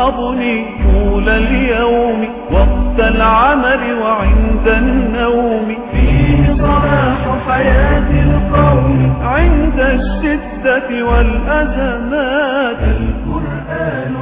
يصحبني طول اليوم وقت العمل وعند النوم فيه صلاح حياة القوم عند الشدة والأزمات القرآن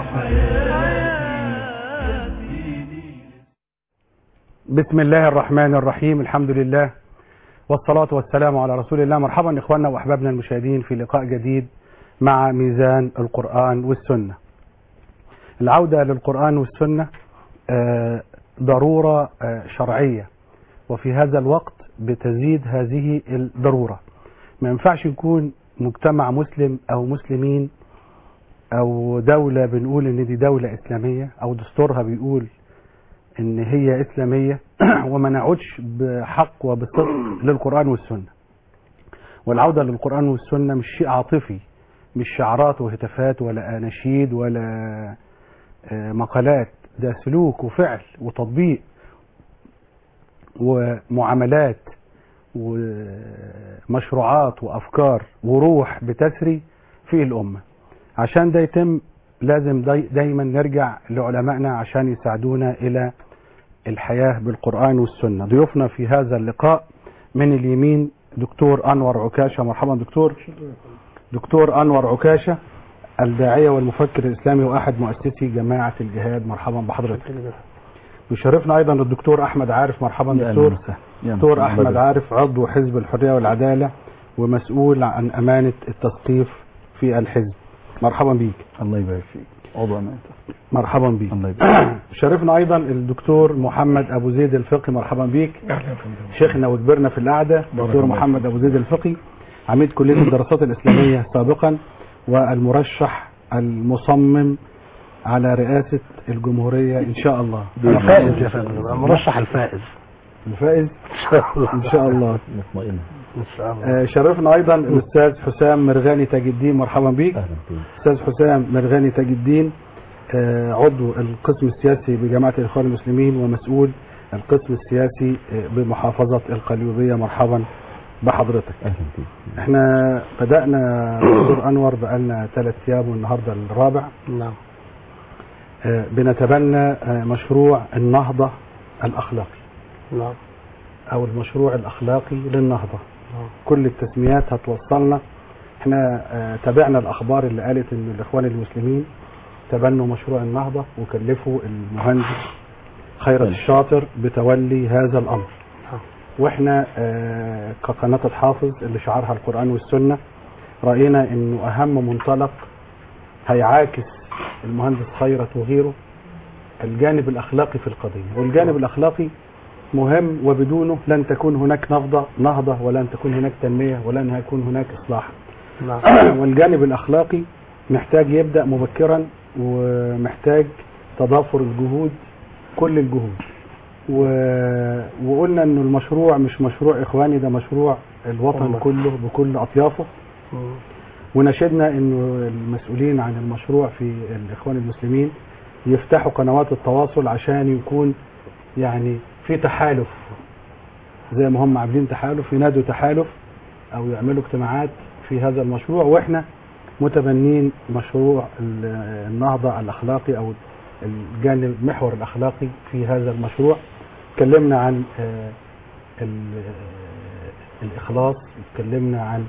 حياتي بسم الله الرحمن الرحيم الحمد لله والصلاة والسلام على رسول الله مرحبا إخواننا وأحبابنا المشاهدين في لقاء جديد مع ميزان القرآن والسنة العودة للقرآن والسنة آه، ضرورة آه، شرعية وفي هذا الوقت بتزيد هذه الضرورة ما ينفعش يكون مجتمع مسلم أو مسلمين أو دولة بنقول إن دي دولة إسلامية أو دستورها بيقول ان هي اسلاميه وما نعودش بحق وبصدق للقران والسنه. والعوده للقران والسنه مش شيء عاطفي مش شعارات وهتافات ولا اناشيد ولا آه، مقالات ده سلوك وفعل وتطبيق ومعاملات ومشروعات وافكار وروح بتسري في الامه. عشان ده يتم لازم داي دايما نرجع لعلمائنا عشان يساعدونا الى الحياه بالقران والسنه. ضيوفنا في هذا اللقاء من اليمين دكتور انور عكاشه مرحبا دكتور. دكتور انور عكاشه الداعيه والمفكر الاسلامي واحد مؤسسي جماعه الجهاد مرحبا بحضرتك. يشرفنا ايضا الدكتور احمد عارف مرحبا دكتور. دكتور احمد عارف عضو حزب الحريه والعداله ومسؤول عن امانه التثقيف في الحزب. مرحبا بيك. الله يبارك فيك عضو امانتك مرحبا بيك الله يبارك شرفنا ايضا الدكتور محمد ابو زيد الفقي مرحبا بيك شيخنا وكبرنا في القعده دكتور الله محمد ابو زيد الفقي عميد كليه الدراسات الاسلاميه سابقا والمرشح المصمم على رئاسه الجمهوريه ان شاء الله الفائز يا فندم المرشح الفائز الفائز ان شاء الله مطمئن ان شاء الله آه، شرفنا ايضا الاستاذ حسام مرغاني تاج الدين مرحبا بيك اهلا بك استاذ حسام مرغاني تاج الدين آه، عضو القسم السياسي بجماعه الاخوان المسلمين ومسؤول القسم السياسي آه، بمحافظه القليوبيه مرحبا بحضرتك اهلا بك احنا بدانا دكتور انور بقالنا ثلاث ايام والنهارده الرابع نعم آه، بنتبنى آه، مشروع النهضه الاخلاقي نعم او المشروع الاخلاقي للنهضه نعم. كل التسميات هتوصلنا احنا آه، تابعنا الاخبار اللي قالت ان الاخوان المسلمين تبنوا مشروع النهضه وكلفوا المهندس خيرت الشاطر بتولي هذا الامر نعم. واحنا آه، كقناه الحافظ اللي شعارها القران والسنه راينا انه اهم منطلق هيعاكس المهندس خيرت وغيره الجانب الاخلاقي في القضيه والجانب الاخلاقي مهم وبدونه لن تكون هناك نهضه نهضه ولن تكون هناك تنميه ولن هيكون هناك اصلاح نعم والجانب الاخلاقي محتاج يبدا مبكرا ومحتاج تضافر الجهود كل الجهود و... وقلنا انه المشروع مش مشروع اخواني ده مشروع الوطن أمة. كله بكل اطيافه مم. ونشدنا انه المسؤولين عن المشروع في الاخوان المسلمين يفتحوا قنوات التواصل عشان يكون يعني في تحالف زي ما هم عاملين تحالف ينادوا تحالف او يعملوا اجتماعات في هذا المشروع واحنا متبنين مشروع ال- النهضه الاخلاقي او الجانب المحور الاخلاقي في هذا المشروع اتكلمنا عن آه، ال- آه، الاخلاص اتكلمنا عن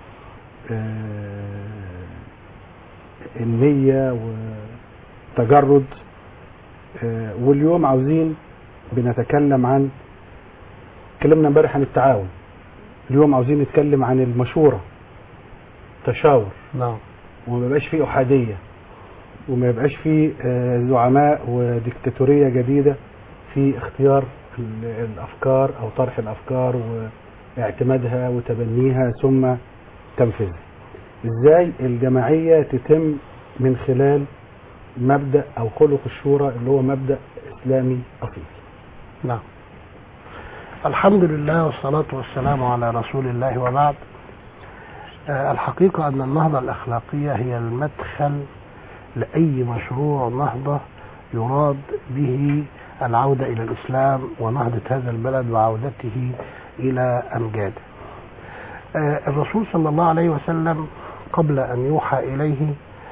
آه، النية وتجرد آه، واليوم عاوزين بنتكلم عن اتكلمنا امبارح عن التعاون اليوم عاوزين نتكلم عن المشورة تشاور نعم وما يبقاش فيه أحادية وما يبقاش فيه آه، زعماء وديكتاتورية جديدة في اختيار ال- الأفكار أو طرح الأفكار واعتمادها وتبنيها ثم تنفيذها ازاي الجماعية تتم من خلال مبدأ أو خلق الشورى اللي هو مبدأ إسلامي أصيل نعم الحمد لله والصلاة والسلام على رسول الله وبعد آه، الحقيقة أن النهضة الأخلاقية هي المدخل لأي مشروع نهضة يراد به العودة إلى الإسلام ونهضة هذا البلد وعودته إلى أمجاده آه، الرسول صلى الله عليه وسلم قبل أن يوحى إليه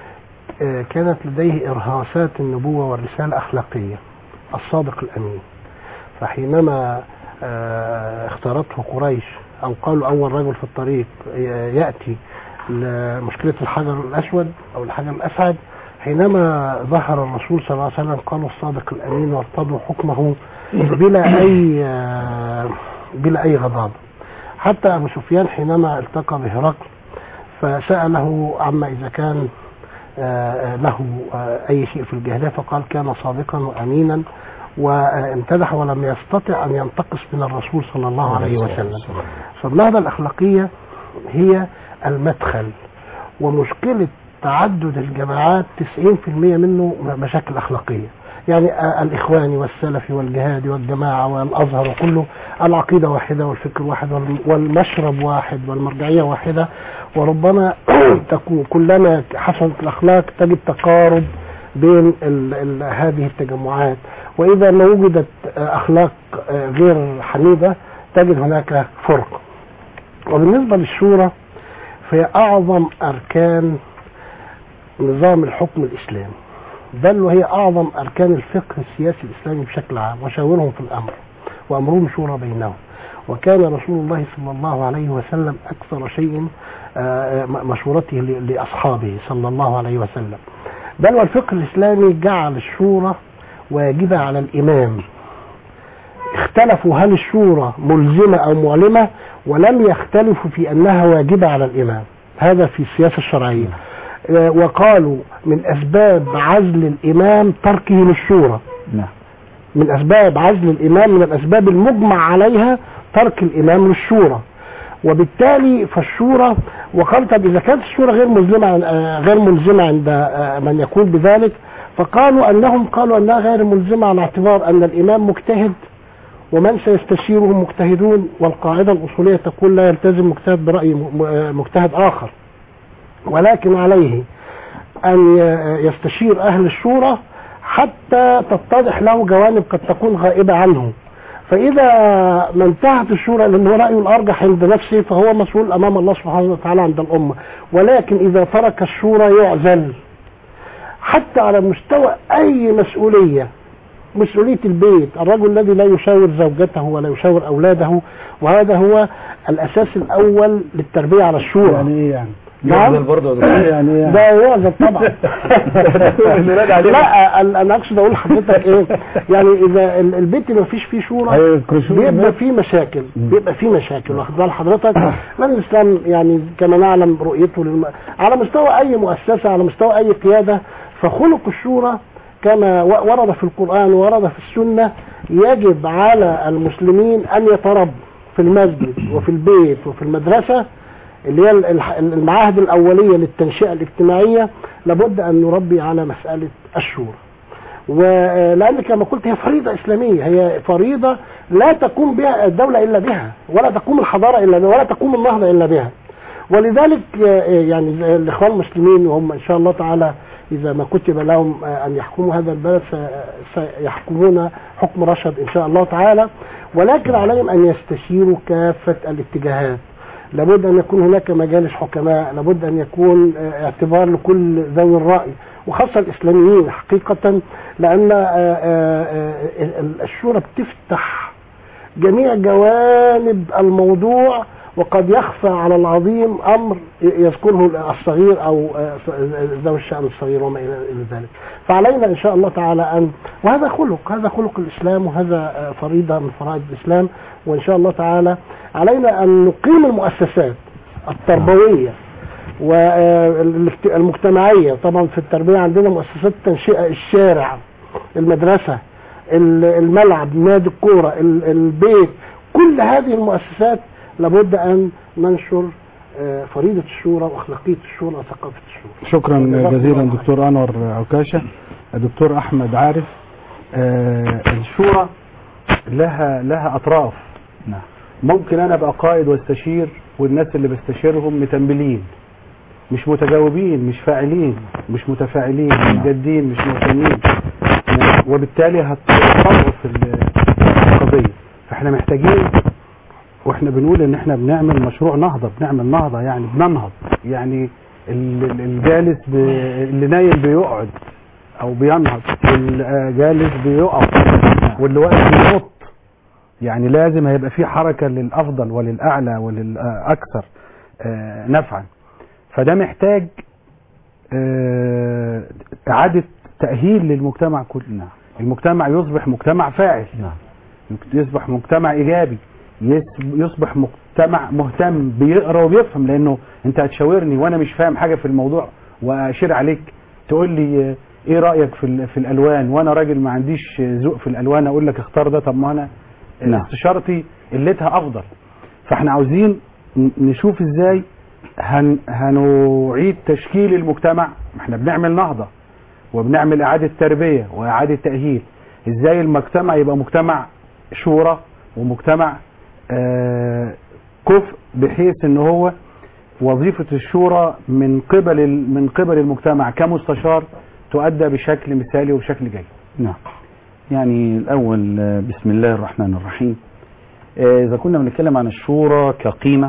آه، كانت لديه إرهاصات النبوة والرسالة أخلاقية الصادق الأمين فحينما آه، اختارته قريش أو قالوا أول رجل في الطريق ي- يأتي لمشكلة الحجر الأسود أو الحجر الأسعد حينما ظهر الرسول صلى الله عليه وسلم قالوا الصادق الأمين وارتضوا حكمه بلا أي آه، بلا أي غضاض حتى أبو سفيان حينما التقى بهرقل فسأله عما إذا كان آه، له آه، أي شيء في الجاهلية فقال كان صادقا وأمينا وامتدح ولم يستطع أن ينتقص من الرسول صلى الله عليه وسلم فالنهضة الأخلاقية هي المدخل ومشكلة تعدد الجماعات 90% منه مشاكل أخلاقية يعني آه، الإخواني والسلفي والجهادي والجماعة والأزهر وكله العقيدة واحدة والفكر واحد وال- والمشرب واحد والمرجعية واحدة وربما تكون كلما حسنت الأخلاق تجد تقارب بين ال ال هذه التجمعات وإذا ما وجدت آه، أخلاق آه، غير حميدة تجد هناك فرق وبالنسبة للشورى فهي أعظم أركان نظام الحكم الإسلامي بل وهي أعظم أركان الفقه السياسي الإسلامي بشكل عام وشاورهم في الأمر وأمرهم شورى بينهم وكان رسول الله صلى الله عليه وسلم أكثر شيء آه، م- مشورته ل- لأصحابه صلى الله عليه وسلم بل والفقه الإسلامي جعل الشورى واجبة على الإمام اختلفوا هل الشورى ملزمة أو معلمة ولم يختلفوا في أنها واجبة على الإمام هذا في السياسة الشرعية آه، وقالوا من أسباب عزل الإمام تركه للشورى نعم من أسباب عزل الإمام من الأسباب المجمع عليها ترك الإمام للشورى وبالتالي فالشورى وقال طب إذا كانت الشورى غير ملزمة آه، غير ملزمة عند آه، من يقول بذلك فقالوا أنهم قالوا أنها غير ملزمة على اعتبار أن الإمام مجتهد ومن سيستشيره مجتهدون والقاعدة الأصولية تقول لا يلتزم مجتهد برأي م- م- آه، مجتهد آخر ولكن عليه أن ي- يستشير أهل الشورى حتى تتضح له جوانب قد تكون غائبة عنه فإذا ما انتهت الشورى لأن هو رأيه الأرجح عند نفسه فهو مسؤول أمام الله سبحانه وتعالى عند الأمة ولكن إذا ترك الشورى يعزل حتى على مستوى أي مسؤولية مسؤولية البيت الرجل الذي لا يشاور زوجته ولا يشاور أولاده وهذا هو الأساس الأول للتربية على الشورى يعني ايه يعني نعم برضه يا دكتور يعني ايه يعني ده يعزل طبعا الميلاد عليه. لا ال- انا اقصد اقول لحضرتك ايه يعني اذا ال- البيت اللي ما فيش فيه شورى هيكرشوه بيبقى الناس. فيه مشاكل بيبقى فيه مشاكل واخد بال حضرتك لان الاسلام يعني كما نعلم رؤيته للم... على مستوى اي مؤسسه على مستوى اي قياده فخلق الشورى كما و- ورد في القران وورد في السنه يجب على المسلمين ان يتربوا في المسجد وفي البيت وفي المدرسه اللي هي ال- الح- المعاهد الاوليه للتنشئه الاجتماعيه لابد ان نربي على مساله الشورى ولان كما قلت هي فريضه اسلاميه هي فريضه لا تقوم بها الدوله الا بها ولا تقوم الحضاره الا بها ولا تقوم النهضه الا بها ولذلك آه، يعني زي الاخوان المسلمين وهم ان شاء الله تعالى اذا ما كتب لهم آه، ان يحكموا هذا البلد س- سيحكمون حكم رشد ان شاء الله تعالى ولكن عليهم ان يستشيروا كافه الاتجاهات لابد ان يكون هناك مجالس حكماء لابد ان يكون آه، اعتبار لكل ذوي الراي وخاصه الاسلاميين حقيقه لان آه، آه، آه، ال- الشورى بتفتح جميع جوانب الموضوع وقد يخفى على العظيم امر يذكره الصغير او آه، ذوي الشان الصغير وما الى إلى ذلك فعلينا ان شاء الله تعالى ان وهذا خلق هذا خلق الاسلام وهذا آه، فريضه من فرائض الاسلام وان شاء الله تعالى علينا ان نقيم المؤسسات التربويه والمجتمعيه طبعا في التربيه عندنا مؤسسات تنشئه الشارع المدرسه ال- الملعب نادي الكوره ال- البيت كل هذه المؤسسات لابد ان ننشر آه، فريضه الشورى واخلاقيه الشورى وثقافه الشورى شكرا جزاكم جزيلا الله دكتور انور عكاشه الدكتور احمد عارف آه، الشورى لها لها اطراف نعم ممكن انا ابقى قائد واستشير والناس اللي بستشيرهم متنبلين مش متجاوبين مش فاعلين مش متفاعلين مش جادين مش مهتمين وبالتالي هتضعف القضيه فاحنا محتاجين واحنا بنقول ان احنا بنعمل مشروع نهضه بنعمل نهضه يعني بننهض يعني ال- ال- الجالس ب... اللي نايم بيقعد او بينهض والجالس بيقف واللي واقف بينط يعني لازم هيبقى في حركة للأفضل وللأعلى وللأكثر آه، نفعا فده محتاج آه، إعادة تأهيل للمجتمع كله نعم المجتمع يصبح مجتمع فاعل نعم يصبح مجتمع ايجابي يس- يصبح مجتمع مهتم بيقرا وبيفهم لانه انت هتشاورني وانا مش فاهم حاجه في الموضوع واشير عليك تقول لي آه، ايه رايك في ال- في الالوان وانا راجل ما عنديش آه، ذوق في الالوان اقول لك اختار ده طب ما انا آه، نعم. استشارتي قلتها افضل فاحنا عاوزين ن- نشوف ازاي هن هنعيد تشكيل المجتمع احنا بنعمل نهضه وبنعمل اعاده تربيه واعاده تاهيل ازاي المجتمع يبقى مجتمع شورى ومجتمع آه، كفء بحيث ان هو وظيفه الشورى من قبل ال- من قبل المجتمع كمستشار تؤدى بشكل مثالي وبشكل جيد نعم يعني الأول آه، بسم الله الرحمن الرحيم آه، إذا كنا بنتكلم عن الشورى كقيمة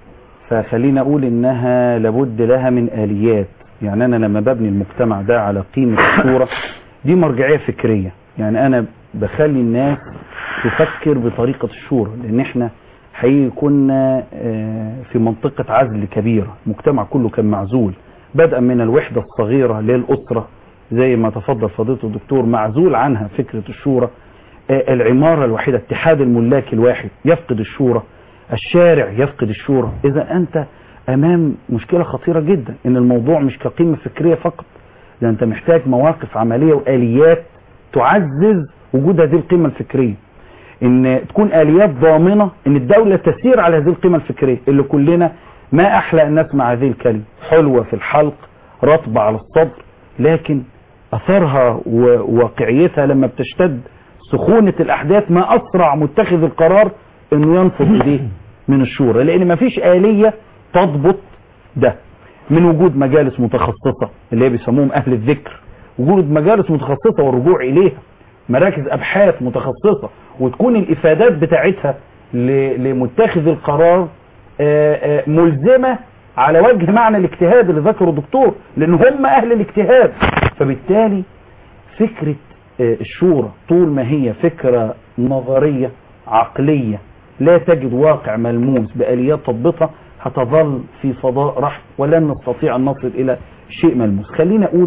فخلينا أقول إنها لابد لها من آليات يعني أنا لما ببني المجتمع ده على قيمة الشورى دي مرجعية فكرية يعني أنا بخلي الناس تفكر بطريقة الشورى لأن إحنا حقيقي كنا آه، في منطقة عزل كبيرة المجتمع كله كان معزول بدءا من الوحدة الصغيرة للأسرة زي ما تفضل فضيلة الدكتور معزول عنها فكرة الشورى آه، العمارة الوحيدة اتحاد الملاك الواحد يفقد الشورى الشارع يفقد الشورى إذا أنت أمام مشكلة خطيرة جدا إن الموضوع مش كقيمة فكرية فقط ده أنت محتاج مواقف عملية وآليات تعزز وجود هذه القيمة الفكرية ان تكون اليات ضامنه ان الدوله تسير على هذه القيمه الفكريه اللي كلنا ما احلى ان نسمع هذه الكلمه حلوه في الحلق رطبه على الصدر لكن اثرها وواقعيتها لما بتشتد سخونه الاحداث ما اسرع متخذ القرار انه ينفض ايديه من الشورى لان ما فيش اليه تضبط ده من وجود مجالس متخصصه اللي هي بيسموهم اهل الذكر وجود مجالس متخصصه والرجوع اليها مراكز ابحاث متخصصه وتكون الافادات بتاعتها ل- لمتخذ القرار آه، آه، ملزمه على وجه معنى الاجتهاد اللي ذكره الدكتور لان هم اهل الاجتهاد فبالتالي فكره آه، الشورى طول ما هي فكره نظريه عقليه لا تجد واقع ملموس باليات تضبطها هتظل في فضاء رحم ولن نستطيع ان نصل الى شيء ملموس خلينا اقول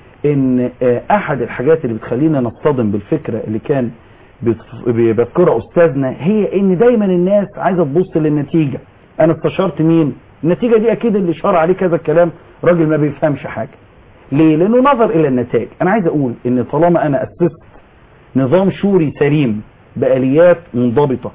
ان آه، احد الحاجات اللي بتخلينا نصطدم بالفكره اللي كان بيتف- بيذكرها استاذنا هي ان دايما الناس عايزه تبص للنتيجه انا استشرت مين النتيجه دي اكيد اللي شار عليه كذا الكلام راجل ما بيفهمش حاجه ليه لانه نظر الى النتائج انا عايز اقول ان طالما انا اسست نظام شوري سليم باليات منضبطه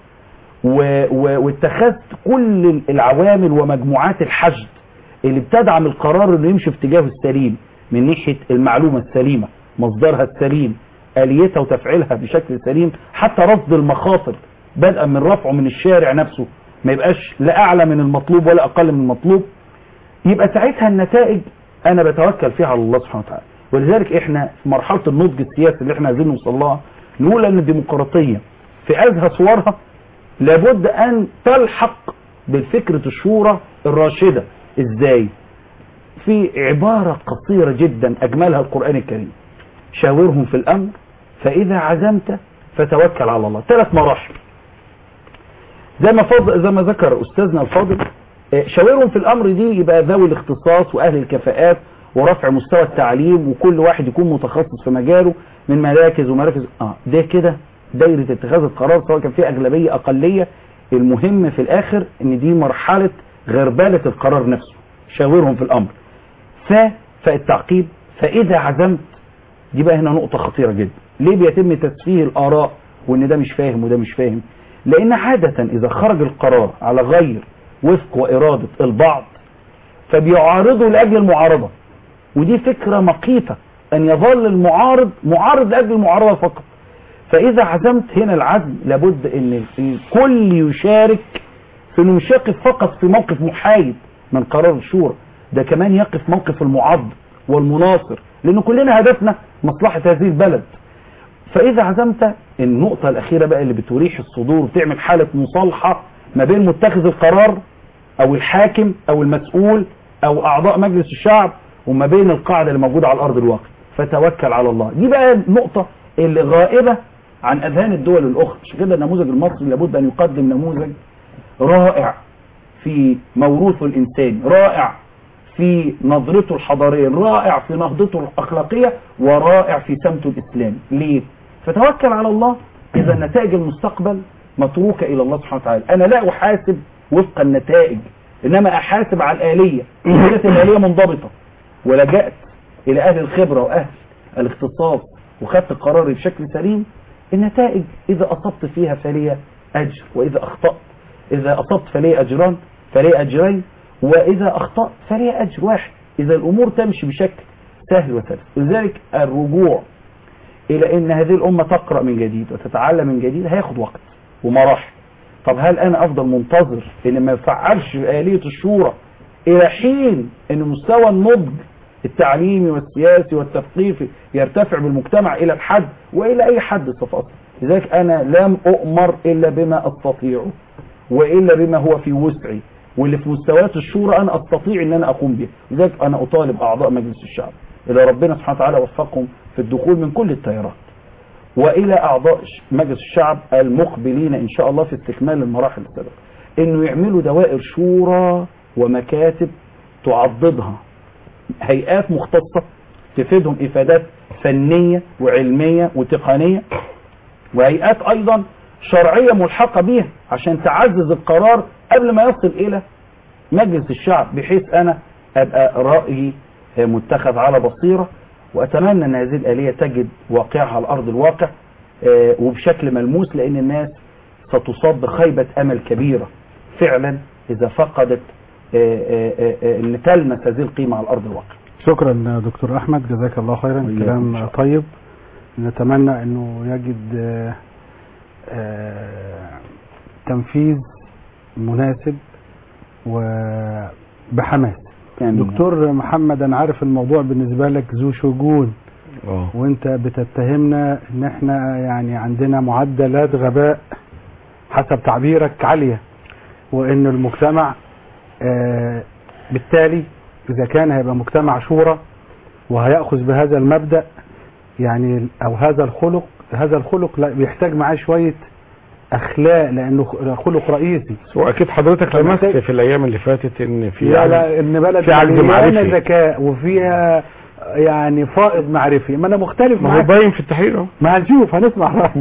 و- و- واتخذت كل العوامل ومجموعات الحشد اللي بتدعم القرار انه يمشي في اتجاهه السليم من ناحيه المعلومه السليمه مصدرها السليم اليتها وتفعيلها بشكل سليم حتى رصد المخاطر بدءا من رفعه من الشارع نفسه ما يبقاش لا اعلى من المطلوب ولا اقل من المطلوب يبقى ساعتها النتائج انا بتوكل فيها على الله سبحانه وتعالى ولذلك احنا في مرحله النضج السياسي اللي احنا عايزين نوصل لها نقول ان الديمقراطيه في ازهى صورها لابد ان تلحق بالفكره الشورى الراشده ازاي في عباره قصيره جدا اجملها القران الكريم شاورهم في الامر فاذا عزمت فتوكل على الله ثلاث مراحل زي ما فضل زي ما ذكر استاذنا الفاضل آه، شاورهم في الامر دي يبقى ذوي الاختصاص واهل الكفاءات ورفع مستوى التعليم وكل واحد يكون متخصص في مجاله من مراكز ومراكز اه ده كده دايره اتخاذ القرار سواء كان فيه اغلبيه اقليه المهم في الاخر ان دي مرحله غربله القرار نفسه شاورهم في الامر ف فالتعقيب فاذا عزمت دي بقى هنا نقطة خطيرة جدا ليه بيتم تسفيه الآراء وإن ده مش فاهم وده مش فاهم لأن عادة إذا خرج القرار على غير وفق وإرادة البعض فبيعارضوا لأجل المعارضة ودي فكرة مقيتة أن يظل المعارض معارض لأجل المعارضة فقط فإذا عزمت هنا العزم لابد أن الكل يشارك في انه مش يقف فقط في موقف محايد من قرار الشورى ده كمان يقف موقف المعض والمناصر لان كلنا هدفنا مصلحة هذه البلد فاذا عزمت النقطة الاخيرة بقى اللي بتريح الصدور وتعمل حالة مصالحة ما بين متخذ القرار او الحاكم او المسؤول او اعضاء مجلس الشعب وما بين القاعده اللي موجوده على ارض الواقع فتوكل على الله دي بقى النقطه اللي غائبه عن اذهان الدول الاخرى عشان كده النموذج المصري لابد ان يقدم نموذج رائع في موروثه الانساني رائع في نظرته الحضاريه رائع في نهضته الاخلاقيه ورائع في سمته الاسلامي ليه فتوكل على الله اذا نتائج المستقبل متروكه الى الله سبحانه وتعالى انا لا احاسب وفق النتائج انما احاسب على الاليه اذا كانت الاليه منضبطه ولجأت الى اهل الخبره واهل الاختصاص وخدت قراري بشكل سليم النتائج اذا اصبت فيها فلي اجر واذا اخطأت اذا اصبت فلي اجران فلي اجرين واذا اخطأت فلي اجر واحد اذا الامور تمشي بشكل سهل وسلس لذلك الرجوع الى ان هذه الامه تقرا من جديد وتتعلم من جديد هياخد وقت ومراحل طب هل انا افضل منتظر ان ما يفعلش آلية الشورى الى حين ان مستوى النضج التعليمي والسياسي والتثقيفي يرتفع بالمجتمع الى الحد والى اي حد استفاض لذلك انا لم اؤمر الا بما استطيعه والا بما هو في وسعي واللي في مستويات الشورى انا استطيع ان انا اقوم به لذلك انا اطالب اعضاء مجلس الشعب اذا ربنا سبحانه وتعالى وفقهم في الدخول من كل التيارات والى اعضاء مجلس الشعب المقبلين ان شاء الله في استكمال المراحل السابقه انه يعملوا دوائر شورى ومكاتب تعضدها هيئات مختصه تفيدهم افادات فنيه وعلميه وتقنيه وهيئات ايضا شرعيه ملحقه بيها عشان تعزز القرار قبل ما يصل الى مجلس الشعب بحيث انا ابقى رايي متخذ على بصيره واتمنى ان هذه الاليه تجد واقعها على ارض الواقع آه، وبشكل ملموس لان الناس ستصاب بخيبه امل كبيره فعلا اذا فقدت آه، آه، آه، ان تلمس هذه القيمه على ارض الواقع شكرا دكتور احمد جزاك الله خيرا وإياكم إن كلام شاء الله. طيب نتمنى انه يجد آه، آه، تنفيذ مناسب وبحماس آمين. دكتور محمد انا عارف الموضوع بالنسبه لك ذو شجون اه وانت بتتهمنا ان احنا يعني عندنا معدلات غباء حسب تعبيرك عاليه وان المجتمع آه، بالتالي اذا كان هيبقى مجتمع شورى وهياخذ بهذا المبدا يعني او هذا الخلق هذا الخلق لا بيحتاج معاه شويه اخلاق لانه خ- خلق رئيسي واكيد حضرتك لمست محتاج- في الايام اللي فاتت ان في لا عدد- لا ان بلد في عجز مليانه معرفي. ذكاء وفيها يعني فائض معرفي ما انا مختلف ما هو معاك باين في التحرير اهو ما هنشوف هنسمع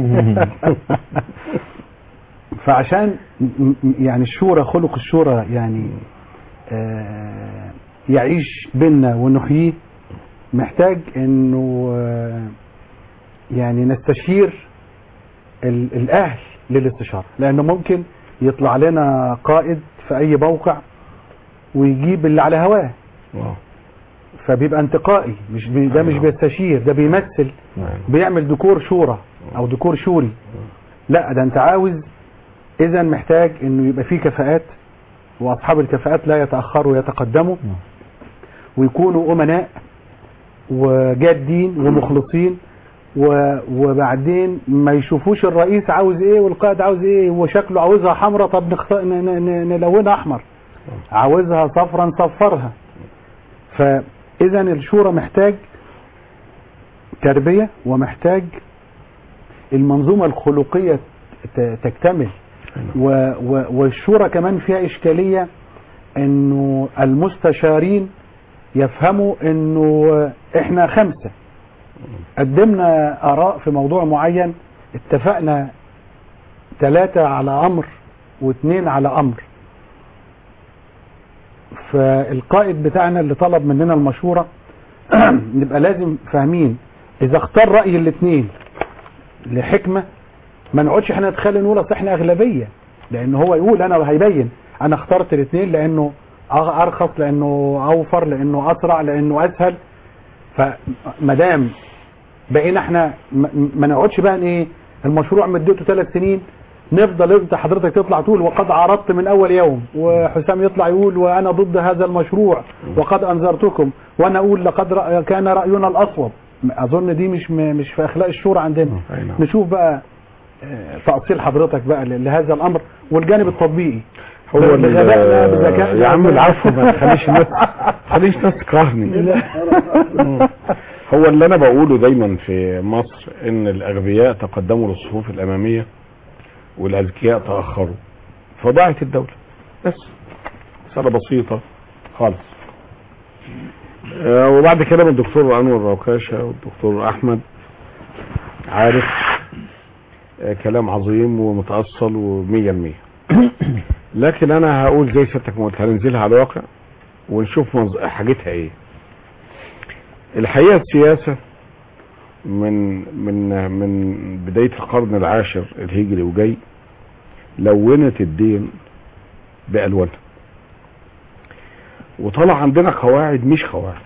فعشان م- م- يعني الشورى خلق الشورى يعني آه، يعيش بينا ونحييه محتاج انه آه، يعني نستشير ال- الاهل للاستشاره لانه ممكن يطلع لنا قائد في اي موقع ويجيب اللي على هواه اه فبيبقى انتقائي مش بي ده مش أيوة. بيستشير ده بيمثل نعم. بيعمل ديكور شورى او ديكور شوري لا ده انت عاوز اذا محتاج انه يبقى فيه كفاءات واصحاب الكفاءات لا يتاخروا يتقدموا ويكونوا امناء وجادين ومخلصين و- وبعدين ما يشوفوش الرئيس عاوز ايه والقائد عاوز ايه وشكله عاوزها حمراء طب نخت... ن- ن- ن- نلونها احمر عاوزها صفرا نصفرها فاذا الشورى محتاج تربيه ومحتاج المنظومه الخلقيه ت- تكتمل و و والشورى كمان فيها اشكاليه انه المستشارين يفهموا انه احنا خمسه قدمنا اراء في موضوع معين اتفقنا ثلاثه على امر واثنين على امر فالقائد بتاعنا اللي طلب مننا المشوره نبقى لازم فاهمين اذا اختار راي الاثنين لحكمه ما نقعدش احنا نتخيل نقول اصل احنا اغلبيه لان هو يقول انا هيبين انا اخترت الاثنين لانه أغ- ارخص لانه اوفر لانه اسرع لانه اسهل فما دام بقينا احنا ما- ما نقعدش بقى ايه المشروع مدته ثلاث سنين نفضل انت حضرتك تطلع تقول وقد عرضت من اول يوم وحسام يطلع يقول وانا ضد هذا المشروع وقد انذرتكم وانا اقول لقد رأ... كان راينا الاصوب اظن دي مش م... مش في اخلاق الشورى عندنا أي نعم. نشوف بقى آه، تأصيل حضرتك بقى ل- لهذا الامر والجانب التطبيقي هو ال- بغبائنا، بذكائنا. يا عم العفو ما تخليش الناس ما تخليش الناس تكرهني هو اللي انا بقوله دايما في مصر ان الاغبياء تقدموا للصفوف الاماميه والاذكياء تاخروا فضاعت الدوله بس مساله بسيطه خالص آه، وبعد كده من الدكتور انور روكاشه والدكتور احمد عارف آه، كلام عظيم ومتاصل ومية المية لكن انا هقول زي سيادتك ما قلت هننزلها على الواقع ونشوف منظ- حاجتها ايه الحقيقه السياسه من من من بدايه القرن العاشر الهجري وجاي لونت الدين بالوانها وطلع عندنا قواعد مش قواعد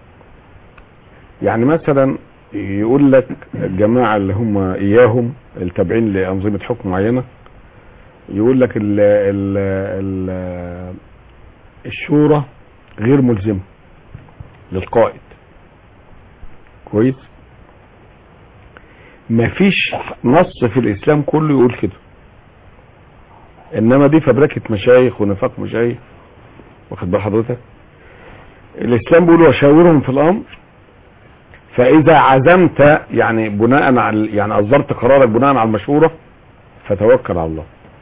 يعني مثلا يقول لك الجماعه اللي هم اياهم التابعين لانظمه حكم معينه يقول لك ال ال ال الشورى غير ملزمه للقائد كويس مفيش نص في الاسلام كله يقول كده انما دي فبركه مشايخ ونفاق مشايخ واخد بال حضرتك الاسلام بيقول وشاورهم في الامر فاذا عزمت يعني بناء على يعني اصدرت قرارك بناء على المشوره فتوكل على الله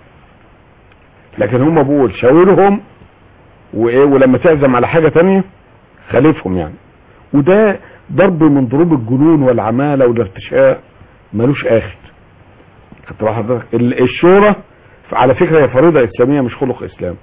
لكن هم بيقول شاورهم وايه ولما تعزم على حاجه تانية خالفهم يعني وده ضرب من ضروب الجنون والعماله والارتشاء ملوش اخر خدت بال حضرتك ال- الشورى على فكره هي فريضه اسلاميه مش خلق اسلام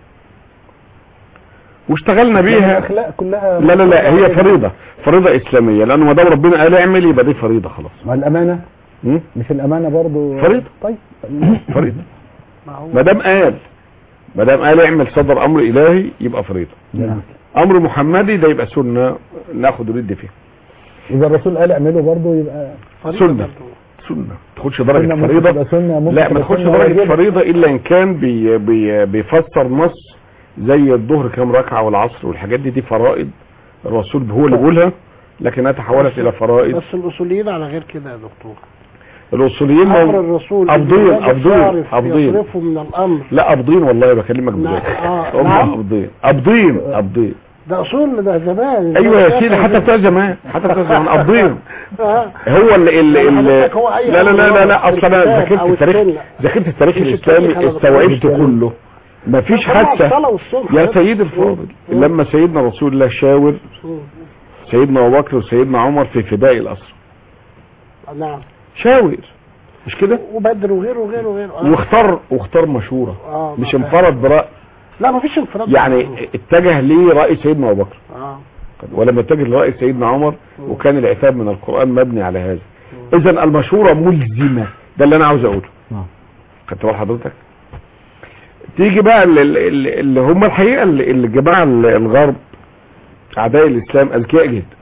واشتغلنا بيها الاخلاق كلها لا لا لا هي فريضه فريضه اسلاميه لانه ما دام ربنا قال اعمل يبقى دي فريضه خلاص ما الامانه م? مش الامانه برضو فريضة. طيب فريضه ما هو ما دام قال ما دام قال اعمل صدر امر الهي يبقى فريضه نعم. امر محمدي ده يبقى سنه ناخد ونرد فيها اذا الرسول قال اعمله برضو يبقى فريضة سنة. برضو. سنه ما تاخدش سنة درجه ممكن فريضه تبقى سنة ممكن لا ما تبقى تاخدش سنة درجه واجبة. فريضه الا ان كان بي بي بيفسر نص زي الظهر كام ركعه والعصر والحاجات دي دي فرائض الرسول هو اللي بيقولها لكنها تحولت الى فرائض بس الاصوليين على غير كده يا دكتور الاصوليين امر مو- الرسول أبضين، الواجب أبضين، صارف أبضين. يصرفه من الامر لا ابضين والله بكلمك نعم، بجد آه، هم نعم. ابضين ابضين ابضين ده اصول ده زمان ايوه يا سيدي حتى بتوع زمان حتى بتوع زمان ابضين آه. هو اللي اللي, يعني اللي حضرتك هو أي لا لا لا لا, لا أمر اصل انا الكتاب ذاكرت أو التاريخ السنة. ذاكرت التاريخ مش الاسلامي التاريخ، أنا استوعبت بقول كله مفيش طبعا حتى الصلاة والصبح يا بس. سيدي الفاضل مم. لما سيدنا رسول الله شاور مم. سيدنا ابو بكر وسيدنا عمر في فداء الاسرى نعم شاور مش كده وبدر وغيره وغيره وغيره آه. واختار واختار مشوره آه، مش ما انفرد براي لا ما فيش انفراد يعني اتجه ليه راي سيدنا ابو بكر اه ولما اتجه لرأي سيدنا عمر وكان العتاب من القرآن مبني على هذا اذا المشورة ملزمة ده اللي انا عاوز اقوله نعم. خدت بال حضرتك تيجي بقى ال- ال- ال- اللي هم الحقيقة اللي اللي الجماعة ال- الغرب اعداء الاسلام اذكياء جدا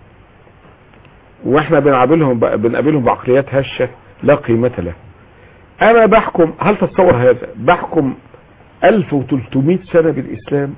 واحنا بنقابلهم بقى بنقابلهم بعقليات هشة لا قيمة لها انا بحكم هل تتصور هذا بحكم 1300 سنة بالاسلام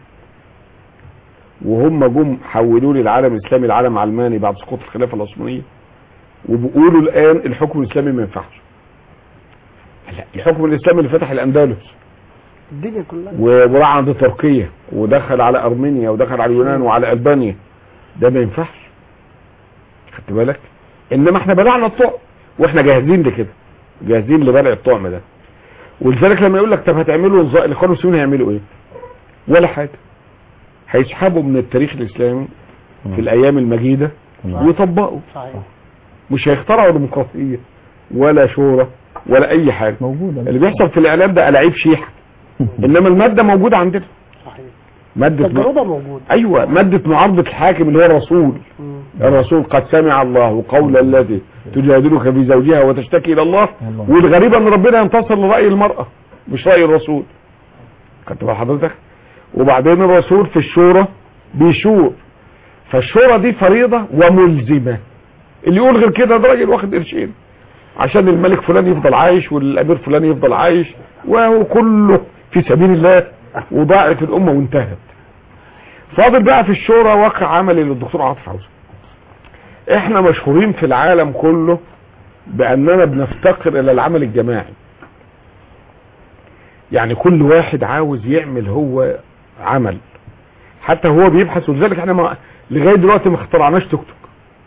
وهم جم حولوا لي العالم الاسلامي لعالم علماني بعد سقوط الخلافه العثمانيه وبيقولوا الان الحكم الاسلامي ما ينفعش لا الحكم الاسلامي اللي فتح الاندلس الدنيا كلها و- وراح عند تركيا ودخل على ارمينيا ودخل على اليونان وعلى البانيا ده ما ينفعش خدت بالك انما احنا بلعنا الطعم واحنا جاهزين لكده جاهزين لبلع الطعم ده ولذلك لما يقول لك طب هتعملوا الز- الاخوان المسلمين هيعملوا ايه ولا حاجه هيسحبوا من التاريخ الاسلامي في الايام المجيده ويطبقوا صحيح مش هيخترعوا ديمقراطيه ولا شورى ولا اي حاجه موجودة اللي بيحصل في الاعلام ده الاعيب شيحه انما الماده موجوده عندنا صحيح ماده التجربة موجودة ايوه ماده معارضه الحاكم اللي هو الرسول مم. الرسول قد سمع الله قول الذي تجادلك في زوجها وتشتكي الى الله الله. والغريب ان ربنا ينتصر لراي المراه مش راي الرسول خدت بال حضرتك وبعدين الرسول في الشورى بيشور فالشورى دي فريضه وملزمه اللي يقول غير كده ده راجل واخد قرشين عشان الملك فلان يفضل عايش والامير فلان يفضل عايش وهو كله في سبيل الله وضاعت الامه وانتهت فاضل بقى في الشورى واقع عملي للدكتور عاطف عوزة احنا مشهورين في العالم كله باننا بنفتقر الى العمل الجماعي يعني كل واحد عاوز يعمل هو عمل حتى هو بيبحث ولذلك احنا ما لغايه دلوقتي ما اخترعناش توك توك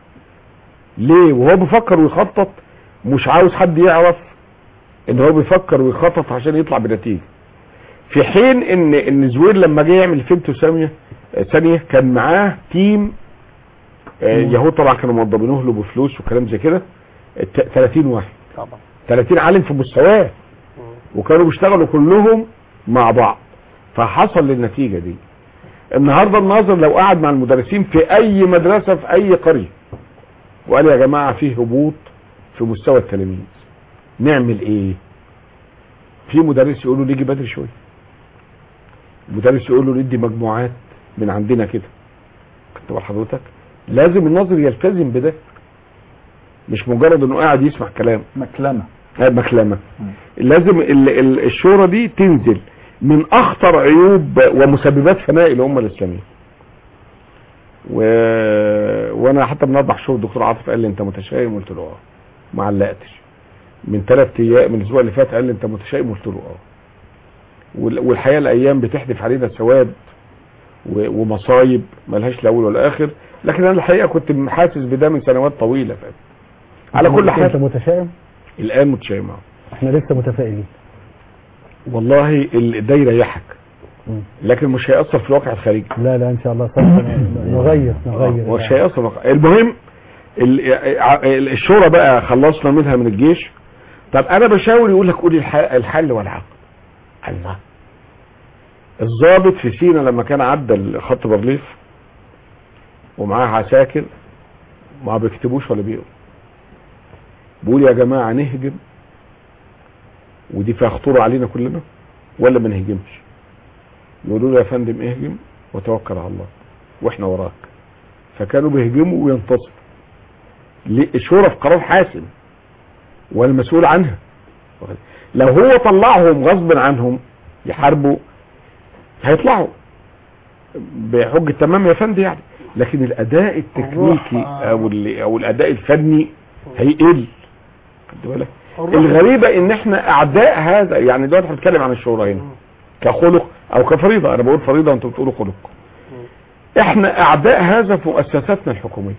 ليه وهو بيفكر ويخطط مش عاوز حد يعرف ان هو بيفكر ويخطط عشان يطلع بنتيجه في حين ان ان زوير لما جه يعمل فيمتو ثانيه ثانيه كان معاه تيم آه، يهود طبعا كانوا موظفينه له بفلوس وكلام زي كده الت- 30 واحد طبعا 30 عالم في مستواه وكانوا بيشتغلوا كلهم مع بعض فحصل للنتيجة دي النهاردة الناظر لو قعد مع المدرسين في اي مدرسة في اي قرية وقال يا جماعة فيه هبوط في مستوى التلاميذ نعمل ايه في مدرس يقول له نيجي بدري شوية مدرس يقول له ندي مجموعات من عندنا كده كنت بقول حضرتك لازم الناظر يلتزم بده مش مجرد انه قاعد يسمع كلام مكلمة آه، مكلمة لازم ال- ال- الشورى دي تنزل من اخطر عيوب ومسببات فناء الامه الاسلاميه و... وانا حتى بنوضح شور الدكتور عاطف قال لي انت متشائم قلت له اه ما علقتش من ثلاث ايام من الاسبوع اللي فات قال لي انت متشائم قلت له اه وال- والحقيقه الايام بتحدف علينا سواد و- ومصايب ملهاش لا اول ولا اخر لكن انا الحقيقه كنت حاسس بده من سنوات طويله فات على كل انت حال متشائم الان متشائم أهو. احنا لسه متفائلين والله ال- ده يريحك مم. لكن مش هيأثر في الواقع الخارجي لا لا ان شاء الله صح نغير نغير مش هيأثر في الواقع. المهم ال- ال- الشورى بقى خلصنا منها من الجيش طب انا بشاور يقول لك قولي الح- الحل والعقد الله الضابط في سينا لما كان عدى خط بارليف ومعاه عساكر ما بيكتبوش ولا بيقروا بيقول يا جماعه نهجم ودي فيها خطوره علينا كلنا ولا ما نهجمش يقولوا له يا فندم اهجم وتوكل على الله واحنا وراك فكانوا بيهجموا وينتصروا ليه؟ الشورى في قرار حاسم والمسؤول عنها لو هو طلعهم غصب عنهم يحاربوا هيطلعوا بحجة تمام يا فندم يعني لكن الاداء التكنيكي الروح، آه. او ال- او الاداء الفني هيقل خد بالك الروح. الغريبة ان احنا اعداء هذا يعني دلوقتي هنتكلم عن الشورى هنا كخلق او كفريضة انا بقول فريضة وانتم بتقولوا خلق احنا اعداء هذا في مؤسساتنا الحكومية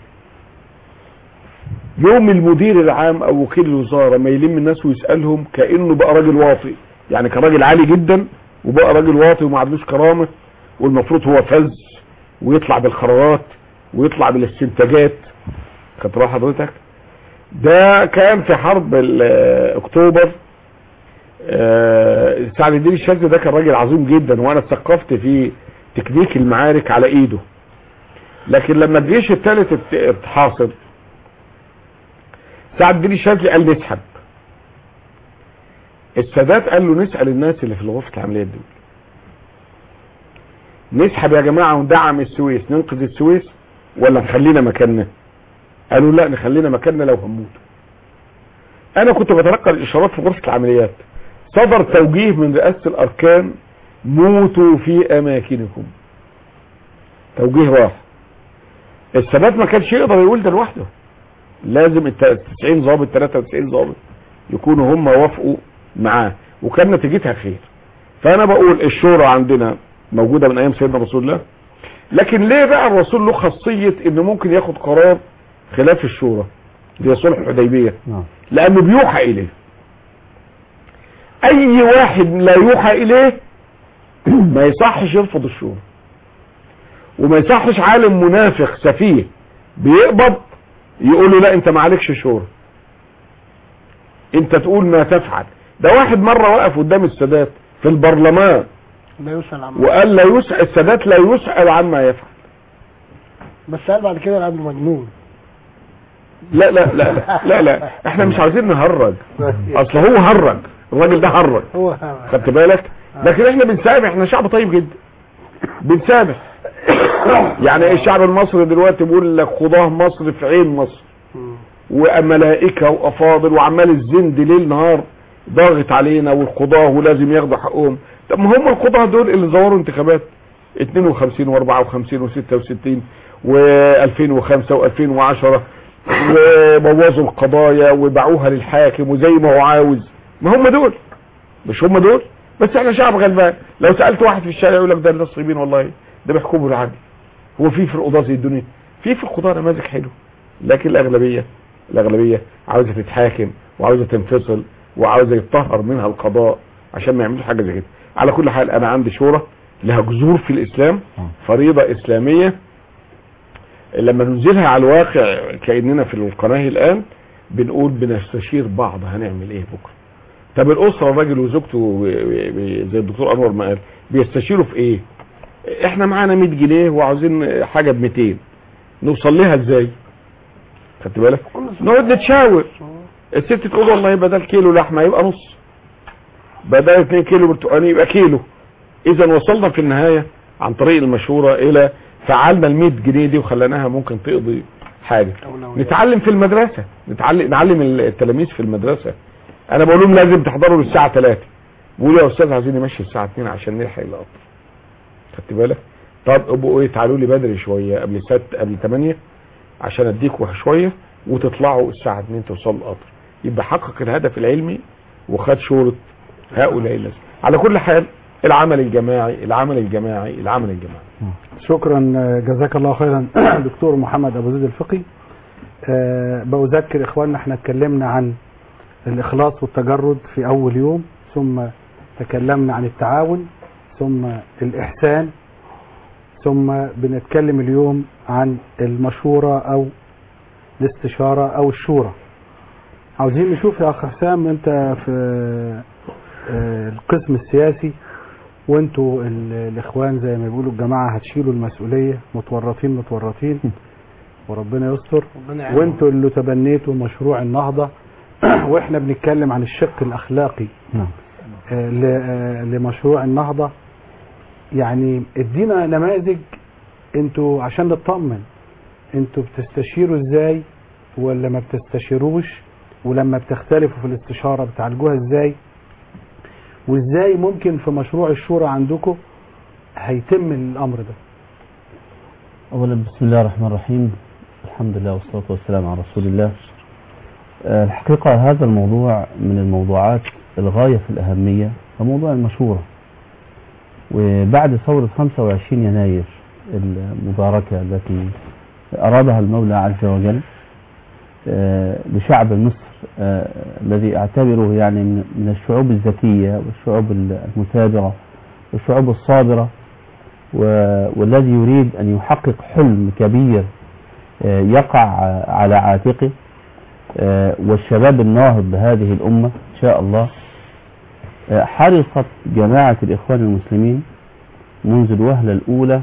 يوم المدير العام او وكيل الوزارة ما يلم الناس ويسألهم كأنه بقى راجل واطي يعني كان راجل عالي جدا وبقى راجل واطي وما عندوش كرامة والمفروض هو فز ويطلع بالقرارات ويطلع بالاستنتاجات خدت بال حضرتك ده كان في حرب ال- اكتوبر آه، سعد الدين الشاذلي ده كان راجل عظيم جدا وانا اتثقفت في تكنيك المعارك على ايده لكن لما الجيش الثالث ات- اتحاصر سعد الدين الشاذلي قال نسحب السادات قال له نسأل الناس اللي في الغرفة العمليات دول نسحب يا جماعة وندعم السويس ننقذ السويس ولا نخلينا مكاننا قالوا لا نخلينا مكاننا لو هنموت انا كنت بتلقى الاشارات في غرفة العمليات صدر توجيه من رئاسة الاركان موتوا في اماكنكم توجيه واضح السادات ما كانش يقدر يقول ده لوحده لازم الت- 90 ضابط 93 ضابط يكونوا هم وافقوا معاه وكان نتيجتها خير فانا بقول الشورى عندنا موجودة من ايام سيدنا رسول الله لكن ليه بقى الرسول له خاصية انه ممكن ياخد قرار خلاف الشورى دي صلح الحديبية نعم لانه بيوحى اليه اي واحد لا يوحى اليه ما يصحش يرفض الشورى وما يصحش عالم منافق سفيه بيقبض يقول له لا انت ما عليكش شورى انت تقول ما تفعل ده واحد مرة وقف قدام السادات في البرلمان لا يسأل عن وقال لا يسأل السادات لا يسأل عما يفعل بس قال بعد كده العبد مجنون لا لا لا لا لا, لا. احنا مش عايزين نهرج اصل هو هرج الراجل ده هرج هو خدت بالك لكن احنا بنسامح احنا شعب طيب جدا بنسامح يعني الشعب المصري دلوقتي بيقول لك خضاه مصر في عين مصر وملائكة وافاضل وعمال الزند ليل نهار ضاغط علينا والقضاه ولازم ياخدوا حقهم طب ما هم القضاه دول اللي زوروا انتخابات 52 و54 و66 و2005 و2010 وبوظوا القضايا وباعوها للحاكم وزي ما هو عاوز ما هم دول مش هم دول بس احنا شعب غلبان لو سالت واحد في الشارع يقول لك ده الناس طيبين والله ده بيحكموا بالعدل هو في في القضاه زي الدنيا في في القضاه نماذج حلو لكن الاغلبيه الاغلبيه عاوزه تتحاكم وعاوزه تنفصل وعاوزه يتطهر منها القضاء عشان ما يعملوش حاجه زي كده على كل حال انا عندي شورى لها جذور في الاسلام فريضه اسلاميه لما ننزلها على الواقع كاننا في القناه الان بنقول بنستشير بعض هنعمل ايه بكره طب الاسره الراجل وزوجته و- و- و- زي الدكتور انور ما قال بيستشيروا في ايه احنا معانا 100 جنيه وعاوزين حاجه ب 200 نوصل لها ازاي خدت بالك نقعد نتشاور الست تقول والله بدل كيلو لحمه يبقى نص بدل 2 كيلو برتقال يبقى كيلو اذا وصلنا في النهايه عن طريق المشوره الى فعلنا ال 100 جنيه دي وخليناها ممكن تقضي حاجه نتعلم في المدرسه نتعلم نعلم التلاميذ في المدرسه انا بقول لهم لازم تحضروا للساعه 3 بيقولوا يا استاذ عايزين نمشي الساعه 2 عشان نلحق القطر خدت بالك طب ابقوا ايه تعالوا لي بدري شويه قبل 6 قبل 8 عشان اديكوا شويه وتطلعوا الساعه 2 توصلوا القطر يبقى حقق الهدف العلمي وخد شورة هؤلاء الناس على كل حال العمل الجماعي العمل الجماعي العمل الجماعي شكرا آه، جزاك الله خيرا دكتور محمد ابو زيد الفقي آه، بأذكر اخواننا احنا اتكلمنا عن الاخلاص والتجرد في اول يوم ثم تكلمنا عن التعاون ثم الاحسان ثم بنتكلم اليوم عن المشورة او الاستشارة او الشورى عاوزين نشوف يا اخ حسام انت في آه، القسم السياسي وانتوا ال- الاخوان زي ما بيقولوا الجماعه هتشيلوا المسؤوليه متورطين متورطين وربنا يستر ربنا يعينهم. وانتوا اللي تبنيتوا مشروع النهضه واحنا بنتكلم عن الشق الاخلاقي نعم آه، ل- آه، لمشروع النهضه يعني ادينا نماذج انتوا عشان نطمن انتوا بتستشيروا ازاي ولا ما بتستشيروش ولما بتختلفوا في الاستشاره بتعالجوها ازاي وازاي ممكن في مشروع الشورى عندكم هيتم الامر ده أولا بسم الله الرحمن الرحيم الحمد لله والصلاة والسلام على رسول الله آه، الحقيقة هذا الموضوع من الموضوعات الغاية في الأهمية وموضوع المشورة وبعد ثورة 25 يناير المباركة التي أرادها المولى عز وجل آه، لشعب مصر آه، الذي أعتبره يعني من من الشعوب الذكية والشعوب المثابرة والشعوب الصابرة و- والذي يريد أن يحقق حلم كبير آه، يقع على عاتقه آه، والشباب الناهض بهذه الأمة إن شاء الله آه، حرصت جماعة الإخوان المسلمين منذ الوهلة الأولى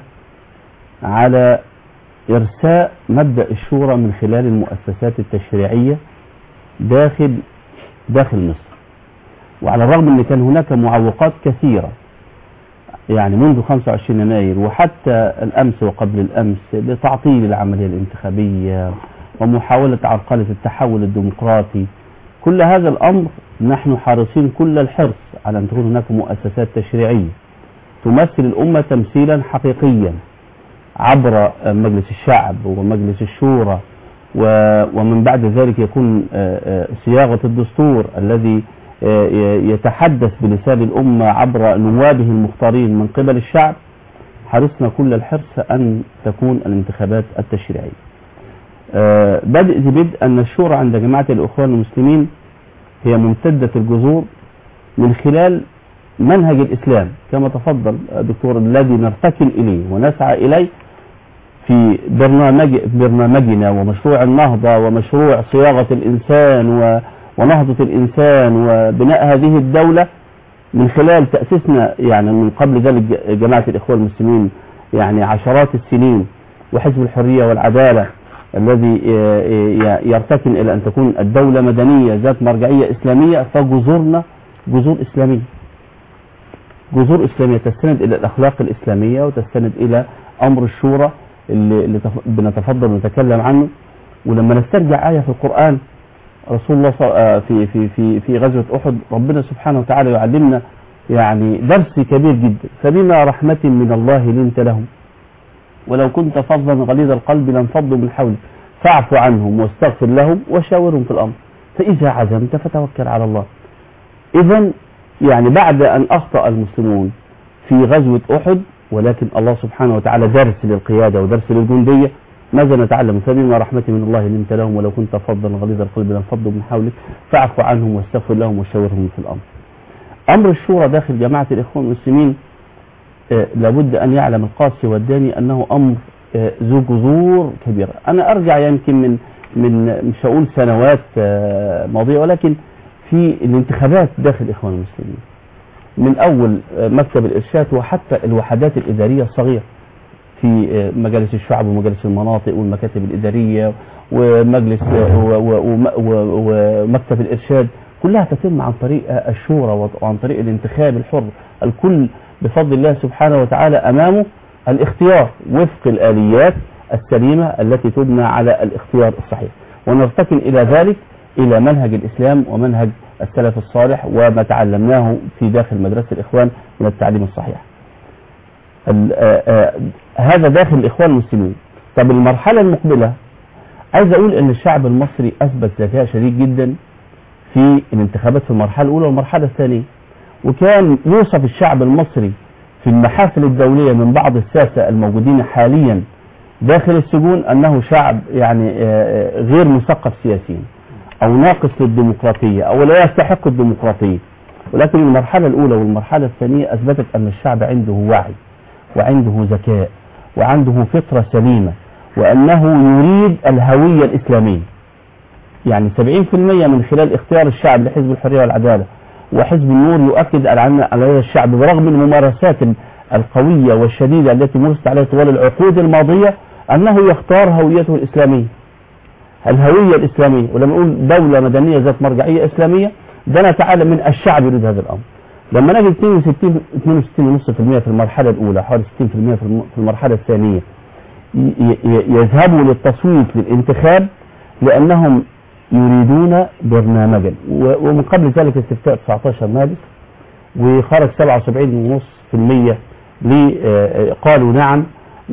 على إرساء مبدأ الشورى من خلال المؤسسات التشريعية داخل داخل مصر وعلى الرغم أن كان هناك معوقات كثيرة يعني منذ 25 يناير وحتى الأمس وقبل الأمس بتعطيل العملية الانتخابية ومحاولة عرقلة التحول الديمقراطي كل هذا الأمر نحن حريصين كل الحرص على أن تكون هناك مؤسسات تشريعية تمثل الأمة تمثيلا حقيقيا عبر مجلس الشعب ومجلس الشورى و- ومن بعد ذلك يكون آه، آه، صياغة الدستور الذي آه، ي- يتحدث بلسان الأمة عبر نوابه المختارين من قبل الشعب حرصنا كل الحرص أن تكون الانتخابات التشريعية آه، بدء ذي بدء أن الشورى عند جماعة الإخوان المسلمين هي ممتدة الجذور من خلال منهج الإسلام كما تفضل دكتور الذي نرتكن إليه ونسعى إليه في برنامج برنامجنا ومشروع النهضة ومشروع صياغة الإنسان و ونهضة الإنسان وبناء هذه الدولة من خلال تأسيسنا يعني من قبل ذلك ج- جماعة الإخوان المسلمين يعني عشرات السنين وحزب الحرية والعدالة الذي ي- ي- يرتكن إلى أن تكون الدولة مدنية ذات مرجعية إسلامية فجذورنا جذور إسلامية جذور إسلامية تستند إلى الأخلاق الإسلامية وتستند إلى أمر الشورى اللي, اللي تف- بنتفضل ونتكلم عنه ولما نسترجع آية في القرآن رسول الله ص- آه في في في في غزوة أحد ربنا سبحانه وتعالى يعلمنا يعني درس كبير جدا فبما رحمة من الله لنت لهم ولو كنت فظا غليظ القلب لانفضوا من حولك فاعف عنهم واستغفر لهم وشاورهم في الأمر فإذا عزمت فتوكل على الله إذا يعني بعد أن أخطأ المسلمون في غزوة أحد ولكن الله سبحانه وتعالى درس للقيادة ودرس للجندية ماذا نتعلم فبما رحمة من الله لنت لهم ولو كنت فظا غليظ القلب لانفضوا من حولك فاعف عنهم واستغفر لهم وشاورهم في الأمر أمر الشورى داخل جماعة الإخوان المسلمين آه، لابد أن يعلم القاسي والداني أنه أمر آه، ذو جذور كبيرة أنا أرجع يمكن من من مش هقول سنوات آه، ماضية ولكن في الانتخابات داخل الإخوان المسلمين من أول آه، مكتب الإرشاد وحتى الوحدات الإدارية الصغيرة في آه، مجالس الشعب ومجالس المناطق والمكاتب الإدارية ومجلس آه، و- و- وم- و- ومكتب الإرشاد كلها تتم عن طريق آه، الشورى وعن طريق الانتخاب الحر الكل بفضل الله سبحانه وتعالى أمامه الاختيار وفق الآليات السليمة التي تبنى على الاختيار الصحيح ونرتكن إلى ذلك إلى منهج الإسلام ومنهج السلف الصالح وما تعلمناه في داخل مدرسة الإخوان من التعليم الصحيح ال- آه، آه، هذا داخل الإخوان المسلمين طب المرحلة المقبلة عايز أقول أن الشعب المصري أثبت ذكاء شديد جدا في الانتخابات في المرحلة الأولى والمرحلة الثانية وكان يوصف الشعب المصري في المحافل الدولية من بعض الساسة الموجودين حاليا داخل السجون أنه شعب يعني آه، آه، غير مثقف سياسيا أو ناقص للديمقراطية أو لا يستحق الديمقراطية ولكن المرحلة الأولى والمرحلة الثانية أثبتت أن الشعب عنده وعي وعنده ذكاء وعنده فطرة سليمة وأنه يريد الهوية الإسلامية يعني 70% من خلال اختيار الشعب لحزب الحرية والعدالة وحزب النور يؤكد على أن على هذا الشعب برغم الممارسات القوية والشديدة التي مارست عليها طوال العقود الماضية أنه يختار هويته الإسلامية الهوية الإسلامية ولما نقول دولة مدنية ذات مرجعية إسلامية ده نتعلم من الشعب يريد هذا الأمر لما نجد 62 62.5% في المرحلة الأولى حوالي 60% في الم- في المرحلة الثانية ي- ي- يذهبوا للتصويت للانتخاب لأنهم يريدون برنامجا و- ومن قبل ذلك استفتاء 19 مارس وخرج 77.5% ل- آه، قالوا نعم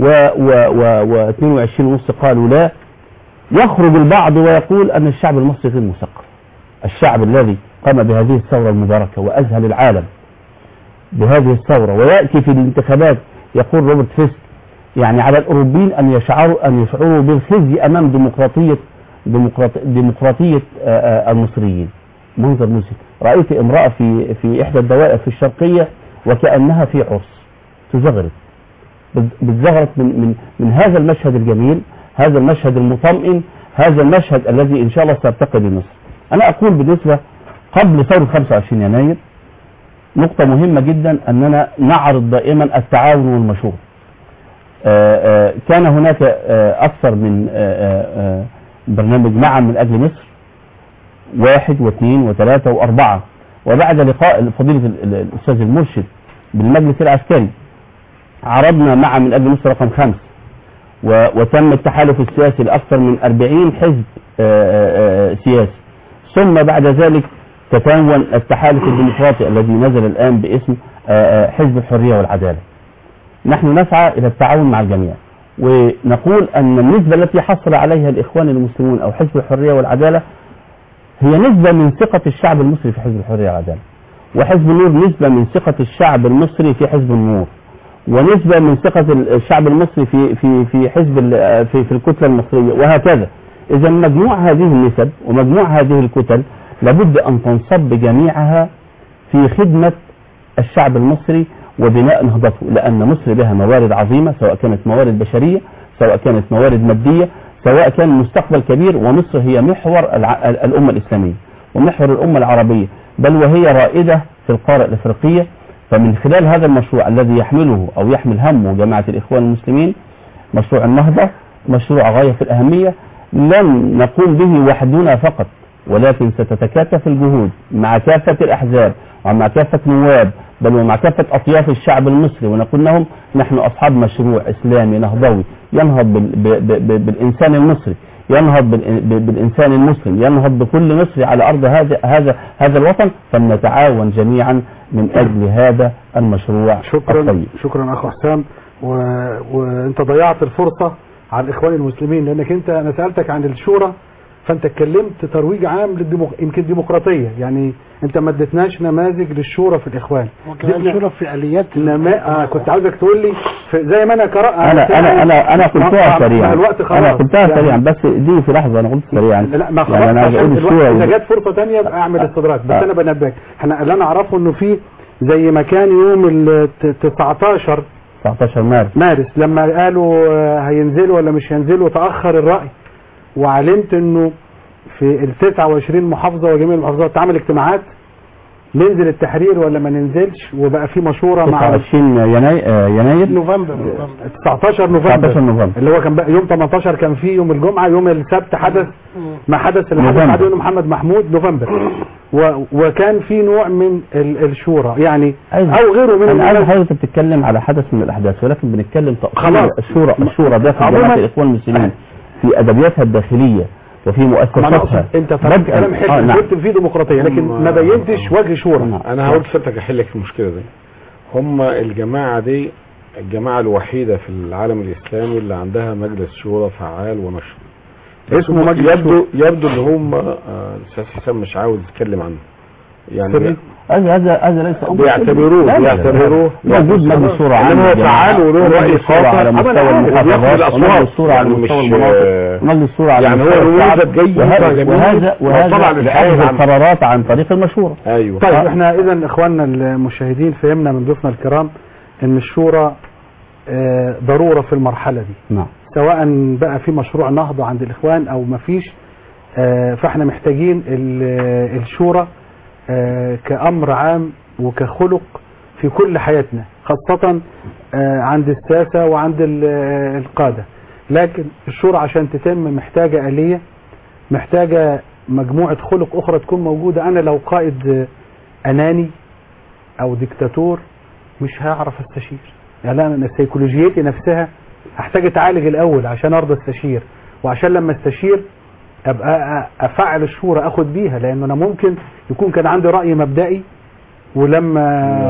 و22.5 قالوا لا يخرج البعض ويقول أن الشعب المصري غير مثقف الشعب الذي قام بهذه الثورة المباركة وأذهل العالم بهذه الثورة ويأتي في الانتخابات يقول روبرت فيست يعني على الأوروبيين أن يشعروا أن يشعروا بالخزي أمام ديمقراطية ديمقراط- ديمقراطية آه، آه، المصريين منظر مزهق رأيت امرأة في في إحدى الدوائر في الشرقية وكأنها في عرس تزغرد بت- بتزغرد من من من هذا المشهد الجميل هذا المشهد المطمئن هذا المشهد الذي إن شاء الله سيرتقي بمصر أنا أقول بالنسبة قبل ثورة 25 يناير نقطة مهمة جدا أننا نعرض دائما التعاون والمشورة آه، آه، كان هناك آه، أكثر من آه، آه، آه، برنامج معا من أجل مصر واحد واثنين وثلاثة وأربعة وبعد لقاء فضيلة ال- ال- الأستاذ المرشد بالمجلس العسكري عرضنا معا من أجل مصر رقم خمس و- وتم التحالف السياسي لأكثر من 40 حزب آه، آه، آه، سياسي ثم بعد ذلك تكون التحالف الديمقراطي الذي نزل الآن باسم آه، آه، حزب الحرية والعدالة نحن نسعى إلى التعاون مع الجميع ونقول أن النسبة التي حصل عليها الإخوان المسلمون أو حزب الحرية والعدالة هي نسبة من ثقة الشعب المصري في حزب الحرية والعدالة وحزب النور نسبة من ثقة الشعب المصري في حزب النور ونسبة من ثقة الشعب المصري في في في حزب ال- في في الكتلة المصرية وهكذا إذا مجموع هذه النسب ومجموع هذه الكتل لابد أن تنصب جميعها في خدمة الشعب المصري وبناء نهضته لأن مصر لها موارد عظيمة سواء كانت موارد بشرية سواء كانت موارد مادية سواء كان مستقبل كبير ومصر هي محور الع- الأمة الإسلامية ومحور الأمة العربية بل وهي رائدة في القارة الإفريقية فمن خلال هذا المشروع الذي يحمله أو يحمل همه جماعة الإخوان المسلمين مشروع النهضة مشروع غاية في الأهمية لن نقوم به وحدنا فقط ولكن ستتكاتف الجهود مع كافة الأحزاب ومع كافة نواب بل ومع كافة أطياف الشعب المصري ونقول لهم نحن أصحاب مشروع إسلامي نهضوي ينهض بال ب ب ب بالإنسان المصري ينهض بال ب بالإنسان المسلم ينهض بكل مصري على أرض هذا هذا هذا الوطن فلنتعاون جميعا من أجل هذا المشروع شكرا الطيب شكرا اخ حسام و... وانت ضيعت الفرصه على الاخوان المسلمين لانك انت انا سالتك عن الشورى فانت اتكلمت ترويج عام للديمق... يمكن ديمقراطيه يعني انت ما اديتناش نماذج للشورى في الاخوان وكمان اديتنا شرف في اليات نما... آه كنت عاوزك تقول لي في... زي ما انا قرأت انا انا انا انا قلتها مع- سريعا مع الوقت خلاص انا قلتها يعني- سريعا بس دي في لحظه انا قلت سريعا لا ما خلاص يعني انا عشان بقول الوقت الصوره اذا جت فرصه ثانيه ابقى اعمل استدراك بس آه. انا بنبهك احنا اللي انا اعرفه انه في زي ما كان يوم ال 19 19 مارس مارس لما قالوا آه، هينزلوا ولا مش هينزلوا تاخر الراي وعلمت انه في ال 29 محافظه وجميع المحافظات تعمل اجتماعات ننزل التحرير ولا ما ننزلش وبقى في مشوره مع 29 يناير آه، يناير نوفمبر نوفمبر 19 نوفمبر 19 نوفمبر اللي هو كان بقى يوم 18 كان فيه يوم الجمعه يوم السبت حدث ما حدث اللي حدث نوفمبر. بعد يوم محمد محمود نوفمبر و وكان في نوع من ال- الشورى يعني عايز- او غيره من انا عارف الناس حضرتك بتتكلم على حدث من الاحداث ولكن بنتكلم تأصيل خلاص. الشورى الشورى داخل عموماً- جماعه الاخوان المسلمين في ادبياتها الداخليه وفي ما أنا مؤسساتها أقصد انت فرقت بدءاً- كلام آه، حلو نعم. قلت فيه ديمقراطيه لكن هم- ما بينتش وجه شورى نعم. انا هقول لسيادتك احل لك المشكله دي هم الجماعه دي الجماعه الوحيده في العالم الاسلامي اللي عندها مجلس شورى فعال ونشط اسمه مجلس يبدو يبدو ان هم آه، الاستاذ حسام مش عاوز يتكلم عنه يعني سوري. هذا هذا هذا ليس امر بيعتبروه لا، لا، لا. بيعتبروه موجود مجلس شورى عام انما هو للجماعة. فعال وله ومجلس راي شورى خاطئ على مستوى المحافظات ومجلس شورى على يعني مستوى مش المناطق آه، ومجلس شورى على يعني هو مستوى نموذج الشعب جيد وهذا وجميل وهذا وطبعا وهذا الحياة لأخذ العامة. القرارات عن طريق المشورة ايوه طيب آه. احنا اذا اخواننا المشاهدين فهمنا من ضيوفنا الكرام ان الشورى آه، ضروره في المرحله دي نعم سواء بقى في مشروع نهضة عند الإخوان أو ما فيش آه، فاحنا محتاجين ال- الشورى آه، كأمر عام وكخلق في كل حياتنا خاصة آه، عند الساسة وعند ال- آه، القادة لكن الشورى عشان تتم محتاجة آلية محتاجة مجموعة خلق أخرى تكون موجودة أنا لو قائد آه، أناني أو ديكتاتور مش هعرف استشير يعني أنا سيكولوجيتي نفسها هحتاج اتعالج الاول عشان ارضى استشير وعشان لما استشير ابقى أ- افعل الشورى اخد بيها لان انا ممكن يكون كان عندي راي مبدئي ولما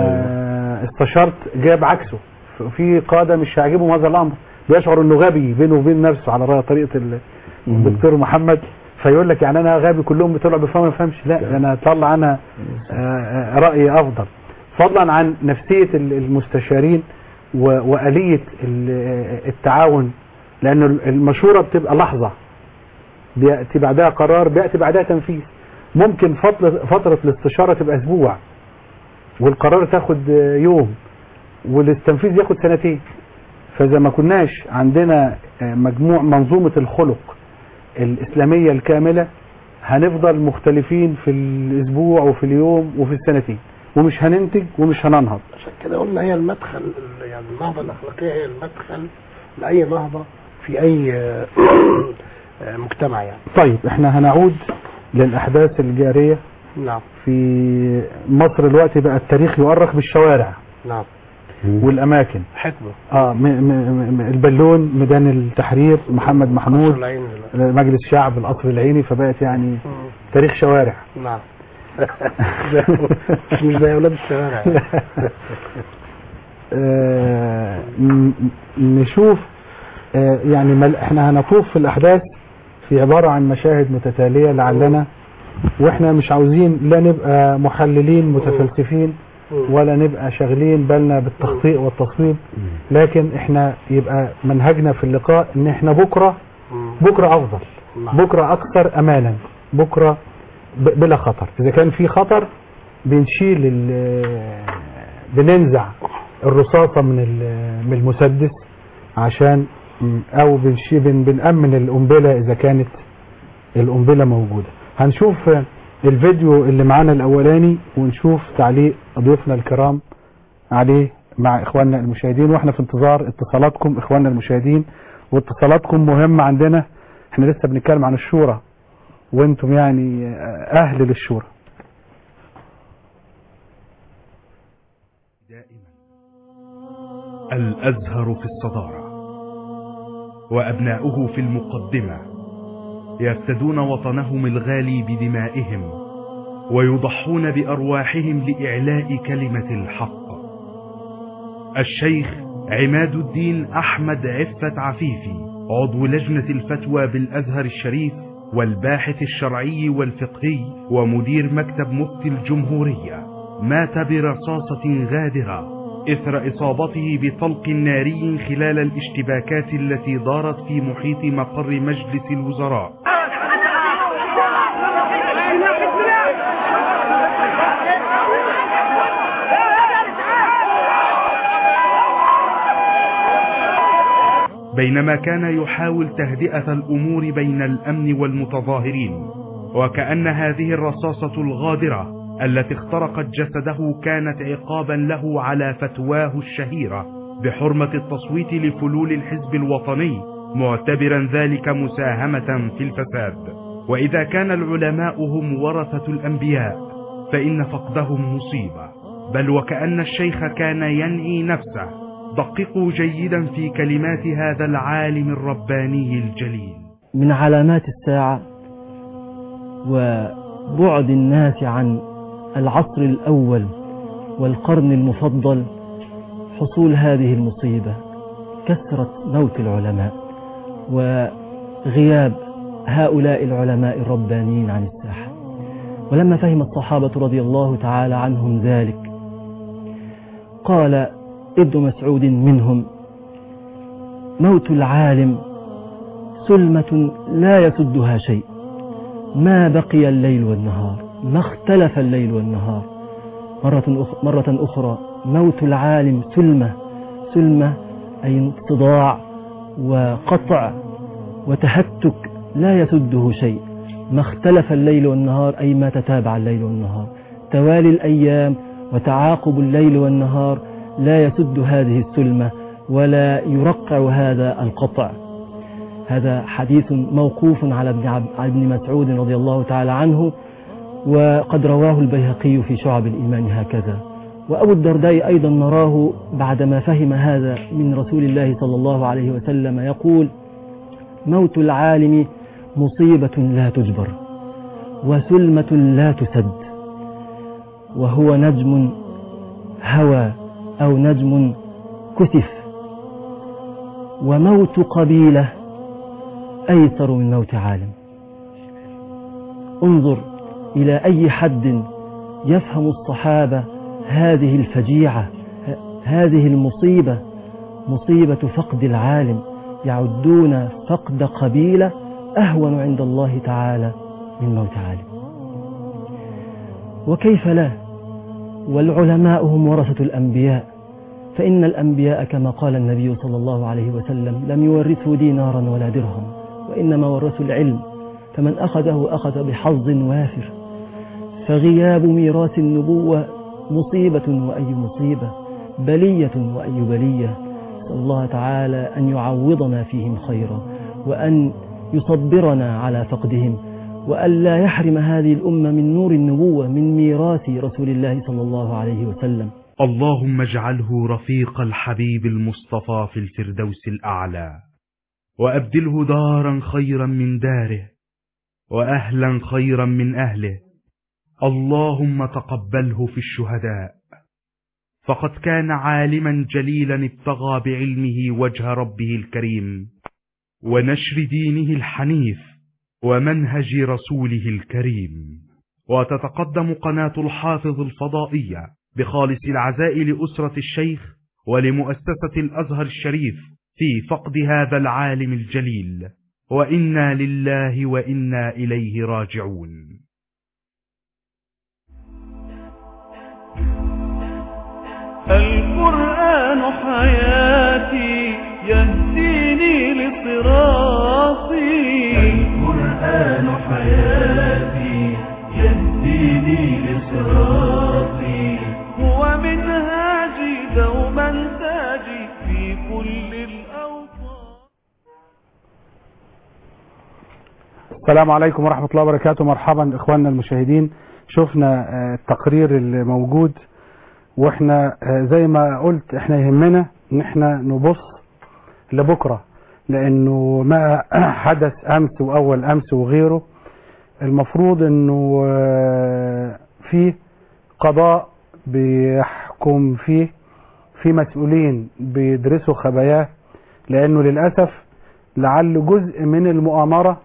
استشرت جاب عكسه ف- في قاده مش هيعجبهم هذا الامر بيشعر انه غبي بينه وبين نفسه على رأي طريقه ال- الدكتور محمد فيقول لك يعني انا غبي كلهم بيطلعوا بيفهموا ما يفهمش لا انا اطلع انا آه، آه، رايي افضل فضلا عن نفسيه ال- المستشارين و- وآلية ال- التعاون لأن المشورة بتبقى لحظة بيأتي بعدها قرار بيأتي بعدها تنفيذ ممكن فترة, فترة الاستشارة تبقى أسبوع والقرار تاخد يوم والتنفيذ ياخد سنتين فإذا ما كناش عندنا مجموع منظومة الخلق الإسلامية الكاملة هنفضل مختلفين في الأسبوع وفي اليوم وفي السنتين ومش هننتج ومش هننهض عشان كده قلنا هي المدخل ال- يعني النهضة الأخلاقية هي المدخل لأي نهضة في أي آه، آه، مجتمع يعني طيب احنا هنعود للأحداث الجارية نعم في مصر الوقت بقى التاريخ يؤرخ بالشوارع نعم والأماكن حكمة اه م م م البالون ميدان التحرير محمد قصر محمود العين دلوقتي. مجلس شعب القصر العيني فبقت يعني مم. تاريخ شوارع نعم مش مش زي أولاد الشوارع يعني. آه، ن- نشوف آه، يعني مل- احنا هنطوف في الاحداث في عبارة عن مشاهد متتالية لعلنا واحنا مش عاوزين لا نبقى محللين متفلسفين ولا نبقى شاغلين بالنا بالتخطيء والتصويب لكن احنا يبقى منهجنا في اللقاء ان احنا بكرة مم. بكرة افضل نعم. بكرة اكثر امانا بكرة ب- بلا خطر اذا كان في خطر بنشيل ال- بننزع الرصاصة من ال- من المسدس عشان او بنشي بن بنأمن القنبلة اذا كانت القنبلة موجودة هنشوف الفيديو اللي معانا الاولاني ونشوف تعليق ضيوفنا الكرام عليه مع اخواننا المشاهدين واحنا في انتظار اتصالاتكم اخواننا المشاهدين واتصالاتكم مهمة عندنا احنا لسه بنتكلم عن الشورى وانتم يعني اهل للشورى الأزهر في الصدارة وأبناؤه في المقدمة يفتدون وطنهم الغالي بدمائهم ويضحون بأرواحهم لإعلاء كلمة الحق الشيخ عماد الدين أحمد عفة عفيفي عضو لجنة الفتوى بالأزهر الشريف والباحث الشرعي والفقهي ومدير مكتب مفتي الجمهورية مات برصاصة غادرة إثر إصابته بطلق ناري خلال الاشتباكات التي دارت في محيط مقر مجلس الوزراء بينما كان يحاول تهدئة الأمور بين الأمن والمتظاهرين وكأن هذه الرصاصة الغادرة التي اخترقت جسده كانت عقابا له على فتواه الشهيرة بحرمة التصويت لفلول الحزب الوطني معتبرا ذلك مساهمة في الفساد وإذا كان العلماء هم ورثة الأنبياء فإن فقدهم مصيبة بل وكأن الشيخ كان ينعي نفسه دققوا جيدا في كلمات هذا العالم الرباني الجليل من علامات الساعة وبعد الناس عن العصر الأول والقرن المفضل حصول هذه المصيبة كثرة موت العلماء وغياب هؤلاء العلماء الربانيين عن الساحة ولما فهم الصحابة رضي الله تعالى عنهم ذلك قال ابن مسعود منهم موت العالم سلمة لا يسدها شيء ما بقي الليل والنهار ما اختلف الليل والنهار مرة, أخ مرة أخرى موت العالم سلمة سلمة أي انصداع وقطع وتهتك لا يسده شيء ما اختلف الليل والنهار أي ما تتابع الليل والنهار توالي الأيام وتعاقب الليل والنهار لا يسد هذه السلمة ولا يرقع هذا القطع هذا حديث موقوف على ابن, عب... على ابن مسعود رضي الله تعالى عنه وقد رواه البيهقي في شعب الإيمان هكذا وأبو الدرداء أيضا نراه بعدما فهم هذا من رسول الله صلى الله عليه وسلم يقول موت العالم مصيبة لا تجبر وسلمة لا تسد وهو نجم هوى أو نجم كثف وموت قبيلة أيسر من موت عالم انظر إلى أي حد يفهم الصحابة هذه الفجيعة هذه المصيبة مصيبة فقد العالم يعدون فقد قبيلة أهون عند الله تعالى من موت عالم وكيف لا والعلماء هم ورثة الأنبياء فإن الأنبياء كما قال النبي صلى الله عليه وسلم لم يورثوا دينارا ولا درهم وإنما ورثوا العلم فمن أخذه أخذ بحظ وافر فغياب ميراث النبوة مصيبة وأي مصيبة بلية وأي بلية نسأل الله تعالى أن يعوضنا فيهم خيرا وأن يصبرنا على فقدهم وأن لا يحرم هذه الأمة من نور النبوة من ميراث رسول الله صلى الله عليه وسلم اللهم اجعله رفيق الحبيب المصطفى في الفردوس الأعلى وأبدله دارا خيرا من داره وأهلا خيرا من أهله اللهم تقبله في الشهداء فقد كان عالما جليلا ابتغى بعلمه وجه ربه الكريم ونشر دينه الحنيف ومنهج رسوله الكريم وتتقدم قناة الحافظ الفضائية بخالص العزاء لأسرة الشيخ ولمؤسسة الأزهر الشريف في فقد هذا العالم الجليل وإنا لله وإنا إليه راجعون القرآن حياتي يهديني لصراطي القرآن حياتي يهديني لصراطي هو منهاجي دوما تاجي في كل الأوطان السلام عليكم ورحمة الله وبركاته مرحبا إخواننا المشاهدين شفنا آه، التقرير الموجود واحنا آه، زي ما قلت احنا يهمنا ان احنا نبص لبكرة لانه ما حدث امس واول امس وغيره المفروض انه آه، في قضاء بيحكم فيه في مسؤولين بيدرسوا خباياه لانه للاسف لعل جزء من المؤامرة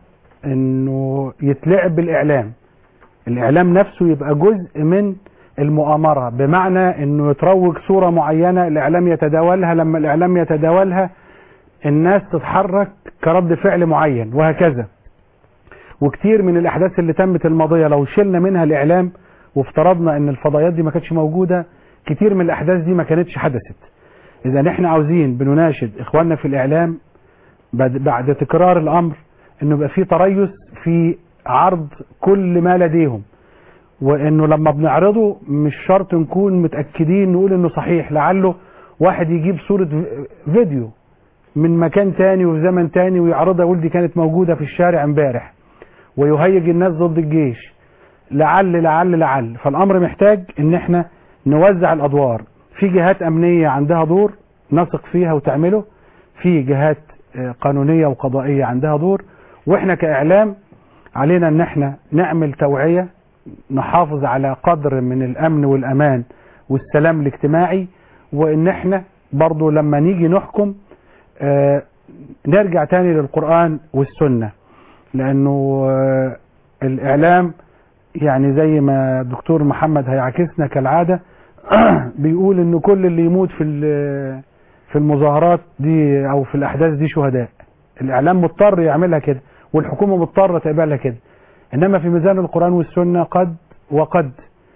انه يتلعب بالاعلام الاعلام نفسه يبقى جزء من المؤامرة بمعنى انه يتروج صورة معينة الاعلام يتداولها لما الاعلام يتداولها الناس تتحرك كرد فعل معين وهكذا وكتير من الاحداث اللي تمت الماضية لو شلنا منها الاعلام وافترضنا ان الفضائيات دي ما كانتش موجودة كتير من الاحداث دي ما كانتش حدثت اذا احنا عاوزين بنناشد اخواننا في الاعلام بعد, بعد تكرار الامر انه يبقى في تريث في عرض كل ما لديهم وانه لما بنعرضه مش شرط نكون متاكدين نقول انه صحيح لعله واحد يجيب صوره فيديو من مكان تاني وفي زمن تاني ويعرضها يقول دي كانت موجوده في الشارع امبارح ويهيج الناس ضد الجيش لعل لعل لعل فالامر محتاج ان احنا نوزع الادوار في جهات امنيه عندها دور نثق فيها وتعمله في جهات قانونيه وقضائيه عندها دور واحنا كاعلام علينا ان احنا نعمل توعيه نحافظ على قدر من الامن والامان والسلام الاجتماعي وان احنا برضو لما نيجي نحكم آه نرجع تاني للقرآن والسنة لانه آه الاعلام يعني زي ما الدكتور محمد هيعكسنا كالعادة بيقول ان كل اللي يموت في في المظاهرات دي او في الاحداث دي شهداء الاعلام مضطر يعملها كده والحكومة مضطرة تقبلها كده انما في ميزان القرآن والسنة قد وقد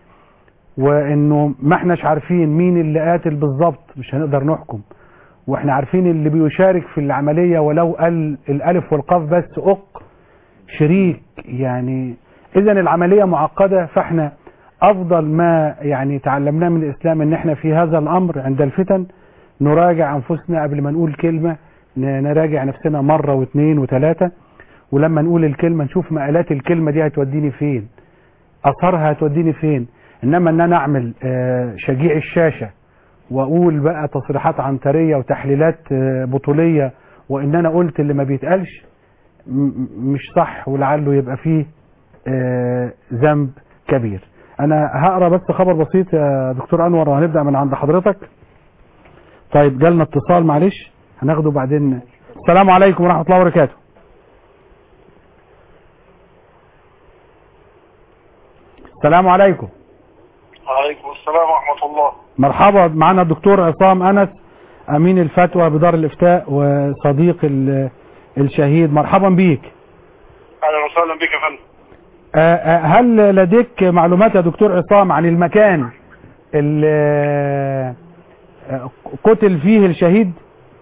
وانه ما احناش عارفين مين اللي قاتل بالظبط مش هنقدر نحكم واحنا عارفين اللي بيشارك في العملية ولو قال الالف والقاف بس اق شريك يعني اذا العملية معقدة فاحنا افضل ما يعني تعلمناه من الاسلام ان احنا في هذا الامر عند الفتن نراجع انفسنا قبل ما نقول كلمة نراجع نفسنا مرة واثنين وثلاثة ولما نقول الكلمة نشوف مقالات الكلمة دي هتوديني فين اثرها هتوديني فين انما ان انا اعمل شجيع الشاشة واقول بقى تصريحات عنترية وتحليلات بطولية وان انا قلت اللي ما بيتقالش مش صح ولعله يبقى فيه ذنب كبير انا هقرا بس خبر بسيط يا دكتور انور وهنبدا من عند حضرتك طيب جالنا اتصال معلش هناخده بعدين السلام عليكم ورحمه الله وبركاته السلام عليكم وعليكم السلام ورحمة الله مرحبا معنا الدكتور عصام أنس أمين الفتوى بدار الإفتاء وصديق الشهيد مرحبا بيك أهلا وسهلا بك يا فندم هل لديك معلومات يا دكتور عصام عن المكان اللي قتل فيه الشهيد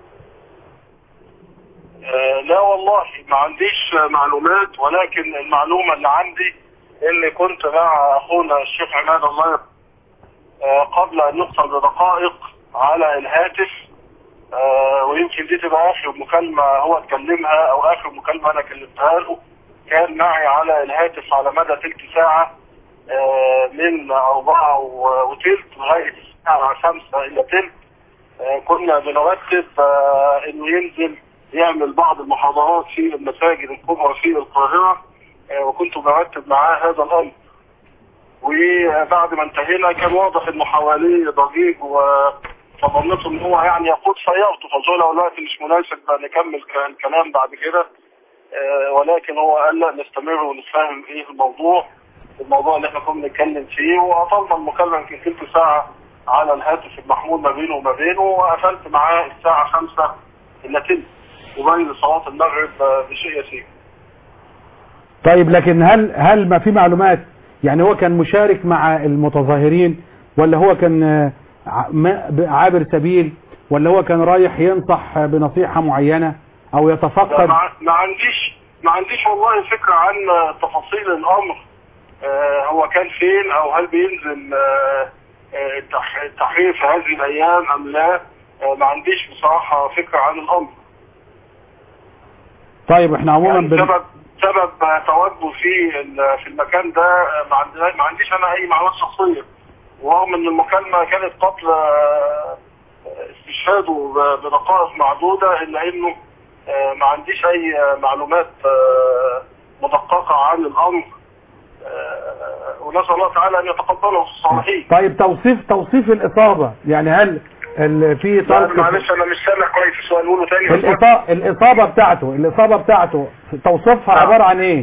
أه لا والله ما عنديش معلومات ولكن المعلومة اللي عندي اني كنت مع اخونا الشيخ عماد الله أه قبل ان يقتل بدقائق على الهاتف أه ويمكن دي تبقى اخر مكالمة هو اتكلمها او اخر مكالمة انا كلمتها له كان معي على الهاتف على مدى تلت ساعة من اربعة وتلت لغاية الساعة خمسة الى تلت كنا بنرتب انه ينزل يعمل بعض المحاضرات في المساجد الكبرى في القاهرة وكنت برتب معاه هذا الامر وبعد ما انتهينا كان واضح انه حواليه ضجيج فظنيت ان هو يعني يقود سيارته فقلت له الوقت مش مناسب نكمل الكلام بعد كده ولكن هو قال لا نستمر ونفهم ايه الموضوع الموضوع اللي احنا كنا بنتكلم فيه واطلنا المكالمه يمكن تلت ساعه على الهاتف المحمول ما بينه وما بينه وقفلت معاه الساعه 5 الا تلت وبين صلاه المغرب بشيء يسير طيب لكن هل هل ما في معلومات يعني هو كان مشارك مع المتظاهرين ولا هو كان عابر سبيل ولا هو كان رايح ينصح بنصيحة معينة او يتفقد ما عنديش ما عنديش والله فكرة عن تفاصيل الامر آه هو كان فين او هل بينزل آه التحرير في هذه الايام ام لا آه ما عنديش بصراحة فكرة عن الامر طيب احنا عموما يعني بن... سبب سبب تواجده في في المكان ده ما عندنا ما عنديش انا اي معلومات شخصيه ورغم ان المكالمه كانت قبل استشهاده بدقائق معدوده الا انه ما عنديش اي معلومات مدققه عن الامر ونسال الله تعالى ان يتقبله في الصالحين طيب توصيف توصيف الاصابه يعني هل ال- في لا، طلق معلش انا مش سامع كويس السؤال قوله تاني بس. الإصابة, الإصابة بتاعته الإصابة بتاعته توصفها عبارة عن إيه؟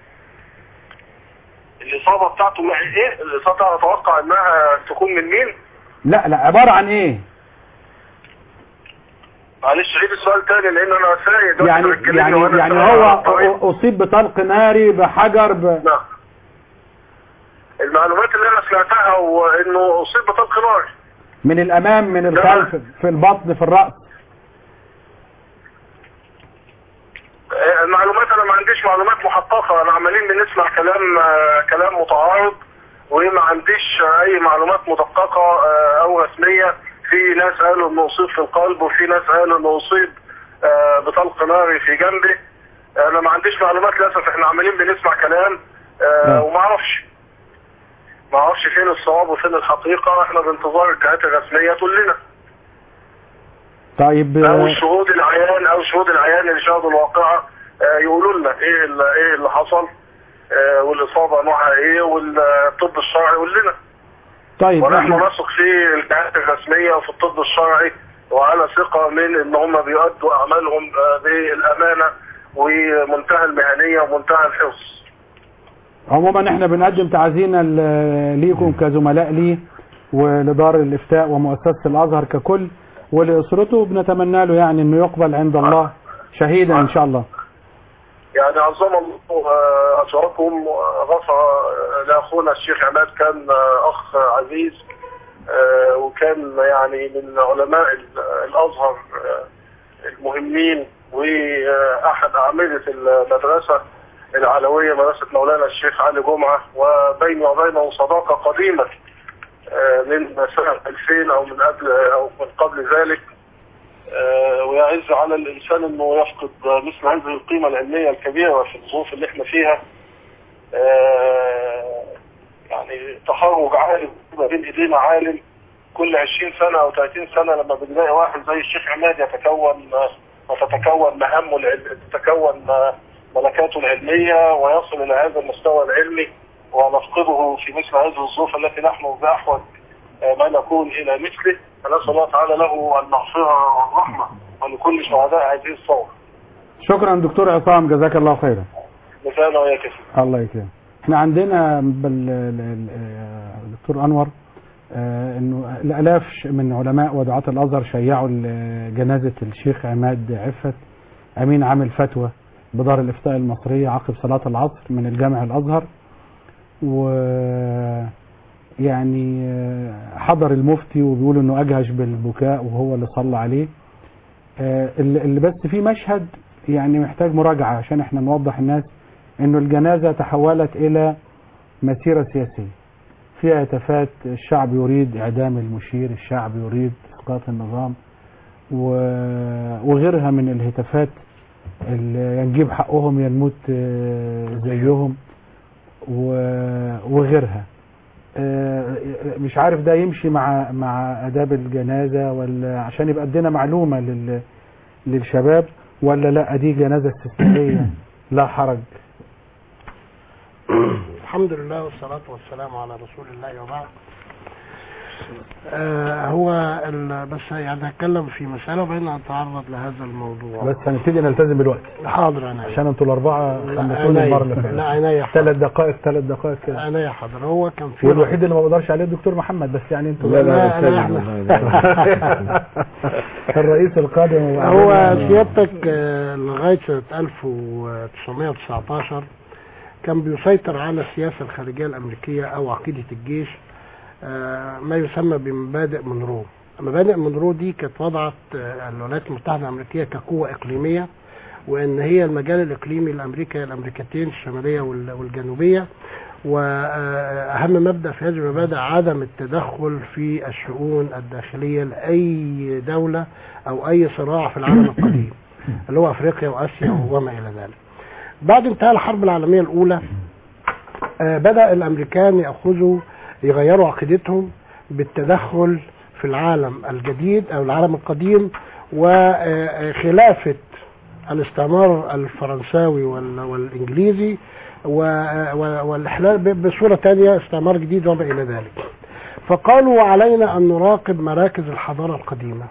الاصابه بتاعته مع ايه الاصابه اتوقع انها تكون من مين لا لا عبارة عن إيه؟ معلش عيد السؤال تاني لان انا سايق دلوقتي يعني بتكلمني يعني وأنا يعني سايق هو على الطريق. أ- أصيب بطلق ناري بحجر ب... نعم المعلومات اللي انا سمعتها وانه اصيب بطلق نار من الأمام من الخلف في البطن في الرأس آه، المعلومات انا ما عنديش معلومات محققه انا عمالين بنسمع كلام آه، كلام متعارض وما عنديش آه، اي معلومات مدققه آه، او رسميه في ناس قالوا انه اصيب في القلب وفي ناس قالوا انه اصيب آه، بطلق ناري في جنبه انا ما عنديش معلومات للاسف احنا عمالين بنسمع كلام آه، نعم. وما اعرفش ما اعرفش فين الصواب وفين الحقيقه احنا بانتظار الجهات الرسميه تقول لنا طيب او آه، الشهود العيان او شهود العيان اللي شاهدوا الواقعه آه، يقولوا لنا ايه اللي ايه اللي حصل آه، والاصابه نوعها ايه والطب الشرعي يقول لنا طيب ونحن احنا نثق في الجهات الرسميه وفي الطب الشرعي وعلى ثقه من ان هم بيؤدوا اعمالهم آه، بالامانه ومنتهى المهنيه ومنتهى الحرص عموما احنا بنقدم تعزينا ل- ليكم كزملاء لي ولدار الافتاء ومؤسسة الازهر ككل ولاسرته بنتمنى له يعني انه يقبل عند الله شهيدا ان شاء الله يعني عظم الله آه، اجركم وغفر آه، لاخونا الشيخ عماد كان آه، اخ عزيز آه، وكان يعني من علماء ال- الازهر آه، المهمين واحد اعمده المدرسه العلويه مدرسه مولانا الشيخ علي جمعه وبيني وبينه صداقه قديمه آه، من سنه 2000 او من قبل او من قبل ذلك آه، ويعز على الإنسان أنه يفقد مثل هذه القيمة العلمية الكبيرة في الظروف اللي احنا فيها آه، يعني تخرج عالم ما بين إيدينا عالم كل 20 سنة أو 30 سنة لما بنلاقي واحد زي الشيخ عماد يتكون وتتكون مهامه العل- تتكون ملكاته العلمية ويصل إلى هذا المستوى العلمي ونفقده في مثل هذه الظروف التي نحن بأحوج آه، ما نكون إلى مثله فنسأل الله تعالى له المغفرة والرحمة ولكل شهداء هذه الصور شكرا دكتور عصام جزاك الله خيرا مثالنا وياك يا سيدي. الله يكرمك احنا عندنا بال... ال- ال- آه، الدكتور انور آه، انه الالاف ش- من علماء ودعاة الازهر شيعوا ال- جنازة الشيخ عماد عفت امين عام فتوى بدار الافتاء المصرية عقب صلاة العصر من الجامع الازهر و يعني آه، حضر المفتي وبيقول انه اجهش بالبكاء وهو اللي صلى عليه آه، اللي اللي بس في مشهد يعني محتاج مراجعة عشان احنا نوضح الناس انه الجنازة تحولت الى مسيرة سياسية فيها هتافات الشعب يريد اعدام المشير الشعب يريد اسقاط النظام و- وغيرها من الهتافات اللي نجيب حقهم يا نموت آه، زيهم و- وغيرها آه، مش عارف ده يمشي مع مع اداب الجنازه ولا عشان يبقى ادينا معلومه لل للشباب ولا لا دي جنازه استثنائيه لا حرج الحمد لله والصلاة والسلام على رسول الله وبعد آه هو ال- بس يعني هتكلم في مسألة وبعدين هنتعرض لهذا الموضوع بس هنبتدي نلتزم بالوقت حاضر انا عشان انتوا الاربعه لا، خلصوني عينيا. المره اللي لا فاتت عينيا ثلاث دقائق ثلاث دقائق كده انا يا حاضر هو كان في والوحيد اللي ما بقدرش عليه الدكتور محمد بس يعني انتوا لا، لا، لا، لا. الرئيس القادم هو سيادتك آه، لغاية سنة 1919 كان بيسيطر على السياسة الخارجية الأمريكية أو عقيدة الجيش آه، ما يسمى بمبادئ مونرو مبادئ مونرو دي كانت وضعت آه، الولايات المتحدة الأمريكية كقوة إقليمية وإن هي المجال الإقليمي لأمريكا الأمريكتين الشمالية وال- والجنوبية وأهم مبدأ في هذه المبادئ عدم التدخل في الشؤون الداخلية لأي دولة أو أي صراع في العالم القديم اللي هو أفريقيا وآسيا وما إلى ذلك بعد انتهاء الحرب العالمية الأولى آه، بدأ الأمريكان يأخذوا يغيروا عقيدتهم بالتدخل في العالم الجديد أو العالم القديم وخلافة الاستعمار الفرنساوي وال- والإنجليزي و- و- والإحلال ب- بصورة تانية استعمار جديد وما إلى ذلك فقالوا علينا أن نراقب مراكز الحضارة القديمة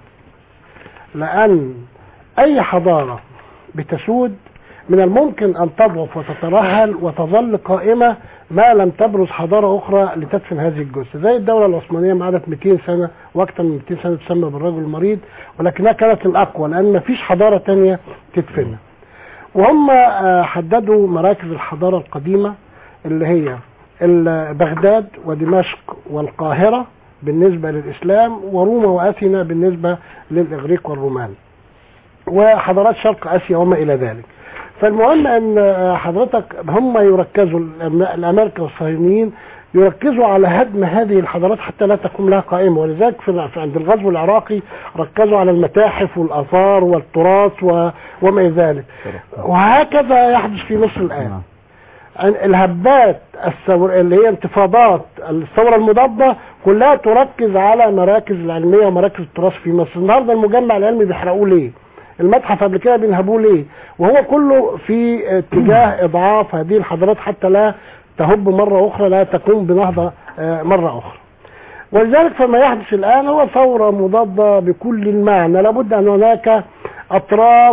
لأن أي حضارة بتسود من الممكن أن تضعف وتترهل وتظل قائمة ما لم تبرز حضارة أخرى لتدفن هذه الجثة زي الدولة العثمانية ما عادت 200 سنة وأكثر من 200 سنة تسمى بالرجل المريض ولكنها كانت الأقوى لأن ما فيش حضارة تانية تدفنها وهم آه، حددوا مراكز الحضارة القديمة اللي هي ال- بغداد ودمشق والقاهرة بالنسبة للإسلام وروما وأثينا بالنسبة للإغريق والرومان وحضارات شرق آسيا وما إلى ذلك فالمهم أن آه، حضرتك هم يركزوا الأم- الأمريكا والصهيونيين يركزوا على هدم هذه الحضارات حتى لا تكون لها قائمة ولذلك في في- عند الغزو العراقي ركزوا على المتاحف والآثار والتراث و- وما إلى ذلك وهكذا يحدث في مصر الآن نعم. أن الهبات الثور اللي هي انتفاضات الثورة المضادة كلها تركز على مراكز العلمية ومراكز التراث في مصر النهاردة المجمع العلمي بيحرقوه ليه المتحف قبل كده بينهبوه ليه وهو كله في اتجاه اضعاف هذه الحضارات حتى لا تهب مرة اخرى لا تقوم بنهضة آه، مرة اخرى ولذلك فما يحدث الان هو ثورة مضادة بكل المعنى لابد ان هناك اطراف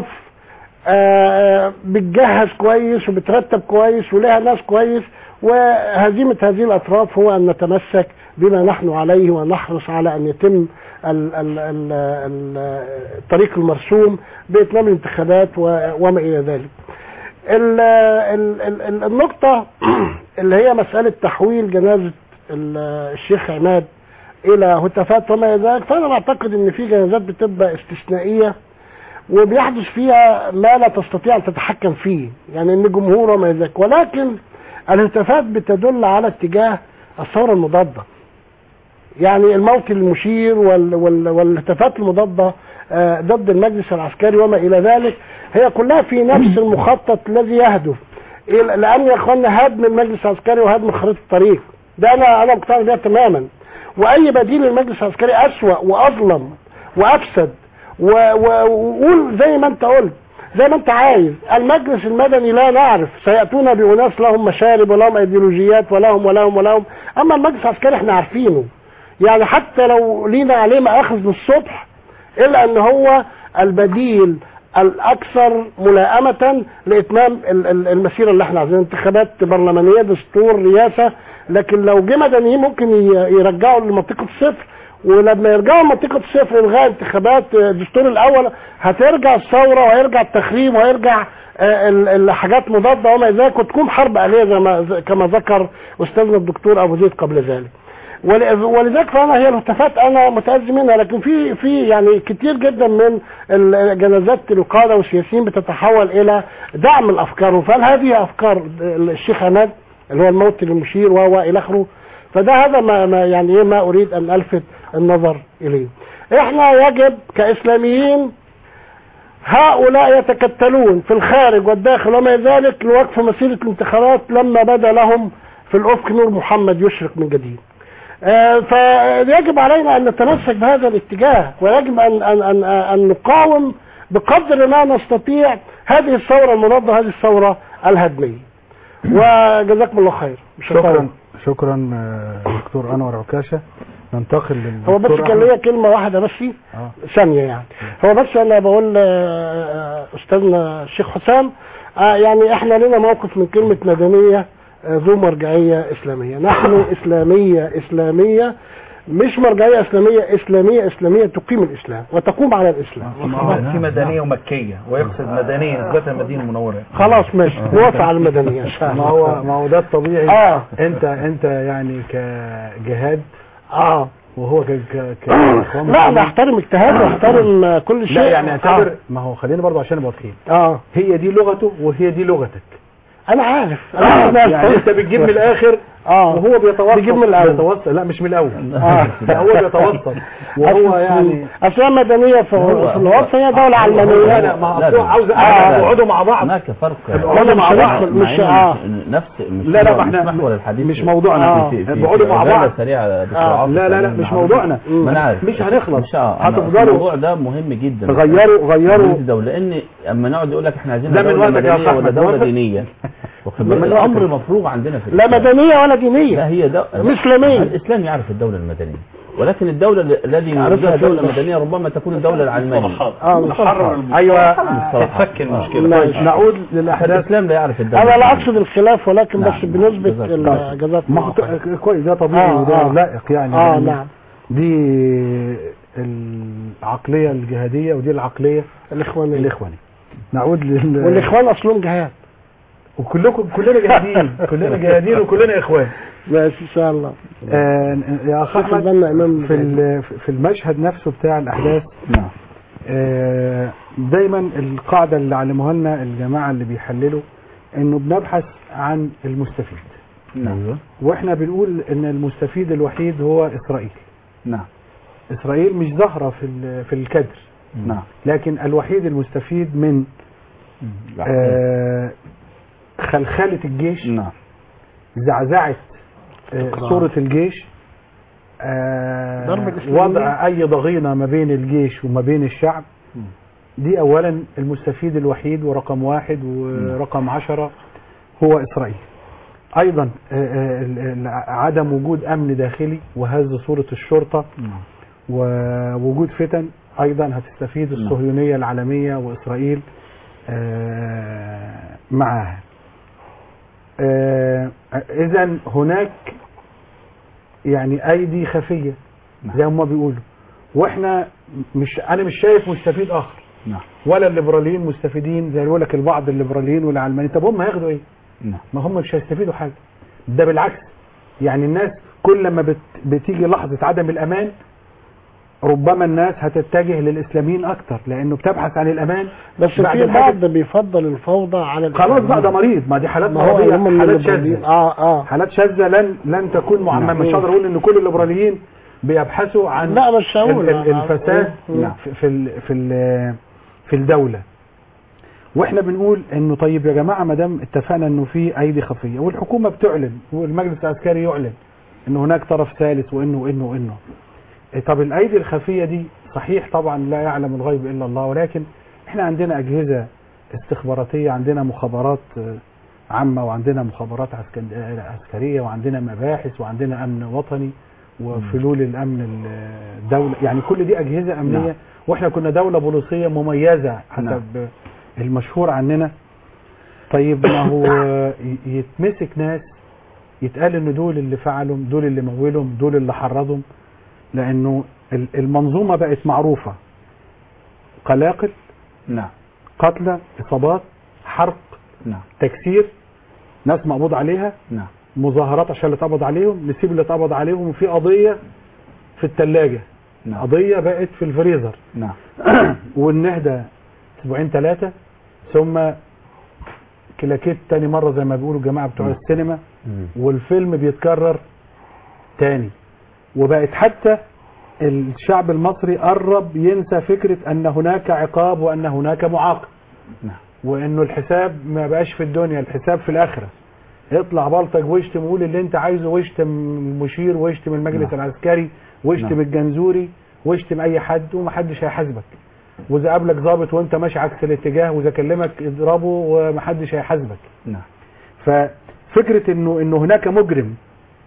آه، بتجهز كويس وبترتب كويس ولها ناس كويس وهزيمة هذه الأطراف هو أن نتمسك بما نحن عليه ونحرص على أن يتم ال ال ال ال الطريق المرسوم بإتمام الانتخابات و- وما إلى ذلك ال ال ال ال النقطة اللي هي مسألة تحويل جنازة ال- الشيخ عماد إلى هتافات وما إلى ذلك فأنا بعتقد إن في جنازات بتبقى استثنائية وبيحدث فيها ما لا تستطيع ان تتحكم فيه يعني ان جمهور وما إلى ذلك ولكن الهتافات بتدل على اتجاه الثوره المضاده يعني الموت المشير وال وال والهتافات المضاده آه، ضد المجلس العسكري وما الى ذلك هي كلها في نفس المخطط الذي يهدف إلى- لان يا اخوانا هدم المجلس العسكري وهدم خريطه الطريق ده انا انا مقتنع بيها تماما واي بديل للمجلس العسكري اسوا واظلم وافسد و- و- وقول زي ما انت قلت زي ما انت عايز المجلس المدني لا نعرف سيأتون بأناس لهم مشارب ولهم ايديولوجيات ولهم ولهم ولهم اما المجلس العسكري احنا عارفينه يعني حتى لو لينا عليه مآخذ للصبح الا ان هو البديل الاكثر ملائمة لاتمام ال- ال- المسيرة اللي احنا عايزينها انتخابات برلمانية دستور رئاسة لكن لو جه مدنيين ممكن ي- يرجعوا لمنطقة الصفر ولما يرجعوا لمنطقة الصفر الغاء انتخابات آه، الدستور الاول هترجع الثورة وهيرجع التخريب وهيرجع آه، ال- الحاجات مضادة وما الى ذلك وتكون حرب آلية زي ما ز- كما ذكر استاذنا الدكتور ابو زيد قبل ذلك ول- ولذلك فانا هي الهتافات انا متأذي منها لكن في في يعني كتير جدا من الجنازات القاده والسياسيين بتتحول الى دعم الافكار فهل هذه افكار الشيخ عماد اللي هو الموت للمشير و الى اخره فده هذا ما, ما يعني ايه ما اريد ان الفت النظر اليه احنا يجب كاسلاميين هؤلاء يتكتلون في الخارج والداخل وما إلى ذلك لوقف مسيرة الانتخابات لما بدا لهم في الأفق نور محمد يشرق من جديد آه، فيجب علينا أن نتمسك بهذا الاتجاه ويجب أن, أن, أن, أن نقاوم بقدر ما نستطيع هذه الثورة المضادة هذه الثورة الهدمية وجزاكم الله خير مش شكرا هطول. شكرا آه، دكتور انور عكاشه ننتقل هو بس للدكتور كان أحمد. ليا كلمة واحدة بس آه. ثانية يعني هو بس أنا بقول آه، آه، أستاذنا الشيخ حسام آه، يعني إحنا لنا موقف من كلمة مدنية آه، ذو مرجعية إسلامية نحن إسلامية إسلامية مش مرجعية إسلامية إسلامية إسلامية تقيم الإسلام وتقوم على الإسلام في مدنيه ومكيه ويقصد مدنيه نسبه المدينه المنوره خلاص ماشي نوافق على المدنية إن شاء ما الله هو ما هو ده الطبيعي آه. انت انت يعني كجهاد آه وهو ك ك كإخوان لا مسلمين. نحترم اجتهاد ونحترم آه، كل شيء لا يعني اعتبر آه. ما هو خلينا برضه عشان نبقى واضحين آه هي دي لغته وهي دي لغتك أنا عارف أنا عارف يعني انت بتجيب من الاخر آه وهو بيتوسط بيجيب من الأول. بيتوسط لا مش من الاول آه. لا هو بيتوسط وهو يعني اصل هي مدنيه في هو- في الوسط هي دوله لا علمانيه لا ما لا، هو لا. عاوز آه. يقعدوا مع بعض هناك فرق اقعدوا مع مش بعض هندخل. مع مش- إن آه. نفس مش لا لا هو ما احنا مش محور الحديث مش موضوعنا آه. في- في- نقعدوا في مع أجندة بعض. سريعة يا دكتور آه. عاطف. لا لا لا لأن مش حضرتك- موضوعنا ما انا عارف مش هنخلص مش اه أنا- هتفضلوا الموضوع ده مهم جدا غيروا غيروا دولة لان اما نقعد يقول لك احنا عايزين ده من دولة وقتك يا مدنية أخ ولا أحمد، دولة وقتك؟ دينية واخد واخد بالك؟ الامر مفروغ عندنا في لا الإسلام. مدنيه ولا لا دينيه هي دو... إسلامية. الاسلام يعرف الدوله المدنيه ولكن الدوله ال- الذي يعرفها دوله مدنيه ربما تكون الدوله العلمانيه اه ايوه الصراحة. تفك آه. المشكله ماشي. نعود للاحداث الاسلام لا يعرف الدوله انا لا المدنية. اقصد الخلاف ولكن نعم، بس نعم. بنسبه جزاك الله. ال- جزاك ما الله هو خير. ك- كويس ده طبيعي آه، وده آه. لائق يعني اه لأن نعم دي العقليه الجهاديه ودي العقليه الاخوانيه الاخوانيه نعود لل والاخوان اصلهم جهاد وكلكم كلنا جاهدين كلنا جاهدين وكلنا اخوان ماشي ان شاء الله آه يا اخ شوف احمد البنا امام في ال- في المشهد نفسه بتاع الاحداث نعم آه، دايما القاعده اللي علموها لنا الجماعه اللي بيحللوا انه بنبحث عن المستفيد نعم واحنا بنقول ان المستفيد الوحيد هو اسرائيل نعم اسرائيل مش ظاهره في ال- في الكدر نعم لكن الوحيد المستفيد من آه، خلخله الجيش نعم زعزعه آه، صوره الجيش آه، ضرب الإسلاميين. وضع اي ضغينه ما بين الجيش وما بين الشعب دي اولا المستفيد الوحيد ورقم واحد ورقم عشرة هو اسرائيل ايضا آه، آه، ال- ال- عدم وجود امن داخلي وهز صورة الشرطة ووجود فتن ايضا هتستفيد الصهيونية العالمية واسرائيل آه، معاها اذا هناك يعني ايدي خفية زي ما بيقولوا واحنا مش انا مش شايف مستفيد اخر نعم ولا الليبراليين مستفيدين زي ما بيقول لك البعض الليبراليين والعلمانيين طب هم هياخدوا ايه؟ نعم ما هم مش هيستفيدوا حاجه ده بالعكس يعني الناس كل ما بت... بتيجي لحظه عدم الامان ربما الناس هتتجه للاسلاميين اكتر لانه بتبحث عن الامان بس بعد في الحاجة- بعض بيفضل الفوضى على خلاص بقى ده مريض ما دي حالات ما هو مرضيه هم حالات الليبراليين. شاذه اه اه حالات شاذه لن لن تكون معممه نعم. مش هقدر اقول ان كل الليبراليين بيبحثوا عن لا مش هقول ال- ال- أنا- الفساد نعم. في في ال- في ال- في الدوله واحنا بنقول انه طيب يا جماعه ما دام اتفقنا انه في ايدي خفيه والحكومه بتعلن والمجلس العسكري يعلن ان هناك طرف ثالث وانه وانه وانه إيه طب الايدي الخفيه دي صحيح طبعا لا يعلم الغيب الا الله ولكن احنا عندنا اجهزه استخباراتيه عندنا مخابرات آه، عامه وعندنا مخابرات عسكن- آه، عسكريه وعندنا مباحث وعندنا امن وطني وفلول الامن ال- الدوله يعني كل دي اجهزه امنيه نعم. واحنا كنا دوله بوليسيه مميزه حسب المشهور عننا طيب ما هو ي- يتمسك ناس يتقال ان دول اللي فعلوا دول اللي مولهم دول اللي حرضهم لانه ال- المنظومه بقت معروفه قلاقل نعم قتلى اصابات حرق نعم تكسير ناس مقبوض عليها نعم مظاهرات عشان اللي اتقبض عليهم نسيب اللي اتقبض عليهم وفي قضيه في الثلاجه نعم قضيه بقت في الفريزر نعم ونهدى اسبوعين ثلاثه ثم كلاكيت تاني مره زي ما بيقولوا الجماعه بتوع السينما والفيلم بيتكرر تاني وبقت حتى الشعب المصري قرب ينسى فكره ان هناك عقاب وان هناك معاقب نعم. وانه الحساب ما بقاش في الدنيا الحساب في الاخره اطلع بلطج واشتم وقول اللي انت عايزه واشتم المشير واشتم المجلس نعم. العسكري واشتم نعم. الجنزوري واشتم اي حد ومحدش هيحاسبك واذا قابلك ضابط وانت ماشي عكس الاتجاه واذا كلمك اضربه ومحدش هيحاسبك نعم ففكره انه انه هناك مجرم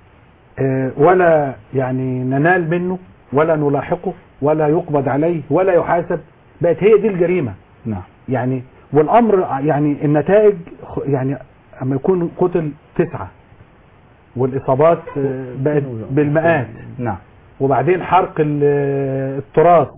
آه، ولا يعني ننال منه ولا نلاحقه ولا يقبض عليه ولا يحاسب بقت هي دي الجريمه نعم يعني والامر يعني النتائج خ- يعني اما يكون قتل تسعه والاصابات آه، بقت بالمئات نعم وبعدين حرق ال- التراث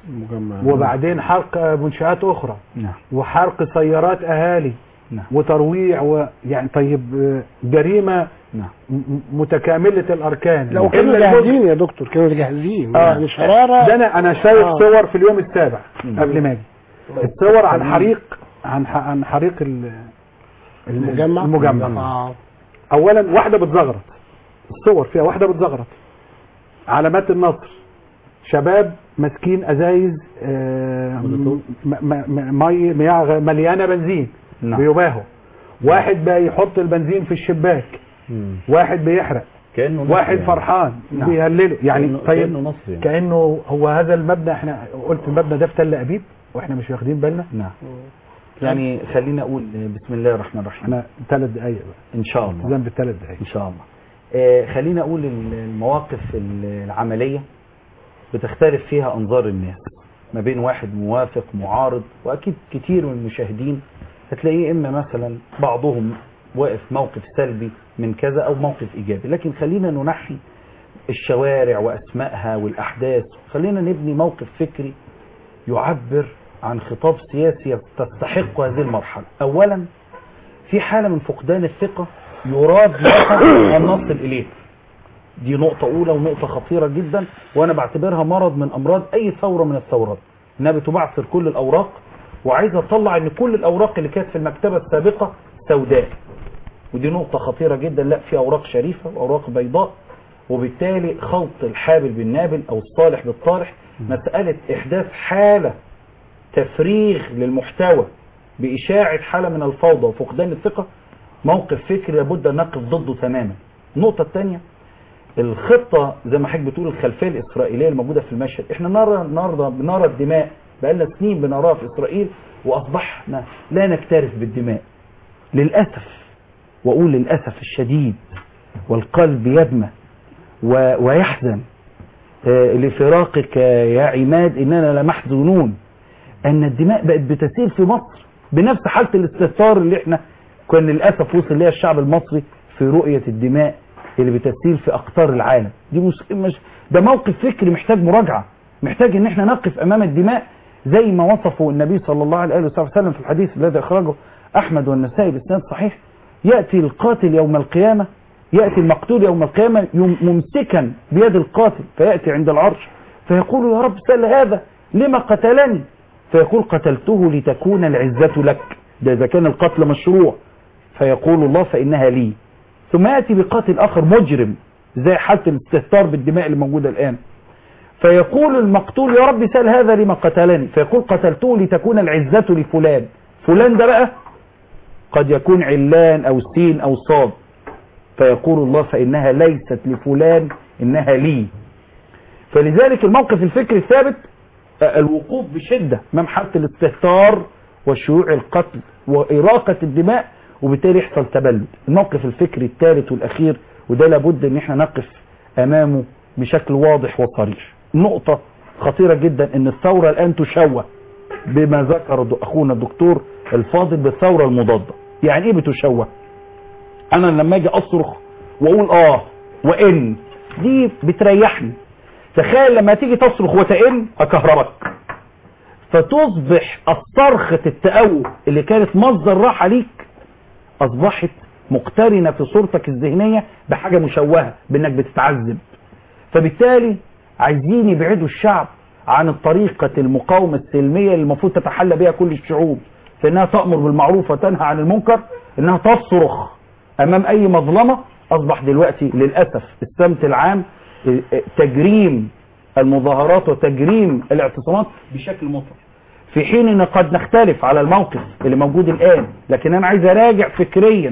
وبعدين حرق آه، منشآت اخرى نعم وحرق سيارات اهالي نعم وترويع ويعني طيب آه، جريمه نعم م- م- متكامله الاركان لو كانوا إلا المجرم- جاهزين يا دكتور كانوا جاهزين آه. يعني شرارة ده انا انا شايف آه. صور في اليوم السابع مم. قبل ما اجي الصور عن حريق عن ح- عن حريق ال- ال- المجمع المجمع آه. اولا واحده بتزغرط الصور فيها واحده بتزغرط علامات النصر شباب ماسكين ازايز آه، م- م- م- مي مياه غ- مليانه بنزين نعم بيباهوا واحد بقى يحط البنزين في الشباك مم. واحد بيحرق كأنه نصر واحد يعني. فرحان نعم. بيهلله يعني كأنه, طيب كأنه نصر يعني. كانه هو هذا المبنى احنا قلت المبنى ده في تل ابيب واحنا مش واخدين بالنا نعم يعني خلينا اقول بسم الله الرحمن الرحيم احنا ثلاث دقايق بقى ان شاء الله التزام بالثلاث دقايق ان شاء الله آه خلينا اقول ال- المواقف ال- العمليه بتختلف فيها انظار الناس ما بين واحد موافق معارض واكيد كتير من المشاهدين هتلاقيه اما مثلا بعضهم واقف موقف سلبي من كذا او موقف ايجابي لكن خلينا ننحي الشوارع واسمائها والاحداث خلينا نبني موقف فكري يعبر عن خطاب سياسي تستحق هذه المرحله اولا في حاله من فقدان الثقه يراد لها ان نصل اليها دي نقطة أولى ونقطة خطيرة جدا وأنا بعتبرها مرض من أمراض أي ثورة من الثورات إنها بتبعثر كل الأوراق وعايزة تطلع إن كل الأوراق اللي كانت في المكتبة السابقة سوداء ودي نقطة خطيرة جدا لا في أوراق شريفة وأوراق بيضاء وبالتالي خلط الحابل بالنابل أو الصالح بالطالح مسألة إحداث حالة تفريغ للمحتوى بإشاعة حالة من الفوضى وفقدان الثقة موقف فكري لابد أن نقف ضده تماما النقطة الثانية الخطة زي ما حضرتك بتقول الخلفية الإسرائيلية الموجودة في المشهد احنا نرى النهارده بنرى الدماء بقالنا سنين بنراها في إسرائيل وأصبحنا لا نكترث بالدماء للأسف وأقول للأسف الشديد والقلب يدمى و- ويحزن آه، لفراقك يا عماد إننا لمحزونون أن الدماء بقت بتسيل في مصر بنفس حالة الاستهتار اللي احنا كان للأسف وصل ليها الشعب المصري في رؤية الدماء اللي بتسيل في أقطار العالم دي مش مش ده موقف فكري محتاج مراجعة محتاج ان احنا نقف امام الدماء زي ما وصفه النبي صلى الله عليه وآله وسلم في الحديث الذي اخرجه احمد والنسائي باسناد صحيح ياتي القاتل يوم القيامه ياتي المقتول يوم القيامه يم- ممسكا بيد القاتل فياتي عند العرش فيقول يا رب سل هذا لما قتلني فيقول قتلته لتكون العزه لك ده اذا كان القتل مشروع فيقول الله فانها لي ثم ياتي بقاتل اخر مجرم زي حاله الاستهتار بالدماء اللي موجوده الان فيقول المقتول يا رب سال هذا لما قتلني فيقول قتلته لتكون العزة لفلان فلان ده بقى قد يكون علان او سين او صاد فيقول الله فإنها ليست لفلان إنها لي فلذلك الموقف الفكري الثابت آه، الوقوف بشدة امام حالة الاستهتار وشيوع القتل وإراقة الدماء وبالتالي يحصل تبلد الموقف الفكري الثالث والأخير وده لابد ان احنا نقف امامه بشكل واضح وصريح نقطة خطيرة جدا ان الثورة الان تشوه بما ذكر د- اخونا الدكتور الفاضل بالثورة المضادة يعني ايه بتشوه انا لما اجي اصرخ واقول اه وان دي بتريحني تخيل لما تيجي تصرخ وتئن اكهربك فتصبح الصرخة التأوه اللي كانت مصدر راحة ليك اصبحت مقترنة في صورتك الذهنية بحاجة مشوهة بانك بتتعذب فبالتالي عايزين يبعدوا الشعب عن الطريقة المقاومة السلمية اللي المفروض تتحلى بها كل الشعوب في انها تأمر بالمعروف وتنهى عن المنكر انها تصرخ امام اي مظلمة اصبح دلوقتي للأسف السمت العام اه، اه، تجريم المظاهرات وتجريم الاعتصامات بشكل مطلق في حين ان قد نختلف على الموقف اللي موجود الان لكن انا عايز اراجع فكريا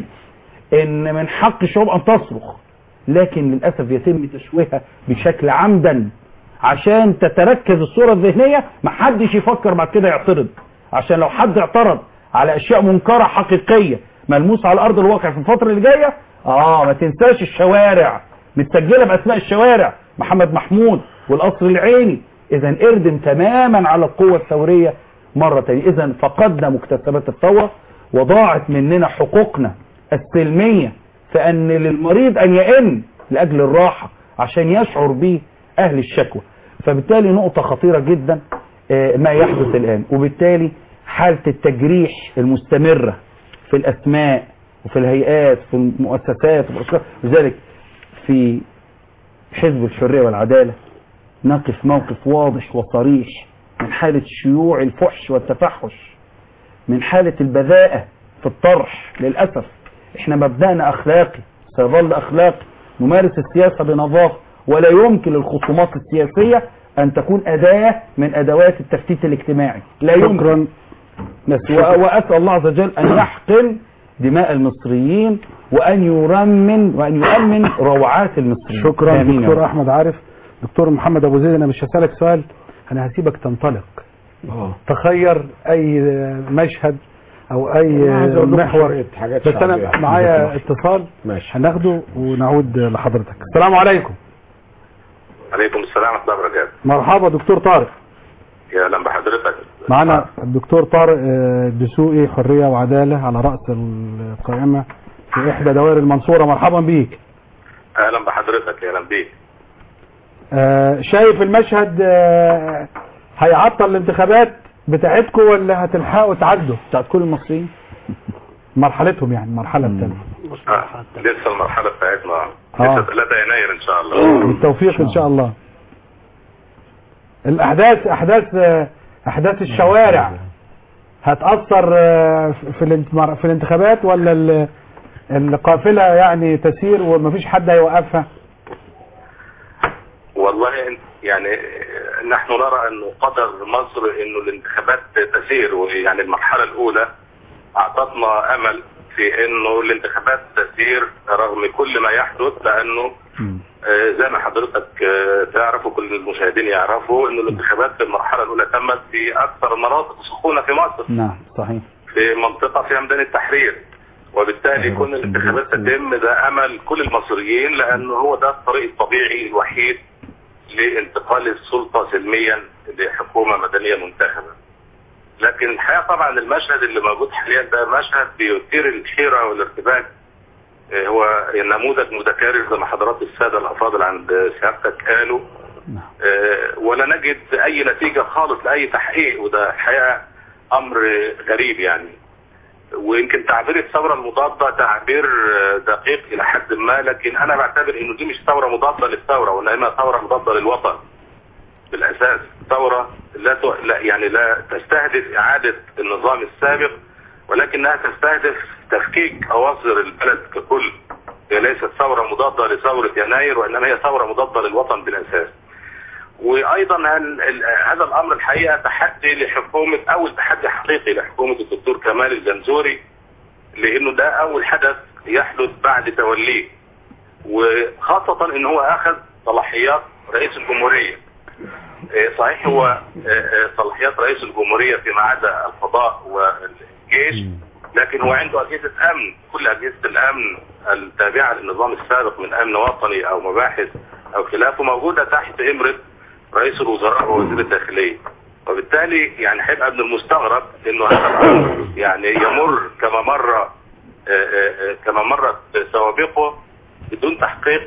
ان من حق الشعوب ان تصرخ لكن للاسف يتم تشويهها بشكل عمدا عشان تتركز الصوره الذهنيه محدش يفكر بعد كده يعترض عشان لو حد اعترض على اشياء منكره حقيقيه ملموسه على ارض الواقع في الفتره اللي جايه اه ما تنساش الشوارع متسجله باسماء الشوارع محمد محمود والقصر العيني اذا اردم تماما على القوه الثوريه مره تانية اذا فقدنا مكتسبات الثوره وضاعت مننا حقوقنا السلميه فان للمريض ان يئن لاجل الراحه عشان يشعر به اهل الشكوى فبالتالي نقطه خطيره جدا آه، ما يحدث الان وبالتالي حاله التجريح المستمره في الاسماء وفي الهيئات في المؤسسات وفي الأشخاص. لذلك في حزب الحريه والعداله نقف موقف واضح وصريح من حالة شيوع الفحش والتفحش من حالة البذاءة في الطرح للأسف احنا مبدأنا أخلاقي سيظل أخلاقي نمارس السياسة بنظافة ولا يمكن للخصومات السياسية أن تكون أداة من أدوات التفتيت الاجتماعي لا يمكن و- وأسأل الله عز وجل أن يحقن دماء المصريين وأن يرمن وأن يؤمن روعات المصريين شكرا آمين يا دكتور رب. احمد عارف دكتور محمد ابو زيد انا مش هسالك سؤال انا هسيبك تنطلق اه تخير اي مشهد او اي أنا عايز أقول لكم محور شوية حاجات بس انا شعبية. معايا اتصال ماشي هناخده ونعود لحضرتك السلام عليكم عليكم السلام ورحمة الله وبركاته مرحبا دكتور طارق يا اهلا بحضرتك معانا الدكتور طارق آه، دسوقي حرية وعدالة على رأس القائمة في إحدى دوائر المنصورة مرحبا بيك اهلا بحضرتك يا اهلا بيك آه، شايف المشهد آه، هيعطل الانتخابات بتاعتكم ولا هتلحقوا تعدوا بتاعت كل المصريين مرحلتهم يعني المرحلة الثانية آه. لسه المرحلة بتاعتنا آه. لسه 3 يناير ان شاء الله بالتوفيق إن شاء الله الأحداث أحداث آه، أحداث الشوارع هتأثر آه، في الانت- في الانتخابات ولا ال- القافلة يعني تسير ومفيش حد هيوقفها والله إن- يعني آه، نحن نرى انه قدر مصر انه الانتخابات تسير ويعني المرحلة الاولى اعطتنا امل في انه الانتخابات تسير رغم كل ما يحدث لانه آه، زي ما حضرتك آه، تعرف وكل المشاهدين يعرفوا انه الانتخابات في المرحلة الاولى تمت في اكثر المناطق سخونة في مصر نعم صحيح في منطقة فيها ميدان التحرير وبالتالي كون الانتخابات تتم ده امل كل المصريين لانه هو ده الطريق الطبيعي الوحيد لانتقال السلطة سلميا لحكومة مدنية منتخبة لكن الحقيقة طبعا المشهد اللي موجود حاليا ده مشهد بيثير الحيرة والارتباك آه، هو نموذج متكرر زي ما حضرات السادة الافاضل عند سيادتك قالوا آه، ولا نجد اي نتيجة خالص لاي تحقيق وده الحقيقة امر غريب يعني ويمكن تعبير الثورة المضادة تعبير آه، دقيق الى حد ما لكن انا بعتبر انه دي مش ثورة مضادة للثورة وانما ثورة مضادة للوطن بالاساس ثورة لا, ت... لا يعني لا تستهدف اعادة النظام السابق ولكنها تستهدف تفكيك اواصر البلد ككل هي ليست ثورة مضادة لثورة يناير وانما هي ثورة مضادة للوطن بالاساس وايضا هل... ال... هذا الامر الحقيقة تحدي لحكومة اول تحدي حقيقي لحكومة الدكتور كمال الجنزوري لانه ده اول حدث يحدث بعد توليه وخاصة ان هو اخذ صلاحيات رئيس الجمهورية آه، صحيح هو آه، آه، صلاحيات رئيس الجمهورية فيما عدا القضاء والجيش لكن هو عنده أجهزة أمن كل أجهزة الأمن التابعة للنظام السابق من أمن وطني أو مباحث أو خلافه موجودة تحت إمرة رئيس الوزراء ووزير الداخلية وبالتالي يعني هيبقى من المستغرب انه هذا الامر يعني يمر كما مر آه، آه، آه، كما مرت سوابقه بدون تحقيق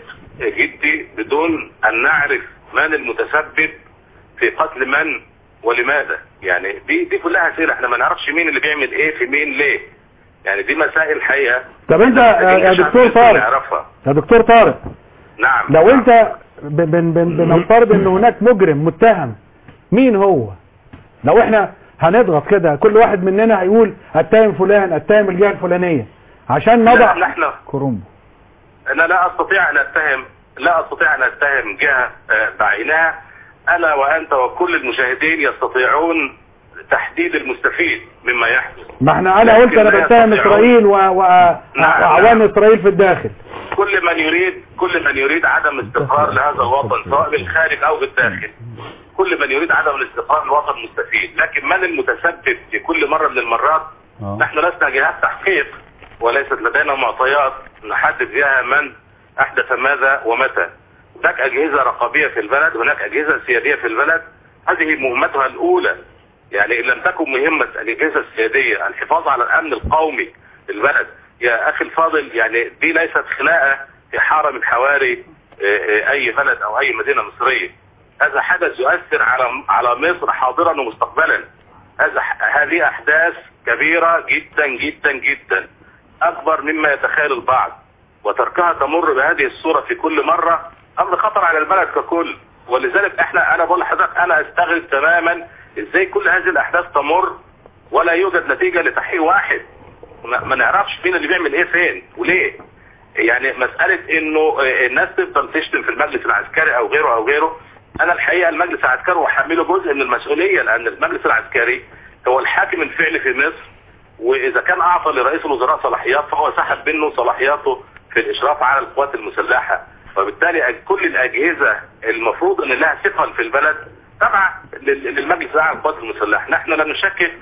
جدي بدون ان نعرف من المتسبب في قتل من ولماذا يعني دي دي كلها اسئله احنا ما نعرفش مين اللي بيعمل ايه في مين ليه يعني دي مسائل حقيقه طب انت يا يا دكتور طارق نعرفها يا دكتور طارق نعم لو انت ب- بن- بن- بنفترض ان هناك مجرم متهم مين هو لو احنا هنضغط كده كل واحد مننا هيقول اتهم فلان اتهم الجهه الفلانيه عشان لا نضع نحن كرومبو انا لا استطيع ان اتهم لا استطيع ان اتهم جهه آه، بعينها انا وانت وكل المشاهدين يستطيعون تحديد المستفيد مما يحدث ما احنا انا قلت لكن انا لا بتهم يستطيعون. اسرائيل و- و- نعم، واعوان نعم. اسرائيل في الداخل كل من يريد كل من يريد عدم استقرار لهذا الوطن سواء بالخارج او بالداخل كل من يريد عدم الاستقرار للوطن مستفيد لكن من المتسبب في كل مرة من المرات آه. نحن لسنا جهات تحقيق وليست لدينا معطيات نحدد بها من احدث ماذا ومتى هناك اجهزة رقابية في البلد هناك اجهزة سيادية في البلد هذه مهمتها الاولى يعني ان لم تكن مهمة الاجهزة السيادية الحفاظ على الامن القومي في البلد يا اخي الفاضل يعني دي ليست خناقة في حارة من حواري آه، آه، اي بلد او اي مدينة مصرية هذا حدث يؤثر على على مصر حاضرا ومستقبلا هذا هذه احداث كبيرة جدا جدا جدا اكبر مما يتخيل البعض وتركها تمر بهذه الصورة في كل مرة امر خطر على البلد ككل ولذلك احنا انا بقول لحضرتك انا استغرب تماما ازاي كل هذه الاحداث تمر ولا يوجد نتيجة لتحقيق واحد ما ما نعرفش مين اللي بيعمل ايه فين وليه يعني مسألة انه آه، الناس تفضل تشتم في المجلس العسكري او غيره او غيره انا الحقيقة المجلس العسكري وحمله جزء من المسؤولية لان المجلس العسكري هو الحاكم الفعلي في مصر واذا كان اعطى لرئيس الوزراء صلاحيات فهو سحب منه صلاحياته في الاشراف على القوات المسلحة وبالتالي كل الاجهزة المفروض ان لها ثقل في البلد تبع لل- للمجلس الاعلى للقوات المسلحة نحن لا نشكك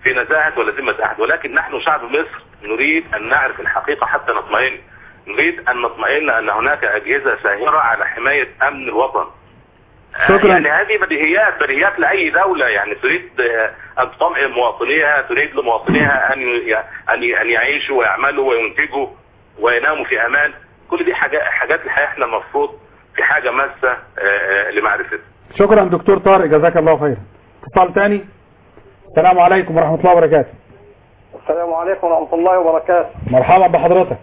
في نزاهة ولا ذمة أحد ولكن نحن شعب مصر نريد أن نعرف الحقيقة حتى نطمئن نريد أن نطمئن أن هناك أجهزة ساهرة على حماية أمن الوطن شكراً. يعني هذه بديهيات بديهيات لأي دولة يعني تريد آه، أن تطمئن مواطنيها تريد لمواطنيها أن ي- أن ي- أن يعيشوا ويعملوا وينتجوا ويناموا في أمان كل دي حاجات حاجات الحقيقة احنا المفروض في حاجة ماسة آه، آه، لمعرفتها شكرا دكتور طارق جزاك الله خيرا اتصال تاني السلام عليكم ورحمة الله وبركاته السلام عليكم ورحمة الله وبركاته مرحبا بحضرتك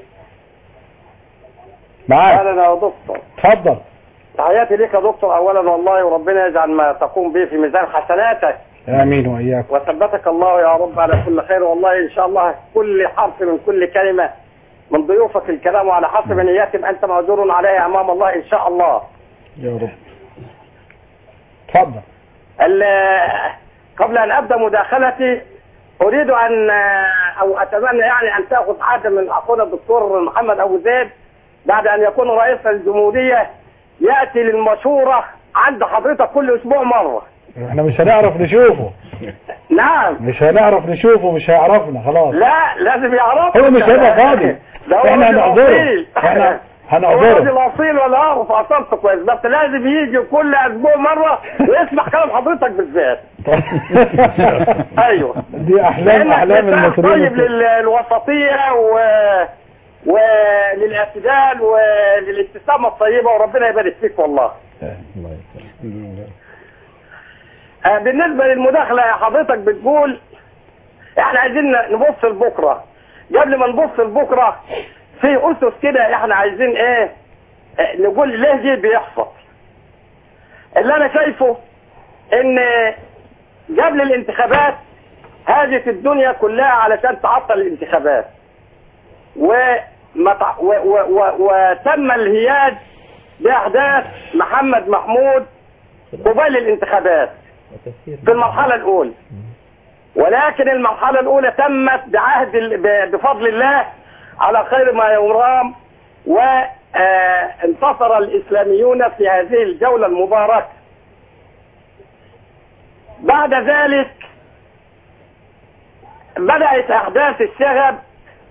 معاك أهلا يا دكتور اتفضل تحياتي ليك يا دكتور أولا والله وربنا يجعل ما تقوم به في ميزان حسناتك امين واياكم وثبتك الله يا رب على كل خير والله إن شاء الله كل حرف من كل كلمة من ضيوفك الكلام على حسب نياتهم أنت مأجور عليها أمام الله إن شاء الله يا رب اتفضل ال- قبل أن أبدأ مداخلتي أريد أن أو أتمنى يعني أن تأخذ عهد من أخونا الدكتور محمد أبو زيد بعد أن يكون رئيس الجمهورية يأتي للمشورة عند حضرتك كل أسبوع مرة احنا مش هنعرف نشوفه نعم مش هنعرف نشوفه مش هيعرفنا خلاص لا لازم يعرف هو مش هيبقى فاضي ده هو احنا راجل هنعذره أصيل. احنا هو هنعذره راجل اصيل ولا اعرف اعصابته كويس بس لازم يجي كل اسبوع مره ويسمع كلام حضرتك بالذات ايوه دي احلام لأنك احلام بتاع المصريين طيب للوسطيه و وللاعتدال وللابتسامه الطيبه وربنا يبارك فيك والله آه، بالنسبه للمداخله يا حضرتك بتقول احنا عايزين نبص لبكره قبل ما نبص لبكره في اسس كده احنا عايزين ايه آه، نقول ليه دي بيحصل اللي انا شايفه ان قبل الانتخابات هاجت الدنيا كلها علشان تعطل الانتخابات وما تع- و و و وتم الهياج باحداث محمد محمود قبيل الانتخابات في المرحله الاولى ولكن المرحله الاولى تمت بعهد ال- ب- بفضل الله على خير ما يرام وانتصر الاسلاميون في هذه الجوله المباركه بعد ذلك بدأت أحداث الشغب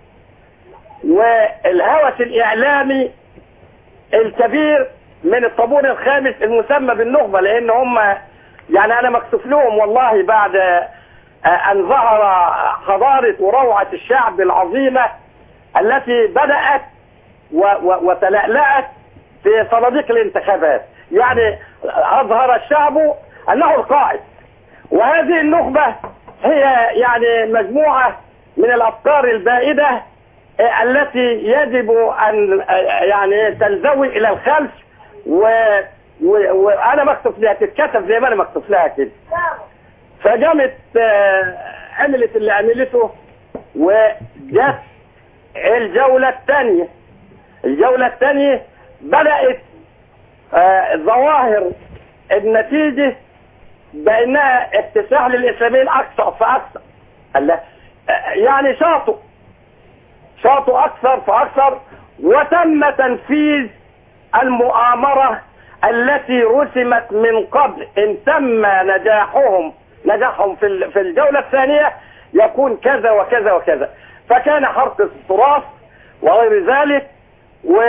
والهوس الإعلامي الكبير من الطابور الخامس المسمى بالنخبة لأن هم يعني أنا مكسوف لهم والله بعد آه، أن ظهر حضارة وروعة الشعب العظيمة التي بدأت و- و- وتلألأت في صناديق الانتخابات يعني أظهر الشعب أنه القائد وهذه النخبة هي يعني مجموعة من الأفكار البائدة آه، التي يجب أن آه، يعني تنزوي إلى الخلف و... و... وأنا مكتوب لها تتكتب زي ما أنا مكتوب لها كده فقامت آه، عملت اللي عملته وجت الجولة الثانية الجولة الثانية بدأت آه، ظواهر النتيجة بأنها اكتساح للإسلاميين أكثر فأكثر الله آه، يعني شاطوا شاطوا أكثر فأكثر وتم تنفيذ المؤامرة التي رسمت من قبل إن تم نجاحهم نجاحهم في ال- في الجولة الثانية يكون كذا وكذا وكذا فكان حرق التراث وغير ذلك و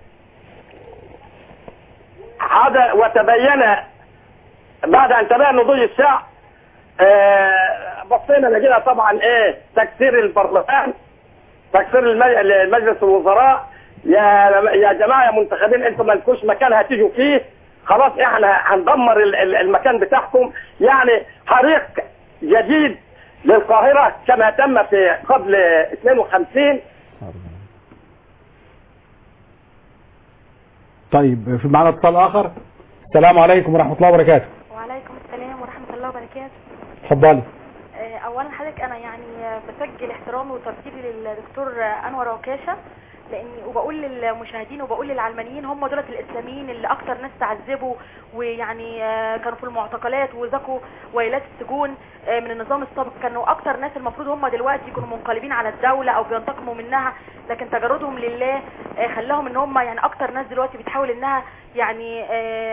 عاد وتبين بعد ان تبين نضوج الشعب آه، بصينا لقينا طبعا ايه تكسير البرلمان تكسير المج- المجلس الوزراء يا يا جماعه يا منتخبين انتم مالكوش مكان هتيجوا فيه خلاص احنا هندمر ال- ال- المكان بتاعكم يعني حريق جديد للقاهره كما تم في قبل 52 طيب في معنا اتصال اخر السلام عليكم ورحمة الله وبركاته وعليكم السلام ورحمة الله وبركاته اتفضلي آه، أولا حضرتك أنا يعني آه، بسجل احترامي وتقديري للدكتور آه، أنور عكاشة لاني وبقول للمشاهدين وبقول للعلمانيين هم دولة الاسلاميين اللي اكتر ناس تعذبوا ويعني آه، كانوا في المعتقلات وذاقوا ويلات السجون آه، من النظام السابق كانوا اكتر ناس المفروض هم دلوقتي يكونوا منقلبين على الدولة او بينتقموا منها لكن تجردهم لله آه، خلاهم ان هم يعني اكتر ناس دلوقتي بتحاول انها يعني آه،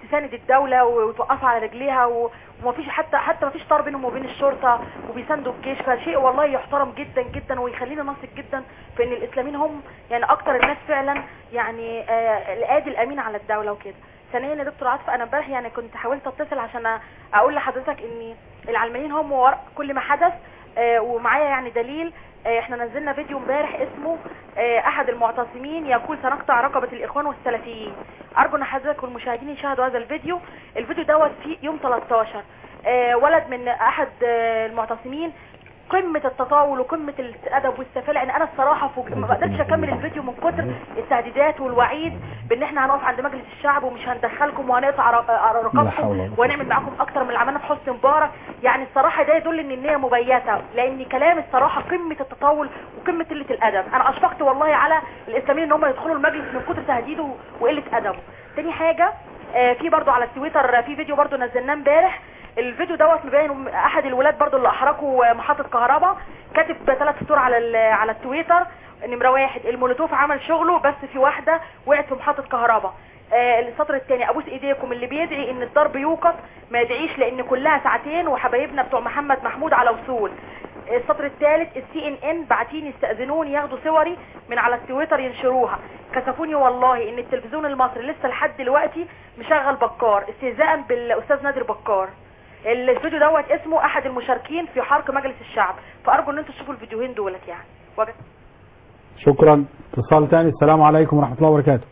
تساند الدوله وتوقفها على رجليها و- ومفيش حتى حتى مفيش طار بينهم وبين الشرطه وبيساندوا الجيش فشيء والله يحترم جدا جدا ويخلينا نثق جدا في ان الاسلاميين هم يعني اكتر الناس فعلا يعني آه، القاضي الامين على الدوله وكده ثانيا يا دكتور عاطف انا امبارح يعني كنت حاولت اتصل عشان اقول لحضرتك ان العلمانيين هم وراء كل ما حدث آه، ومعايا يعني دليل آه، احنا نزلنا فيديو امبارح اسمه آه، احد المعتصمين يقول سنقطع رقبة الاخوان والسلفيين ارجو ان حضرتك والمشاهدين يشاهدوا هذا الفيديو الفيديو دوت في يوم 13 آه، ولد من احد آه، المعتصمين قمة التطاول وقمة الادب والسفالة يعني انا الصراحة فوق ما قدرتش اكمل الفيديو من كتر التهديدات والوعيد بان احنا هنقف عند مجلس الشعب ومش هندخلكم وهنقطع ر- لا حول رقابكم ولا قوة. ونعمل معاكم اكتر من اللي عملنا في حسني مبارك يعني الصراحة ده يدل ان النية مبيتة لان كلام الصراحة قمة التطاول وقمة قلة الادب انا اشفقت والله على الاسلاميين ان هم يدخلوا المجلس من كتر تهديده وقلة ادبه تاني حاجة آه، في برضو على التويتر آه، في فيديو برضو نزلناه امبارح الفيديو دوت مبين احد الولاد برضو اللي احرقوا آه، محطة كهرباء كاتب ثلاث سطور على ال- على التويتر نمرة واحد المولوتوف عمل شغله بس في واحدة وقعت في محطة كهرباء آه، السطر الثاني ابوس ايديكم اللي بيدعي ان الضرب يوقف ما يدعيش لان كلها ساعتين وحبايبنا بتوع محمد محمود على وصول السطر الثالث السي ان ان باعتين يستاذنوني ياخدوا صوري من على التويتر ينشروها كسفوني والله ان التلفزيون المصري لسه لحد دلوقتي مشغل بكار استهزاء بالاستاذ نادر بكار الفيديو دوت اسمه احد المشاركين في حرق مجلس الشعب فارجو ان انتوا تشوفوا الفيديوهين دولت يعني وجد. شكرا اتصال تاني السلام عليكم ورحمة الله وبركاته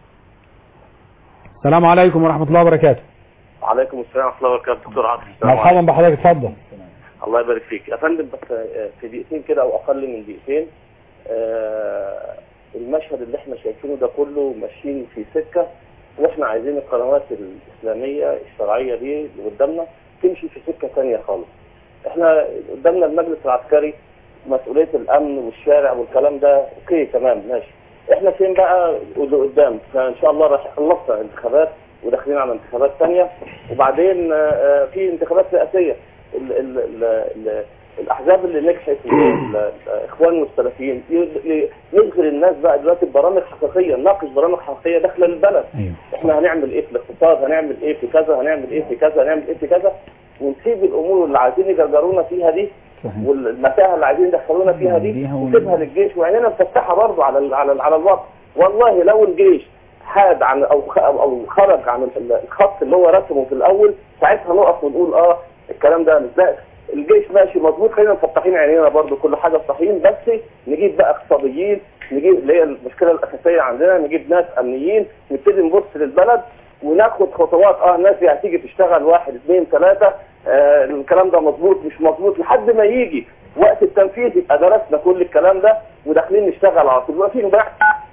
السلام عليكم ورحمة الله وبركاته وعليكم السلام ورحمه الله وبركاته دكتور عاطف السلام مرحبا بحضرتك اتفضل الله يبارك فيك يا فندم بس آه، في دقيقتين كده او اقل من دقيقتين آه، المشهد اللي احنا شايفينه ده كله ماشيين في سكه واحنا عايزين القنوات الاسلاميه الشرعيه دي اللي قدامنا تمشي في سكه ثانيه خالص احنا قدامنا المجلس العسكري مسؤوليه الامن والشارع والكلام ده اوكي تمام ماشي احنا فين بقى اللي قدام فان شاء الله راح خلصنا انتخابات وداخلين على انتخابات ثانيه وبعدين آه، آه، في انتخابات رئاسيه ال ال ال ال الاحزاب اللي نجحت ال- الاخوان والسلفيين ي- ي- نشغل الناس بقى دلوقتي ببرامج حقيقيه نناقش برامج حقيقيه داخله البلد احنا هنعمل ايه في الاقتصاد هنعمل ايه في كذا هنعمل ايه في كذا هنعمل ايه في كذا ونسيب الامور اللي عايزين يجرجرونا فيها دي والمتاهه اللي عايزين يدخلونا فيها دي نسيبها للجيش وعيننا مفتحه برضه على ال على ال على الوضع والله لو الجيش حاد عن او خ- او أو خرج عن ال- الخط اللي هو رسمه في الاول ساعتها نقف ونقول اه الكلام ده مش ده الجيش ماشي مظبوط خلينا مفتحين عينينا برضه كل حاجه صحيين بس نجيب بقى اقتصاديين نجيب اللي هي المشكله الاساسيه عندنا نجيب ناس امنيين نبتدي نبص للبلد وناخد خطوات اه الناس دي هتيجي تشتغل واحد اثنين ثلاثه آه الكلام ده مظبوط مش مظبوط لحد ما يجي وقت التنفيذ يبقى درسنا كل الكلام ده وداخلين نشتغل على طول واقفين بقى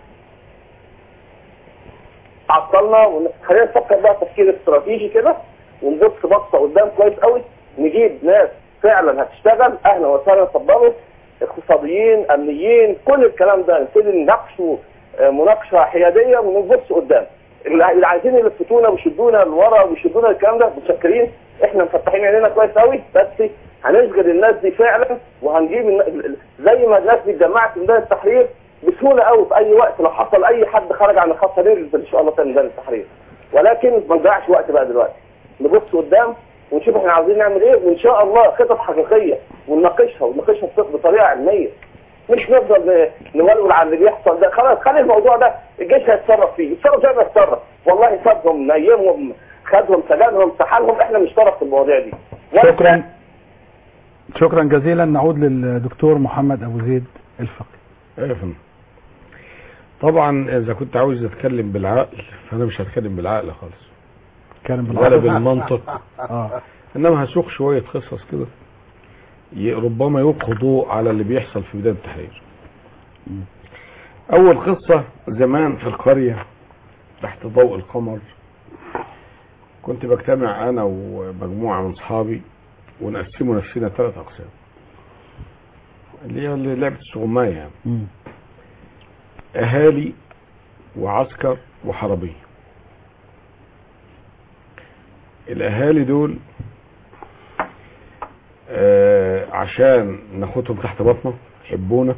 عطلنا ون- خلينا نفكر بقى تفكير استراتيجي كده ونبص بصه قدام كويس قوي نجيب ناس فعلا هتشتغل اهلا وسهلا اتفضلوا اقتصاديين امنيين كل الكلام ده نبتدي نناقشه آه، مناقشه حياديه ونبص قدام اللي اللي عايزين يلفتونا ويشدونا لورا ويشدونا الكلام ده متشكرين احنا مفتحين عينينا كويس قوي بس هنشغل الناس دي فعلا وهنجيب الن- زي ما الناس دي اتجمعت في ميدان التحرير بسهوله قوي في اي وقت لو حصل اي حد خرج عن الخط هننزل ان شاء الله تاني ميدان التحرير ولكن ما نضيعش وقت بقى دلوقتي نبص قدام ونشوف احنا عاوزين نعمل ايه وان شاء الله خطط حقيقيه ونناقشها ونناقشها بط- بطريقه علميه مش نفضل ن- نولول على اللي بيحصل ده خلاص خلي الموضوع ده الجيش هيتصرف فيه يتصرف زي ما يتصرف والله سابهم نيمهم خدهم سجنهم سحلهم احنا مش طرف في المواضيع دي ولا شكرا شكرا جزيلا نعود للدكتور محمد ابو زيد الفقي ايه يا فندم طبعا اذا كنت عاوز اتكلم بالعقل فانا مش هتكلم بالعقل خالص كلام ولا بالمنطق اه انما هسوق شويه قصص كده ي- ربما يلقوا ضوء على اللي بيحصل في بدايه التحرير اول قصه زمان في القريه تحت ضوء القمر كنت بجتمع انا ومجموعه من اصحابي ونقسموا نفسنا ثلاث اقسام اللي هي اللي لعبه السغمايه يعني اهالي وعسكر وحربيه الاهالي دول آه عشان ناخدهم تحت بطنه يحبونا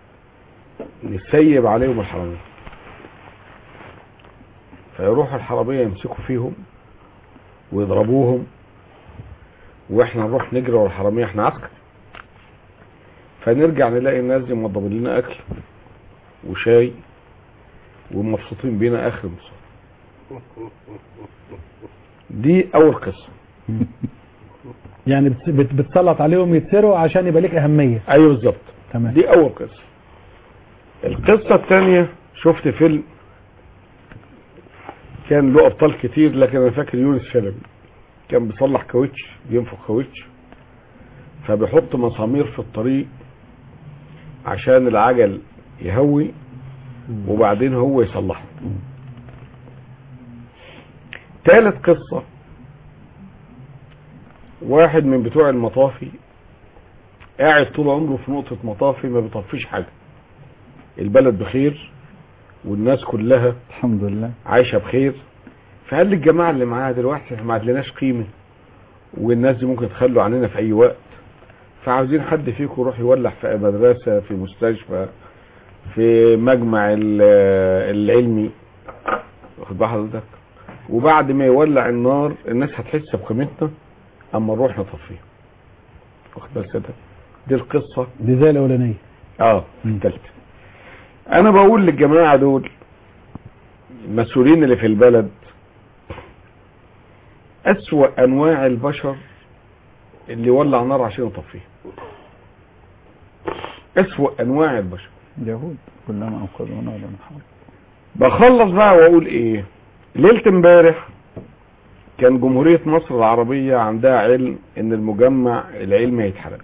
نسيب عليهم الحرامية فيروحوا الحرامية يمسكوا فيهم ويضربوهم واحنا نروح نجري ورا الحراميه احنا عسكر فنرجع نلاقي الناس دي موضبين لنا اكل وشاي ومبسوطين بينا اخر انبساط دي اول قصه يعني بت- بت- بتسلط عليهم يتسروا عشان يبقى ليك اهميه ايوه بالظبط تمام دي اول قصه القصه الثانيه شفت فيلم كان له ابطال كتير لكن انا فاكر يونس شلبي كان بيصلح كاوتش بينفخ كاوتش فبيحط مسامير في الطريق عشان العجل يهوي وبعدين هو يصلحه ثالث قصة واحد من بتوع المطافي قاعد طول عمره في نقطة مطافي ما بيطفيش حاجة البلد بخير والناس كلها الحمد لله عايشة بخير فقال للجماعة اللي معاها دلوقتي احنا ما عدلناش قيمة والناس دي ممكن تخلوا عننا في اي وقت فعاوزين حد فيكم يروح يولع في مدرسة في مستشفى في مجمع ال- العلمي واخد بال حضرتك وبعد ما يولع النار الناس هتحس بقيمتنا اما نروح نطفيها واخد بال سيادتك دي القصة دي زي الاولانيه اه التالتة انا بقول للجماعة دول المسؤولين اللي في البلد اسوأ انواع البشر اللي يولع نار عشان يطفيها اسوأ انواع البشر يهود كلما اوقدوا نارا حرب بخلص بقى واقول ايه ليلة امبارح كان جمهورية مصر العربية عندها علم ان المجمع العلمي هيتحرق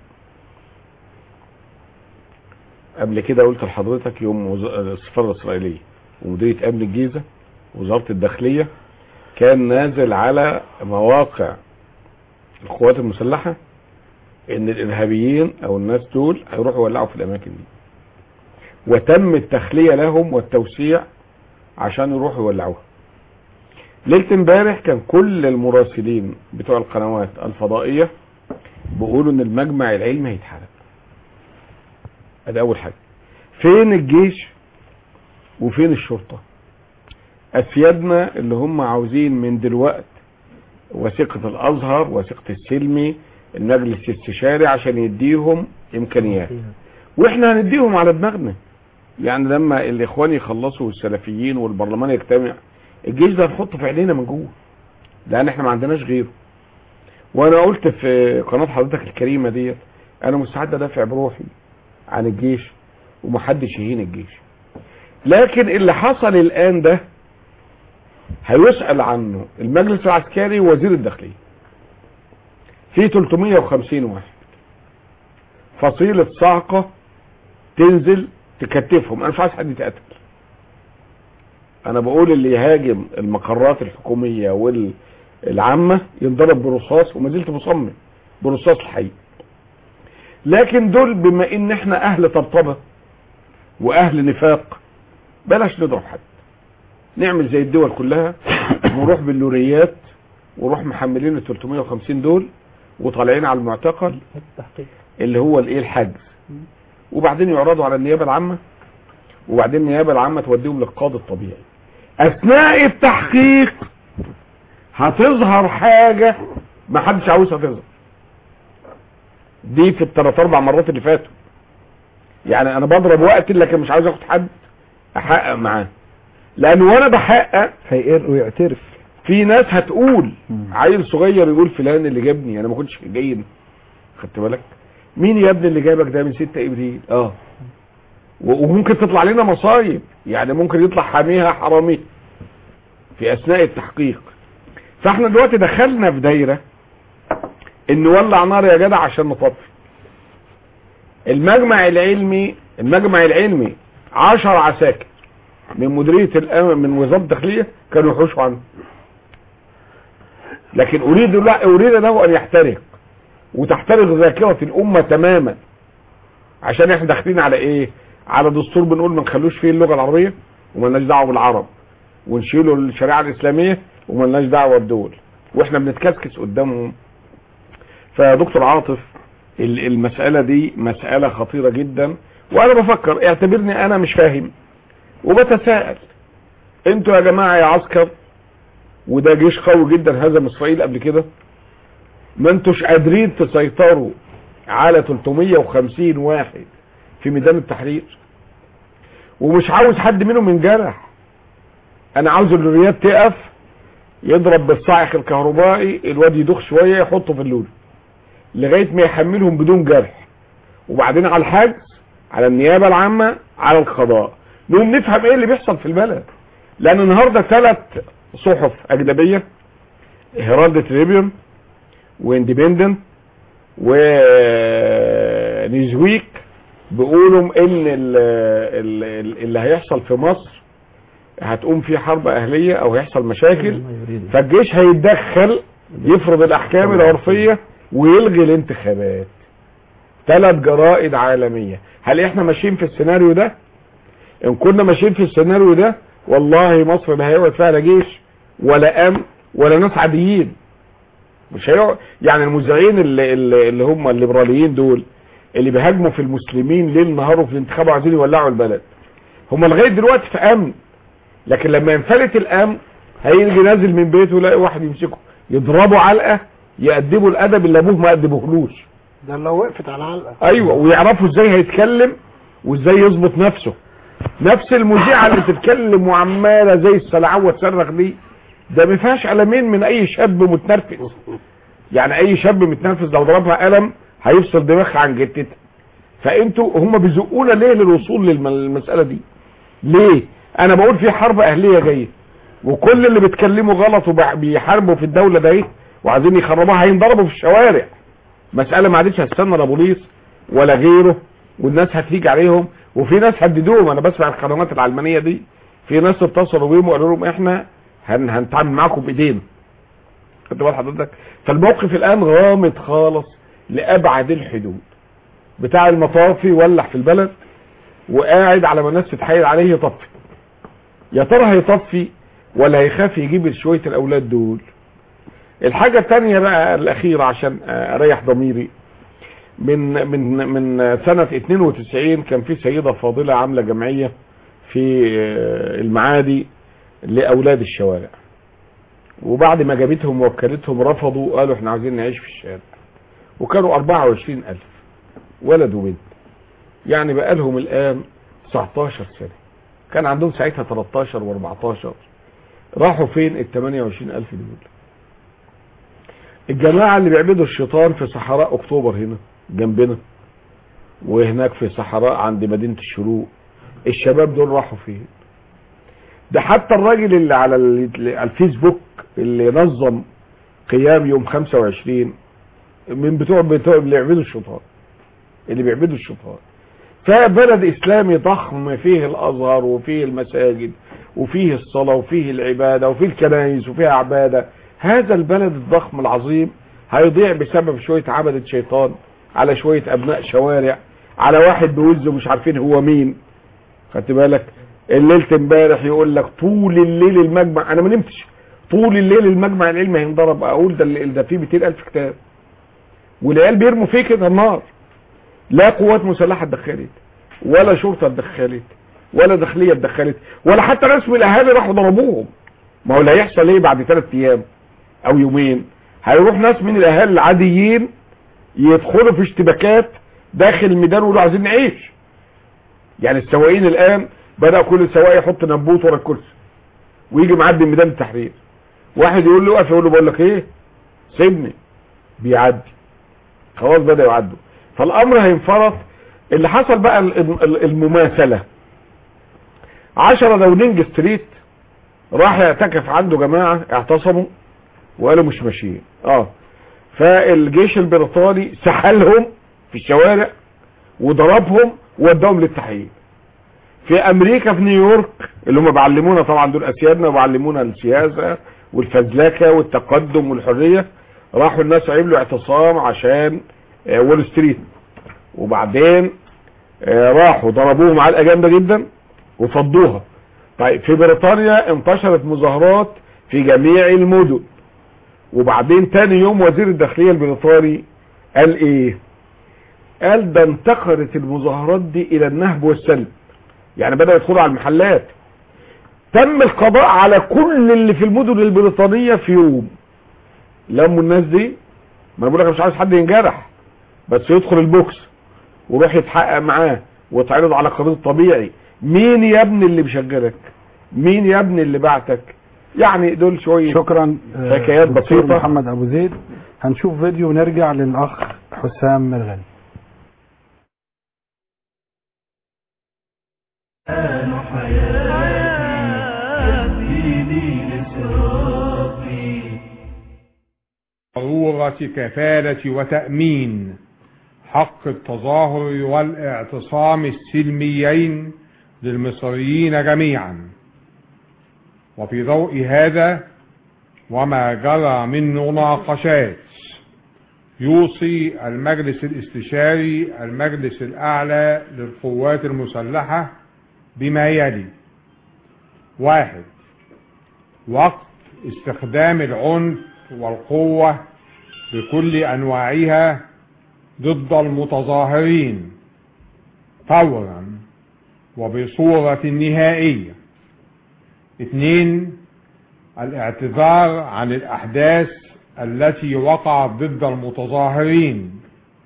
قبل كده قلت لحضرتك يوم وز- السفارة الإسرائيلية ومديرية أمن الجيزة وزارة الداخلية كان نازل على مواقع القوات المسلحة إن الإرهابيين أو الناس دول هيروحوا يولعوا في الأماكن دي وتم التخلية لهم والتوسيع عشان يروحوا يولعوها ليلة امبارح كان كل المراسلين بتوع القنوات الفضائية بيقولوا ان المجمع العلمي هيتحرق ادي اول حاجة فين الجيش وفين الشرطة اسيادنا اللي هم عاوزين من دلوقت وثيقة الازهر وثيقة السلمي المجلس الاستشاري عشان يديهم امكانيات واحنا هنديهم على دماغنا يعني لما الاخوان يخلصوا والسلفيين والبرلمان يجتمع الجيش ده هنحطه في عينينا من جوه لان احنا ما عندناش غيره وانا قلت في قناه حضرتك الكريمه ديت انا مستعد ادافع بروحي عن الجيش ومحدش يهين الجيش لكن اللي حصل الان ده هيسأل عنه المجلس العسكري ووزير الداخلية في 350 واحد فصيلة صاعقة تنزل تكتفهم انا مش عايز حد يتقتل انا بقول اللي يهاجم المقرات الحكومية والعامة ينضرب برصاص وما زلت مصمم برصاص الحي لكن دول بما ان احنا اهل طبطبة واهل نفاق بلاش نضرب حد نعمل زي الدول كلها ونروح باللوريات ونروح محملين ال 350 دول وطالعين على المعتقل اللي هو الايه الحجز وبعدين يعرضوا على النيابه العامه وبعدين النيابه العامه توديهم للقاضي الطبيعي اثناء التحقيق هتظهر حاجه ما حدش عاوزها تظهر دي في الثلاث اربع مرات اللي فاتوا يعني انا بضرب وقت لكن مش عاوز اخد حد احقق معاه لان وانا بحقق هيقر ويعترف في ناس هتقول عيل صغير يقول فلان اللي جابني انا ما كنتش جاي خدت بالك مين يا ابني اللي جابك ده من 6 ابريل اه و- وممكن تطلع لنا مصايب يعني ممكن يطلع حاميها حرامي في اثناء التحقيق فاحنا دلوقتي دخلنا في دايره ان نولع نار يا جدع عشان نطفي المجمع العلمي المجمع العلمي 10 عساكر من مديريه الامن من وزاره الداخليه كانوا يحوشوا عنه لكن اريد لا اريد له ان يحترق وتحترق ذاكره الامه تماما عشان احنا داخلين على ايه على دستور بنقول ما نخلوش فيه اللغه العربيه ومالناش دعوه بالعرب ونشيله الشريعه الاسلاميه ومالناش دعوه بدول واحنا بنتكسكس قدامهم فيا دكتور عاطف ال- المساله دي مساله خطيره جدا وانا بفكر اعتبرني انا مش فاهم وبتساءل انتوا يا جماعه يا عسكر وده جيش قوي جدا هزم اسرائيل قبل كده ما انتوش قادرين تسيطروا على 350 واحد في ميدان التحرير ومش عاوز حد منهم ينجرح انا عاوز الرياض تقف يضرب بالصاعق الكهربائي الواد يدوخ شويه يحطه في اللول لغايه ما يحملهم بدون جرح وبعدين على الحجز على النيابه العامه على القضاء نقوم نفهم ايه اللي بيحصل في البلد لان النهارده ثلاث صحف اجنبيه هيرالد تريبيون واندبندنت ونيزويك بيقولوا ان ال- ال- ال- اللي هيحصل في مصر هتقوم فيه حرب اهليه او هيحصل مشاكل فالجيش هيتدخل يفرض الاحكام العرفيه ويلغي الانتخابات ثلاث جرائد عالميه هل احنا ماشيين في السيناريو ده ان كنا ماشيين في السيناريو ده والله مصر لا هيقعد فيها لا جيش ولا امن ولا ناس عاديين مش هيقعد يعني المذيعين اللي, اللي اللي هم الليبراليين دول اللي بيهاجموا في المسلمين ليل نهار وفي الانتخاب وعايزين يولعوا البلد هم لغايه دلوقتي في امن لكن لما ينفلت الامن هيجي نازل من بيته يلاقي واحد يمسكه يضربه علقه يأدبه الادب اللي ابوه ما ادبهولوش ده لو وقفت على علقه ايوه ويعرفوا ازاي هيتكلم وازاي يظبط نفسه نفس المذيعه اللي تتكلم وعماله زي السلعوه تصرخ دي ده ما فيهاش قلمين من اي شاب متنرفز يعني اي شاب متنرفز لو ضربها قلم هيفصل دماغها عن جتتها فانتوا هم بيزقونا ليه للوصول للم- للمساله دي ليه انا بقول في حرب اهليه جايه وكل اللي بيتكلموا غلط وبيحاربوا في الدوله ده ايه وعايزين يخربوها هينضربوا في الشوارع مساله ما عادتش هتستنى لا بوليس ولا غيره والناس هتيجي عليهم وفي ناس هددوهم انا بسمع القنوات العلمانيه دي في ناس اتصلوا بيهم وقالوا لهم احنا هن هنتعامل معاكم بايدينا خدت بال حضرتك فالموقف الان غامض خالص لابعد الحدود بتاع المطافي ولع في البلد وقاعد على ما الناس تتحايل عليه يطفي يا ترى هيطفي ولا هيخاف يجيب شويه الاولاد دول الحاجه الثانيه بقى الاخيره عشان اريح ضميري من من من سنه 92 كان في سيده فاضله عامله جمعيه في المعادي لاولاد الشوارع وبعد ما جابتهم ووكلتهم رفضوا قالوا احنا عايزين نعيش في الشارع وكانوا 24000 ولد وبنت يعني بقى لهم الان 19 سنه كان عندهم ساعتها 13 و14 راحوا فين ال 28000 دول الجماعة اللي بيعبدوا الشيطان في صحراء اكتوبر هنا جنبنا وهناك في صحراء عند مدينة الشروق الشباب دول راحوا فين ده حتى الراجل اللي على ال- الفيسبوك اللي نظم قيام يوم 25 من بتوع بتوع اللي بيعبدوا الشيطان اللي بيعبدوا الشيطان فبلد اسلامي ضخم فيه الازهر وفيه المساجد وفيه الصلاة وفيه العبادة وفيه الكنائس وفيه عبادة هذا البلد الضخم العظيم هيضيع بسبب شوية عبدة شيطان على شوية ابناء شوارع على واحد بوزه مش عارفين هو مين خدت بالك الليلة امبارح يقول لك طول الليل المجمع انا ما نمتش طول الليل المجمع العلمي هينضرب اقول ده اللي- ده فيه 200000 كتاب والعيال بيرموا فيه كده النار لا قوات مسلحة اتدخلت ولا شرطة اتدخلت ولا داخلية اتدخلت ولا حتى ناس من الاهالي راحوا ضربوهم ما هو اللي هيحصل ايه بعد ثلاث ايام او يومين هيروح ناس من الاهالي العاديين يدخلوا في اشتباكات داخل الميدان ويقولوا عايزين نعيش يعني السواقين الان بدأ كل سواق يحط نبوت ورا الكرسي ويجي معدي ميدان التحرير واحد يقول له اقف يقول له بقول لك ايه سيبني بيعدي خلاص بدأوا يعدوا فالامر هينفرط اللي حصل بقى ال- ال- المماثلة عشرة داونينج ستريت راح يعتكف عنده جماعة اعتصموا وقالوا مش ماشيين اه فالجيش البريطاني سحلهم في الشوارع وضربهم ووداهم للتحقيق في امريكا في نيويورك اللي هم بيعلمونا طبعا دول اسيادنا وبيعلمونا السياسه والفزلكه والتقدم والحريه راحوا الناس عملوا اعتصام عشان آه، وول ستريت وبعدين آه، راحوا ضربوهم علقه جامده جدا وفضوها طيب في بريطانيا انتشرت مظاهرات في جميع المدن وبعدين تاني يوم وزير الداخليه البريطاني قال ايه قال ده انتقلت المظاهرات دي الى النهب والسلب يعني بدأوا يدخلوا على المحلات تم القضاء على كل اللي في المدن البريطانية في يوم لموا الناس دي ما أنا بقول لك مش عايز حد ينجرح بس يدخل البوكس ويروح يتحقق معاه ويتعرض على قضية طبيعي مين يا ابني اللي بيشغلك مين يا ابني اللي بعتك يعني دول شوية شكرا آه، حكايات دكتور بسيطة. محمد ابو زيد هنشوف فيديو ونرجع للاخ حسام مرغني ضرورة كفالة وتأمين حق التظاهر والاعتصام السلميين للمصريين جميعا وفي ضوء هذا وما جرى من مناقشات يوصي المجلس الاستشاري المجلس الأعلى للقوات المسلحة بما يلي واحد وقف استخدام العنف والقوة بكل أنواعها ضد المتظاهرين فورا وبصورة نهائية اثنين الاعتذار عن الأحداث التي وقعت ضد المتظاهرين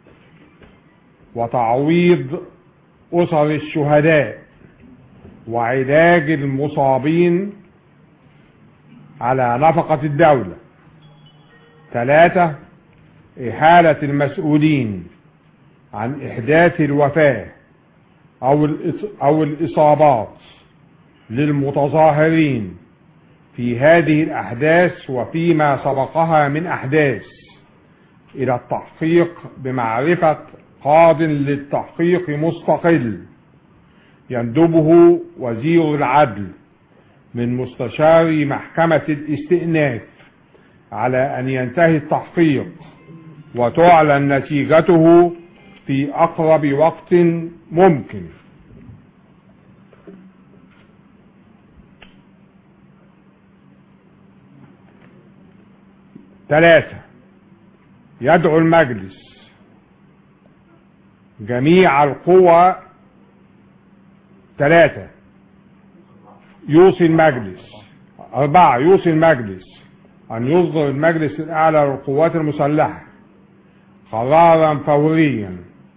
وتعويض أسر الشهداء وعلاج المصابين على نفقة الدولة ثلاثة إحالة المسؤولين عن إحداث الوفاة أو الإص- أو الإصابات للمتظاهرين في هذه الأحداث وفيما سبقها من أحداث إلى التحقيق بمعرفة قاض للتحقيق مستقل يندبه وزير العدل من مستشار محكمة الاستئناف على أن ينتهي التحقيق وتعلن نتيجته في أقرب وقت ممكن ثلاثة يدعو المجلس جميع القوى ثلاثة يوصي المجلس أربعة يوصي المجلس أن يصدر المجلس الأعلى للقوات المسلحة قرارا فوريا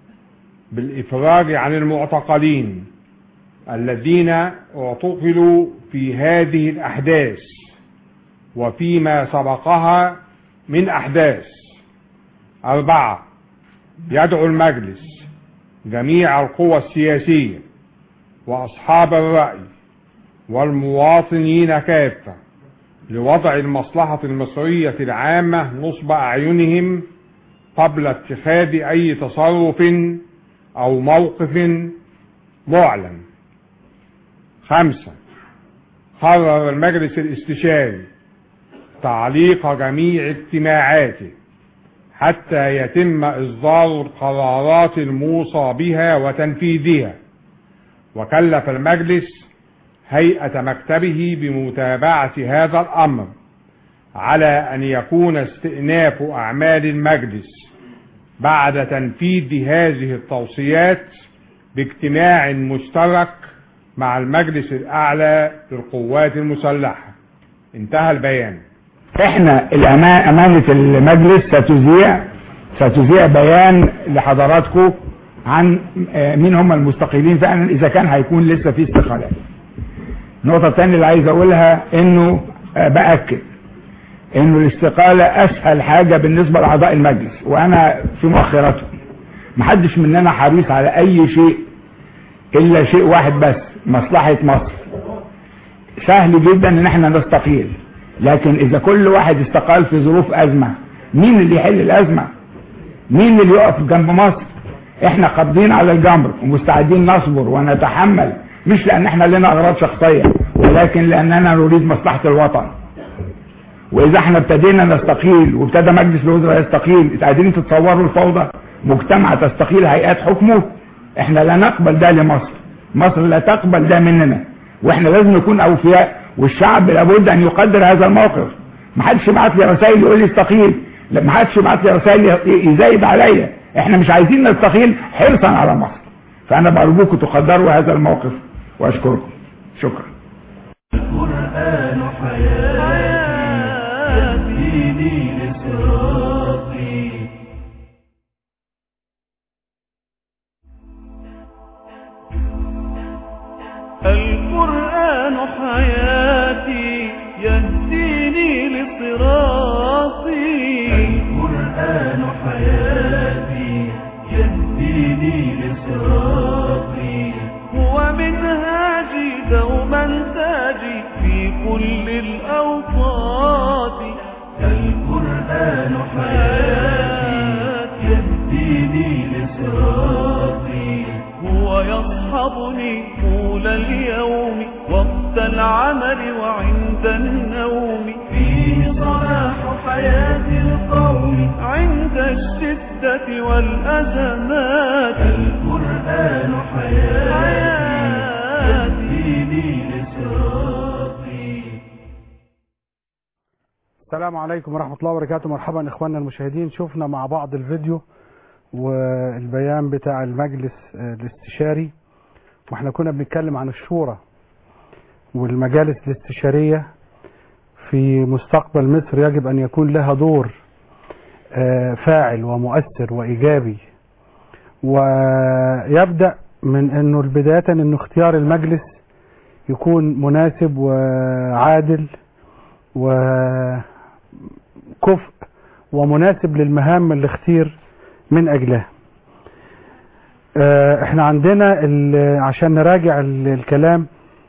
بالإفراج عن المعتقلين الذين اعتقلوا في هذه الأحداث وفيما سبقها من أحداث أربعة يدعو المجلس جميع القوى السياسية وأصحاب الرأي والمواطنين كافة لوضع المصلحة المصرية العامة نصب أعينهم قبل اتخاذ أي تصرف أو موقف معلن خمسة قرر المجلس الاستشاري تعليق جميع اجتماعاته حتى يتم إصدار القرارات الموصى بها وتنفيذها وكلف المجلس هيئة مكتبه بمتابعة هذا الأمر على أن يكون استئناف أعمال المجلس بعد تنفيذ هذه التوصيات باجتماع مشترك مع المجلس الأعلى للقوات المسلحة انتهى البيان احنا الأما- امانة المجلس ستذيع ستذيع بيان لحضراتكم عن آه، مين هم المستقيلين فعلا اذا كان هيكون لسه في استقالات النقطة الثانية اللي عايز اقولها انه آه، باكد انه الاستقالة اسهل حاجة بالنسبة لاعضاء المجلس وانا في مؤخرته محدش مننا حريص على اي شيء الا شيء واحد بس مصلحة مصر سهل جدا ان احنا نستقيل لكن اذا كل واحد استقال في ظروف ازمة مين اللي يحل الازمة مين اللي يقف جنب مصر احنا قابضين على الجمر ومستعدين نصبر ونتحمل مش لان احنا لنا اغراض شخصية ولكن لاننا نريد مصلحة الوطن واذا احنا ابتدينا نستقيل وابتدى مجلس الوزراء يستقيل قاعدين تتصوروا الفوضى مجتمع تستقيل هيئات حكمه احنا لا نقبل ده لمصر مصر لا تقبل ده مننا واحنا لازم نكون اوفياء والشعب لابد ان يقدر هذا الموقف ما حدش يبعت لي رسائل يقول لي استقيل لا ما حدش يبعت لي رسائل ي- يزايد عليا احنا مش عايزين نستقيل حرصا على مصر فانا برجوكم تقدروا هذا الموقف واشكركم شكرا القرآن حياتي يهديني لصراطي القرآن حياتي يهديني لصراطي القرآن حياتي يهديني لصراطي هو منهاجي دوما تاجي في كل الأوقات القرآن حياتي يهديني لصراطي هو يصحبني طول اليوم وقت العمل وعند النوم فيه صلاح حياة القوم عند الشدة والأزمات القرآن حياتي يهديني لصراطي السلام عليكم ورحمة الله وبركاته مرحبا إخواننا المشاهدين شفنا مع بعض الفيديو والبيان بتاع المجلس آه، الاستشاري واحنا كنا بنتكلم عن الشورى والمجالس الاستشارية في مستقبل مصر يجب أن يكون لها دور آه، فاعل ومؤثر وإيجابي ويبدأ من أنه البداية أنه اختيار المجلس يكون مناسب وعادل وكفء ومناسب للمهام اللي اختير من أجلها آه، احنا عندنا ال- عشان نراجع ال- الكلام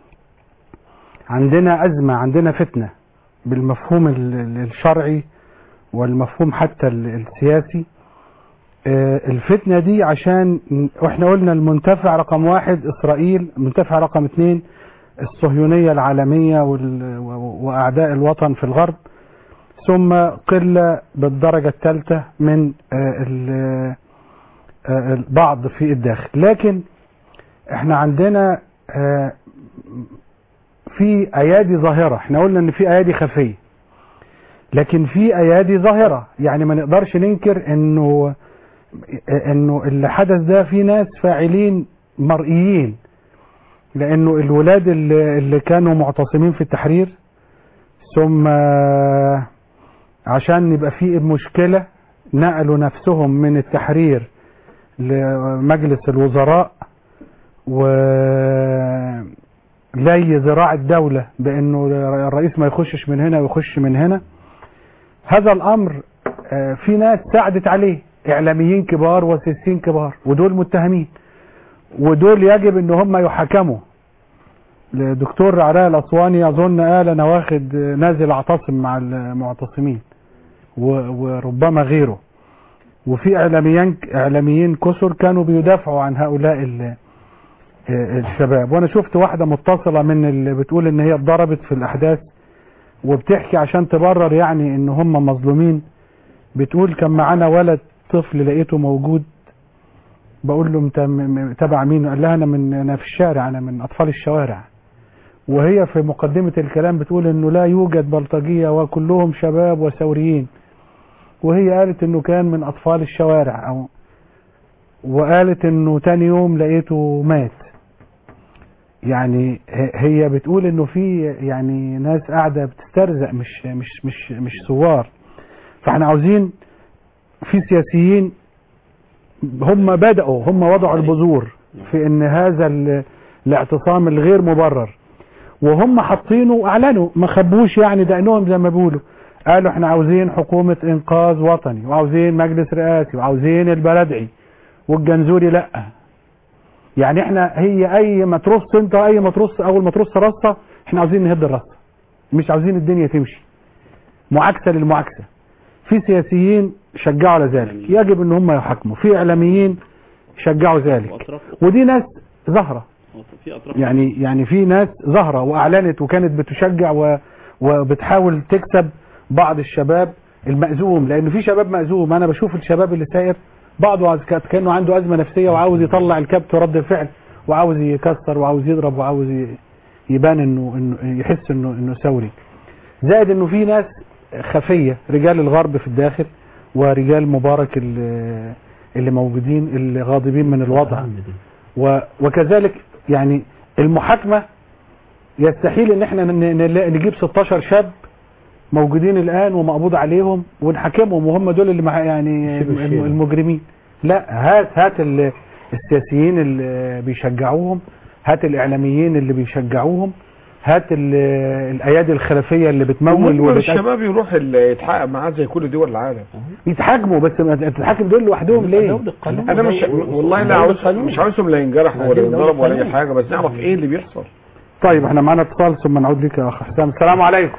عندنا أزمة عندنا فتنة بالمفهوم ال- ال- الشرعي والمفهوم حتى ال- السياسي آه، الفتنة دي عشان واحنا قلنا المنتفع رقم واحد إسرائيل المنتفع رقم اثنين الصهيونية العالمية وال- و- وأعداء الوطن في الغرب ثم قلة بالدرجة الثالثة من آه، ال- آه، البعض في الداخل لكن احنا عندنا آه، في ايادي ظاهرة احنا قلنا ان في ايادي خفية لكن في ايادي ظاهرة يعني ما نقدرش ننكر انه انه اللي حدث ده في ناس فاعلين مرئيين لانه الولاد اللي, اللي كانوا معتصمين في التحرير ثم آه، عشان يبقى في مشكلة نقلوا نفسهم من التحرير لمجلس الوزراء ولي ذراع الدولة بأنه الرئيس ما يخشش من هنا ويخش من هنا هذا الأمر آه، في ناس ساعدت عليه إعلاميين كبار وسياسيين كبار ودول متهمين ودول يجب ان هم يحاكموا الدكتور علاء الأسواني أظن قال أنا واخد نازل أعتصم مع المعتصمين و- وربما غيره وفي إعلاميين إعلاميين كسر كانوا بيدافعوا عن هؤلاء ال- الشباب وأنا شفت واحدة متصلة من اللي بتقول إن هي اتضربت في الأحداث وبتحكي عشان تبرر يعني إن هم مظلومين بتقول كان معانا ولد طفل لقيته موجود بقول له انت م- م- تبع مين قال لها انا من انا في الشارع انا من اطفال الشوارع وهي في مقدمة الكلام بتقول انه لا يوجد بلطجية وكلهم شباب وثوريين وهي قالت انه كان من اطفال الشوارع او وقالت انه تاني يوم لقيته مات يعني ه- هي بتقول انه في يعني ناس قاعدة بتسترزق مش مش مش مش ثوار فاحنا عاوزين في سياسيين هم بدأوا هم وضعوا البذور في ان هذا ال- الاعتصام الغير مبرر وهم حاطينه واعلنوا ما خبوش يعني دقنهم زي ما بيقولوا قالوا احنا عاوزين حكومة انقاذ وطني وعاوزين مجلس رئاسي وعاوزين البلدعي والجنزوري لا يعني احنا هي اي ما ترص انت اي ما ترص اول ما ترص رصه احنا عاوزين نهد الرصه مش عاوزين الدنيا تمشي معاكسه للمعاكسه في سياسيين شجعوا على ذلك يجب ان هم يحاكموا في اعلاميين شجعوا ذلك ودي ناس ظاهره في اطراف يعني يعني في ناس ظاهره واعلنت وكانت بتشجع و وبتحاول تكسب بعض الشباب المأزوم لان في شباب مأزوم انا بشوف الشباب اللي سائر بعضه عايز- كانه عنده ازمه نفسيه وعاوز يطلع الكبت ورد الفعل وعاوز يكسر وعاوز يضرب وعاوز ي- يبان انه انه يحس انه انه ثوري زائد انه في ناس خفيه رجال الغرب في الداخل ورجال مبارك اللي, اللي موجودين اللي غاضبين من الوضع و وكذلك يعني المحاكمه يستحيل ان احنا ن- ن- نجيب 16 شاب موجودين الان ومقبوض عليهم ونحاكمهم وهم دول اللي مع يعني يشيلوا الم- الشيلة. المجرمين لا هات هات ال- السياسيين اللي بيشجعوهم هات الاعلاميين اللي بيشجعوهم هات ال- الايادي الخلفيه اللي بتمول ومجبر وبتأكد الشباب يروح ال- يتحقق معاه زي كل دول العالم يتحاكموا بس ما تتحاكم دول لوحدهم ليه؟ انا مش والله لا عاوز مش عاوزهم لا ينجرحوا ولا ينضربوا ولا اي حاجه بس نعرف ايه اللي بيحصل طيب احنا معانا اتصال ثم نعود لك يا اخ حسام السلام عليكم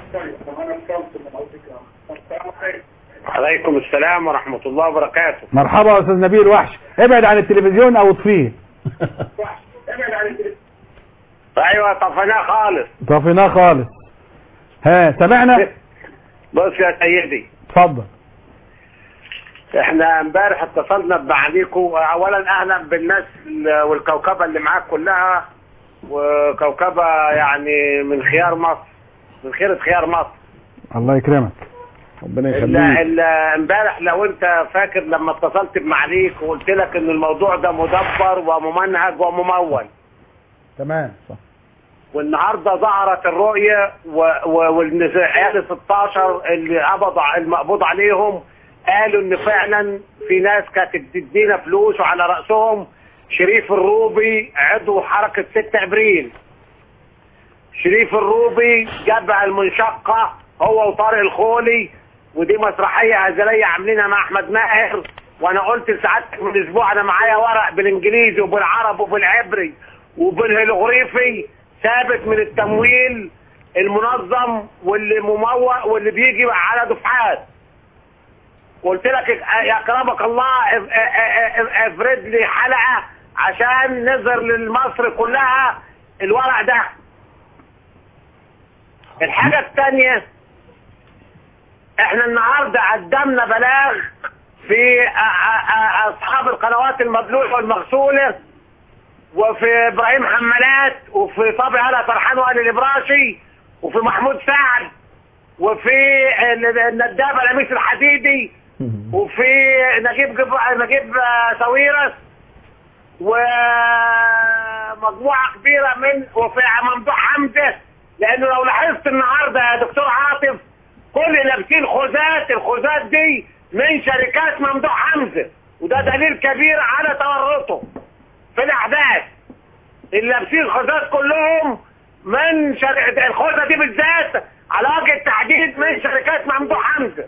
عليكم السلام ورحمة الله وبركاته مرحبا يا استاذ نبيل وحش ابعد عن التلفزيون او اطفيه ايوه طفناه خالص طفيناه خالص ها سمعنا بص يا سيدي اتفضل احنا امبارح اتصلنا بمعاليكم اولا اهلا بالناس والكوكبة اللي معاك كلها وكوكبة يعني من خيار مصر من خيرة خيار مصر الله يكرمك ربنا ال- يخليك ال- امبارح لو انت فاكر لما اتصلت بمعاليك وقلت لك ان الموضوع ده مدبر وممنهج وممول تمام والنهارده ظهرت الرؤيه و- و- والعيال 16 اللي قبض المقبوض عليهم قالوا ان فعلا في ناس كانت بتدينا فلوس وعلى راسهم شريف الروبي عضو حركه 6 ابريل شريف الروبي جبع المنشقه هو وطارق الخولي ودي مسرحيه هزليه عاملينها مع احمد ماهر وانا قلت لسعادتك من اسبوع انا معايا ورق بالانجليزي وبالعربي وبالعبري وبالهيروغليفي ثابت من التمويل المنظم واللي ممول واللي بيجي على دفعات قلت لك يا كرمك الله اف- اف- اف- افرد لي حلقه عشان نظهر لمصر كلها الورق ده الحاجه الثانيه احنا النهارده قدمنا بلاغ في أ- أ- أ- اصحاب القنوات المبلوعه والمغسوله وفي ابراهيم حمالات وفي طبي هلا فرحان وائل الابراشي وفي محمود سعد وفي ال- الندابه لميس الحديدي وفي نجيب جب... نجيب آه، ساويرس ومجموعه كبيره من وفي ممدوح حمزه لانه لو لاحظت النهارده يا دكتور عاطف كل اللي لابسين خوذات الخوذات دي من شركات ممدوح حمزه وده دليل كبير على تورطه في الاحداث اللي لابسين خوذات كلهم من شركة الخوذه دي بالذات على وجه التحديد من شركات ممدوح حمزه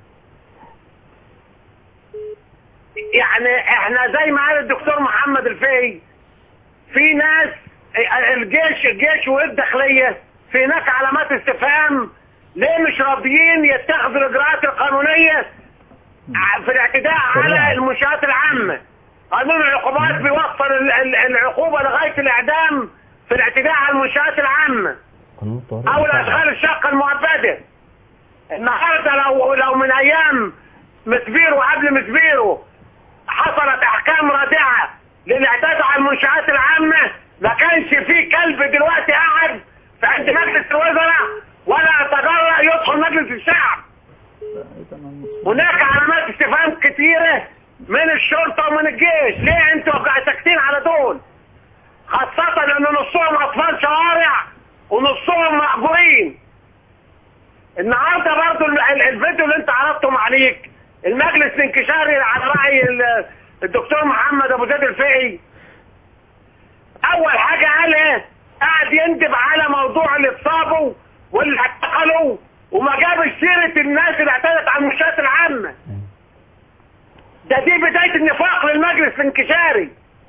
يعني احنا زي ما قال الدكتور محمد الفقي في ناس الجيش الجيش والداخليه في هناك علامات استفهام ليه مش راضيين يتخذوا الاجراءات القانونيه ع- في الاعتداء على المنشآت العامه قانون العقوبات بيوصل ال- ال- العقوبه لغايه الاعدام في الاعتداء على المنشآت العامه او الاشغال الشاقه المؤبده النهارده لو لو من ايام مسبيرو قبل مسبيرو حصلت احكام رادعه للاعتداء على المنشآت العامه ما كانش في كلب دلوقتي قاعد في عند مجلس الوزراء ولا تجرأ يدخل مجلس الشعب هناك علامات استفهام كتيره من الشرطه ومن الجيش ليه انتوا ساكتين على دول خاصة ان نصهم اطفال شوارع ونصهم مأجورين النهارده برضو ال- ال- الفيديو اللي انت عرضته معاليك المجلس الانكشاري على رأي ال- الدكتور محمد ابو زيد الفقي اول حاجة قال ايه قاعد يندب على موضوع اللي اتصابوا واللي اعتقلوا وما جابش سيرة الناس اللي اعتدت على المنشآت العامة ده دي بداية النفاق للمجلس الانكشاري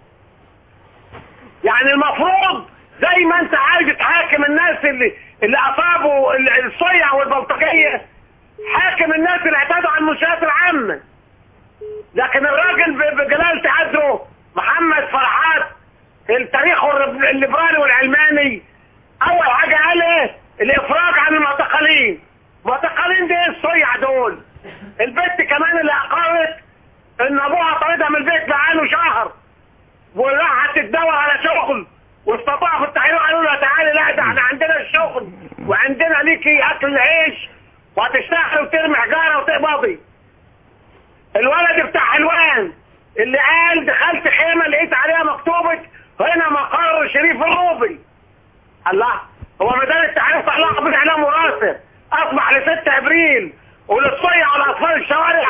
يعني المفروض زي ما انت عايز تحاكم الناس اللي اللي اصابوا ال- الصيع والبلطجيه حاكم الناس اللي اعتدوا على المنشآت العامه لكن الراجل ب- بجلالة قدره محمد فرحات التاريخ الرب- الليبرالي والعلماني اول حاجه قال ايه الافراج عن المعتقلين المعتقلين دي ايه الصيع دول البنت كمان اللي اقرت ان ابوها طردها من البيت بقاله شهر وراحت تدور على شغل واستطاعوا في التحرير قالوا لها تعالي لا ده احنا عندنا الشغل وعندنا ليكي اكل عيش وهتشتغل وترمي حجاره وتقبضي الولد بتاع حلوان اللي قال دخلت خيمه لقيت عليها مكتوبه هنا مقر شريف الروبي الله هو ميدان التحرير صح لقب الاعلام مراسل اصبح ل 6 ابريل وللصيع على اطفال الشوارع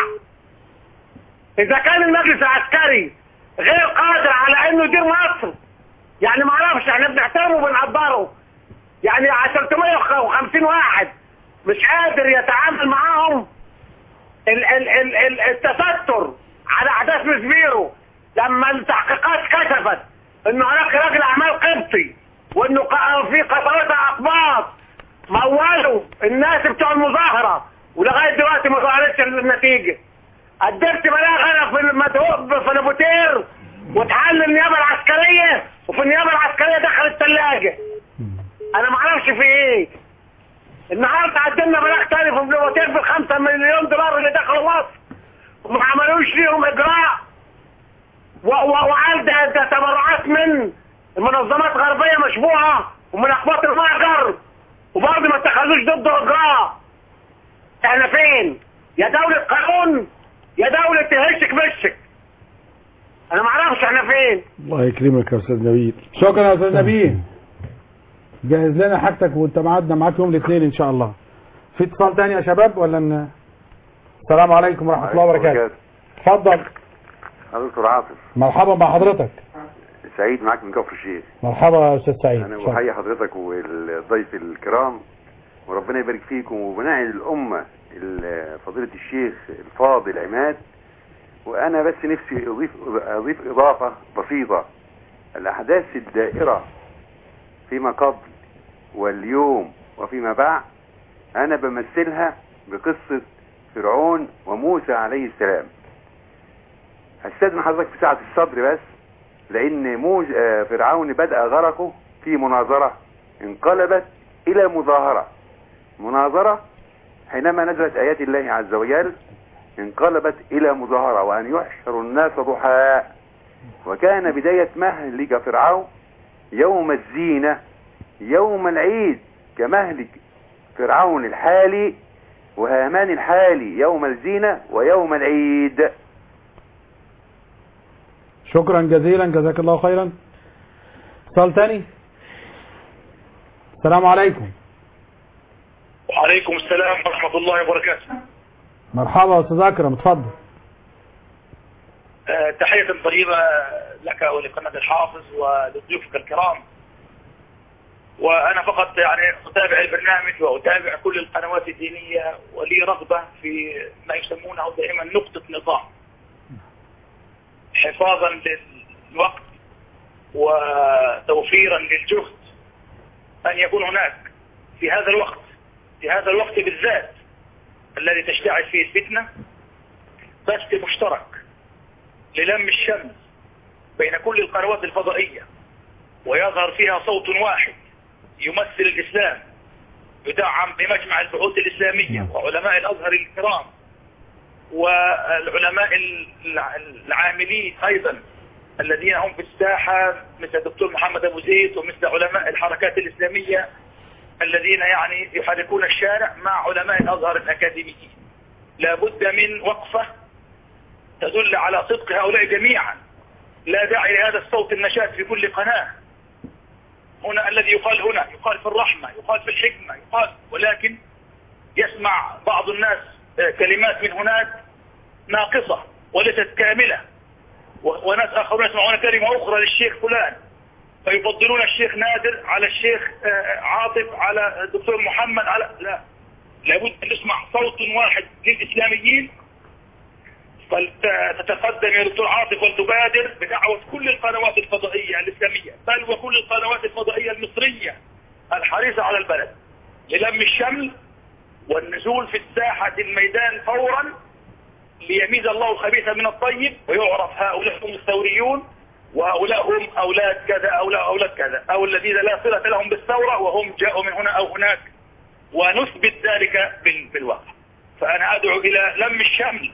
اذا كان المجلس العسكري غير قادر على انه يدير مصر يعني ما اعرفش احنا بنحترمه وبنقدره يعني 350 واحد مش قادر يتعامل معاهم ال ال ال ال التستر على احداث مسبيرو لما التحقيقات كشفت ان هناك راجل اعمال قبطي وانه ق- في قطرات اقباط مولوا الناس بتوع المظاهره ولغايه دلوقتي ما ظهرتش النتيجه قدمت بلاغ انا في المدهوب في نبوتير واتحل النيابه العسكريه وفي النيابه العسكريه دخل الثلاجه انا ما اعرفش في ايه النهارده قدمنا بلاغ تاني في نبوتير بالخمسة مليون دولار اللي دخلوا مصر وما عملوش ليهم اجراء و- و- وقال ده, ده تبرعات من منظمات غربيه مشبوهه ومن اخباط المهجر وبرضه ما اتخذوش ضده اجراء احنا فين؟ يا دولة قانون يا دولة تهشك بشك انا ما اعرفش احنا فين الله يكرمك يا استاذ نبيل شكرا يا استاذ نبيل جهز لنا حاجتك وانت معادنا معاك يوم الاثنين ان شاء الله في اتصال تاني يا شباب ولا ان السلام عليكم ورحمه الله وبركاته اتفضل أنا دكتور عاطف مرحبا مع حضرتك سعيد معاك من كفر الشيخ مرحبا يا استاذ سعيد أنا اتفضل. بحيي حضرتك والضيف الكرام وربنا يبارك فيكم وبناعي الأمة ال- فضيلة الشيخ الفاضل عماد وأنا بس نفسي أضيف أضيف إضافة بسيطة الأحداث الدائرة فيما قبل واليوم وفيما بعد أنا بمثلها بقصة فرعون وموسى عليه السلام هستاذن حضرتك في ساعة الصبر بس لأن موج... آه، فرعون بدأ غرقه في مناظرة انقلبت إلى مظاهرة مناظرة حينما نزلت آيات الله عز وجل انقلبت إلى مظاهرة وأن يحشر الناس ضحاء وكان بداية مهلك فرعون يوم الزينة يوم العيد كمهلك فرعون الحالي وهامان الحالي يوم الزينة ويوم العيد شكرا جزيلا جزاك الله خيرا اتصال تاني السلام عليكم وعليكم السلام ورحمة الله وبركاته مرحبا يا استاذ اكرم اتفضل آه، تحية طيبة لك ولقناة الحافظ ولضيوفك الكرام وأنا فقط يعني أتابع البرنامج وأتابع كل القنوات الدينية ولي رغبة في ما يسمونه دائما نقطة نظام حفاظا للوقت وتوفيرا للجهد أن يكون هناك في هذا الوقت في هذا الوقت بالذات الذي تشتعل فيه الفتنة بث مشترك للم الشمس بين كل القنوات الفضائية ويظهر فيها صوت واحد يمثل الإسلام يدعم بمجمع البحوث الإسلامية وعلماء الأزهر الكرام والعلماء الع- العاملين أيضا الذين هم في الساحة مثل الدكتور محمد أبو زيد ومثل علماء الحركات الإسلامية الذين يعني يحركون الشارع مع علماء الأزهر الأكاديميين لابد من وقفة تدل على صدق هؤلاء جميعا لا داعي لهذا الصوت النشاط في كل قناة هنا الذي يقال هنا يقال في الرحمة يقال في الحكمة يقال ولكن يسمع بعض الناس آه، كلمات من هناك ناقصة وليست كاملة و- وناس آخرون يسمعون كلمة أخرى للشيخ فلان فيفضلون الشيخ نادر على الشيخ آه، عاطف على الدكتور محمد على لا لابد أن نسمع صوت واحد للإسلاميين فلتتقدم يا دكتور عاطف ولتبادر بدعوة كل القنوات الفضائية الإسلامية بل وكل القنوات الفضائية المصرية الحريصة على البلد للم الشمل والنزول في الساحة الميدان فورا ليميز الله الخبيث من الطيب ويعرف هؤلاء هم الثوريون وهؤلاء هم أولاد كذا أولاد أولاد كذا أو الذين لا صلة لهم بالثورة وهم جاءوا من هنا أو هناك ونثبت ذلك بال- بالواقع فأنا أدعو إلى لم الشمل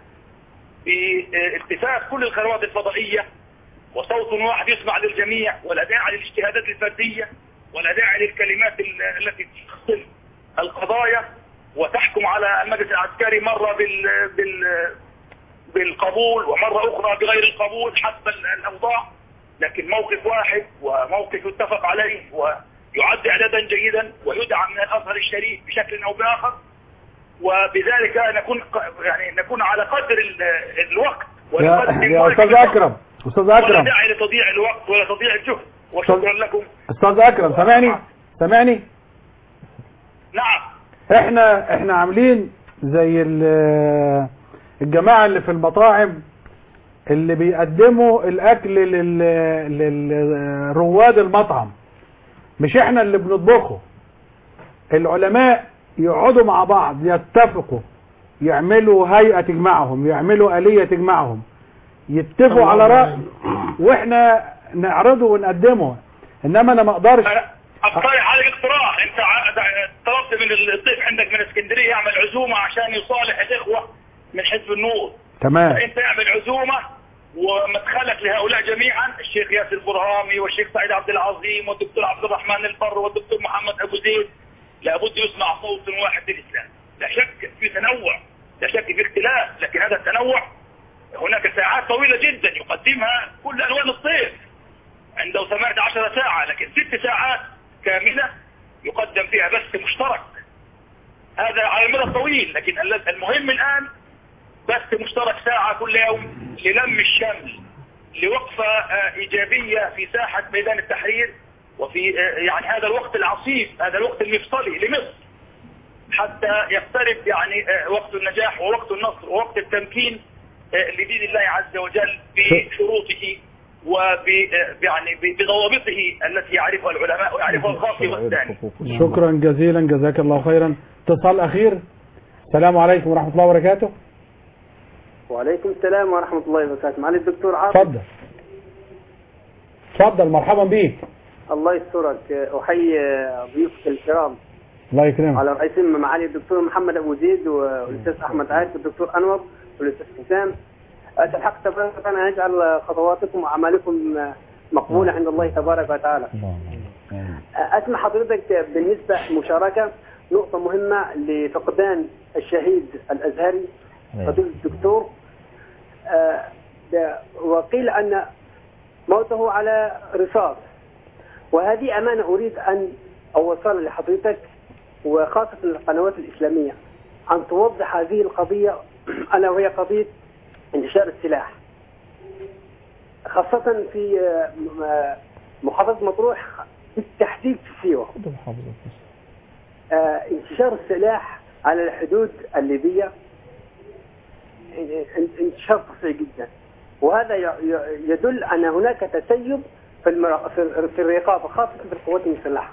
باتفاق كل القنوات الفضائية وصوت واحد يسمع للجميع ولا داعي للاجتهادات الفردية ولا داعي للكلمات ال- التي تخصم القضايا وتحكم على المجلس العسكري مرة بال بال بالقبول ومرة أخرى بغير القبول حسب ال- الأوضاع لكن موقف واحد وموقف يتفق عليه يعد إعدادا جيدا ويدعم من الأزهر الشريف بشكل أو بآخر وبذلك نكون يعني نكون على قدر ال- الوقت يا, ونقدم يا واجب استاذ الوقت. اكرم استاذ ولا اكرم داعي لتضييع الوقت ولا تضييع الجهد وشكرا لكم استاذ اكرم سامعني سامعني نعم احنا احنا عاملين زي ال- الجماعه اللي في المطاعم اللي بيقدموا الاكل لل- للرواد المطعم مش احنا اللي بنطبخه العلماء يقعدوا مع بعض يتفقوا يعملوا هيئة تجمعهم يعملوا آلية تجمعهم يتفقوا على رأي واحنا نعرضه ونقدمه انما انا ما اقدرش اقترح عليك اقتراح انت ع- طلبت من الضيف عندك من اسكندريه يعمل عزومه عشان يصالح الاخوه من حزب النور تمام فانت اعمل عزومه ومدخلك لهؤلاء جميعا الشيخ ياسر البرهامي والشيخ سعيد عبد العظيم والدكتور عبد الرحمن البر والدكتور محمد ابو زيد لابد يسمع صوت واحد للاسلام لا شك في تنوع لا شك في اختلاف لكن هذا التنوع هناك ساعات طويله جدا يقدمها كل الوان الصيف عنده 18 ساعه لكن ست ساعات كامله يقدم فيها بث مشترك هذا على المدى الطويل لكن ال- المهم الان بث مشترك ساعة كل يوم للم الشمل لوقفة آه، إيجابية في ساحة ميدان التحرير وفي آه، يعني هذا الوقت العصيب هذا الوقت المفصلي لمصر حتى يقترب يعني آه، وقت النجاح ووقت النصر ووقت التمكين آه، لدين الله عز وجل بشروطه وب آه، يعني ب- بضوابطه التي يعرفها العلماء ويعرفها الخاطئ والثاني شكرا جزيلا جزاك الله خيرا اتصال اخير السلام عليكم ورحمة الله وبركاته وعليكم السلام ورحمة الله وبركاته معالي الدكتور عاطف اتفضل اتفضل مرحبا بيك الله يسترك أحيي ضيوفك الكرام الله يكرمك على رئيسهم معالي الدكتور محمد أبو زيد والأستاذ أحمد عارف والدكتور أنور والأستاذ حسام الحق تبارك أن يجعل خطواتكم وأعمالكم مقبولة عند الله تبارك وتعالى أسمع حضرتك بالنسبة مشاركة نقطة مهمة لفقدان الشهيد الأزهري فضيلة الدكتور آه، ده- وقيل أن موته على رصاص وهذه أمانة أريد أن أوصلها لحضرتك وخاصة القنوات الإسلامية أن توضح هذه القضية ألا وهي قضية انتشار السلاح خاصة في آه، م- آه، محافظة مطروح بالتحديد في سيوة آه، انتشار السلاح على الحدود الليبية ان- انتشار فظيع جدا وهذا ي- ي- يدل أن هناك تسيب في المرا- في في الرقابة خاصة في القوات المسلحة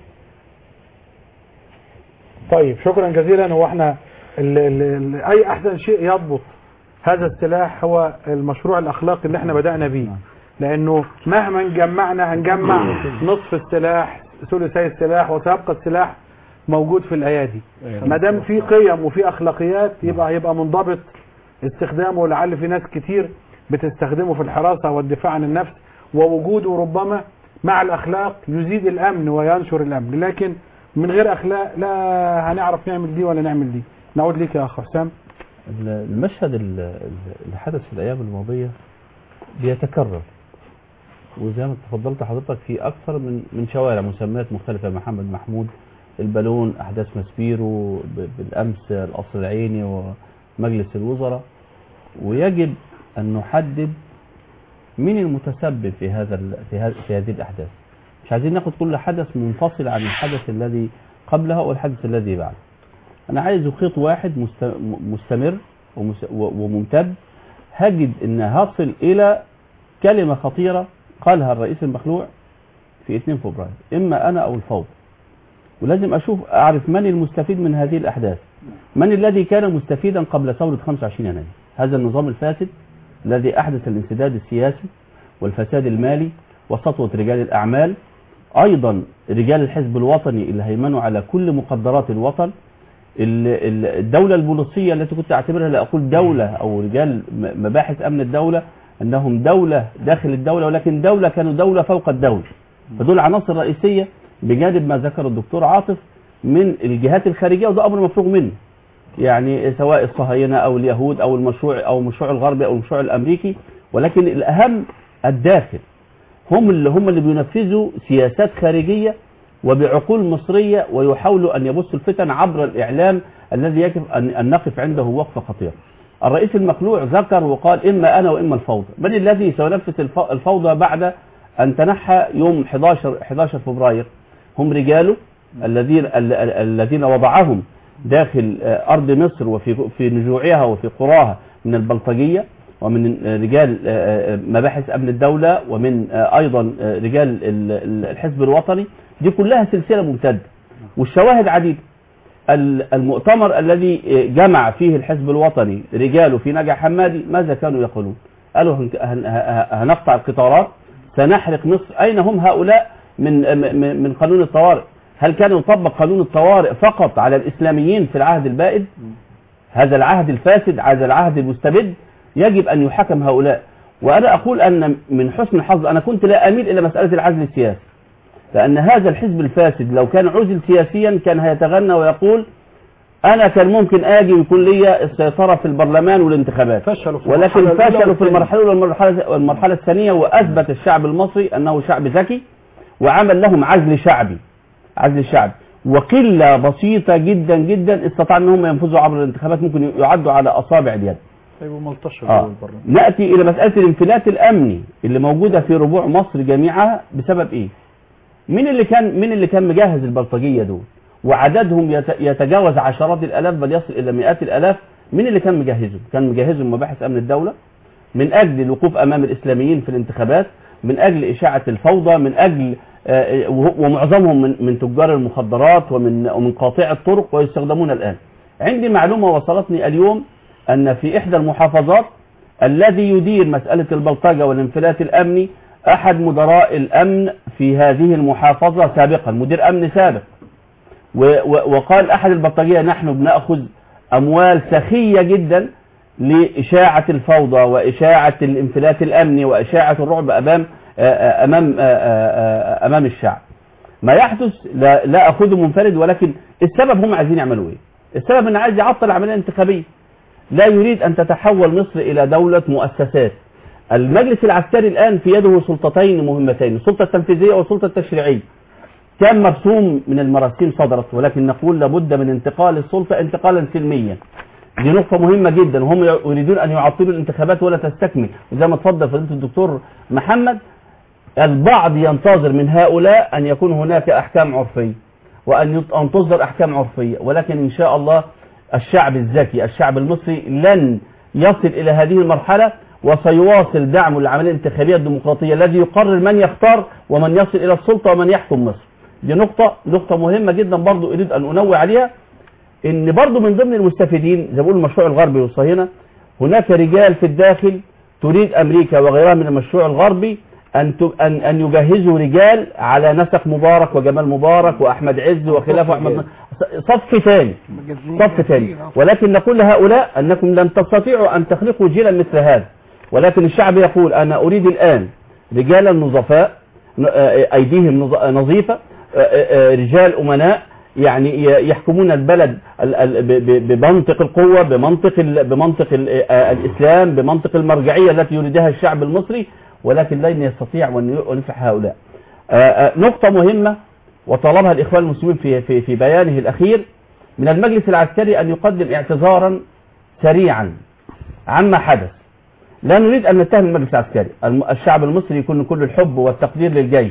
طيب شكرا جزيلا هو احنا ال ال ال اي احسن شيء يضبط هذا السلاح هو المشروع الاخلاقي اللي احنا بدأنا بيه لانه مهما جمعنا هنجمع نصف السلاح ثلثي السلاح وسيبقى السلاح موجود في الايادي ما دام في قيم وفي اخلاقيات يبقى هيبقى منضبط استخدامه ولعل في ناس كتير بتستخدمه في الحراسة والدفاع عن النفس ووجوده ربما مع الاخلاق يزيد الامن وينشر الامن لكن من غير اخلاق لا هنعرف نعمل دي ولا نعمل دي نعود ليك يا اخ حسام المشهد ال- ال- اللي حدث في الايام الماضيه بيتكرر وزي ما تفضلت حضرتك في اكثر من من شوارع مسميات مختلفه محمد محمود البالون احداث مسبيرو ب- بالامس القصر العيني ومجلس الوزراء ويجب ان نحدد مين المتسبب في هذا ال- في, هذ- في هذه الاحداث مش عايزين ناخد كل حدث منفصل عن الحدث الذي قبله والحدث الذي بعده انا عايز خيط واحد مست- م- مستمر ومس- و- وممتد هجد ان هصل الى كلمة خطيرة قالها الرئيس المخلوع في 2 فبراير اما انا او الفوضى ولازم اشوف اعرف من المستفيد من هذه الاحداث من الذي كان مستفيدا قبل ثورة 25 يناير هذا النظام الفاسد الذي احدث الانسداد السياسي والفساد المالي وسطوة رجال الاعمال ايضا رجال الحزب الوطني اللي هيمنوا على كل مقدرات الوطن ال- ال- الدولة البوليسية التي كنت أعتبرها لا أقول دولة أو رجال م- مباحث أمن الدولة أنهم دولة داخل الدولة ولكن دولة كانوا دولة فوق الدولة فدول عناصر رئيسية بجانب ما ذكر الدكتور عاطف من الجهات الخارجية وده أمر مفروغ منه يعني سواء الصهاينة أو اليهود أو المشروع أو المشروع الغربي أو المشروع الأمريكي ولكن الأهم الداخل هم اللي هم اللي بينفذوا سياسات خارجية وبعقول مصرية ويحاولوا أن يبثوا الفتن عبر الإعلام الذي يجب أن أن نقف عنده وقفة خطيرة الرئيس المخلوع ذكر وقال إما أنا وإما الفوضى من الذي سينفذ الف- الفوضى بعد أن تنحى يوم 11 11 فبراير هم رجاله الذين ال- ال- الذين وضعهم داخل آه، أرض مصر وفي في نجوعها وفي قراها من البلطجية ومن آه، رجال آه، آه، مباحث أمن الدولة ومن آه، أيضا آه، رجال ال- ال- الحزب الوطني دي كلها سلسلة ممتدة والشواهد عديدة ال- المؤتمر الذي آه، جمع فيه الحزب الوطني رجاله في نجع حمادي ماذا كانوا يقولون قالوا هن- هن- ه- هنقطع القطارات سنحرق مصر أين هم هؤلاء من من من قانون الطوارئ هل كان يطبق قانون الطوارئ فقط على الإسلاميين في العهد البائد هذا العهد الفاسد هذا العهد المستبد يجب أن يحكم هؤلاء وأنا أقول أن من حسن الحظ أنا كنت لا أميل إلى مسألة العزل السياسي لأن هذا الحزب الفاسد لو كان عزل سياسيا كان هيتغنى ويقول أنا كان ممكن آجي ويكون لي السيطرة في البرلمان والانتخابات فشلوا في ولكن المرحلة الأولى فشلوا في والثانية. المرحلة الأولى والمرحلة والمرحلة الثانية وأثبت الشعب المصري أنه شعب ذكي وعمل لهم عزل شعبي عزل شعبي وقلة بسيطة جدا جدا استطاع ان هم ينفذوا عبر الانتخابات ممكن يعدوا على أصابع اليد هيبقوا ملطشة آه. جوه البرلمان نأتي إلى مسألة الانفلات الأمني اللي موجودة في ربوع مصر جميعها بسبب إيه؟ مين اللي كان مين اللي كان مجهز البلطجية دول؟ وعددهم يت- يتجاوز عشرات الآلاف بل يصل إلى مئات الآلاف مين اللي كان مجهزهم؟ كان مجهزهم مباحث أمن الدولة من أجل الوقوف أمام الإسلاميين في الانتخابات من أجل إشاعة الفوضى من أجل آه، وه- ومعظمهم من من تجار المخدرات ومن ومن قاطع الطرق ويستخدمون الآن عندي معلومة وصلتني اليوم أن في إحدى المحافظات الذي يدير مسألة البلطجة والانفلات الأمني أحد مدراء الأمن في هذه المحافظة سابقا مدير أمن سابق و و وقال أحد البلطجية نحن بنأخذ أموال سخية جدا لإشاعة الفوضى وإشاعة الانفلات الأمني وإشاعة الرعب أمام آه، آه، أمام آه، آه، آه، أمام الشعب ما يحدث لا, لا أخذه منفرد ولكن السبب هم عايزين يعملوا إيه السبب أنه عايز يعطل العملية الانتخابية لا يريد أن تتحول مصر إلى دولة مؤسسات المجلس العسكري الآن في يده سلطتين مهمتين السلطة التنفيذية والسلطة التشريعية كان مرسوم من المراسيم صدرت ولكن نقول لابد من انتقال السلطة انتقالا سلميا دي نقطة مهمة جدا وهم يريدون أن يعطلوا الانتخابات ولا تستكمل وزي ما تفضل فضيلة الدكتور محمد البعض ينتظر من هؤلاء أن يكون هناك أحكام عرفية وأن يط- أن تصدر أحكام عرفية ولكن إن شاء الله الشعب الذكي الشعب المصري لن يصل إلى هذه المرحلة وسيواصل دعمه للعملية الانتخابية الديمقراطية الذي يقرر من يختار ومن يصل إلى السلطة ومن يحكم مصر دي نقطة نقطة مهمة جدا برضو أريد أن أنوه عليها ان برضو من ضمن المستفيدين زي ما بيقولوا المشروع الغربي والصهيونة هناك رجال في الداخل تريد امريكا وغيرها من المشروع الغربي ان ت- ان ان يجهزوا رجال على نسق مبارك وجمال مبارك واحمد عز وخلافه احمد صف ثاني صف ثاني ولكن نقول لهؤلاء انكم لن تستطيعوا ان تخلقوا جيلا مثل هذا ولكن الشعب يقول انا اريد الان رجالا نظفاء ن- آه، ايديهم نظ- نظيفه آه، آه، آه، رجال امناء يعني ي- يحكمون البلد ال- ال- ب- ب- بمنطق القوة بمنطق ال- بمنطق ال- آه، الإسلام بمنطق المرجعية التي يريدها الشعب المصري ولكن لن يستطيع أن ينفع هؤلاء آه، آه، نقطة مهمة وطلبها الإخوان المسلمين في في في بيانه الأخير من المجلس العسكري أن يقدم اعتذارا سريعا عما حدث لا نريد أن نتهم المجلس العسكري الم- الشعب المصري يكون كل الحب والتقدير للجيش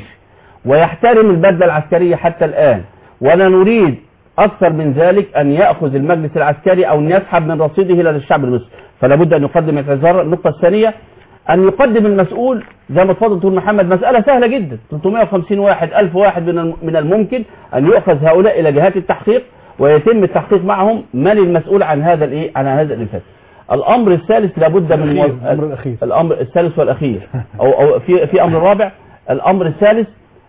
ويحترم البدلة العسكرية حتى الآن ولا نريد أكثر من ذلك أن يأخذ المجلس العسكري أو أن يسحب من رصيده إلى الشعب المصري فلا بد أن يقدم اعتذار النقطة الثانية أن يقدم المسؤول زي ما اتفضل دكتور محمد مسألة سهلة جدا 350 واحد 1000 واحد من الم- من الممكن أن يؤخذ هؤلاء إلى جهات التحقيق ويتم التحقيق معهم من المسؤول عن هذا الإيه عن هذا الإنفاذ الأمر الثالث لابد من الأخير، موز- الأمر الأخير. الأمر الثالث والأخير أو, أو في في أمر رابع الأمر الثالث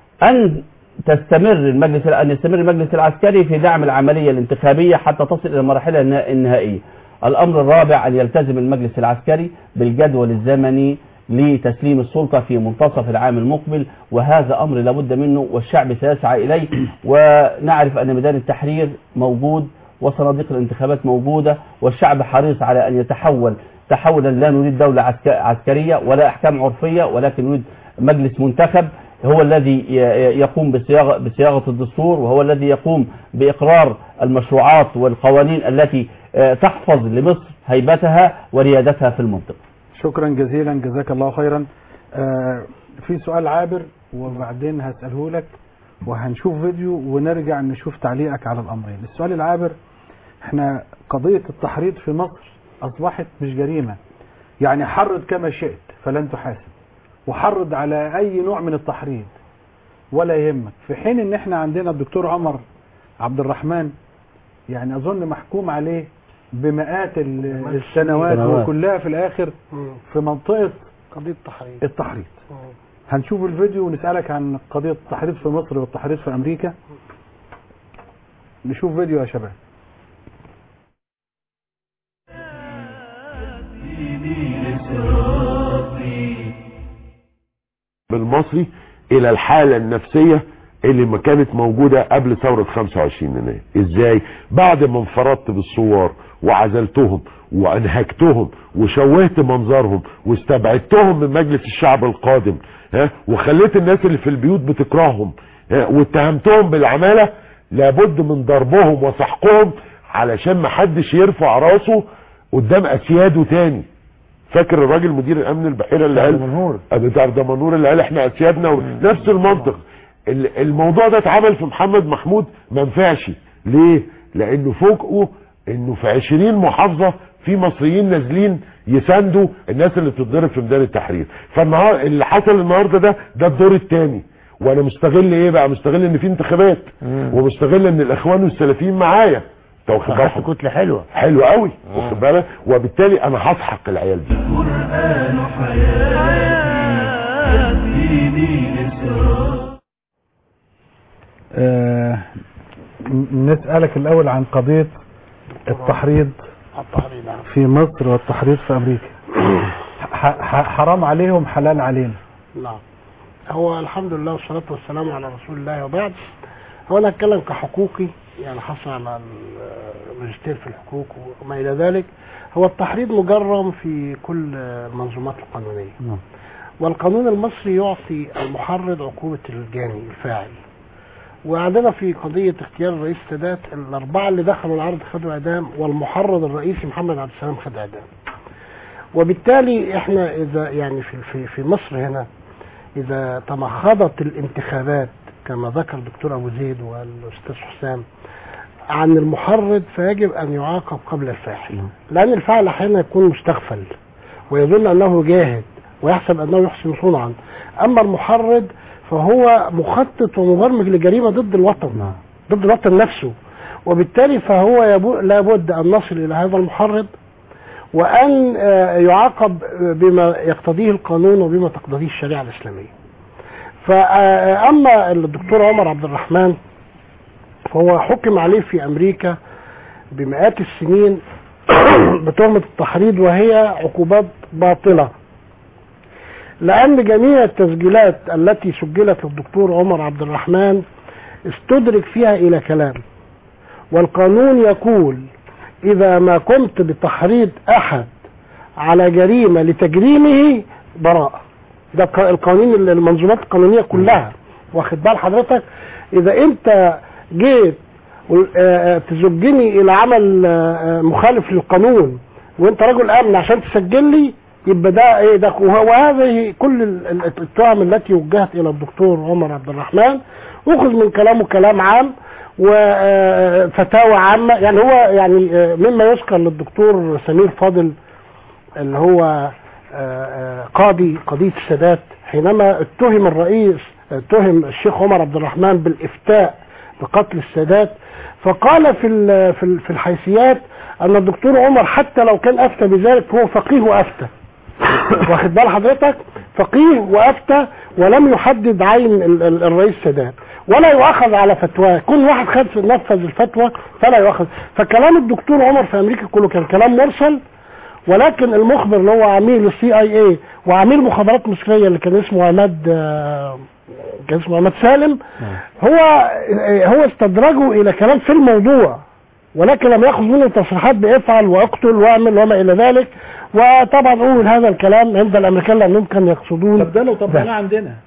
أن تستمر المجلس أن يستمر المجلس العسكري في دعم العملية الانتخابية حتى تصل إلى المرحلة النا- النهائية. الأمر الرابع أن يلتزم المجلس العسكري بالجدول الزمني لتسليم السلطة في منتصف العام المقبل وهذا أمر لابد منه والشعب سيسعى إليه ونعرف أن ميدان التحرير موجود وصناديق الانتخابات موجودة والشعب حريص على أن يتحول تحولا لا نريد دولة عسك- عسكرية ولا أحكام عرفية ولكن نريد مجلس منتخب هو الذي ي- ي- يقوم بصياغة, بصياغة الدستور وهو الذي يقوم بإقرار المشروعات والقوانين التي آه، تحفظ لمصر هيبتها وريادتها في المنطقة شكرا جزيلا جزاك الله خيرا آه، في سؤال عابر وبعدين هسأله لك وهنشوف فيديو ونرجع نشوف تعليقك على الأمرين السؤال العابر احنا قضية التحريض في مصر أصبحت مش جريمة يعني حرض كما شئت فلن تحاسب وحرض على أي نوع من التحريض ولا يهمك في حين ان احنا عندنا الدكتور عمر عبد الرحمن يعني اظن محكوم عليه بمئات ال- السنوات سنوات. وكلها في الاخر في منطقة قضية التحريض التحريض هنشوف الفيديو ونسألك عن قضية التحريض في مصر والتحريض في أمريكا نشوف فيديو يا شباب بالمصري الى الحالة النفسية اللي ما كانت موجودة قبل ثورة 25 يناير ازاي بعد ما انفردت بالثوار وعزلتهم وانهكتهم وشوهت منظرهم واستبعدتهم من مجلس الشعب القادم ها وخليت الناس اللي في البيوت بتكرههم ها واتهمتهم بالعمالة لابد من ضربهم وسحقهم علشان ما حدش يرفع راسه قدام اسياده تاني فاكر الراجل مدير الامن البحيره اللي قال دمنهور بتاع دمنهور اللي قال احنا اسيادنا و... نفس المنطق ال- الموضوع ده اتعمل في محمد محمود ما نفعش ليه لانه فوجئوا انه في 20 محافظه في مصريين نازلين يساندوا الناس اللي بتتضرب في ميدان التحرير فالنهار اللي حصل النهارده ده ده الدور الثاني وانا مستغل ايه بقى مستغل ان في انتخابات ومستغل ان الاخوان والسلفيين معايا انت واخد بالك كتله حلوه حلوه قوي واخد بالك وبالتالي انا هسحق العيال دي القرآن حياتي يهديني للصراط آه، ن- نسألك الأول عن قضية التحريض التحريض نعم. في مصر والتحريض في أمريكا ح- ح- حرام عليهم حلال علينا نعم هو الحمد لله والصلاة والسلام على رسول الله وبعد هو أنا أتكلم كحقوقي يعني حصل على الماجستير في الحقوق وما إلى ذلك هو التحريض مجرم في كل المنظومات القانونية نعم. والقانون المصري يعطي المحرض عقوبة الجاني الفاعل وعندنا في قضية اختيار الرئيس السادات الأربعة اللي دخلوا العرض خدوا إعدام والمحرض الرئيسي محمد عبد السلام خد إعدام وبالتالي احنا إذا يعني في في في مصر هنا إذا تمخضت الانتخابات كما ذكر الدكتور أبو زيد والأستاذ حسام عن المحرض فيجب أن يعاقب قبل الفاعل لأن الفاعل أحيانا يكون مستغفل ويظن أنه جاهد ويحسب أنه يحسن صنعا أما المحرض فهو مخطط ومبرمج لجريمة ضد الوطن ضد الوطن نفسه وبالتالي فهو يبو- لابد أن نصل إلى هذا المحرض وأن آه، يعاقب بما يقتضيه القانون وبما تقتضيه الشريعة الإسلامية فأما الدكتور عمر عبد الرحمن فهو حكم عليه في أمريكا بمئات السنين بتهمة التحريض وهي عقوبات باطلة لأن جميع التسجيلات التي سجلت للدكتور عمر عبد الرحمن استدرك فيها إلى كلام والقانون يقول إذا ما قمت بتحريض أحد على جريمة لتجريمه براءة ده الق- القوانين المنظومات القانونية كلها واخد بال حضرتك إذا أنت جيت وال- آه، آه، تزجني إلى عمل آه، آه، مخالف للقانون وأنت رجل أمن عشان تسجل لي يبقى ده ايه ده وه- وهذه كل ال- ال- التهم التي وجهت الى الدكتور عمر عبد الرحمن اخذ من كلامه كلام عام وفتاوى عامه يعني هو يعني آه، مما يذكر للدكتور سمير فاضل اللي هو آه، آه، قاضي قضيه السادات حينما اتهم الرئيس اتهم الشيخ عمر عبد الرحمن بالافتاء بقتل السادات فقال في ال- في ال- في الحيثيات ان الدكتور عمر حتى لو كان افتى بذلك فهو فقيه وافتى واخد بال حضرتك فقيه وافتى ولم يحدد عين ال- ال- الرئيس السادات ولا يؤخذ على فتواه كل واحد خد نفذ الفتوى فلا يؤخذ فكلام الدكتور عمر في امريكا كله كان كلام مرسل ولكن المخبر اللي هو عميل السي اي اي وعميل مخابرات مصريه اللي كان اسمه عماد آه، كان اسمه عماد سالم هو هو استدرجه الى كلام في الموضوع ولكن لم ياخذ منه تصريحات بافعل واقتل واعمل وما الى ذلك وطبعا اقول هذا الكلام عند الامريكان لانهم كانوا يقصدون طب ده لو طبقناه عندنا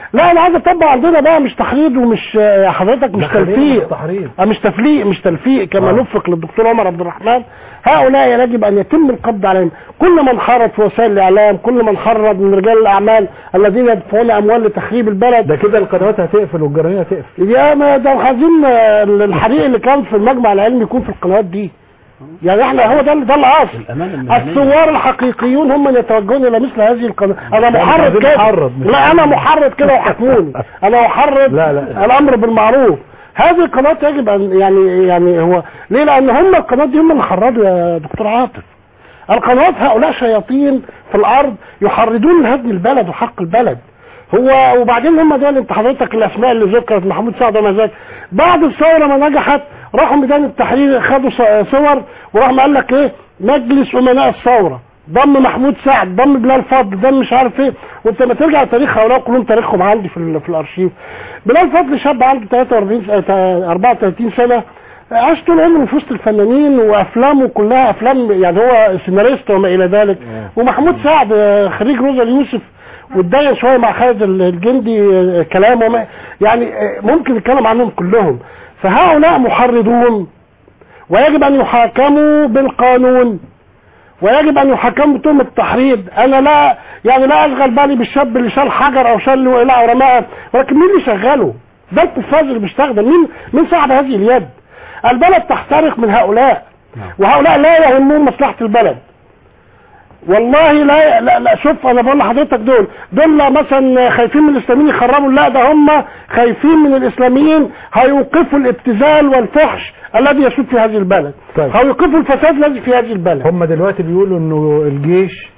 لا انا عايز اطبق عندنا بقى مش تحريض ومش آه، حضرتك مش ده خلينا تلفيق مش تحريض. آه، مش تفليق مش تلفيق كما آه. نفق للدكتور عمر عبد الرحمن هؤلاء يجب ان يتم القبض عليهم كل من خرج في وسائل الاعلام كل من خرج من رجال الاعمال الذين يدفعون اموال لتخريب البلد ده كده القنوات هتقفل والجرائد هتقفل يا ما ده عايزين آه، الحريق اللي كان في المجمع العلمي يكون في القنوات دي يعني احنا هو ده ده الاصل الثوار الحقيقيون هم من يتوجهون الى مثل هذه القناه انا يعني محرض عايزين كده نحرض، مش لا انا محرض كده وحكموني انا محرض لا، لا. الامر بالمعروف هذه القناه يجب ان يعني يعني هو ليه لان هم القناه دي هم اللي حرضوا يا دكتور عاطف القنوات هؤلاء شياطين في الارض يحرضون هدم البلد وحق البلد هو وبعدين هم دول انت حضرتك الاسماء اللي ذكرت محمود سعد وما ذاك بعد الثوره ما نجحت راحوا ميدان التحرير خدوا ص- صور وراح قال لك ايه مجلس امناء الثوره ضم محمود سعد ضم بلال فضل ضم مش عارف ايه وانت ما ترجع لتاريخ هؤلاء كلهم تاريخهم عندي في ال- في الارشيف بلال فضل شاب عنده 43 س- آه، 34 سنه عاش طول عمره في وسط الفنانين وافلامه كلها افلام يعني هو سيناريست وما الى ذلك ومحمود سعد آه، خريج روزا اليوسف واتدين شويه مع خالد ال- الجندي آه، كلام وما يعني آه، ممكن نتكلم عنهم كلهم فهؤلاء محرضون ويجب ان يحاكموا بالقانون ويجب ان يحاكموا بتهمه التحريض انا لا يعني لا اشغل بالي بالشاب اللي شال حجر او شال لا او رماها ولكن مين اللي شغله ده القفاز اللي بيستخدم مين مين صاحب هذه اليد البلد تحترق من هؤلاء وهؤلاء لا يهمهم مصلحه البلد والله لا لا, لا شوف انا بقول لحضرتك دول دول مثلا خايفين من الاسلاميين يخربوا لا ده هم خايفين من الاسلاميين هيوقفوا الابتذال والفحش الذي يسود في هذه البلد طيب. هيوقفوا الفساد الذي في هذه البلد هم دلوقتي بيقولوا انه الجيش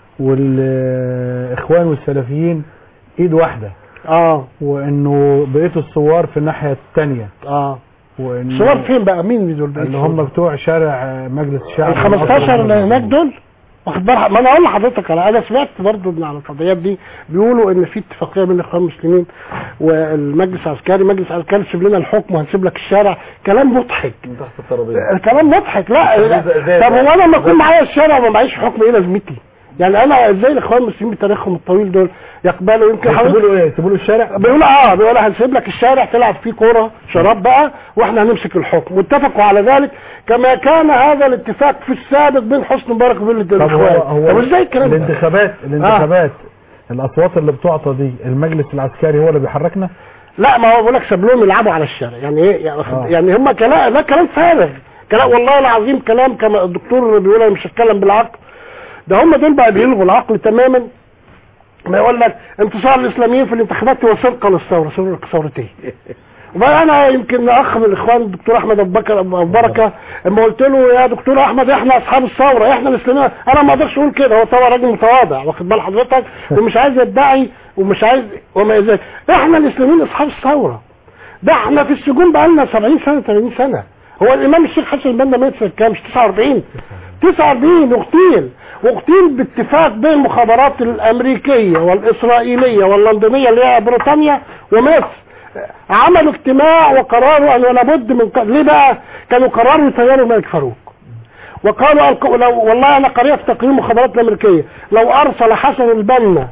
والاخوان والسلفيين ايد واحده اه وانه بقيه الثوار في الناحيه الثانيه اه وإن صور فين بقى مين دول اللي هم بتوع شارع مجلس الشعب ال 15 اللي هناك دول واخد بالك ما انا اقول لحضرتك انا انا سمعت برضه من على القضيات دي بيقولوا ان في اتفاقيه بين الاخوان المسلمين والمجلس العسكري مجلس العسكري سيب لنا الحكم وهنسيب لك الشارع كلام مضحك تحت الترابيزه الكلام مضحك لا, لا. زي- زي- طب هو انا لما اكون معايا الشارع وما معيش حكم ايه لازمتي يعني انا ازاي الاخوان المسلمين بتاريخهم الطويل دول يقبلوا يمكن يسيبوا له ايه يسيبوا له الشارع بيقولوا اه بيقولوا هنسيب لك الشارع تلعب فيه كوره شراب بقى واحنا هنمسك الحكم واتفقوا على ذلك كما كان هذا الاتفاق في السابق بين حسني مبارك وبين طب هو الاخوان طب هو ازاي الكلام ده؟ الانتخابات الانتخابات الاصوات اللي بتعطى دي المجلس العسكري هو اللي بيحركنا لا ما هو بقول لك ساب لهم يلعبوا على الشارع يعني ايه يعني, آه. يعني هم كلام ده كلام فارغ كلام والله العظيم كلام كما الدكتور بيقول انا مش هتكلم بالعقل ده هم دول بقى بيلغوا العقل تماما ما يقول لك انتصار الاسلاميين في الانتخابات هو سرقه للثوره سرقه ثورتين وبقى انا يمكن اخ من الاخوان الدكتور احمد ابو بكر ابو بركه اما قلت له يا دكتور احمد احنا اصحاب الثوره احنا الاسلاميين انا ما اقدرش اقول كده هو طبعا راجل متواضع واخد بال حضرتك ومش عايز يدعي ومش عايز وما ذلك احنا الاسلاميين اصحاب الثوره ده احنا في السجون بقى لنا 70 سنه 80 سنه هو الامام الشيخ حسن البنا مات سنه كام مش 49 49 واغتيل واغتيل باتفاق بين المخابرات الامريكيه والاسرائيليه واللندنيه اللي هي بريطانيا ومصر عملوا اجتماع وقرروا ان لابد من ق... ليه بقى كانوا قرروا يطيروا الملك فاروق وقالوا الك- لو والله انا قريت تقرير المخابرات الامريكيه لو ارسل حسن البنا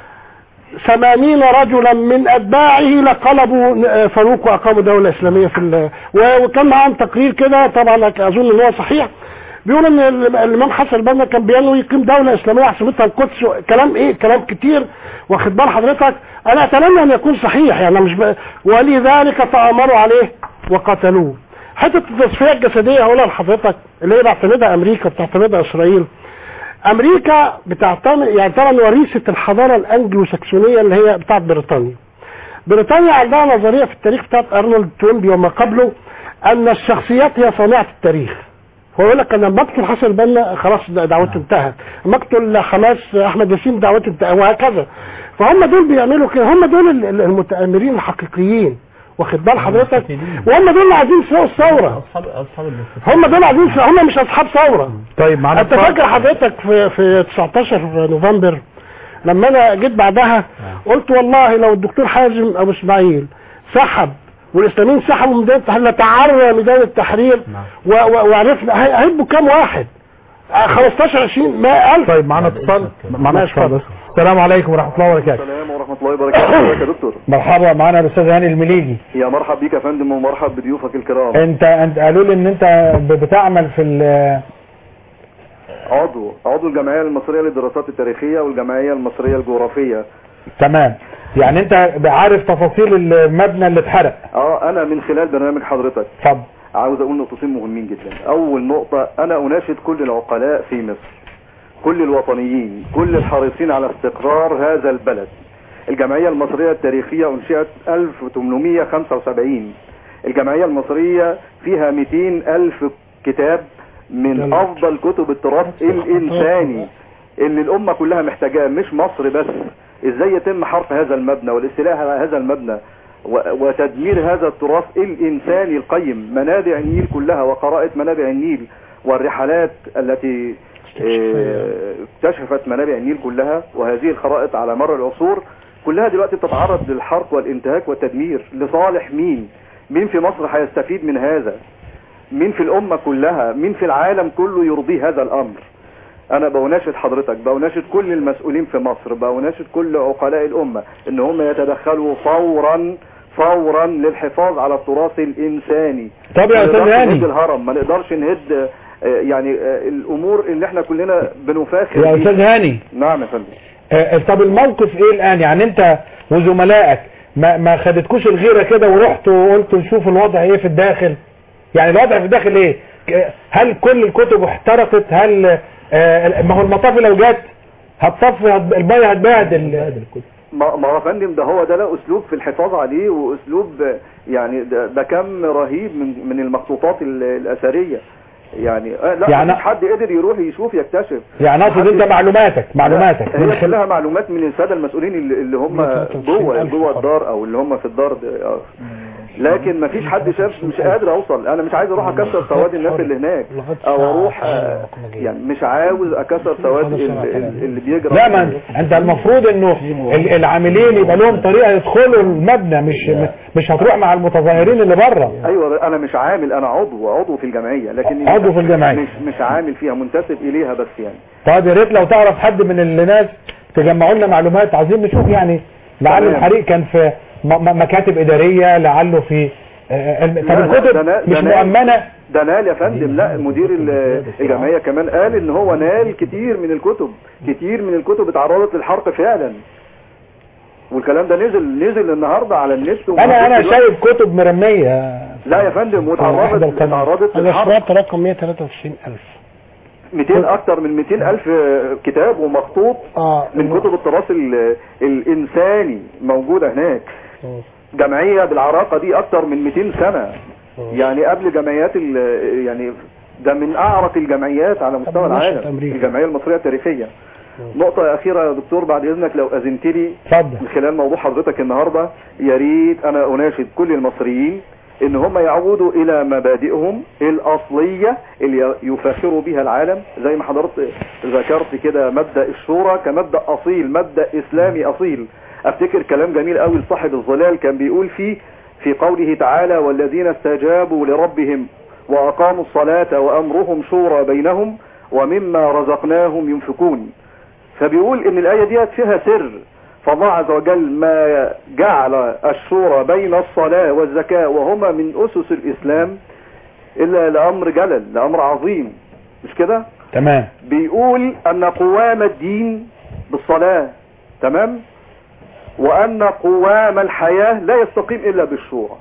ثمانين رجلا من اتباعه لقلبوا آه، فاروق واقاموا دوله اسلاميه في ال- و- وكان معاهم تقرير كده طبعا اظن ان هو صحيح بيقول ان ال- الامام حسن البنا كان بينوي يقيم دوله اسلاميه عاصمتها القدس كلام ايه كلام كتير واخد بال حضرتك انا اتمنى ان يكون صحيح يعني مش ب... ولذلك تامروا عليه وقتلوه حته التصفيه الجسديه هقولها لحضرتك اللي هي بتعتمدها امريكا بتعتمدها اسرائيل امريكا بتعتمد يعني طبعا وريثه الحضاره الانجلو ساكسونيه اللي هي بتاعت بريطانيا بريطانيا عندها نظريه في التاريخ بتاعت ارنولد توينبي وما قبله ان الشخصيات هي صانعه التاريخ هو يقول لك انا مقتل حسن البنا خلاص د- دعوته انتهت مقتل حماس احمد ياسين دعوته انتهت وهكذا فهم دول بيعملوا كده هم دول ال- ال- المتآمرين الحقيقيين واخد بال حضرتك وهم دول اللي عايزين يسرقوا الثوره اصحاب اصحاب هم دول عايزين يسرقوا- هم مش اصحاب ثوره طيب معانا انت فاكر حضرتك في في 19 نوفمبر لما انا جيت بعدها قلت والله لو الدكتور حازم ابو اسماعيل سحب والاسلاميين سحبوا من ميدان التحرير لتعرى ميدان التحرير و- و- وعرفنا هي- هيبقوا كام واحد آه، 15 20 ما 1000 طيب معانا اتصال معانا ماشي، اتصال اتفضل. بس السلام عليكم ورحمة الله وبركاته السلام ورحمة الله وبركاته ازيك يا دكتور مرحبا معانا الاستاذ هاني المليجي يا مرحب بيك يا فندم ومرحب بضيوفك الكرام انت انت قالوا لي ان انت ب- بتعمل في ال- عضو عضو الجمعية المصرية للدراسات التاريخية والجمعية المصرية الجغرافية تمام يعني انت عارف تفاصيل المبنى اللي اتحرق اه انا من خلال برنامج حضرتك اتفضل عاوز اقول نقطتين مهمين جدا اول نقطة انا اناشد كل العقلاء في مصر كل الوطنيين كل الحريصين على استقرار هذا البلد الجمعية المصرية التاريخية انشئت 1875 الجمعية المصرية فيها 200 ألف كتاب من أفضل كتب التراث الإنساني اللي الأمة كلها محتاجاه مش مصر بس إزاي يتم حرق هذا المبنى والاستيلاء على هذا المبنى و- وتدمير هذا التراث الإنساني القيم منابع النيل كلها وقرائة منابع النيل والرحلات التي آه، اكتشفت منابع النيل كلها وهذه الخرائط على مر العصور كلها دلوقتي بتتعرض للحرق والانتهاك والتدمير لصالح مين مين في مصر هيستفيد من هذا مين في الأمة كلها مين في العالم كله يرضيه هذا الأمر أنا بوناشد حضرتك بوناشد كل المسؤولين في مصر بوناشد كل عقلاء الأمة إن هم يتدخلوا فورا فورا للحفاظ على التراث الإنساني طب يا ما أستاذ نقدرش هاني. نهد الهرم ما نقدرش نهد آه، يعني آه، الأمور اللي احنا كلنا بنفاخر يا بيها. أستاذ هاني. نعم يا فندم آه، طب الموقف ايه الان يعني انت وزملائك ما ما خدتكوش الغيره كده ورحتوا وقلتوا نشوف الوضع ايه في الداخل يعني الوضع في الداخل ايه آه، هل كل الكتب احترقت هل آه، ما هو المطافي لو جت هتصفي هت- الميه هتبهدل ما ما هو يا فندم ده هو ده له اسلوب في الحفاظ عليه واسلوب آه، يعني ده, ده كم رهيب من من المخطوطات ال- الاثريه يعني آه، لا يعني- يعني حد قدر يروح يشوف يكتشف يعني اقصد محدش- انت معلوماتك معلوماتك من هي خلال كلها معلومات من الساده المسؤولين اللي, اللي هم جوه جوه الدار او اللي هم في الدار ده، آه. لكن ما فيش حد شاف مش قادر اوصل انا مش عايز اروح اكسر سواد الناس اللي هناك او اروح آه، يعني مش عاوز اكسر سواد ال- ال- اللي بيجرى لا ما انت المفروض انه ال- العاملين يبقى لهم طريقه يدخلوا المبنى مش مش هتروح مع المتظاهرين اللي بره ايوه انا مش عامل انا عضو عضو في الجمعيه لكن عضو في الجمعية. مش مش عامل فيها منتسب اليها بس يعني طيب يا ريت لو تعرف حد من الناس تجمعوا لنا معلومات عايزين نشوف يعني لعل تمام. الحريق كان في م- م- مكاتب اداريه لعله في آه، الم- طب لا، لا، ده الكتب نا- مش ده نال- مؤمنه ده نال يا فندم لا مدير ال- الجمعيه كمان قال ان هو نال كتير من الكتب كتير من الكتب اتعرضت للحرق فعلا والكلام ده نزل نزل النهارده على النت انا انا وموجود شايف كتب مرميه لا يا فندم واتعرضت اتعرضت انا للحرق سمعت رقم 193000 200 اكتر من 200 الف كتاب ومخطوط اه من كتب التراث ال- الانساني موجوده هناك جمعيه بالعراقه دي اكتر من 200 سنه يعني قبل جمعيات ال- يعني ده من اعرق الجمعيات على مستوى قبل نشأة العالم أمريكا. الجمعيه المصريه التاريخيه نقطة أخيرة يا دكتور بعد إذنك لو أذنت لي اتفضل من خلال موضوع حضرتك النهاردة يا ريت أنا أناشد كل المصريين إن هم يعودوا إلى مبادئهم الأصلية اللي يفاخروا بها العالم زي ما حضرت ذكرت كده مبدأ الشورى كمبدأ أصيل مبدأ إسلامي أصيل أفتكر كلام جميل قوي لصاحب الظلال كان بيقول فيه في قوله تعالى والذين استجابوا لربهم وأقاموا الصلاة وأمرهم شورى بينهم ومما رزقناهم ينفقون فبيقول ان الآية ديت فيها سر فالله عز وجل ما جعل الشورى بين الصلاة والزكاة وهما من أسس الإسلام إلا لأمر جلل لأمر عظيم مش كده تمام بيقول أن قوام الدين بالصلاة تمام وأن قوام الحياة لا يستقيم إلا بالشورى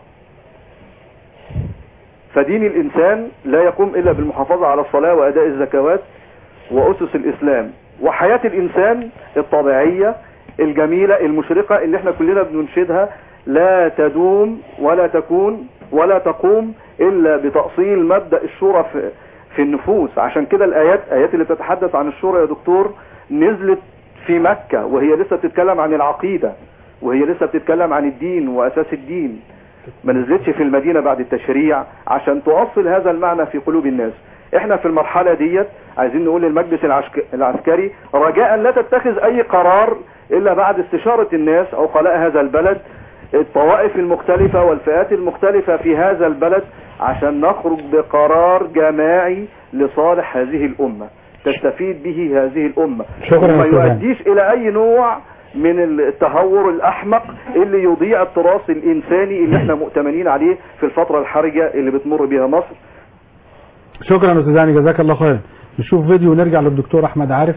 فدين الإنسان لا يقوم إلا بالمحافظة على الصلاة وأداء الزكوات وأسس الإسلام وحياة الإنسان الطبيعية الجميلة المشرقة اللي احنا كلنا بننشدها لا تدوم ولا تكون ولا تقوم إلا بتأصيل مبدأ الشورى في, في النفوس عشان كده الآيات آيات اللي بتتحدث عن الشورى يا دكتور نزلت في مكة وهي لسه بتتكلم عن العقيدة وهي لسه بتتكلم عن الدين وأساس الدين ما نزلتش في المدينة بعد التشريع عشان تؤصل هذا المعنى في قلوب الناس احنا في المرحلة ديت عايزين نقول للمجلس العسك- العسكري رجاء لا تتخذ اي قرار الا بعد استشارة الناس عقلاء هذا البلد الطوائف المختلفة والفئات المختلفة في هذا البلد عشان نخرج بقرار جماعي لصالح هذه الامة تستفيد به هذه الأمة شكراً يا وما أستاذ هاني. يؤديش إلى أي نوع من التهور الأحمق اللي يضيع التراث الإنساني اللي احنا مؤتمنين عليه في الفترة الحرجة اللي بتمر بها مصر شكرا يا استاذ هاني جزاك الله خير نشوف فيديو ونرجع للدكتور احمد عارف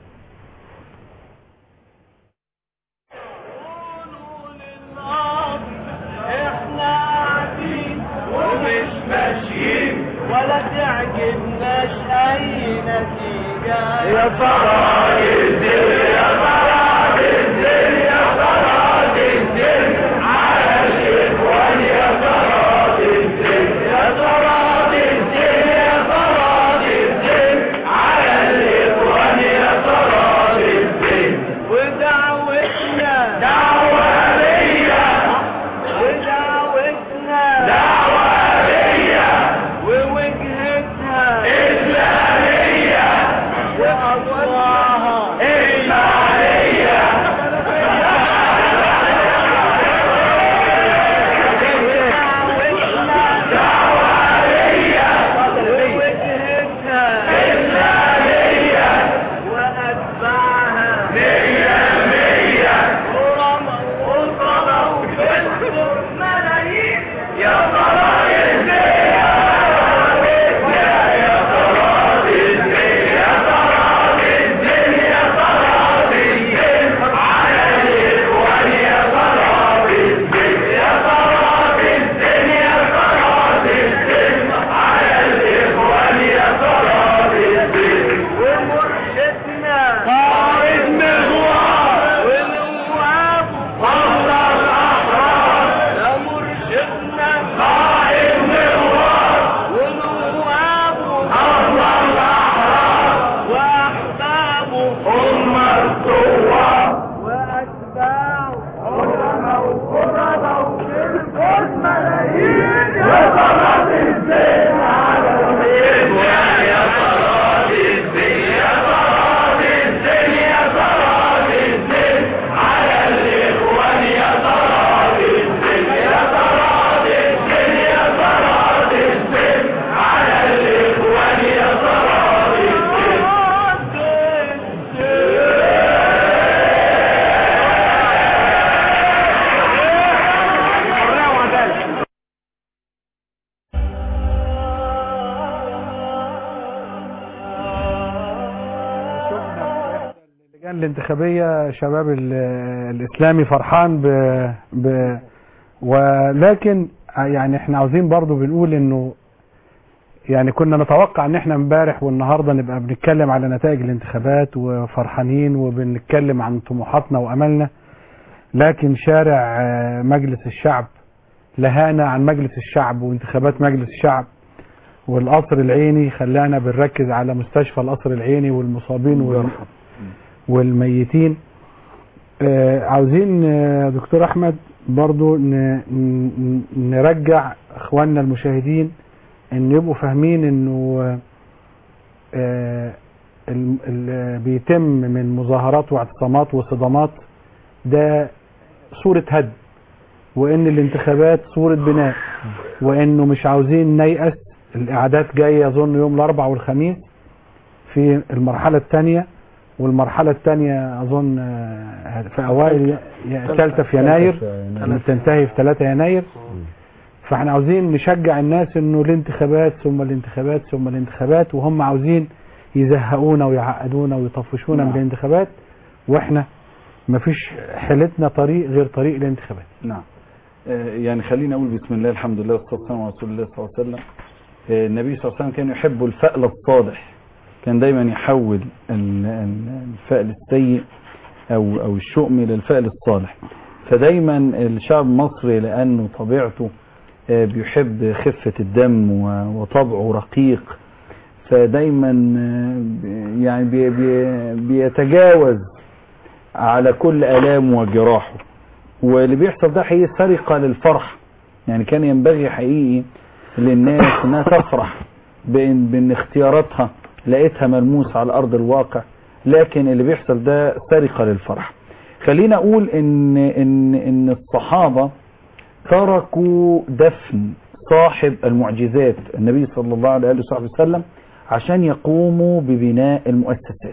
ومش ماشيين ولا تعجبناش اي نتيجة يا ترى تنزل يا ترى تنزل يا ترى تنزل على الاخوان يا ترى تنزل يا ترى تنزل يا ترى تنزل على الاخوان يا ترى تنزل ودعوتنا دعوة ليا ودعوتنا دعوة ليا ووجهتها إسلامية وأضواها إيمانية دعوة ليا ووجهتها إسلامية وأتباعها مية مية ورموا وصلوا وفلسوا ملايين يا ترى ازاي يا ترى يا ترى ازاي يا ترى ازاي يا ترى ازاي على الاخوان يا ترى ازاي يا ترى ازاي يا ترى ازاي على الاخوان يا ترى ازاي ومرشدنا قائد مغوار ونواب والله الاحرار يا مرشدنا قائد مغوار ونواب الله الاحرار واحبابه هم الثوار واتباعه علماء وقرباء وشركوا ملايين يا ترى ازاي على الاخوان يا ترى ازاي يا ترى ازاي يا ترى ازاي على الاخوان يا ترى ازاي يا ترى ازاي يا ترى ازاي على الاخوان يا ترى اللجان الانتخابية شباب ال- الإسلامي فرحان ب... ب... ولكن يعني احنا عاوزين برضو بنقول انه يعني كنا نتوقع ان احنا امبارح والنهارده نبقى بنتكلم على نتائج الانتخابات وفرحانين وبنتكلم عن طموحاتنا واملنا لكن شارع آه، مجلس الشعب لهانا عن مجلس الشعب وانتخابات مجلس الشعب والقصر العيني خلانا بنركز على مستشفى القصر العيني والمصابين وال... والميتين آه، عاوزين آه، دكتور احمد برضو ن- ن- نرجع اخواننا المشاهدين ان يبقوا فاهمين انه آه، ال- ال- بيتم من مظاهرات واعتصامات وصدامات ده صورة هد وان الانتخابات صورة بناء وانه مش عاوزين نيأس الاعداد جاية اظن يوم الاربعاء والخميس في المرحلة الثانية والمرحلة الثانية أظن آه، في أوائل الثالثة في يناير تنتهي في 3 يناير فاحنا عاوزين نشجع الناس انه الانتخابات ثم الانتخابات ثم الانتخابات وهم عاوزين يزهقونا ويعقدونا ويطفشونا من الانتخابات واحنا مفيش حيلتنا طريق غير طريق الانتخابات نعم آه، يعني خليني اقول بسم الله الحمد لله والصلاه والسلام على رسول الله صلى الله عليه وسلم آه، النبي صلى الله عليه وسلم كان يحب الفأل الصالح كان دايما يحول ال- ال- الفأل السيء او او الشؤم الى الفأل الصالح فدايما الشعب المصري لانه طبيعته آه، بيحب خفة الدم و- وطبعه رقيق فدايما آه، ب- يعني بي بي بيتجاوز على كل آلامه وجراحه واللي بيحصل ده حقيقي سرقة للفرح يعني كان ينبغي حقيقي للناس انها تفرح بان, بإن اختياراتها لقيتها ملموسة على ارض الواقع لكن اللي بيحصل ده سرقة للفرح خلينا اقول ان ان ان الصحابة تركوا دفن صاحب المعجزات النبي صلى الله عليه وآله وصحبه وسلم عشان يقوموا ببناء المؤسسات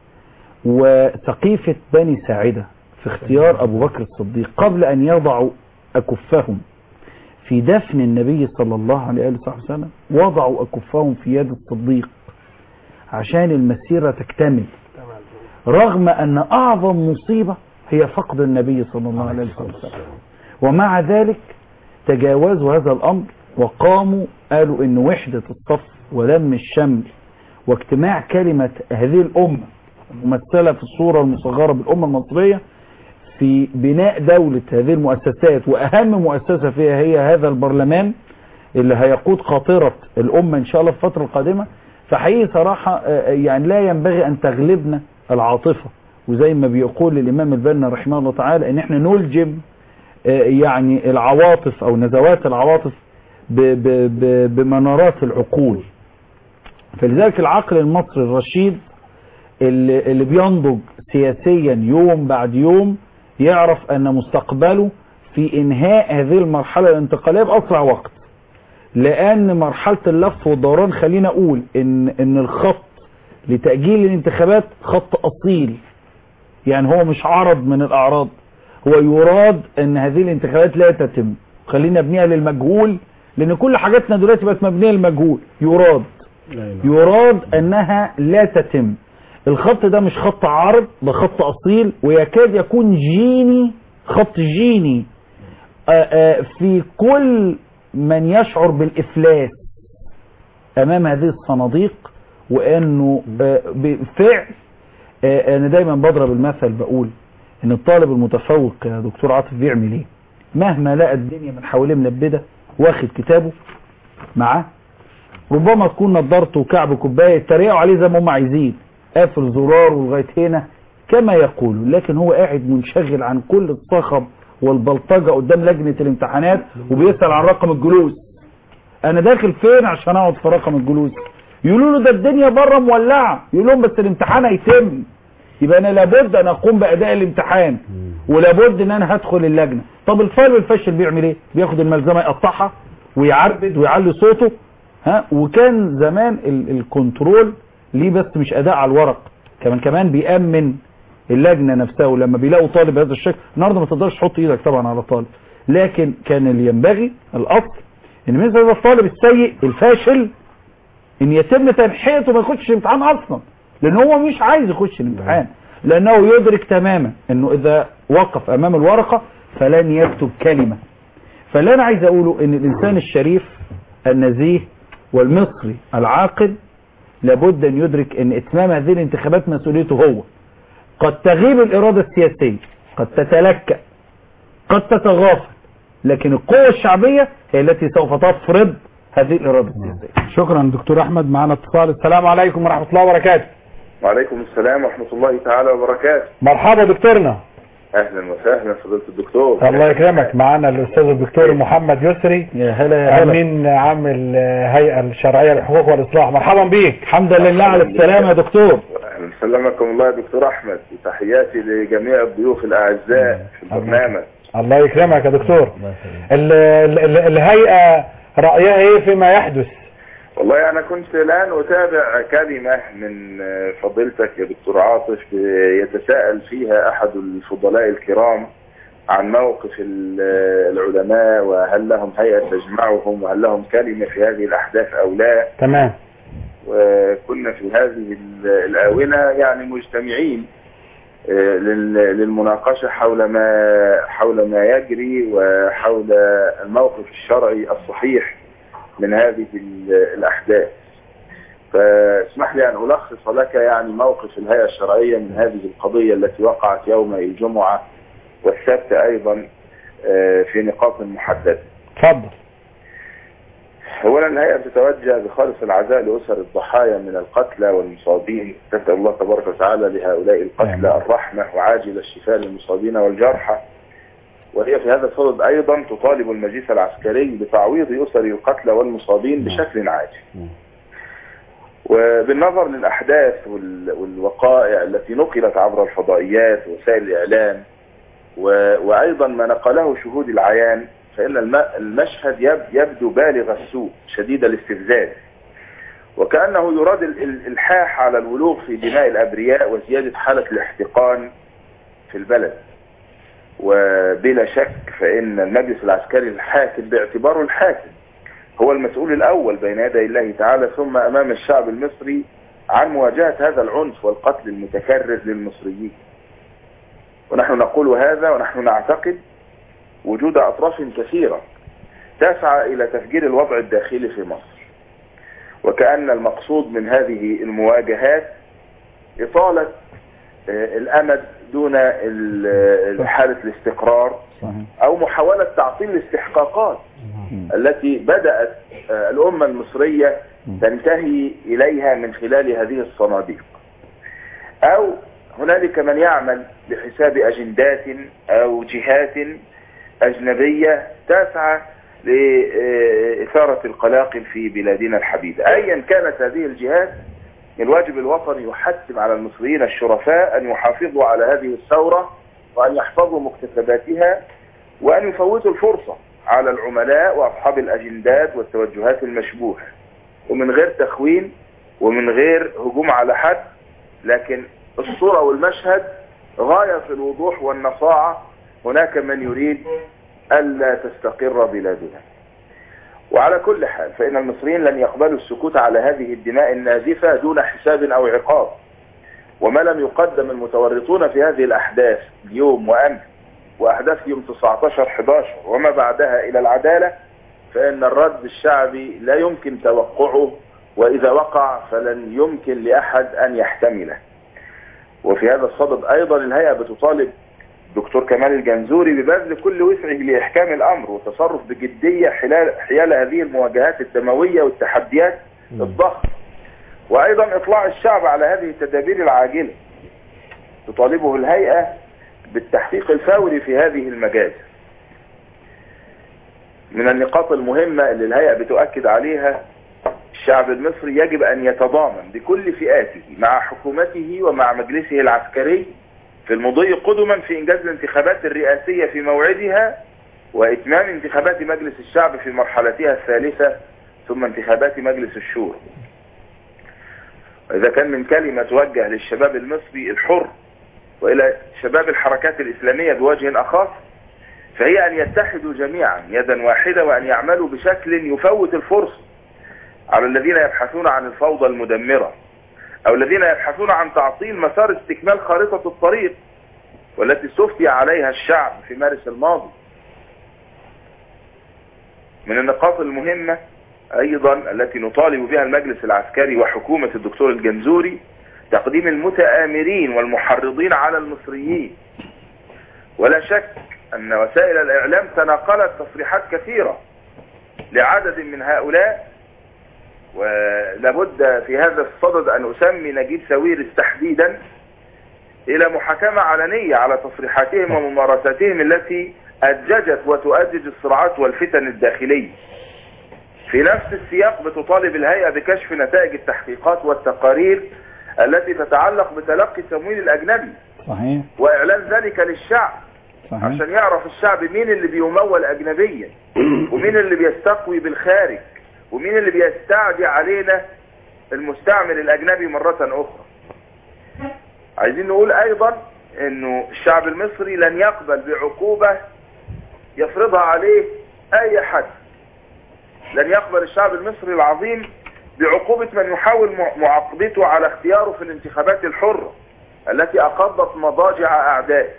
وسقيفة بني ساعدة في اختيار أبو بكر الصديق قبل أن يضعوا أكفهم في دفن النبي صلى الله عليه وآله وسلم وضعوا أكفهم في يد الصديق عشان المسيرة تكتمل رغم أن أعظم مصيبة هي فقد النبي صلى الله عليه وسلم ومع ذلك تجاوزوا هذا الأمر وقاموا قالوا إن وحدة الصف ولم الشمل واجتماع كلمة هذه الأمة ممثلة في الصورة المصغرة بالأمة المصرية في بناء دولة هذه المؤسسات وأهم مؤسسة فيها هي هذا البرلمان اللي هيقود قاطرة الأمة إن شاء الله في الفترة القادمة فحقيقي صراحة آه، يعني لا ينبغي أن تغلبنا العاطفة وزي ما بيقول الإمام البنا رحمه الله تعالى إن إحنا نلجم آه، يعني العواطف أو نزوات العواطف ب- ب- ب- بمنارات العقول فلذلك العقل المصري الرشيد اللي, اللي بينضج سياسيا يوم بعد يوم يعرف ان مستقبله في انهاء هذه المرحلة الانتقالية باسرع وقت لان مرحلة اللف والدوران خلينا اقول ان ان الخط لتأجيل الانتخابات خط اصيل يعني هو مش عرض من الاعراض هو يراد ان هذه الانتخابات لا تتم خلينا نبنيها للمجهول لان كل حاجاتنا دلوقتي بقت مبنيه للمجهول يراد يراد انها لا تتم الخط ده مش خط عرض ده خط اصيل ويكاد يكون جيني خط جيني آآ آآ في كل من يشعر بالافلاس امام هذه الصناديق وانه آه، بالفعل آه، انا دايما بضرب المثل بقول ان الطالب المتفوق يا دكتور عاطف بيعمل ايه مهما لقى الدنيا من حواليه ملبده واخد كتابه معاه ربما تكون نضارته وكعب كوبايه يتريقوا عليه زي ما هم عايزين قافل زرار ولغايه هنا كما يقولوا لكن هو قاعد منشغل عن كل الصخب والبلطجه قدام لجنه الامتحانات وبيسال عن رقم الجلوس انا داخل فين عشان اقعد في رقم الجلوس يقولوا له ده الدنيا بره مولعه يقول لهم بس الامتحان هيتم يبقى انا لابد ان اقوم باداء الامتحان ولابد ان انا هدخل اللجنه طب الفايل الفاشل بيعمل ايه بياخد الملزمه يقطعها ويعربد ويعلي صوته ها وكان زمان ال الكنترول ليه بس مش اداء على الورق كمان كمان بيامن اللجنه نفسها ولما بيلاقوا طالب بهذا الشكل النهارده ما تقدرش تحط ايدك طبعا على طالب لكن كان اللي ينبغي الاصل ان مثل هذا الطالب السيء الفاشل ان يتم تنحيته ما يخش الامتحان اصلا لان هو مش عايز يخش الامتحان لانه يدرك تماما انه اذا وقف امام الورقه فلن يكتب كلمه فاللي انا عايز اقوله ان الانسان الشريف النزيه والمصري العاقل لابد ان يدرك ان اتمام هذه الانتخابات مسؤوليته هو قد تغيب الاراده السياسيه قد تتلكأ قد تتغافل لكن القوه الشعبيه هي التي سوف تفرض هذه الاراده السياسيه شكرا دكتور احمد معنا اتصال السلام عليكم ورحمه الله وبركاته وعليكم السلام ورحمة الله تعالى وبركاته مرحبا دكتورنا أهلا وسهلا فضيلة الدكتور الله يكرمك معانا الاستاذ الدكتور محمد يسري يا هلا يا هلا امين عام الهيئه الشرعيه للحقوق والاصلاح مرحبا بيك الحمد لله على السلامه يا دكتور أهلا سلمكم الله يا دكتور أحمد وتحياتي لجميع الضيوف الأعزاء في البرنامج الله يكرمك يا دكتور ال- ال- ال- الهيئه رايها ايه فيما يحدث والله أنا كنت الآن أتابع كلمة من فضيلتك يا دكتور عاطف يتساءل فيها أحد الفضلاء الكرام عن موقف ال- العلماء وهل لهم هيئة تجمعهم وهل لهم كلمة في هذه الأحداث أو لا تمام وكنا في هذه ال- الآونة يعني مجتمعين آه، لل- للمناقشة حول ما حول ما يجري وحول الموقف الشرعي الصحيح من هذه ال- الأحداث فاسمح لي أن ألخص لك يعني موقف الهيئة الشرعية من هذه القضية التي وقعت يوم الجمعة والسبت أيضا آه، في نقاط محددة اتفضل اولا الهيئه بتتوجه بخالص العزاء لاسر الضحايا من القتلى والمصابين نسال الله تبارك وتعالى لهؤلاء القتلى الرحمه وعاجل الشفاء للمصابين والجرحى وهي في هذا الصدد ايضا تطالب المجلس العسكري بتعويض اسر القتلى والمصابين بشكل عاجل وبالنظر للاحداث وال- والوقائع التي نقلت عبر الفضائيات ووسائل الاعلام و- وايضا ما نقله شهود العيان فان الم- المشهد يب- يبدو بالغ السوء شديد الاستفزاز وكأنه يراد ال- ال- الإلحاح على الولوغ في دماء الأبرياء وزيادة حالة الاحتقان في البلد وبلا شك فإن المجلس العسكري الحاكم باعتباره الحاكم هو المسؤول الأول بين يدي الله تعالى ثم أمام الشعب المصري عن مواجهة هذا العنف والقتل المتكرر للمصريين ونحن نقول هذا ونحن نعتقد وجود أطراف كثيرة تسعى إلى تفجير الوضع الداخلي في مصر وكأن المقصود من هذه المواجهات إطالة آه، الأمد دون ال- آه، حالة الاستقرار أو محاولة تعطيل الاستحقاقات التي بدأت آه، الأمة المصرية تنتهي إليها من خلال هذه الصناديق أو هنالك من يعمل بحساب أجندات أو جهات أجنبية تسعى لإثارة القلاقل في بلادنا الحبيبة أيا كانت هذه الجهات الواجب الوطني يحتم على المصريين الشرفاء أن يحافظوا على هذه الثورة وأن يحفظوا مكتسباتها وأن يفوتوا الفرصة على العملاء وأصحاب الأجندات والتوجهات المشبوهة ومن غير تخوين ومن غير هجوم على حد لكن الصورة والمشهد غاية في الوضوح والنصاعة هناك من يريد ألا تستقر بلادنا وعلى كل حال فإن المصريين لن يقبلوا السكوت على هذه الدماء النازفة دون حساب أو عقاب وما لم يقدم المتورطون في هذه الأحداث اليوم وأمس وأحداث يوم 19-11 وما بعدها إلى العدالة فإن الرد الشعبي لا يمكن توقعه وإذا وقع فلن يمكن لأحد أن يحتمله وفي هذا الصدد أيضا الهيئة بتطالب دكتور كمال الجنزوري ببذل كل وسعه لإحكام الأمر والتصرف بجدية حلال حيال هذه المواجهات الدموية والتحديات الضخمة وأيضا إطلاع الشعب على هذه التدابير العاجلة تطالبه الهيئة بالتحقيق الفوري في هذه المجال من النقاط المهمة اللي الهيئة بتؤكد عليها الشعب المصري يجب أن يتضامن بكل فئاته مع حكومته ومع مجلسه العسكري في المضي قدما في إنجاز الانتخابات الرئاسية في موعدها وإتمام انتخابات مجلس الشعب في مرحلتها الثالثة ثم انتخابات مجلس الشورى وإذا كان من كلمة توجه للشباب المصري الحر وإلى شباب الحركات الإسلامية بوجه أخص فهي أن يتحدوا جميعا يدا واحدة وأن يعملوا بشكل يفوت الفرصة على الذين يبحثون عن الفوضى المدمرة أو الذين يبحثون عن تعطيل مسار استكمال خارطة الطريق والتي استفتي عليها الشعب في مارس الماضي من النقاط المهمة أيضا التي نطالب بها المجلس العسكري وحكومة الدكتور الجنزوري تقديم المتآمرين والمحرضين على المصريين ولا شك أن وسائل الإعلام تناقلت تصريحات كثيرة لعدد من هؤلاء ولابد في هذا الصدد أن أسمي نجيب ساويرس تحديدا إلى محاكمة علنية على تصريحاتهم وممارساتهم التي أججت وتؤجج الصراعات والفتن الداخلية في نفس السياق بتطالب الهيئة بكشف نتائج التحقيقات والتقارير التي تتعلق بتلقي التمويل الأجنبي صحيح وإعلان ذلك للشعب صحيح عشان يعرف الشعب مين اللي بيمول أجنبيا ومين اللي بيستقوي بالخارج ومين اللي بيستعدي علينا المستعمر الأجنبي مرة أخرى عايزين نقول أيضا أنه الشعب المصري لن يقبل بعقوبة يفرضها عليه أي حد لن يقبل الشعب المصري العظيم بعقوبة من يحاول معاقبته على اختياره في الانتخابات الحرة التي أقضت مضاجع أعدائه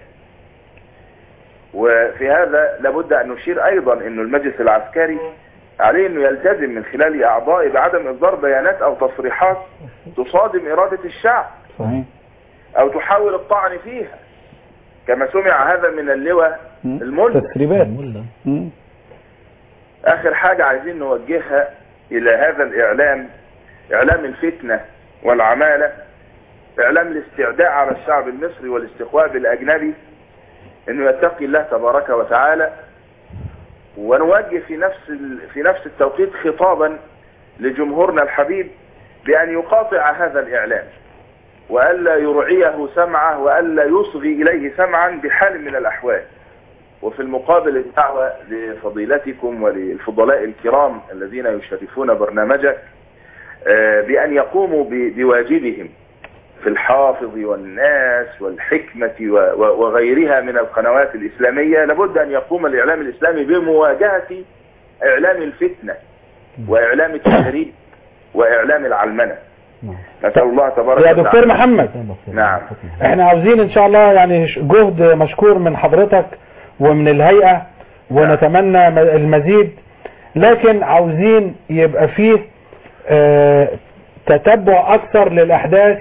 وفي هذا لابد أن نشير أيضا أن المجلس العسكري عليه أنه يلتزم من خلال أعضائه بعدم إصدار بيانات أو تصريحات تصادم إرادة الشعب صحيح أو تحاول الطعن فيها كما سمع هذا من اللواء الملك تسريبات مم. آخر حاجة عايزين نوجهها إلى هذا الإعلام إعلام الفتنة والعمالة إعلام الاستعداء على الشعب المصري والاستقواء بالأجنبي أنه يتقي الله تبارك وتعالى ونوجه في نفس في نفس التوقيت خطابا لجمهورنا الحبيب بأن يقاطع هذا الإعلام وألا يرعيه سمعه وألا يصغي إليه سمعا بحال من الأحوال وفي المقابل الدعوة لفضيلتكم وللفضلاء الكرام الذين يشرفون برنامجك آه، بأن يقوموا ب- بواجبهم في الحافظ والناس والحكمة و- و- وغيرها من القنوات الإسلامية لابد أن يقوم الإعلام الإسلامي بمواجهة إعلام الفتنة وإعلام التحريف وإعلام العلمنة نسأل الله تبارك يا وتعالى دكتور محمد نعم احنا عاوزين ان شاء الله يعني ش- جهد مشكور من حضرتك ومن الهيئة ونتمنى م- المزيد لكن عاوزين يبقى فيه اه تتبع اكثر للاحداث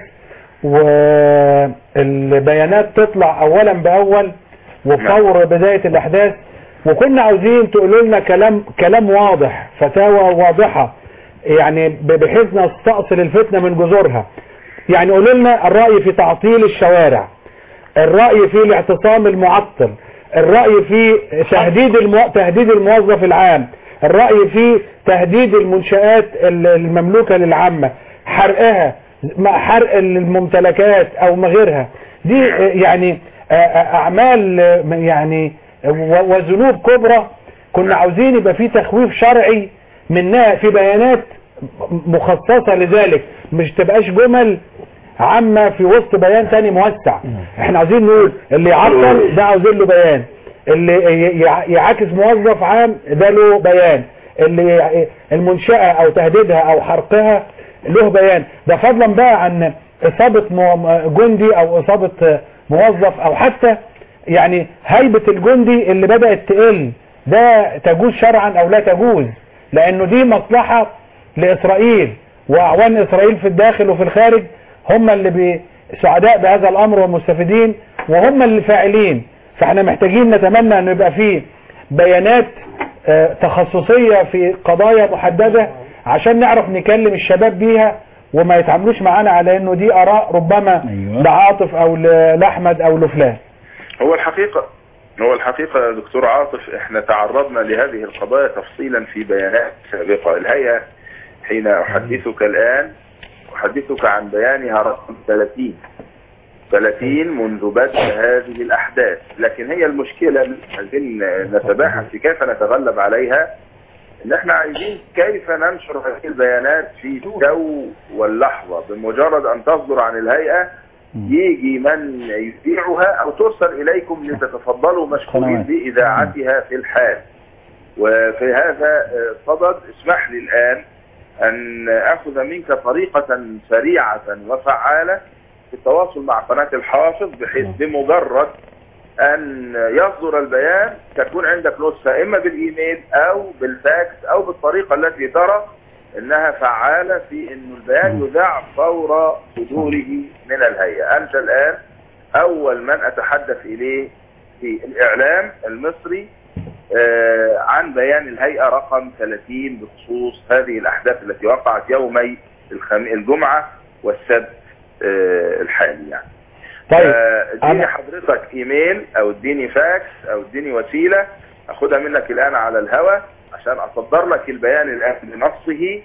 والبيانات تطلع اولا باول وفور بداية الاحداث وكنا عاوزين تقولوا لنا كلام كلام واضح فتاوى واضحة يعني ب- بحيث نستأصل الفتنة من جذورها يعني قولوا لنا الرأي في تعطيل الشوارع الرأي في الاعتصام المعطل الرأي في تهديد المو... تهديد الموظف العام الرأي في تهديد المنشآت ال- المملوكة للعامة حرقها مع حرق الممتلكات او ما غيرها دي آه، يعني آه، آه، اعمال آه، يعني و- وذنوب كبرى كنا عاوزين يبقى في تخويف شرعي منها في بيانات مخصصة لذلك مش تبقاش جمل عامة في وسط بيان تاني موسع احنا عاوزين نقول اللي يعطل ده عاوزين له بيان اللي ي- يع- يعاكس موظف عام ده له بيان اللي ي- المنشأة او تهديدها او حرقها له بيان ده فضلا بقى عن اصابة مو- جندي او اصابة موظف او حتى يعني هيبة الجندي اللي بدأت تقل ده تجوز شرعا او لا تجوز لانه دي مصلحة لاسرائيل واعوان اسرائيل في الداخل وفي الخارج هم اللي بي- سعداء بهذا الامر ومستفيدين وهم اللي فاعلين فاحنا محتاجين نتمنى انه يبقى فيه بيانات آه، تخصصية في قضايا محددة عشان نعرف نكلم الشباب بيها وما يتعاملوش معانا على انه دي اراء ربما لعاطف او ل- لاحمد او لفلان هو الحقيقة هو الحقيقة يا دكتور عاطف احنا تعرضنا لهذه القضايا تفصيلا في بيانات سابقة الهيئة حين احدثك الان احدثك عن بيانها رقم 30 30 منذ بدء هذه الاحداث لكن هي المشكلة اللي عايزين نتباحث في كيف نتغلب عليها ان احنا عايزين كيف ننشر هذه البيانات في التو واللحظة بمجرد ان تصدر عن الهيئة يجي من يذيعها او ترسل اليكم لتتفضلوا مشكورين قنوات. باذاعتها في الحال وفي هذا آه، صدد اسمح لي الان ان اخذ منك طريقة سريعة وفعالة في التواصل مع قناة الحافظ بحيث بمجرد ان يصدر البيان تكون عندك نسخة اما بالايميل او بالفاكس او بالطريقة التي ترى انها فعالة في انه البيان يذاع فور صدوره من الهيئة انت الان اول من اتحدث اليه في الاعلام المصري آه، عن بيان الهيئة رقم 30 بخصوص هذه الاحداث التي وقعت يومي الخم... الجمعة والسبت آه، الحالي يعني طيب آه، اديني أنا- حضرتك ايميل او اديني فاكس او اديني وسيلة اخدها منك الان على الهواء عشان اصدر لك البيان الان بنصه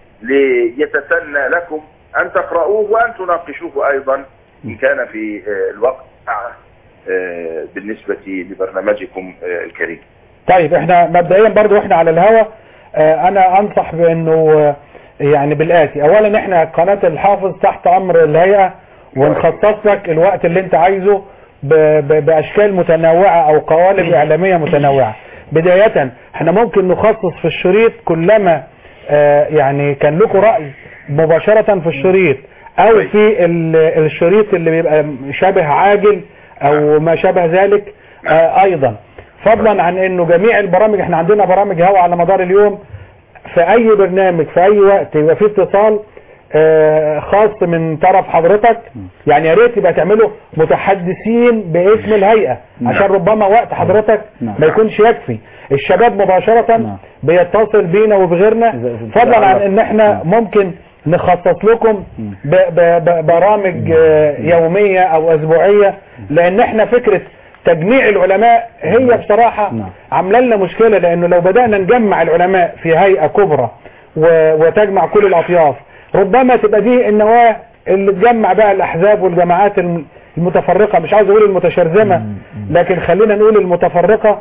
ليتسنى لكم ان تقرؤوه وان تناقشوه ايضا ان كان في آه، الوقت سعة، آه، بالنسبة لبرنامجكم آه، الكريم طيب احنا مبدئيا برضو احنا على الهوا اه انا انصح بانه اه يعني بالاتي اولا احنا قناة الحافظ تحت امر الهيئة ونخصص لك الوقت اللي انت عايزه ب- ب- باشكال متنوعة او قوالب اعلامية متنوعة بداية احنا ممكن نخصص في الشريط كلما اه يعني كان لكم رأي مباشرة في الشريط او في ال- الشريط اللي بيبقى شبه عاجل او ما شابه ذلك اه ايضا فضلا عن انه جميع البرامج احنا عندنا برامج هوا على مدار اليوم في اي برنامج في اي وقت يبقى في اتصال آه، خاص من طرف حضرتك يعني يا ريت يبقى تعملوا متحدثين باسم الهيئة عشان ربما وقت حضرتك ما يكونش يكفي الشباب مباشرة بيتصل بينا وبغيرنا فضلا عن ان احنا ممكن نخصص لكم ب- ب- ب- برامج آه، يومية او اسبوعية لان احنا فكرة تجميع العلماء هي بصراحة عامله لنا مشكلة لانه لو بدأنا نجمع العلماء في هيئة كبرى و- وتجمع كل الاطياف ربما تبقى دي النواة اللي تجمع بقى الاحزاب والجماعات الم- المتفرقة مش عاوز اقول المتشرذمة لكن خلينا نقول المتفرقة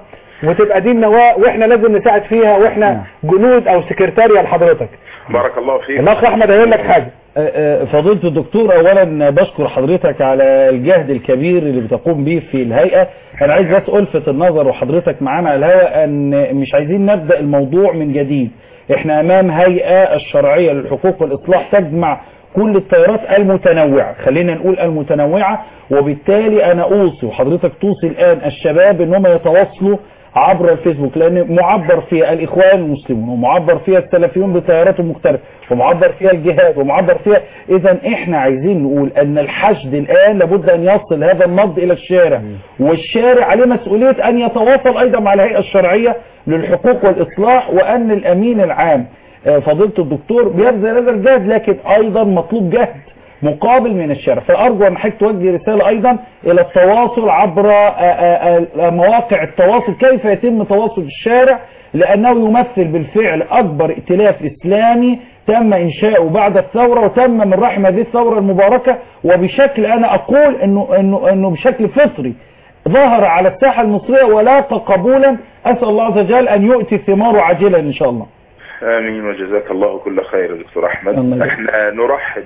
وتبقى دي النواة واحنا لازم نساعد فيها واحنا جنود او سكرتاريا لحضرتك بارك الله فيك الاخ احمد هيقول لك حاجه آه، آه، فضيلة الدكتور اولا بشكر حضرتك على الجهد الكبير اللي بتقوم به في الهيئة انا عايز بس الفت النظر وحضرتك معانا على الهواء ان مش عايزين نبدأ الموضوع من جديد احنا امام هيئة الشرعية للحقوق والاصلاح تجمع كل التيارات المتنوعة خلينا نقول المتنوعة وبالتالي انا اوصي وحضرتك توصي الان الشباب انهم يتواصلوا عبر الفيسبوك لان معبر فيها الاخوان المسلمون ومعبر فيها السلفيون بتياراتهم المختلفه ومعبر فيها الجهاد ومعبر فيها اذا احنا عايزين نقول ان الحشد الان لابد ان يصل هذا النبض الى الشارع والشارع عليه مسؤوليه ان يتواصل ايضا مع الهيئه الشرعيه للحقوق والاصلاح وان الامين العام آه، فضيله الدكتور بيبذل هذا الجهد لكن ايضا مطلوب جهد مقابل من الشارع فأرجو أن حضرتك توجه رسالة أيضا إلى التواصل عبر آه، آه، آه، مواقع التواصل كيف يتم تواصل الشارع لأنه يمثل بالفعل أكبر ائتلاف إسلامي تم إنشاؤه بعد الثورة وتم من رحم هذه الثورة المباركة وبشكل أنا أقول إنه, إنه, إنه بشكل فطري ظهر على الساحة المصرية ولاقى قبولا أسأل الله عز وجل أن يؤتي ثماره عاجلا إن شاء الله امين وجزاك الله كل خير يا دكتور احمد الله يبارك. احنا نرحب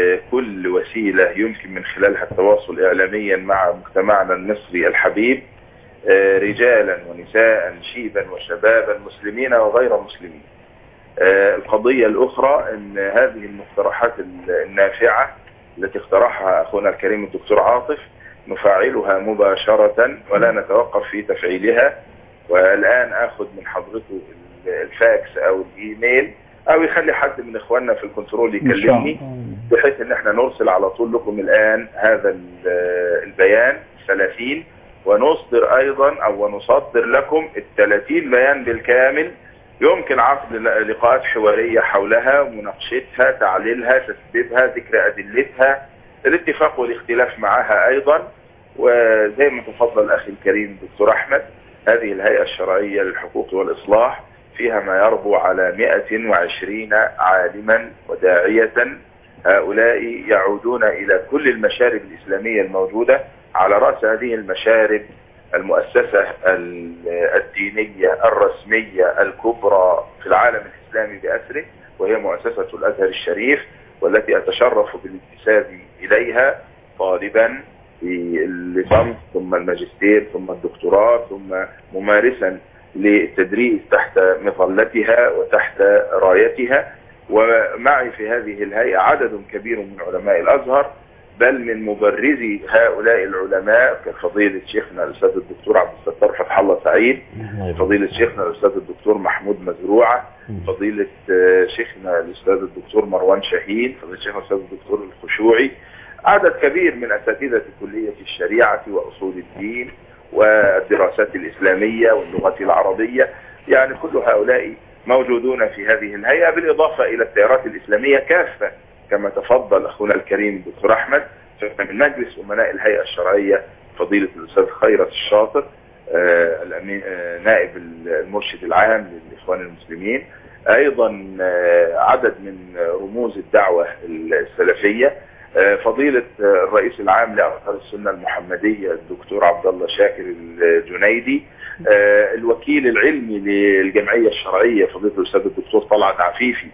بكل وسيله يمكن من خلالها التواصل اعلاميا مع مجتمعنا المصري الحبيب آه، رجالا ونساء شيبا وشبابا مسلمين وغير مسلمين آه، القضيه الاخرى ان هذه المقترحات النافعه التي اقترحها اخونا الكريم الدكتور عاطف نفعلها مباشره ولا نتوقف في تفعيلها والان اخذ من حضرته الفاكس او الايميل او يخلي حد من اخواننا في الكنترول يكلمني بحيث ان احنا نرسل على طول لكم الان هذا ال- البيان 30 ونصدر ايضا او ونصدر لكم ال 30 بيان بالكامل يمكن عقد ل- لقاءات حوارية حولها مناقشتها تعليلها تسبيبها ذكر ادلتها الاتفاق والاختلاف معها ايضا وزي ما تفضل اخي الكريم دكتور احمد هذه الهيئة الشرعية للحقوق والاصلاح فيها ما يربو على 120 عالما وداعية هؤلاء يعودون إلى كل المشارب الإسلامية الموجودة على رأس هذه المشارب المؤسسة ال- الدينية الرسمية الكبرى في العالم الإسلامي بأسره وهي مؤسسة الأزهر الشريف والتي أتشرف بالانتساب إليها طالبا في الليسانس ثم الماجستير ثم الدكتوراه ثم ممارسا للتدريس تحت مظلتها وتحت رايتها ومعي في هذه الهيئة عدد كبير من علماء الأزهر بل من مبرزي هؤلاء العلماء كفضيلة شيخنا الأستاذ الدكتور عبد الستار فتح الله سعيد فضيلة شيخنا الأستاذ الدكتور محمود مزروعة فضيلة آه، شيخنا الأستاذ الدكتور مروان شاهين فضيلة شيخنا الأستاذ الدكتور الخشوعي عدد كبير من أساتذة كلية الشريعة وأصول الدين والدراسات الإسلامية واللغة العربية يعني كل هؤلاء موجودون في هذه الهيئة بالإضافة إلى التيارات الإسلامية كافة كما تفضل أخونا الكريم دكتور أحمد من مجلس أمناء الهيئة الشرعية فضيلة الأستاذ خيرت الشاطر آه، الأمين- آه، نائب المرشد العام للإخوان المسلمين أيضا آه، عدد من رموز الدعوة السلفية آه، فضيلة آه، الرئيس العام لأنصار السنة المحمدية الدكتور عبد الله شاكر الجنيدي آه، الوكيل العلمي للجمعية الشرعية فضيلة الأستاذ الدكتور طلعت عفيفي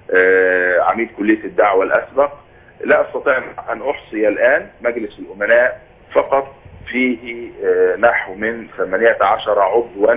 آه، عميد كلية الدعوة الأسبق لا أستطيع أن أحصي الآن مجلس الأمناء فقط فيه آه، نحو من 18 عضوا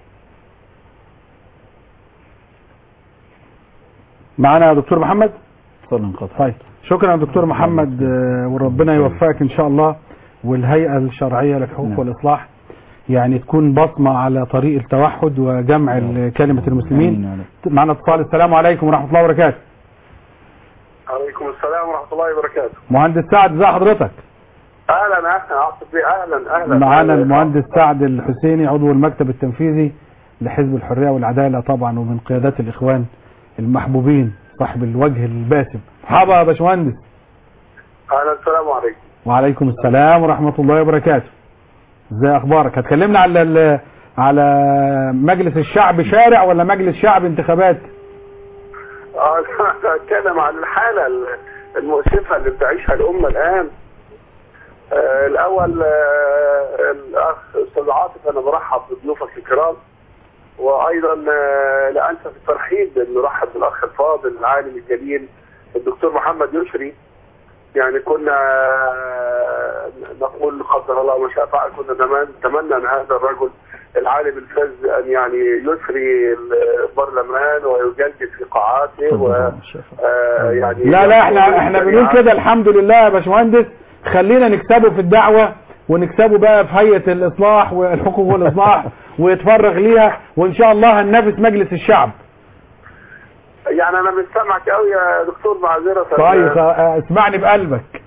معانا يا دكتور محمد اتفضل انقطع طيب شكرا يا دكتور محمد آه، وربنا يوفقك ان شاء الله والهيئة الشرعية للحقوق والإصلاح يعني تكون بصمة على طريق التوحد وجمع ال- كلمة المسلمين معنا اتصال السلام عليكم ورحمة الله وبركاته عليكم السلام ورحمة الله وبركاته مهندس سعد ازي حضرتك أهلا أهلا عاطف بيه أهلا أهلا معانا المهندس سعد الحسيني عضو المكتب التنفيذي لحزب الحرية والعدالة طبعا ومن قيادات الإخوان المحبوبين صاحب الوجه الباسم مرحبا يا باشمهندس أهلا السلام عليكم وعليكم السلام ورحمة الله وبركاته ازاي اخبارك هتكلمنا على ال- على مجلس الشعب شارع ولا مجلس شعب انتخابات آه، أتكلم عن الحالة المؤسفة اللي بتعيشها الأمة الآن آه، آه، الاول آه، الاخ استاذ عاطف انا برحب بضيوفك الكرام وايضا آه، لا انسى في الترحيب ان نرحب بالاخ الفاضل العالم الجليل الدكتور محمد يسري يعني كنا آه، نقول قدر الله ما شاء فعل كنا نتمنى- نتمنى ان هذا الرجل العالم الفذ ان يعني يسري البرلمان ويجدد في قاعاته و آه، يعني لا لا احنا احنا بنقول كده الحمد لله يا باشمهندس خلينا نكسبه في الدعوة ونكسبه بقى في هيئة الإصلاح والحقوق والإصلاح ويتفرغ ليها وإن شاء الله هننافس مجلس الشعب يعني انا مش سامعك قوي يا دكتور معذره طيب اه، اسمعني بقلبك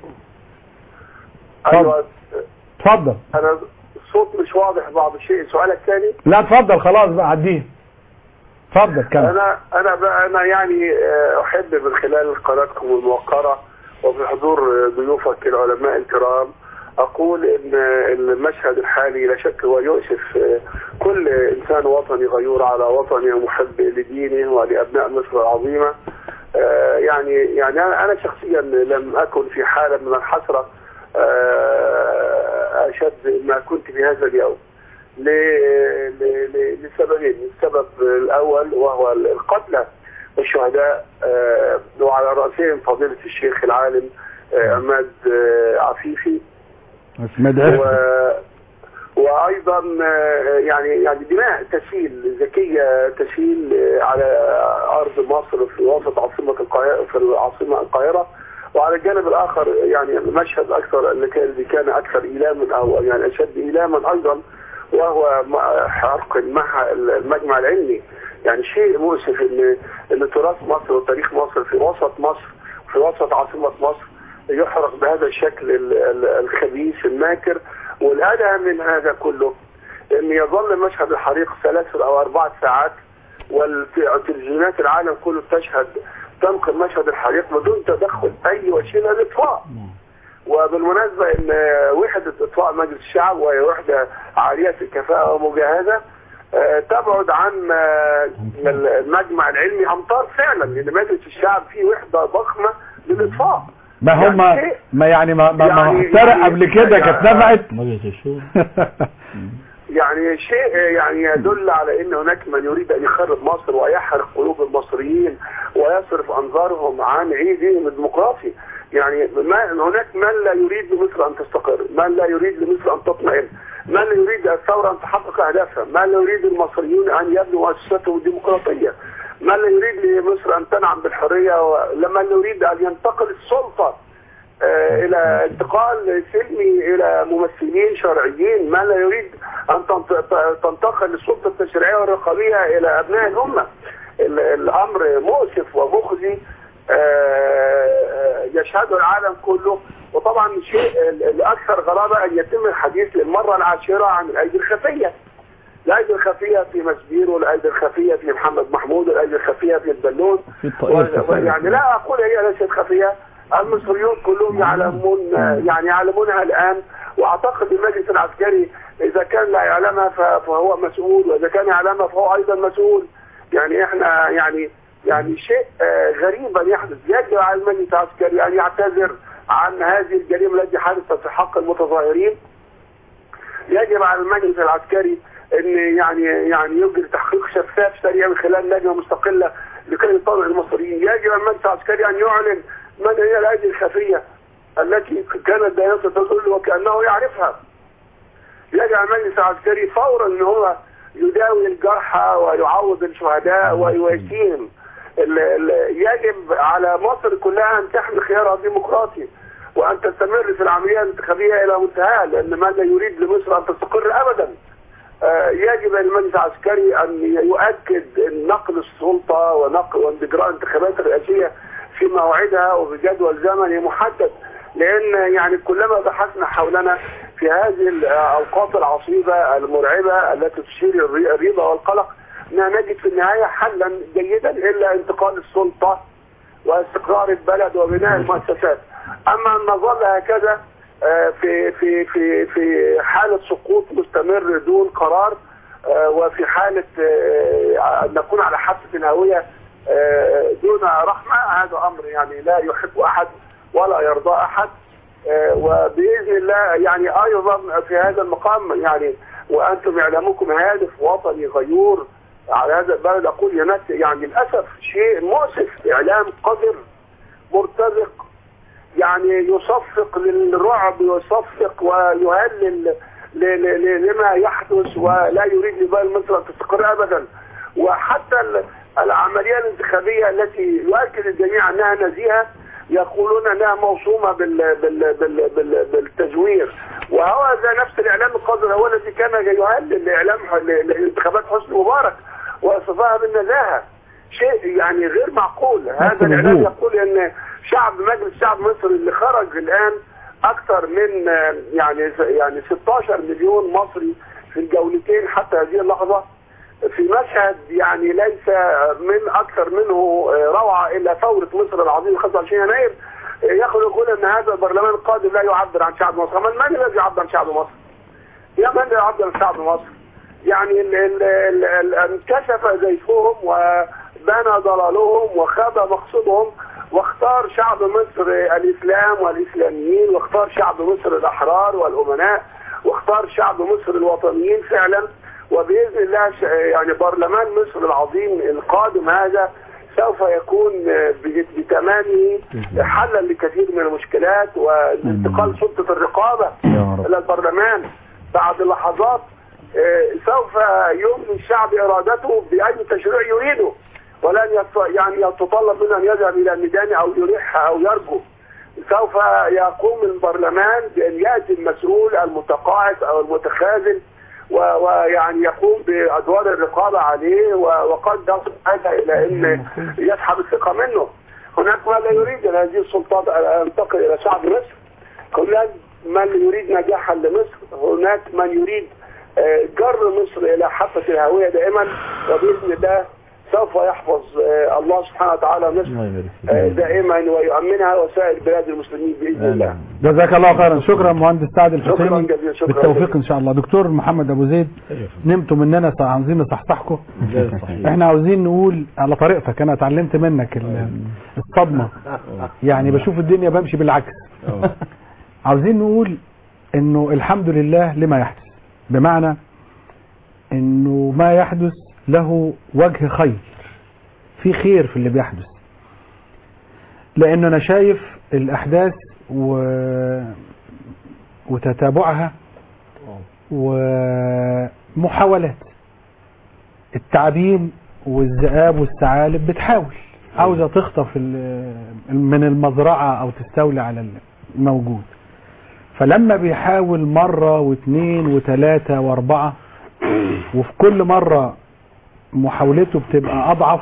ايوه اتفضل انا الصوت مش واضح بعض الشيء سؤالك ثاني لا اتفضل خلاص بقى عديه اتفضل كمل انا انا بقى انا يعني آه، احب من خلال قناتكم الموقره وبحضور آه، ضيوفك العلماء الكرام اقول ان المشهد الحالي لا شك هو يؤسف آه، كل انسان وطني غيور على وطنه ومحب لدينه ولابناء مصر العظيمه آه، يعني يعني انا أنا شخصيا لم اكن في حاله من الحسره آه، اشد ما كنت في هذا اليوم ل- ل- ل- لسببين السبب الاول وهو القتلى والشهداء آه، وعلى راسهم فضيله الشيخ العالم آه، عماد آه، عفيفي و... وايضا آه، يعني يعني دماء تسيل ذكيه تسيل آه، على ارض مصر في وسط عاصمه القاهره في العاصمه القاهره وعلى الجانب الاخر يعني مشهد اكثر اللي كان اللي كان اكثر ايلاما او يعني اشد ايلاما ايضا وهو م- حرق المح- المجمع العلمي يعني شيء مؤسف ان ان تراث مصر وتاريخ مصر في وسط مصر في وسط عاصمه مصر يحرق بهذا الشكل ال- ال- الخبيث الماكر والأدهى من هذا كله ان يظل مشهد الحريق ثلاث او اربع ساعات والتلفزيونات العالم كله تشهد تنقل مشهد الحريق بدون تدخل اي وسيله للاطفاء وبالمناسبه ان وحده اطفاء مجلس الشعب وهي وحده عاليه الكفاءه ومجهزه آه، تبعد عن آه، المجمع العلمي امتار فعلا لان مجلس الشعب فيه وحده ضخمه للاطفاء ما هم يعني شيء- ما يعني ما ما, ما يعني- احترق يعني- قبل كده كانت نفعت يعني شيء يعني يدل على ان هناك من يريد ان يخرب مصر ويحرق قلوب المصريين ويصرف انظارهم عن عيدهم الديمقراطي يعني ما هناك من لا يريد لمصر ان تستقر من لا يريد لمصر ان تطمئن من لا يريد الثوره ان تحقق اهدافها من لا يريد المصريون ان يبنوا مؤسساتهم الديمقراطيه من لا يريد لمصر ان تنعم بالحريه ومن لا يريد ان ينتقل السلطه آه، الى انتقال سلمي الى ممثلين شرعيين ما لا يريد ان تنت- تنتقل السلطه التشريعيه والرقابيه الى ابناء الامه ال- الامر مؤسف ومخزي آه، يشهده العالم كله وطبعا الشيء ال- الاكثر غرابه ان يتم الحديث للمره العاشره عن الايدي الخفيه الايدي الخفيه في مسبير والايدي الخفيه في محمد محمود والايدي الخفيه في البلون في الطائرة و- يعني لا اقول هي ليست خفيه المصريون كلهم يعلمون يعني يعلمونها الان واعتقد المجلس العسكري اذا كان لا يعلمها ف- فهو مسؤول واذا كان يعلمها فهو ايضا مسؤول يعني احنا يعني يعني شيء آه، غريب ان يحدث يجب على المجلس العسكري ان يعتذر عن هذه الجريمه التي حدثت في حق المتظاهرين يجب على المجلس العسكري ان يعني يعني يجري تحقيق شفاف سريع من خلال لجنه مستقله لكي يطلع المصريين يجب على المجلس العسكري ان يعلن من هي الايدي الخفيه التي كانت دائرة تدل وكانه يعرفها يجب على المجلس العسكري فورا ان هو يداوي الجرحى ويعوض الشهداء ويواسيهم ال- ال- يجب على مصر كلها ان تحمي خيارها الديمقراطي وان تستمر في العمليه الانتخابيه الى منتهاها لان من لا يريد لمصر ان تستقر ابدا آه، يجب على المجلس العسكري ان يؤكد نقل السلطه ونقل واجراء الانتخابات الرئاسيه في موعدها وبجدول زمني محدد لان يعني كلما بحثنا حولنا في هذه الاوقات العصيبه المرعبه التي تثير الري- الريبه والقلق لا نجد في النهايه حلا جيدا الا انتقال السلطه واستقرار البلد وبناء المؤسسات اما ان نظل هكذا آه، في في في في حاله سقوط مستمر دون قرار آه، وفي حاله آه، ان نكون على حافه الهويه آه، دون رحمه هذا امر يعني لا يحب احد ولا يرضى احد آه، وباذن الله يعني ايضا في هذا المقام يعني وانتم اعلامكم هادف وطني غيور على هذا البلد اقول يا ناس يعني للاسف شيء مؤسف اعلام قذر مرتزق يعني يصفق للرعب ويصفق ويهلل ل- ل- ل- لما يحدث ولا يريد لبال مصر ان تستقر ابدا وحتى ال- العمليه الانتخابيه التي يؤكد الجميع انها نزيهه يقولون انها موصومه بال بال بال بال بالتزوير وهذا نفس الاعلام القذر هو الذي كان يهلل لاعلام ل- لانتخابات حسني مبارك وصفها بالنزاهه شيء يعني غير معقول هذا الاعلام يقول ان شعب مجلس شعب مصر اللي خرج الان اكثر من آه، يعني يعني 16 مليون مصري في الجولتين حتى هذه اللحظه في مشهد يعني ليس من اكثر منه آه، روعه الا ثوره مصر العظيمه 25 يناير آه، يخرج يقول ان هذا البرلمان القادم لا يعبر عن شعب مصر من من الذي يعبر عن شعب مصر؟ يا من لا يعبر عن شعب مصر؟ يعني ال- ال- ال- ال- انكشف زيفهم وبان ضلالهم وخاب مقصودهم واختار شعب مصر الاسلام والاسلاميين واختار شعب مصر الاحرار والامناء واختار شعب مصر الوطنيين فعلا وباذن الله ش- يعني برلمان مصر العظيم القادم هذا سوف يكون ب- بتمامه حلا لكثير من المشكلات وانتقال سلطه الرقابه الى البرلمان بعد لحظات آه، سوف يملي الشعب ارادته باي تشريع يريده ولن يط- يعني يتطلب منه ان يذهب الى الميدان او يلح او يرجو سوف يقوم البرلمان بان ياتي المسؤول المتقاعد او المتخاذل و- ويعني يقوم بادوار الرقابه عليه و- وقد يصل هذا الى ان يسحب الثقه منه هناك من لا يريد ان هذه السلطات ان تنتقل الى شعب مصر هناك من يريد نجاحا لمصر هناك من يريد آه، جر مصر الى حافه الهويه دائما وباذن الله سوف يحفظ آه، الله سبحانه وتعالى مصر آه، دائما ويؤمنها وسائر بلاد المسلمين باذن الله جزاك الله خيرا شكرا مهندس سعد الحسيني جزيلا، شكرا بالتوفيق ان شاء الله دكتور محمد ابو زيد نمتوا مننا صح- عاوزين نصحصحكم احنا عاوزين نقول على طريقتك انا اتعلمت منك ال- الصدمه يعني بشوف الدنيا بمشي بالعكس عاوزين نقول انه الحمد لله لما يحدث بمعنى انه ما يحدث له وجه خير في خير في اللي بيحدث لان انا شايف الاحداث و... وتتابعها ومحاولات التعابين والذئاب والثعالب بتحاول عاوزه تخطف ال- من المزرعه او تستولي على الموجود فلما بيحاول مره واثنين وثلاثه واربعه وفي كل مره محاولته بتبقى اضعف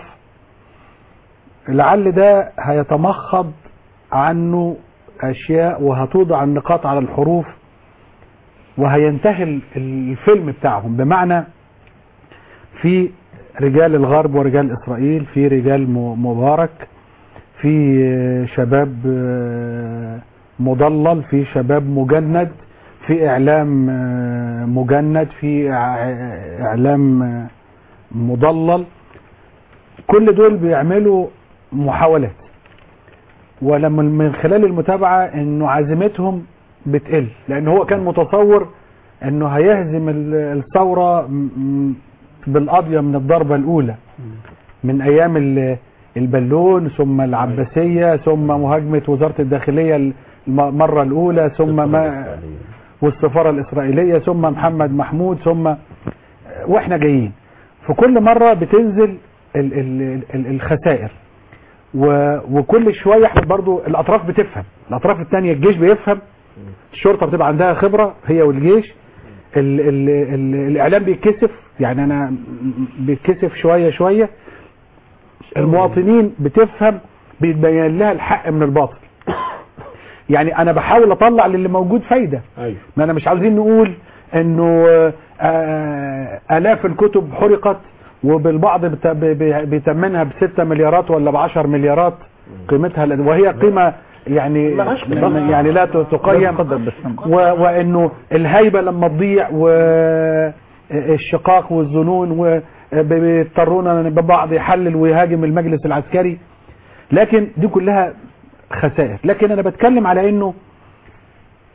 لعل ده هيتمخض عنه اشياء وهتوضع النقاط على الحروف وهينتهي ال- الفيلم بتاعهم بمعنى في رجال الغرب ورجال اسرائيل في رجال م- مبارك في آه، شباب آه، مضلل في شباب مجند في اعلام آه، مجند في إع- اعلام آه، مضلل كل دول بيعملوا محاولات ولما من خلال المتابعة انه عزيمتهم بتقل لان هو كان متصور انه هيهزم ال- الثورة م- م- بالقضية من الضربة الاولى من ايام ال- البالون ثم العباسية ثم مهاجمة وزارة الداخلية الم- المرة الاولى ثم ما والسفارة الاسرائيلية ثم محمد محمود ثم واحنا جايين في كل مرة بتنزل ال ال ال الخسائر و وكل شوية احنا برضو الاطراف بتفهم الاطراف التانية الجيش بيفهم الشرطة بتبقى عندها خبرة هي والجيش ال ال ال الاعلام بيتكسف يعني انا بيتكسف شوية شوية المواطنين بتفهم بيتبين لها الحق من الباطل يعني انا بحاول اطلع للي موجود فايدة ايوه ما انا مش عاوزين نقول انه آه، الاف الكتب حرقت وبالبعض بت- ب- ب- بيتمنها بستة مليارات ولا بعشر مليارات قيمتها لأن- وهي قيمة يعني يعني لا ت- تقيم و- وانه الهيبة لما تضيع والشقاق والظنون وبيضطرونا ببعض يحلل ويهاجم المجلس العسكري لكن دي كلها خسائر لكن انا بتكلم على انه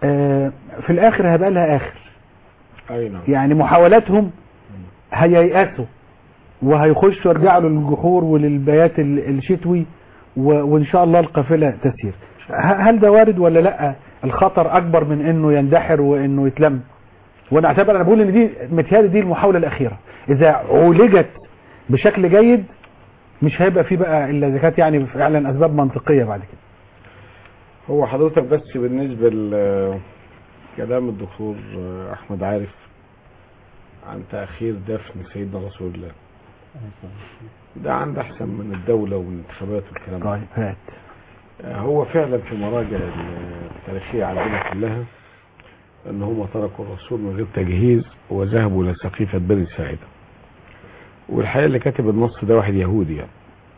آه، في الاخر هيبقى لها اخر اي نعم يعني محاولاتهم هييأسوا وهيخشوا يرجعوا للجحور وللبيات ال- الشتوي و- وان شاء الله القافله تسير ه- هل ده وارد ولا لا الخطر اكبر من انه يندحر وانه يتلم وانا اعتبر انا بقول ان دي متهيألي دي المحاوله الاخيره اذا عولجت بشكل جيد مش هيبقى في بقى الا اذا كانت يعني فعلا اسباب منطقيه بعد كده هو حضرتك بس بالنسبة لكلام الدكتور أحمد عارف عن تأخير دفن سيدنا رسول الله ده عند أحسن من الدولة والانتخابات والكلام ده طيب هات هو فعلا في مراجع التاريخية عندنا كلها ان هم تركوا الرسول من غير تجهيز وذهبوا الى سقيفة بني ساعدة والحقيقة اللي كاتب النص ده واحد يهودي يعني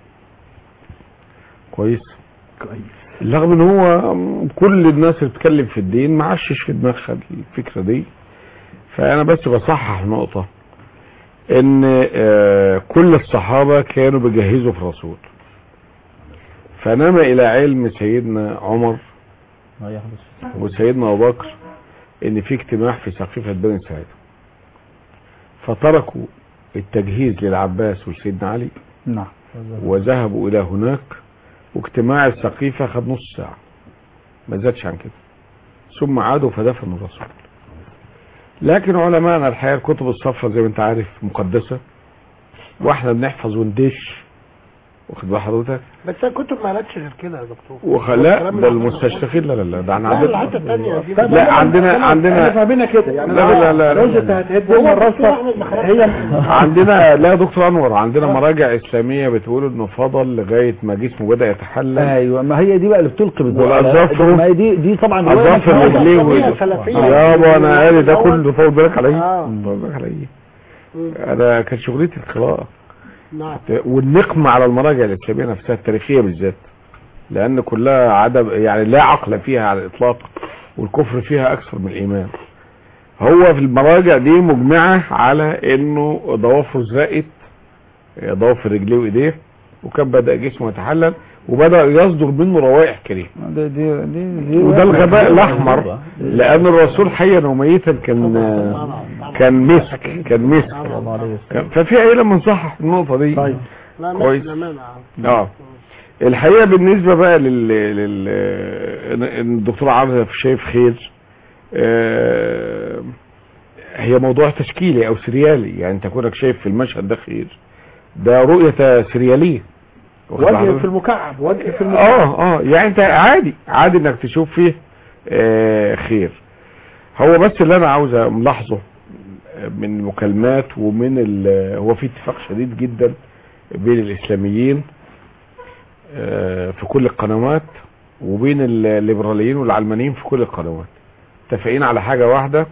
كويس كويس رغم ان هو كل الناس اللي بتتكلم في الدين ما عاشش في دماغها الفكرة دي فانا بس بصحح نقطة ان آه، كل الصحابة كانوا بيجهزوا في الرسول فنما الى علم سيدنا عمر ما يحدث وسيدنا ابو بكر ان في اجتماع في سقيفة بني سعيد فتركوا التجهيز للعباس وسيدنا علي نعم وذهبوا الى هناك واجتماع السقيفة خد نص ساعة ما زادش عن كده ثم عادوا فدفنوا الرسول لكن علماءنا الحقيقة الكتب الصفراء زي ما انت عارف مقدسة واحنا بنحفظ وندش واخد بال حضرتك بس الكتب ما قالتش غير كده يا دكتور وخلاء والكلام ده اللي حضرتك المستشرقين لا لا لا ده احنا لا عندنا الحته الثانيه دي لا عندنا احنا عندنا فاهمينها كده يعني لا لا لا, لا, روزة لا. هتهد لنا الرصة هي عندنا لا يا دكتور انور عندنا مراجع اسلاميه بتقول انه فضل لغايه ما جسمه بدا يتحلل ايوه ما هي دي بقى اللي بتلقي بالضوء والأظافر- ما هي دي دي طبعا رواية اظافر مش رجليه موجودة. و- سلفية. يابا انا قاري ده كله طول بالك عليا آه. طول بالك عليا انا كان شغلتي القراءه نعم والنقمة على المراجع الإسلامية نفسها التاريخية بالذات لأن كلها عدم يعني لا عقل فيها على الإطلاق والكفر فيها أكثر من الإيمان هو في المراجع دي مجمعة على إنه ضوافره زرقت ضوافر رجليه وإيديه وكان بدأ جسمه يتحلل وبدأ يصدر منه روائح كريهة دي دي دي, دي وده الغباء الأحمر لأن الرسول حيا وميتا كان كان مسك كان مسك كان- ففي عيلة بنصحح النقطة دي طيب لا كويس. لا مانع اه الحقيقه بالنسبه بقى لل, لل... إن- إن الدكتور عارف شايف خير آه، هي موضوع تشكيلي او سريالي يعني انت كونك شايف في المشهد ده خير ده رؤيه سرياليه واخد وجه بالك؟ في المكعب وجه في المكعب اه اه يعني انت عادي عادي انك تشوف فيه آه خير هو بس اللي انا عاوز ملاحظه من المكالمات ومن ال- هو في اتفاق شديد جدا بين الاسلاميين آه في كل القنوات وبين الليبراليين والعلمانيين في كل القنوات متفقين على حاجة واحدة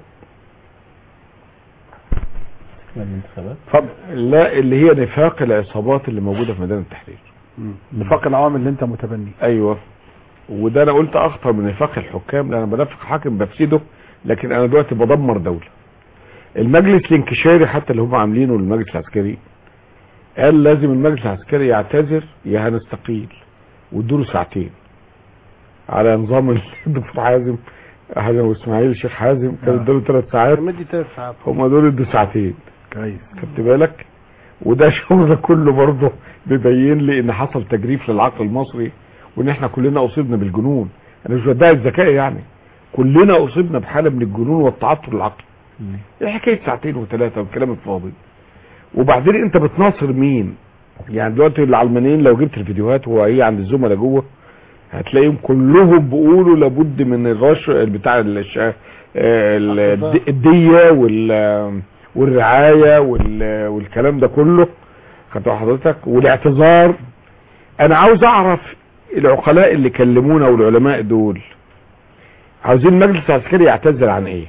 الانتخابات اتفضل لا اللي هي نفاق العصابات اللي موجودة في ميدان التحرير نفاق العوامل اللي انت متبنيه ايوه وده انا قلت اخطر من نفاق الحكام لان انا بنافق حاكم بفسده لكن انا دلوقتي بدمر دولة المجلس الانكشاري حتى اللي هم عاملينه المجلس العسكري قال لازم المجلس العسكري يعتذر يا هنستقيل وادوله ساعتين على نظام الدكتور حازم حازم واسماعيل الشيخ حازم كان اداله ثلاث ساعات مدي ثلاث ساعات هم دول ادوا ساعتين كويس خدت بالك وده شغل كله برضه بيبين لي ان حصل تجريف للعقل المصري وان احنا كلنا اصبنا بالجنون انا مش بدعي الذكاء يعني كلنا اصبنا بحاله من الجنون والتعطل العقلي ايه حكايه ساعتين وثلاثه والكلام الفاضي وبعدين انت بتناصر مين يعني دلوقتي العلمانيين لو جبت الفيديوهات وهي عند الزملاء جوه هتلاقيهم كلهم بيقولوا لابد من الرش بتاع الش- ال- الد- الديه وال والرعايه وال- والكلام ده كله خدت بال حضرتك والاعتذار انا عاوز اعرف العقلاء اللي كلمونا والعلماء دول عاوزين المجلس العسكري يعتذر عن ايه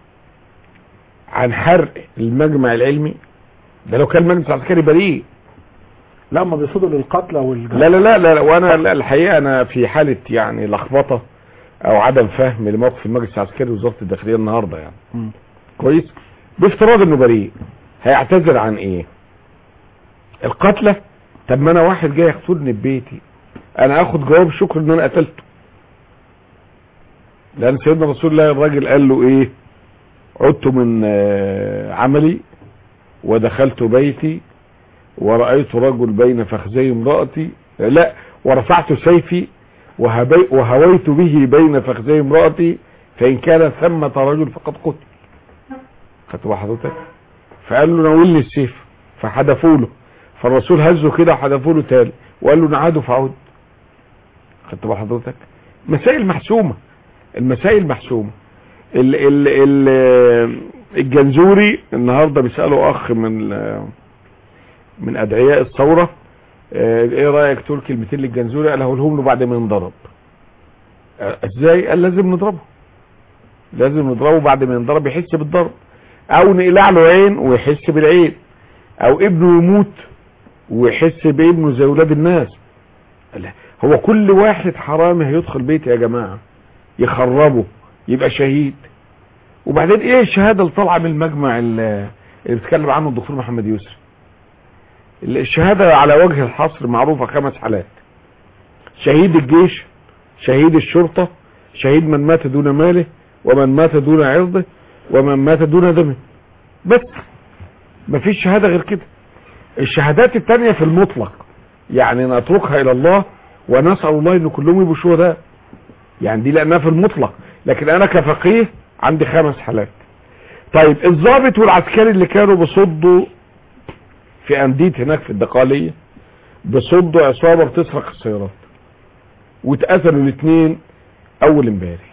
عن حرق المجمع العلمي ده لو كان المجلس العسكري بريء لا هم بيصودوا للقتلى والجرح لا لا لا لا, لا وانا لا الحقيقه انا في حاله يعني لخبطه او عدم فهم لموقف المجلس العسكري ووزاره الداخليه النهارده يعني مم. كويس بافتراض انه بريء هيعتذر عن ايه القتلى طب ما انا واحد جاي يقتلني في بيتي انا اخد جواب شكر ان انا قتلته لا هم بيصودوا للقتلى والجرح لا لا لا لا وانا لا الحقيقه انا في حاله يعني لخبطه او عدم فهم لموقف المجلس العسكري ووزاره الداخليه النهارده يعني كويس بافتراض انه بريء هيعتذر عن ايه القتلى طب ما انا واحد جاي يقتلني في بيتي انا اخد جواب شكر ان انا قتلته لان سيدنا رسول الله الراجل قال له ايه عدت من آه، عملي ودخلت بيتي ورأيت رجل بين فخذي امرأتي لا ورفعت سيفي وهبي وهويت به بين فخذي امرأتي فإن كان ثمة رجل فقد قتل خدت بقى حضرتك فقال له ناولني السيف فحدفوا له فالرسول هزه كده وحدفوا له تاني وقال له نعاده فعود خدت بقى حضرتك مسائل محسومة المسائل محسومة ال ال ال الجنزوري النهارده بيسأله اخ من ال- من ادعياء الثورة آه، ايه رايك تقول كلمتين للجنزوري قال هقولهم له بعد ما ينضرب آه، ازاي قال لازم نضربه لازم نضربه بعد ما ينضرب يحس بالضرب او نقلع له عين ويحس بالعين او ابنه يموت ويحس بابنه زي ولاد الناس لا، هو كل واحد حرامي هيدخل بيتي يا جماعة يخربه يبقى شهيد وبعدين ايه الشهادة اللي طالعة من المجمع اللي اللي بيتكلم عنه الدكتور محمد يوسف الشهادة على وجه الحصر معروفة خمس حالات شهيد الجيش شهيد الشرطة شهيد من مات دون ماله ومن مات دون عرضه ومن مات دون دمه بس مفيش شهادة غير كده الشهادات التانية في المطلق يعني نتركها الى الله ونسأل الله ان كلهم يبقوا شهداء يعني دي لانها في المطلق لكن انا كفقيه عندي خمس حالات طيب الضابط والعسكري اللي كانوا بيصدوا في انديت هناك في الدقالية بيصدوا عصابة بتسرق السيارات واتقتلوا الاثنين اول امبارح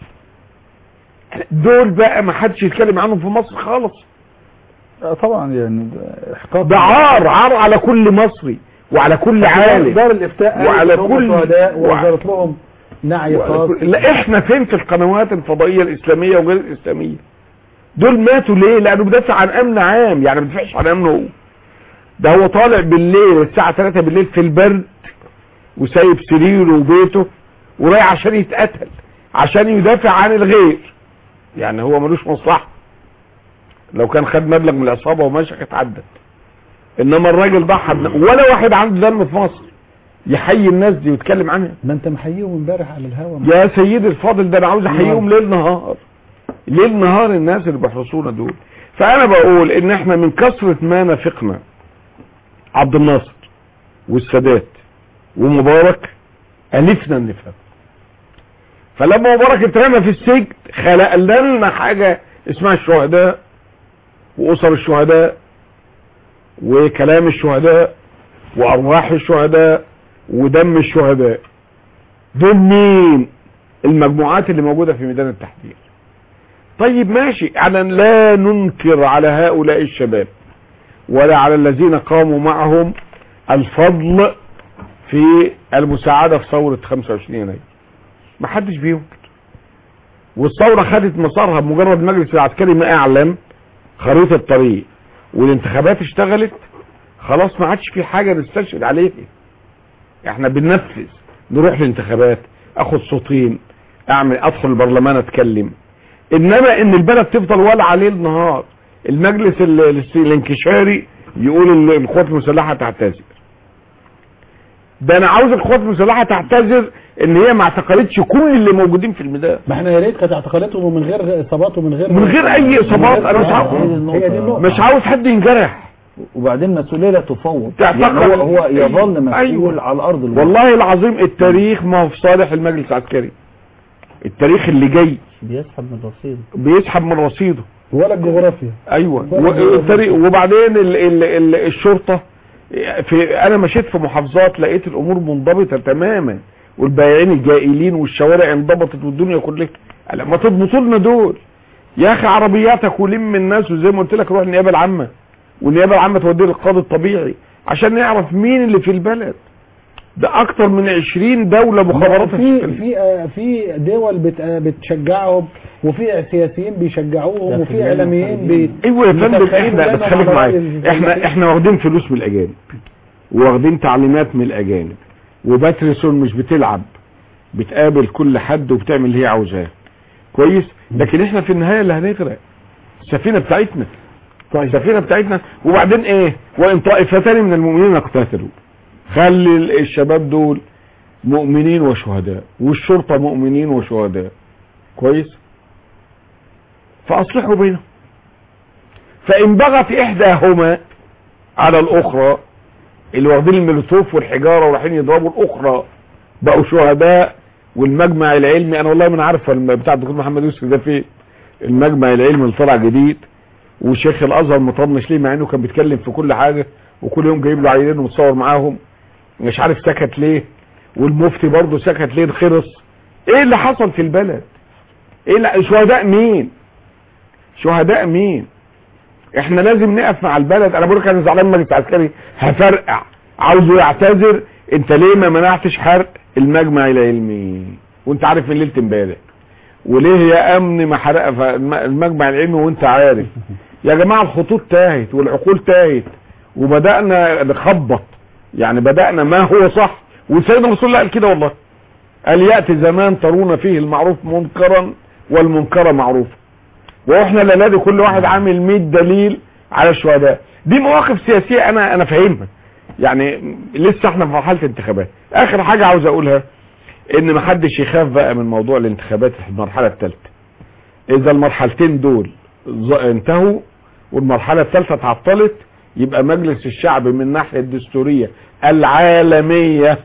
دول بقى ما حدش يتكلم عنهم في مصر خالص طبعا يعني ده احقاق ده عار عار على كل مصري وعلى كل عالم دار الافتاء وعلى قالت إن هم كل شهداء وع- ووزارت لهم نعي وعلى خاص كل- لا احنا فين في القنوات الفضائية الاسلامية وغير الاسلامية دول ماتوا ليه لانه بيدافع عن امن عام يعني ما بيدافعش عن امنه هو ده هو طالع بالليل الساعة 3 بالليل في البرد وسايب سريره وبيته ورايح عشان يتقتل عشان يدافع عن الغير يعني هو ملوش مصلحة لو كان خد مبلغ من العصابة وماشي كانت عدت انما الراجل ضحى بن- ولا واحد عنده دم في مصر يحيي الناس دي ويتكلم عنها ما انت محييهم امبارح على الهوا يا سيدي الفاضل ده انا عاوز احييهم ليل نهار ليل نهار الناس اللي بيحرسونا دول فانا بقول ان احنا من كثرة ما نفقنا عبد الناصر والسادات ومبارك الفنا النفاق فلما مبارك اترمى في السجن خلق لنا حاجة اسمها الشهداء واسر الشهداء وكلام الشهداء وارواح الشهداء ودم الشهداء دول مين المجموعات اللي موجودة في ميدان التحرير طيب ماشي على لا ننكر على هؤلاء الشباب ولا على الذين قاموا معهم الفضل في المساعدة في ثورة 25 يناير ما حدش بينكر والثورة خدت مسارها بمجرد مجلس العسكري ما اعلن خريطة طريق والانتخابات اشتغلت خلاص ما عادش في حاجة نستشهد عليها احنا بننفذ نروح الانتخابات اخد صوتين اعمل ادخل البرلمان اتكلم انما ان البلد تفضل والعه ليل نهار المجلس ال- ال- الانكشاري يقول ال- القوات المسلحه تعتذر ده انا عاوز القوات المسلحه تعتذر ان هي ما اعتقلتش كل اللي موجودين في الميدان ما احنا يا ريت كانت اعتقالاتهم ومن غير اصابات ومن غير من غير اي اصابات انا مش هي دي عاوز النقطة. مش عاوز حد ينجرح وبعدين مسؤولية لا تفوض تعتقد- يعني هو هو يظل مسؤول أيوة. على الارض الواقع. والله العظيم التاريخ ما هو في صالح المجلس العسكري التاريخ اللي جاي بيسحب من رصيد بيسحب من رصيده ولا الجغرافيا ايوه ولا و- الطريق وبعدين ال ال ال الشرطه في انا مشيت في محافظات لقيت الامور منضبطه تماما والبائعين الجائلين والشوارع انضبطت والدنيا كلها قال ما تضبطوا لنا دول يا اخي عربياتك ولم الناس وزي ما قلت لك روح النيابه العامه والنيابه العامه توديه للقاضي الطبيعي عشان نعرف مين اللي في البلد ده اكتر من 20 دوله مخابرات في في آه، في دول بت- آه، بتشجعهم وفي سياسيين بيشجعوهم وفي اعلاميين بي ايوه يا فندم متخيلين احنا دايماً بتخليك على معايا رأي احنا الفلاحين. احنا واخدين فلوس من الاجانب واخدين تعليمات من الاجانب وباتريسون مش بتلعب بتقابل كل حد وبتعمل اللي هي عاوزاه كويس لكن احنا في النهايه اللي هنغرق السفينه بتاعتنا طيب السفينه بتاعتنا وبعدين ايه وان طائفتان من المؤمنين اقتتلوا خلي ال- الشباب دول مؤمنين وشهداء والشرطه مؤمنين وشهداء كويس فاصلحوا بينهم فان بغت احداهما على الاخرى اللي واخدين الملوتوف والحجاره ورايحين يضربوا الاخرى بقوا شهداء والمجمع العلمي انا والله ما عارف الم- بتاع الدكتور محمد يوسف ده فين المجمع العلمي اللي طلع جديد وشيخ الازهر مطنش ليه مع انه كان بيتكلم في كل حاجه وكل يوم جايب له عينين ومتصور معاهم مش عارف سكت ليه والمفتي برضه سكت ليه الخرس ايه اللي حصل في البلد ايه اللي شهداء مين شهداء مين احنا لازم نقف مع البلد انا بقول لك انا زعلان من المجلس العسكري هفرقع عاوزه يعتذر انت ليه ما منعتش حرق المجمع العلمي وانت عارف من ليله امبارح وليه يا امن ما حرق ف- الم- المجمع العلمي وانت عارف يا جماعه الخطوط تاهت والعقول تاهت وبدانا نخبط يعني بدانا ما هو صح وسيدنا رسول الله قال كده والله قال ياتي زمان ترون فيه المعروف منكرا والمنكر معروفا واحنا الليله دي كل واحد عامل 100 دليل على الشهداء دي مواقف سياسيه انا انا فاهمها يعني لسه احنا في مرحله انتخابات اخر حاجه عاوز اقولها ان محدش يخاف بقى من موضوع الانتخابات في المرحله الثالثه اذا المرحلتين دول ز- انتهوا والمرحله الثالثه اتعطلت يبقى مجلس الشعب من الناحيه الدستوريه العالميه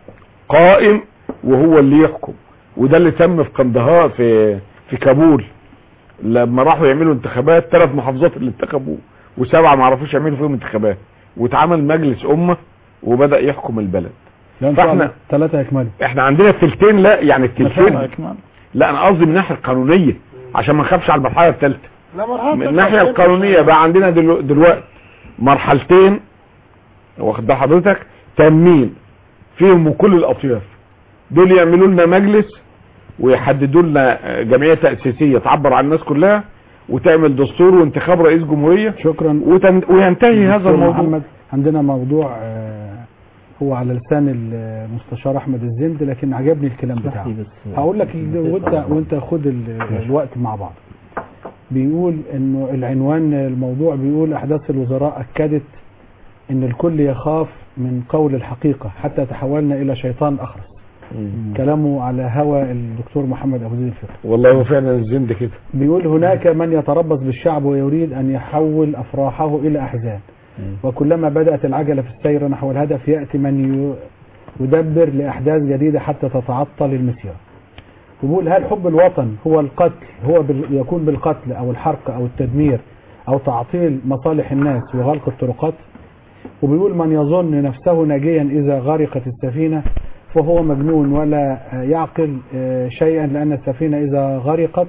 قائم وهو اللي يحكم وده اللي تم في قندهار في في كابول لما راحوا يعملوا انتخابات ثلاث محافظات اللي انتخبوا وسبعه ما عرفوش يعملوا فيهم انتخابات واتعمل مجلس امه وبدا يحكم البلد فاحنا ثلاثة يكملوا احنا عندنا التلتين لا يعني التلتين إكمال. لا انا قصدي من الناحيه القانونيه عشان ما نخافش على المرحله الثالثه لا مرحلة من الناحيه القانونيه بقى عندنا دلو- دلوقتي مرحلتين واخد بال حضرتك تامين فيهم كل الاطياف دول يعملوا لنا مجلس ويحددوا لنا جمعيه تاسيسيه تعبر عن الناس كلها وتعمل دستور وانتخاب رئيس جمهوريه شكرا وتن... وينتهي هذا دكتور الموضوع محمد عندنا موضوع آه، هو على لسان المستشار احمد الزند لكن عجبني الكلام بتاعه هقول لك ال- وانت وانت خد ال- الوقت مع بعض بيقول انه العنوان الموضوع بيقول احداث الوزراء اكدت ان الكل يخاف من قول الحقيقه حتى تحولنا الى شيطان اخرس كلامه على هوى الدكتور محمد ابو زيد الفقي والله هو فعلا الزند كده بيقول هناك من يتربص بالشعب ويريد أن يحول أفراحه إلى أحزان وكلما بدأت العجلة في السير نحو الهدف يأتي من ي- يدبر لأحداث جديدة حتى تتعطل المسيرة وبيقول هل حب الوطن هو القتل هو بال- يكون بالقتل أو الحرق أو التدمير أو تعطيل مصالح الناس وغلق الطرقات وبيقول من يظن نفسه ناجيا إذا غرقت السفينة فهو مجنون ولا آه، يعقل آه، شيئا لأن السفينة إذا غرقت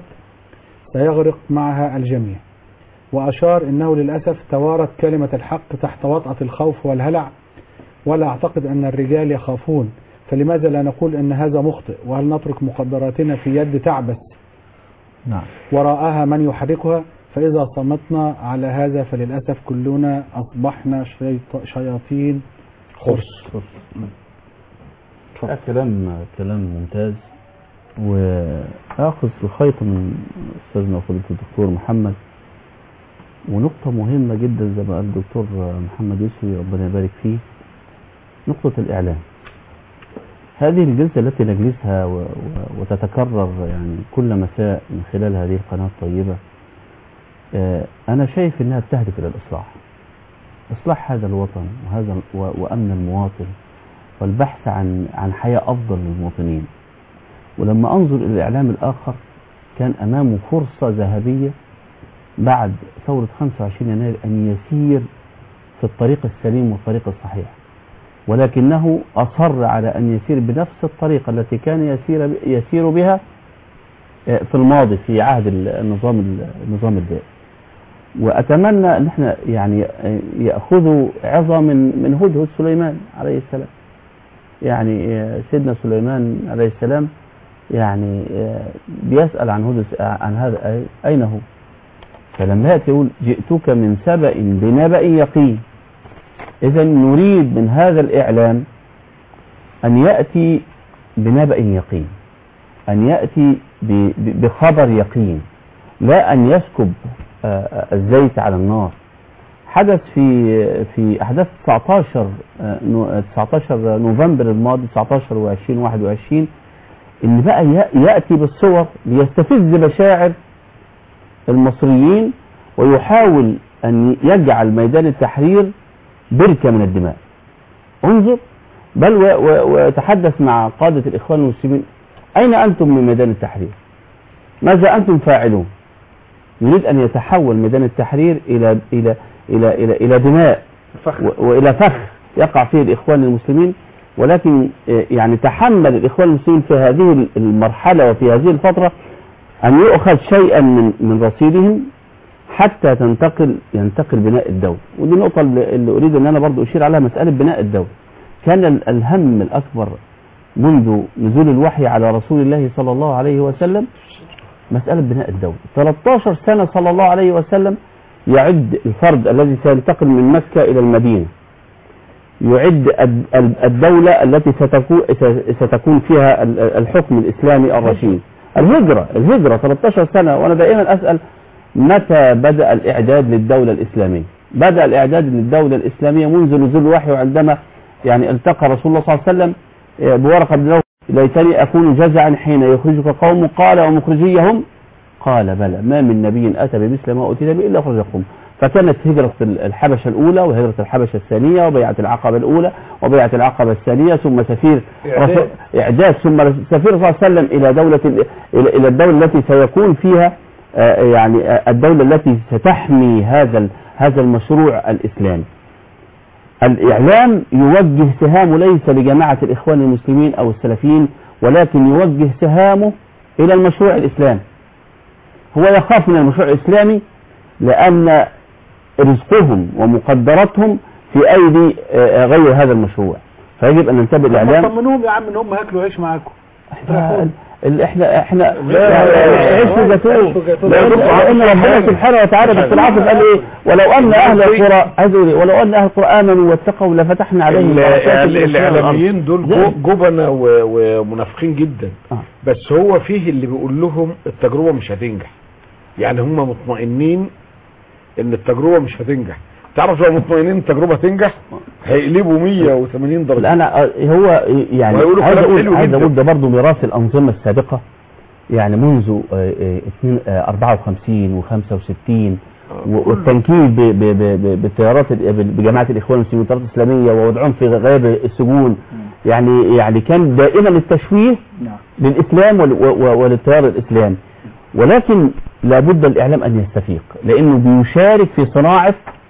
سيغرق معها الجميع وأشار أنه للأسف توارت كلمة الحق تحت وطأة الخوف والهلع ولا أعتقد أن الرجال يخافون فلماذا لا نقول أن هذا مخطئ وهل نترك مقدراتنا في يد تعبس نعم وراءها من يحركها فإذا صمتنا على هذا فللأسف كلنا أصبحنا شيط- شياطين خرس لا، كلام كلام ممتاز واخذ الخيط من استاذنا وفضيله الدكتور محمد ونقطة مهمة جدا زي ما قال الدكتور محمد يوسف ربنا يبارك فيه نقطة الإعلام هذه الجلسة التي نجلسها و- و- وتتكرر يعني كل مساء من خلال هذه القناة الطيبة آه، أنا شايف أنها بتهدف إلى الإصلاح إصلاح هذا الوطن وهذا ال- و- وأمن المواطن والبحث عن عن حياة أفضل للمواطنين ولما أنظر إلى الإعلام الآخر كان أمامه فرصة ذهبية بعد ثورة 25 يناير أن يسير في الطريق السليم والطريق الصحيح ولكنه أصر على أن يسير بنفس الطريقة التي كان يسير يسير بها آه، في الماضي في عهد النظام النظام الدائم وأتمنى أن احنا يعني آه، يأخذوا عظة من من هدهد سليمان عليه السلام يعني آه، سيدنا سليمان عليه السلام يعني آه، بيسأل عن هدهد عن هذا أي- أين هو فلما يأتي يقول جئتك من سبأ بنبأ يقين إذا نريد من هذا الإعلام أن يأتي بنبأ يقين أن يأتي ب- ب- بخبر يقين لا أن يسكب آه، آه، الزيت على النار حدث في في أحداث 19 آه، نو- آه، 19 نوفمبر الماضي 19 و20 21 ان بقى ي- ياتي بالصور ليستفز مشاعر المصريين ويحاول ان يجعل ميدان التحرير بركه من الدماء انظر بل و- و- وتحدث مع قاده الاخوان المسلمين اين انتم من ميدان التحرير ماذا انتم فاعلون يريد ان يتحول ميدان التحرير الى الى الى الى, إلى دماء و- والى فخ يقع فيه الاخوان المسلمين ولكن آه، يعني تحمل الاخوان المسلمين في هذه المرحله وفي هذه الفتره ان يؤخذ شيئا من من رصيدهم حتى تنتقل ينتقل بناء الدوله ودي النقطه اللي اللي اريد ان انا برضو اشير عليها مساله بناء الدوله كان ال- الهم الاكبر منذ نزول الوحي على رسول الله صلى الله عليه وسلم مسألة بناء الدولة 13 سنة صلى الله عليه وسلم يعد الفرد الذي سينتقل من مكة إلى المدينة يعد الد- ال- الدولة التي ستكون ستكون فيها ال- الحكم الإسلامي الرشيد الهجرة الهجرة 13 سنة وأنا دائما أسأل متى بدأ الإعداد للدولة الإسلامية بدأ الإعداد للدولة الإسلامية منذ نزول الوحي وعندما يعني التقى رسول الله صلى الله عليه وسلم آه، بورقة بن نوفل ليتني أكون جزعا حين يخرجك قوم قال ومخرجيهم قال بلى ما من نبي أتى بمثل ما أتيت به إلا أخرجكم فكانت هجرة الحبشة الأولى وهجرة الحبشة الثانية وبيعة العقبة الأولى وبيعة العقبة الثانية ثم سفير إعداد. رسول- إعداد ثم سفير صلى الله عليه وسلم إلى دولة ال- إلى إلى الدولة التي سيكون فيها آه، يعني آه، الدولة التي ستحمي هذا ال- هذا المشروع الإسلامي الإعلام يوجه سهامه ليس لجماعة الإخوان المسلمين أو السلفيين ولكن يوجه سهامه إلى المشروع الإسلامي هو يخاف من المشروع الإسلامي لأن رزقهم ومقدراتهم في أيدي آه، غير هذا المشروع فيجب أن ننتبه الإعلام طمنوهم يا عم ان هم هياكلوا عيش معاكم احنا ال- احنا احنا لا، عيش وجاتوه عيش وجاتوه. لان لأن ربنا سبحانه وتعالى في العاصف قال ايه ولو ان اهل القرى عايز أقول إيه؟ ولو ان اهل القرى امنوا واتقوا لفتحنا عليهم ال- بركات ال- من السماء والأرض. الاعلاميين دول زي- جو- جبنة و- ومنافقين جدا بس هو فيه اللي بيقول لهم التجربة مش هتنجح يعني هم مطمئنين ان التجربة مش هتنجح تعرف لو مطمئنين التجربة تنجح هيقلبوا 180 درجة الان آه، هو يعني ويقولوا عايز كلام اقول حلو عايز جدا. اقول ده برضه ميراث الانظمه السابقه يعني منذ آه، آه، اتنين- آه، 54 و65 والتنكيل ب- ب- ب- ب- بالتيارات ال- ب- بجماعه الاخوان المسلمين والتيارات الاسلاميه ووضعهم في غير السجون يعني يعني كان دائما التشويه للاسلام ول- و- و- وللتيار الاسلامي ولكن لابد الاعلام ان يستفيق لانه بيشارك في صناعه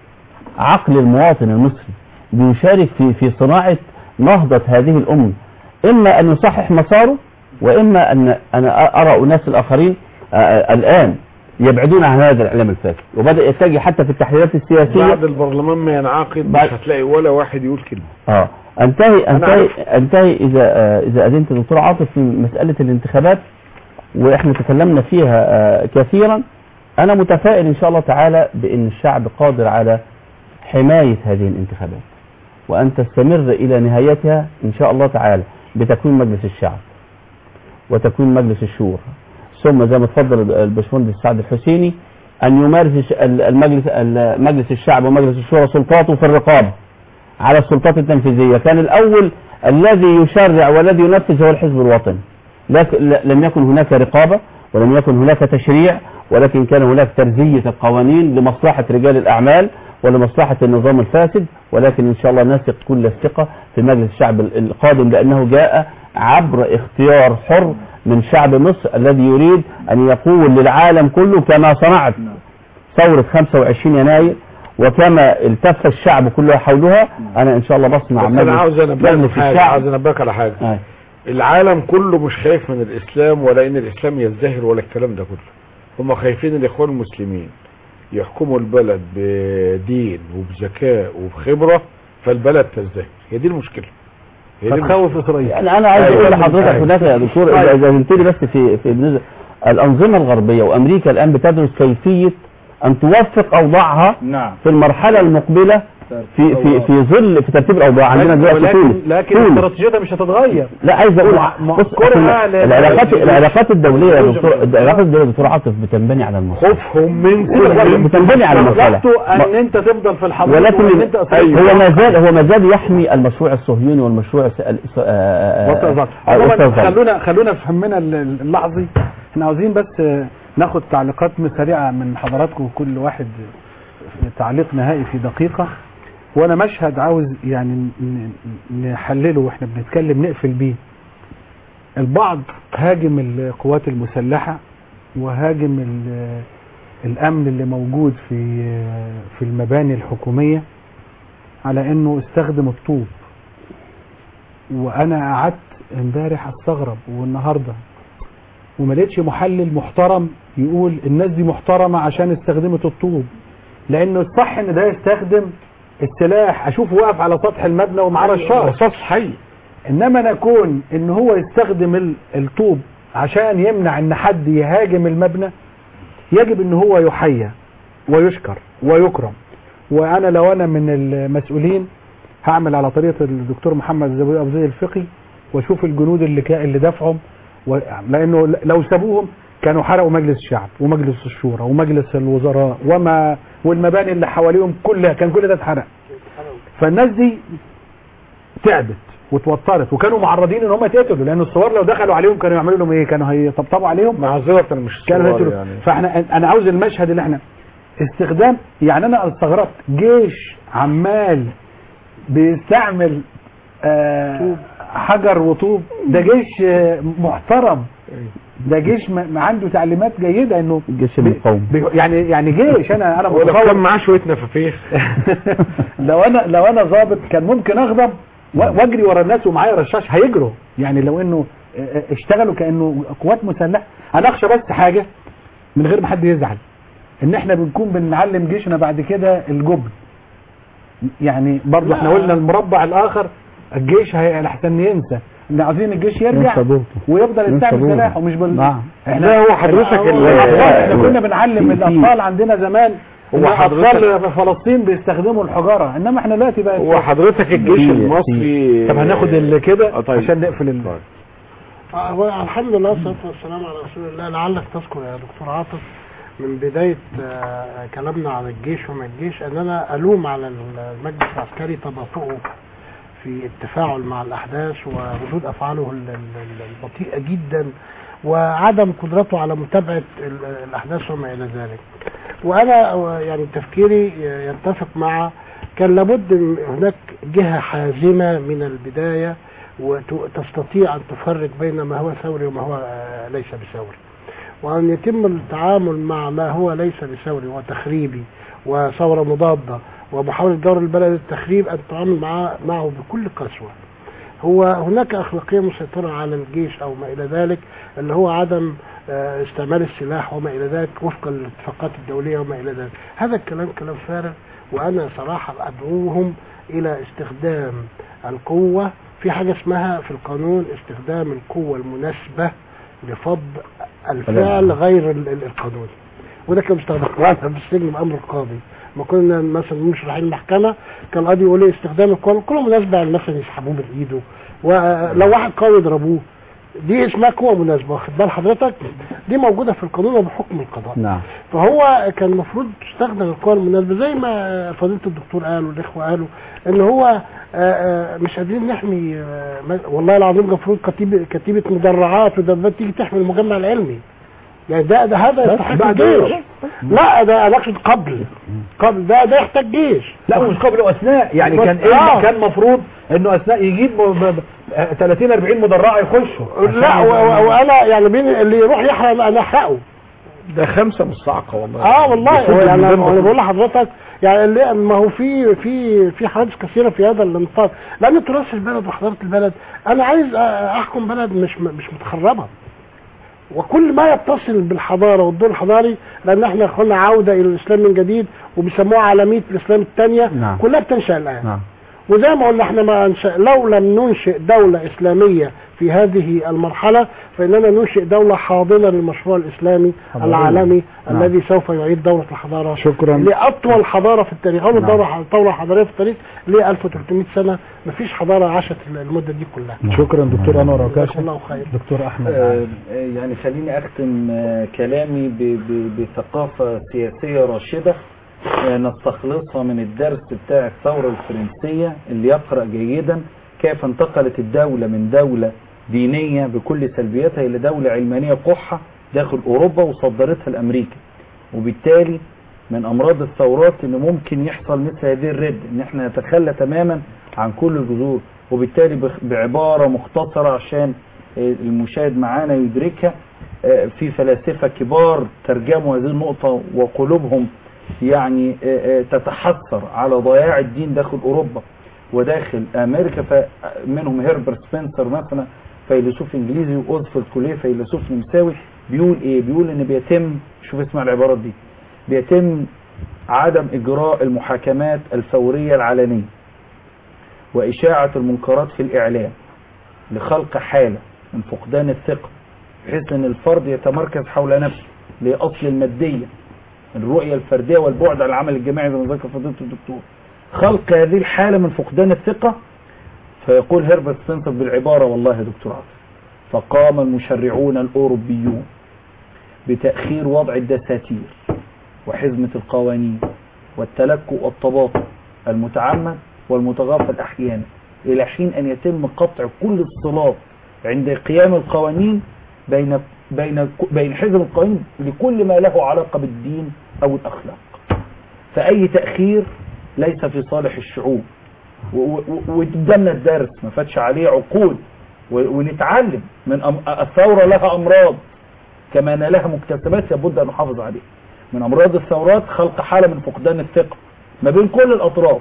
عقل المواطن المصري بيشارك في في صناعه نهضه هذه الامه اما ان يصحح مساره واما ان انا ارى اناس الاخرين آه، آه، الان يبعدون عن هذا الاعلام الفاسد وبدا يتجه حتى في التحليلات السياسيه بعد البرلمان ما ينعقد مش بعد- هتلاقي ولا واحد يقول كلمة اه انتهي أنا انتهي عارف. انتهي اذا آه، اذا اذنت دكتور عاطف في مساله الانتخابات واحنا تكلمنا فيها آه، كثيرا انا متفائل ان شاء الله تعالى بان الشعب قادر على حمايه هذه الانتخابات وان تستمر الى نهايتها ان شاء الله تعالى بتكوين مجلس الشعب وتكوين مجلس الشورى ثم زي ما اتفضل الباشمهندس سعد الحسيني ان يمارس الش- المجلس مجلس الشعب ومجلس الشورى سلطاته في الرقابه على السلطات التنفيذيه كان الاول الذي يشرع والذي ينفذ هو الحزب الوطني لك- ل- لم يكن هناك رقابه ولم يكن هناك تشريع ولكن كان هناك ترزيه القوانين لمصلحه رجال الاعمال ولمصلحه النظام الفاسد ولكن ان شاء الله نثق كل الثقه في مجلس الشعب ال- القادم لانه جاء عبر اختيار حر من شعب مصر الذي يريد ان يقول للعالم كله كما صنعت ثورة 25 يناير وكما التف الشعب كله حولها انا ان شاء الله بصنع بس انا عاوز انبهك مجلس حاجة الشعب عاوز انبهك على حاجة آه. العالم كله مش خايف من الاسلام ولا ان الاسلام يزدهر ولا الكلام ده كله هم خايفين الاخوان المسلمين يحكموا البلد بدين وبذكاء وبخبرة فالبلد تزدهر هي دي المشكلة هي دي فتخوف اسرائيل يعني انا عايز أيوة. اقول لحضرتك أيوة. هناك يا دكتور اذا طيب. اذا نبتدي بس في في بالنسبة- الانظمه الغربيه وامريكا الان بتدرس كيفيه ان توفق اوضاعها نعم في المرحله المقبله في في في ظل في ترتيب الاوضاع عندنا دلوقتي ولكن تونس لكن تونس. استراتيجيتها مش هتتغير لا عايز اقول م- بص كرهة إحنا ل- العلاقات ل- العلاقات الدوليه يا للوجه دكتور من- العلاقات الدوليه يا دكتور عاطف بتنبني على المصالح خوفهم من كل- بتنبني على المصالح مصلحته ان انت تفضل في الحضاره ولكن وان انت هو ما زال هو ما زال يحمي المشروع الصهيوني والمشروع الس- ال- س- آه، آه، وسط الظهر. آه، عموماً وسط الظهر. خلونا خلونا في همنا ال- ال- اللحظي احنا عاوزين بس آه، ناخد تعليقات سريعه من حضراتكم كل واحد تعليق نهائي في دقيقه وانا مشهد عاوز يعني ن- ن- نحلله واحنا بنتكلم نقفل بيه البعض هاجم القوات المسلحه وهاجم ال- الامن اللي موجود في في المباني الحكوميه على انه استخدم الطوب وانا قعدت امبارح استغرب والنهارده وما لقيتش محلل محترم يقول الناس دي محترمه عشان استخدمت الطوب لانه الصح ان ده يستخدم السلاح اشوفه واقف على سطح المبنى ومعاه رشاش رصاص حي انما نكون ان هو يستخدم ال- الطوب عشان يمنع ان حد يهاجم المبنى يجب ان هو يحيى ويشكر ويكرم وانا لو انا من المسؤولين هعمل على طريقه الدكتور محمد زبير ابو زيد الفقي واشوف الجنود اللي كا اللي دفعهم و... لانه لو سابوهم كانوا حرقوا مجلس الشعب ومجلس الشورى ومجلس الوزراء وما والمباني اللي حواليهم كلها كان كل ده اتحرق فالناس دي تعبت وتوترت وكانوا معرضين ان هم يتقتلوا لان الثوار لو دخلوا عليهم كانوا يعملوا لهم ايه كانوا هيطبطبوا عليهم معذره مش كانوا الثوار هيقتلوا يعني. فاحنا انا عاوز المشهد اللي احنا استخدام يعني انا استغربت جيش عمال بيستعمل آه حجر وطوب ده جيش آه محترم ده جيش ما ما عنده تعليمات جيده انه الجيش المقاوم بي- يعني يعني جيش انا انا ولو متصور كان معاه شويه نفافيخ لو انا لو انا ظابط كان ممكن اغضب و- واجري ورا الناس ومعايا رشاش هيجروا يعني لو انه اه، اه، اشتغلوا كانه قوات مسلحه انا اخشى بس حاجه من غير ما حد يزعل ان احنا بنكون بنعلم جيشنا بعد كده الجبن يعني برضه احنا قلنا المربع الاخر الجيش هي احسن ينسى ان عاوزين الجيش يرجع ينسى دورته. ويفضل ينسى يستعمل دورته. سلاحه مش بال نعم. لا، هو حضرتك هو ال- الأطفال، احنا ال- كنا بنعلم في- الاطفال عندنا زمان هو هو حضرتك- اطفال فلسطين بيستخدموا الحجاره انما احنا دلوقتي بقى وحضرتك الجيش في- المصري طب هناخد اللي كده آه، طيب. عشان نقفل ال... آه، الحمد لله والصلاة والسلام على رسول الله لعلك تذكر يا دكتور عاطف من بداية آه، كلامنا عن الجيش وما الجيش أن أنا ألوم على المجلس العسكري تباطؤه في التفاعل مع الأحداث وردود أفعاله ال- ال- البطيئة جدا وعدم قدرته على متابعة ال- الأحداث وما إلى ذلك وأنا آه، يعني تفكيري يتفق مع كان لابد من هناك جهة حازمة من البداية وتستطيع أن تفرق بين ما هو ثوري وما هو آه، ليس بثوري وأن يتم التعامل مع ما هو ليس بثوري وتخريبي وثورة مضادة ومحاولة دور البلد التخريب أن تتعامل معه, معه بكل قسوة هو هناك أخلاقية مسيطرة على الجيش أو ما إلى ذلك اللي هو عدم آه، استعمال السلاح وما إلى ذلك وفقا للاتفاقات الدولية وما إلى ذلك هذا الكلام كلام فارغ وأنا صراحة أدعوهم إلى استخدام القوة في حاجة اسمها في القانون استخدام القوة المناسبة لفض الفعل غير ال- ال- القانوني وده كان بيستخدم معانا في السجن بأمر القاضي ما كنا مثلا مش رايحين المحكمة كان القاضي يقول لي استخدام القوة القوة المناسبة يعني مثلا يسحبوه من ايده ولو واحد قوي يضربوه دي اسمها قوة مناسبة واخد بال حضرتك دي موجودة في القانون وبحكم القضاء نعم فهو كان المفروض تستخدم القوى المناسبة زي ما فضيلة الدكتور قال والإخوة قالوا إن هو آه، آه، مش قادرين نحمي آه، ما- والله العظيم المفروض كتيبة كتيبة مدرعات ودبابات تيجي تحمي المجمع العلمي يعني ده ده هذا يستحق بعد الجيش إيه؟ لا ده انا اقصد قبل قبل ده ده يحتاج جيش لا مش قبل واثناء يعني كان ايه آه. كان مفروض انه اثناء يجيب ب- ب- آه، 30 40 مدرعه يخشوا لا و- و- وانا يعني بين اللي يروح يحرق انا احرقه ده خمسة مش صعقة والله اه والله بيصد هو يعني من انا ضمن أنا بقول لحضرتك يعني اللي ما هو في في في حوادث كثيره في هذا النطاق لان تراث البلد وحضاره البلد انا عايز أ- احكم بلد مش مش متخربه وكل ما يتصل بالحضاره والدور الحضاري لان احنا اخوانا عوده الى الاسلام من جديد وبيسموها عالميه الاسلام الثانيه نعم. كلها بتنشا الان نعم وزي ما قلنا احنا ما أنشأ لو لم ننشئ دولة إسلامية في هذه المرحلة فإننا ننشئ دولة حاضنة للمشروع الإسلامي حضارية. العالمي نعم. الذي سوف يعيد دولة الحضارة شكرا. لأطول حضارة في التاريخ أول نعم. دولة دولة حضارية في التاريخ ل 1300 سنة مفيش حضارة عاشت المدة دي كلها شكرا دكتور انور جزاكم عكاشة الله خير دكتور احمد آه، يعني خليني أختم آه، كلامي ب- ب- بثقافة سياسية راشدة آه، نستخلصها من الدرس بتاع الثورة الفرنسية اللي يقرأ جيدا كيف انتقلت الدولة من دولة دينية بكل سلبياتها إلى دولة علمانية قحة داخل أوروبا وصدرتها لأمريكا وبالتالي من أمراض الثورات إن ممكن يحصل مثل هذه الرد إن احنا نتخلى تماما عن كل الجذور وبالتالي بخ- بعبارة مختصرة عشان آه، المشاهد معانا يدركها آه، في فلاسفة كبار ترجموا هذه النقطة وقلوبهم يعني آه، آه، تتحسر على ضياع الدين داخل أوروبا وداخل أمريكا فمنهم هيربرت سبنسر مثلا فيلسوف إنجليزي وأوزفلد كوليه فيلسوف نمساوي بيقول إيه بيقول إن بيتم شوف اسمع العبارات دي بيتم عدم إجراء المحاكمات الفورية العلنية وإشاعة المنكرات في الإعلام لخلق حالة من فقدان الثقة بحيث أن الفرد يتمركز حول نفسه لأصل المادية الرؤية الفردية والبعد عن العمل الجماعي زي ما ذكر فضيلة الدكتور خلق هذه الحالة من فقدان الثقة فيقول هيربرت سبنسر بالعبارة والله يا دكتور عاطف فقام المشرعون الأوروبيون بتأخير وضع الدساتير وحزمة القوانين والتلكؤ والتباطؤ المتعمد والمتغافل أحيانا إلى حين أن يتم قطع كل الصلات عند قيام القوانين بين بين بين حزب القوانين لكل ما له علاقة بالدين أو الأخلاق فأي تأخير ليس في صالح الشعوب و- و- وقدامنا الدرس ما فاتش عليه عقود و- ونتعلم من أم- الثورة لها أمراض كما أن لها مكتسبات لابد أن نحافظ عليها من أمراض الثورات خلق حالة من فقدان الثقة ما بين كل الأطراف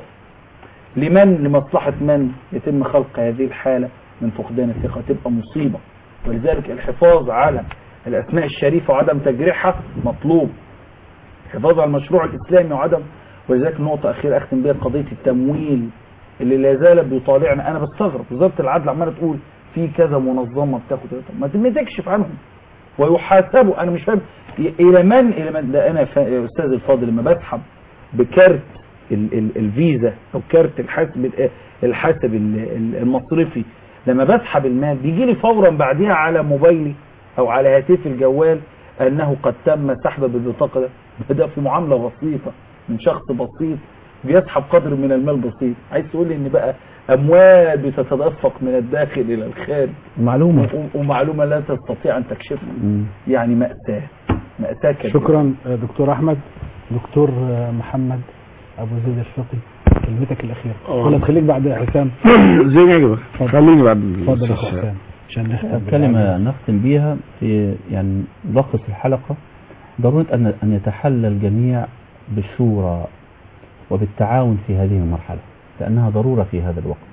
لمن لمصلحة من يتم خلق هذه الحالة من فقدان الثقة تبقى مصيبة ولذلك الحفاظ على الأسماء الشريفة وعدم تجريحها مطلوب الحفاظ على المشروع الإسلامي وعدم ولذلك نقطة أخيرة أختم بها قضية التمويل اللي لا زال بيطالعنا أنا بستغرب وزارة العدل عمالة تقول في كذا منظمة بتاخد طب ما ما تكشف عنهم ويحاسبوا أنا مش فاهم إلى من إلى من ده أنا فا- يا أستاذ الفاضل لما بسحب بكارت ال ال الفيزا أو كارت الحاسب ال- الحاسب ال- ال- المصرفي لما بسحب المال بيجي لي فورا بعدها على موبايلي أو على هاتفي الجوال أنه قد تم سحب بالبطاقة ده ده في معاملة بسيطة من شخص بسيط بيسحب قدر من المال بسيط عايز تقول لي ان بقى اموال بتتدفق من الداخل الى الخارج معلومة و- ومعلومة لا تستطيع ان تكشفها يعني مأساة مأساة كبيرة شكرا آه، دكتور احمد دكتور آه، محمد ابو زيد الشقي كلمتك الاخيره آه. ولا تخليك بعد حسام زي ما يجب خليني بعد اتفضل يا الأستاذ أخو حسام عشان نختم كلمة نختم بيها في يعني ملخص الحلقة ضرورة أن أن يتحلى الجميع بالشورى وبالتعاون في هذه المرحلة لأنها ضرورة في هذا الوقت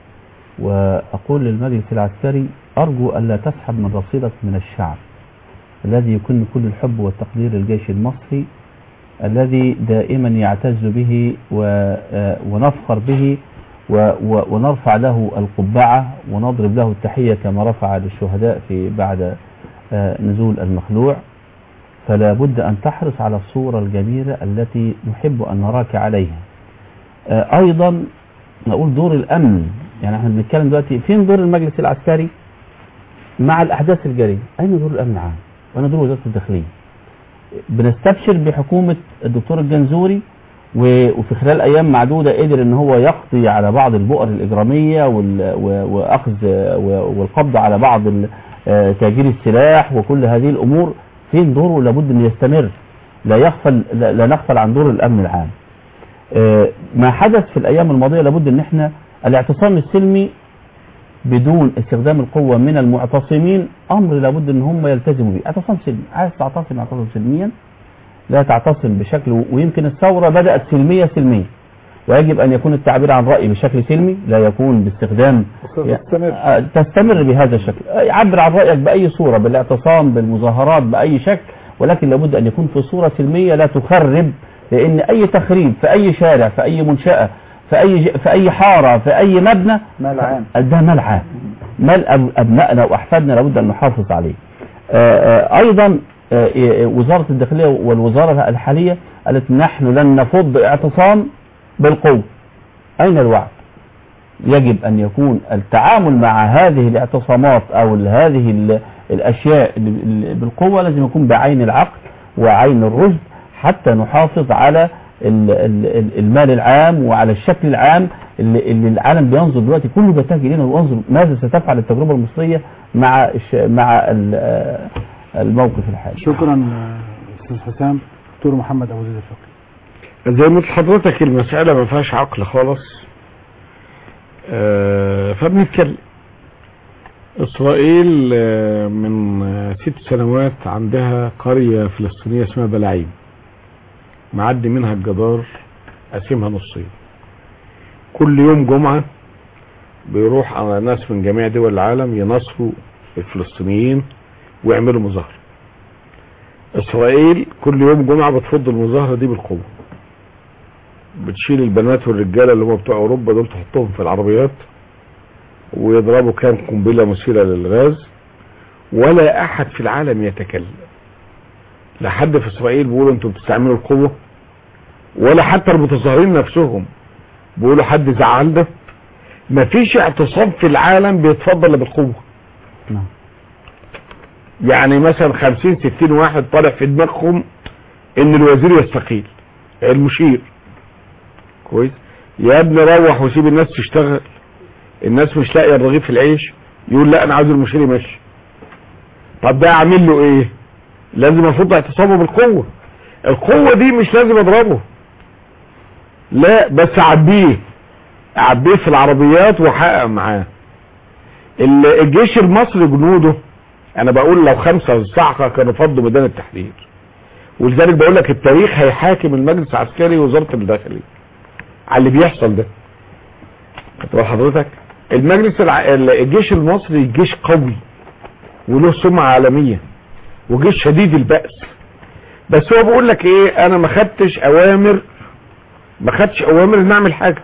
وأقول للمجلس العسكري أرجو ألا تسحب من رصيدك من الشعب الذي يكن كل الحب والتقدير للجيش المصري الذي دائما يعتز به و- آه، ونفخر به و- و- ونرفع له القبعة ونضرب له التحية كما رفع للشهداء في بعد آه، نزول المخلوع فلا بد أن تحرص على الصورة الجميلة التي نحب أن نراك عليها آه، أيضا نقول دور الأمن يعني احنا بنتكلم دلوقتي فين دور المجلس العسكري مع الأحداث الجارية أين دور الأمن العام وأين دور وزارة الداخلية بنستبشر بحكومة الدكتور الجنزوري و- وفي خلال أيام معدودة قدر إن هو يقضي على بعض البؤر الإجرامية وال- و- وأخذ و- والقبض على بعض ال- آه، تاجير السلاح وكل هذه الأمور فين دوره لابد أن يستمر لا يغفل لا لا نغفل عن دور الأمن العام آه، ما حدث في الأيام الماضية لابد أن احنا الاعتصام السلمي بدون استخدام القوة من المعتصمين أمر لابد أن هم يلتزموا به اعتصام سلمي عايز تعتصم اعتصم سلميا لا تعتصم بشكل ويمكن الثورة بدأت سلمية سلمية ويجب أن يكون التعبير عن رأي بشكل سلمي لا يكون باستخدام آه، تستمر بهذا الشكل آه، عبر عن رأيك بأي صورة بالاعتصام بالمظاهرات بأي شكل ولكن لابد أن يكون في صورة سلمية لا تخرب لأن أي تخريب في أي شارع في أي منشأة في اي ج- في اي حاره في اي مبنى مال عام ده مال عام مال أب- ابنائنا واحفادنا لابد ان نحافظ عليه آه، آه، ايضا آه، آه، وزاره الداخليه والوزاره الحاليه قالت نحن لن نفض اعتصام بالقوه اين الوعي يجب أن يكون التعامل مع هذه الاعتصامات أو ال- هذه ال- الأشياء اللي- اللي بالقوة لازم يكون بعين العقل وعين الرشد حتى نحافظ على ال- ال- ال- المال العام وعلى الشكل العام اللي, اللي العالم بينظر دلوقتي كله بيتجه إلينا وينظر ماذا ستفعل التجربة المصرية مع الش- مع ال- آه، الموقف الحالي شكرا آه، استاذ حسام دكتور محمد ابو زيد الفقي زي ما قلت لحضرتك المسألة ما فيهاش عقل خالص آه، فبنتكلم إسرائيل آه، من آه، ست سنوات عندها قرية فلسطينية اسمها بلاعيم معدي منها الجدار قاسمها نصين كل يوم جمعة بيروح على ناس من جميع دول العالم ينصروا الفلسطينيين ويعملوا مظاهرة إسرائيل كل يوم جمعة بتفض المظاهرة دي بالقوة بتشيل البنات والرجاله اللي هم بتوع اوروبا دول تحطهم في العربيات ويضربوا كام قنبله مثيره للغاز ولا احد في العالم يتكلم لا حد في اسرائيل بيقولوا انتوا بتستعملوا القوه ولا حتى المتظاهرين نفسهم بيقولوا حد زعلنا مفيش اعتصام في العالم بيتفضل بالقوه يعني مثلا 50 60 واحد طالع في دماغهم ان الوزير يستقيل المشير كويس يا ابني روح وسيب الناس تشتغل الناس مش لاقيه الرغيف في العيش يقول لا انا عاوز المشير يمشي طب ده اعمل له ايه لازم افض اعتصامه بالقوه القوه دي مش لازم اضربه لا بس اعبيه اعبيه في العربيات واحقق معاه ال- الجيش المصري جنوده انا بقول لو خمسة صعقة كانوا فضوا ميدان التحرير ولذلك بقول لك التاريخ هيحاكم المجلس العسكري ووزارة الداخلية على اللي بيحصل ده خد حضرتك المجلس الع... ال- الجيش المصري جيش قوي وله سمعة عالمية وجيش شديد البأس بس هو بيقول لك ايه انا ما خدتش اوامر ما خدتش اوامر ان اعمل حاجة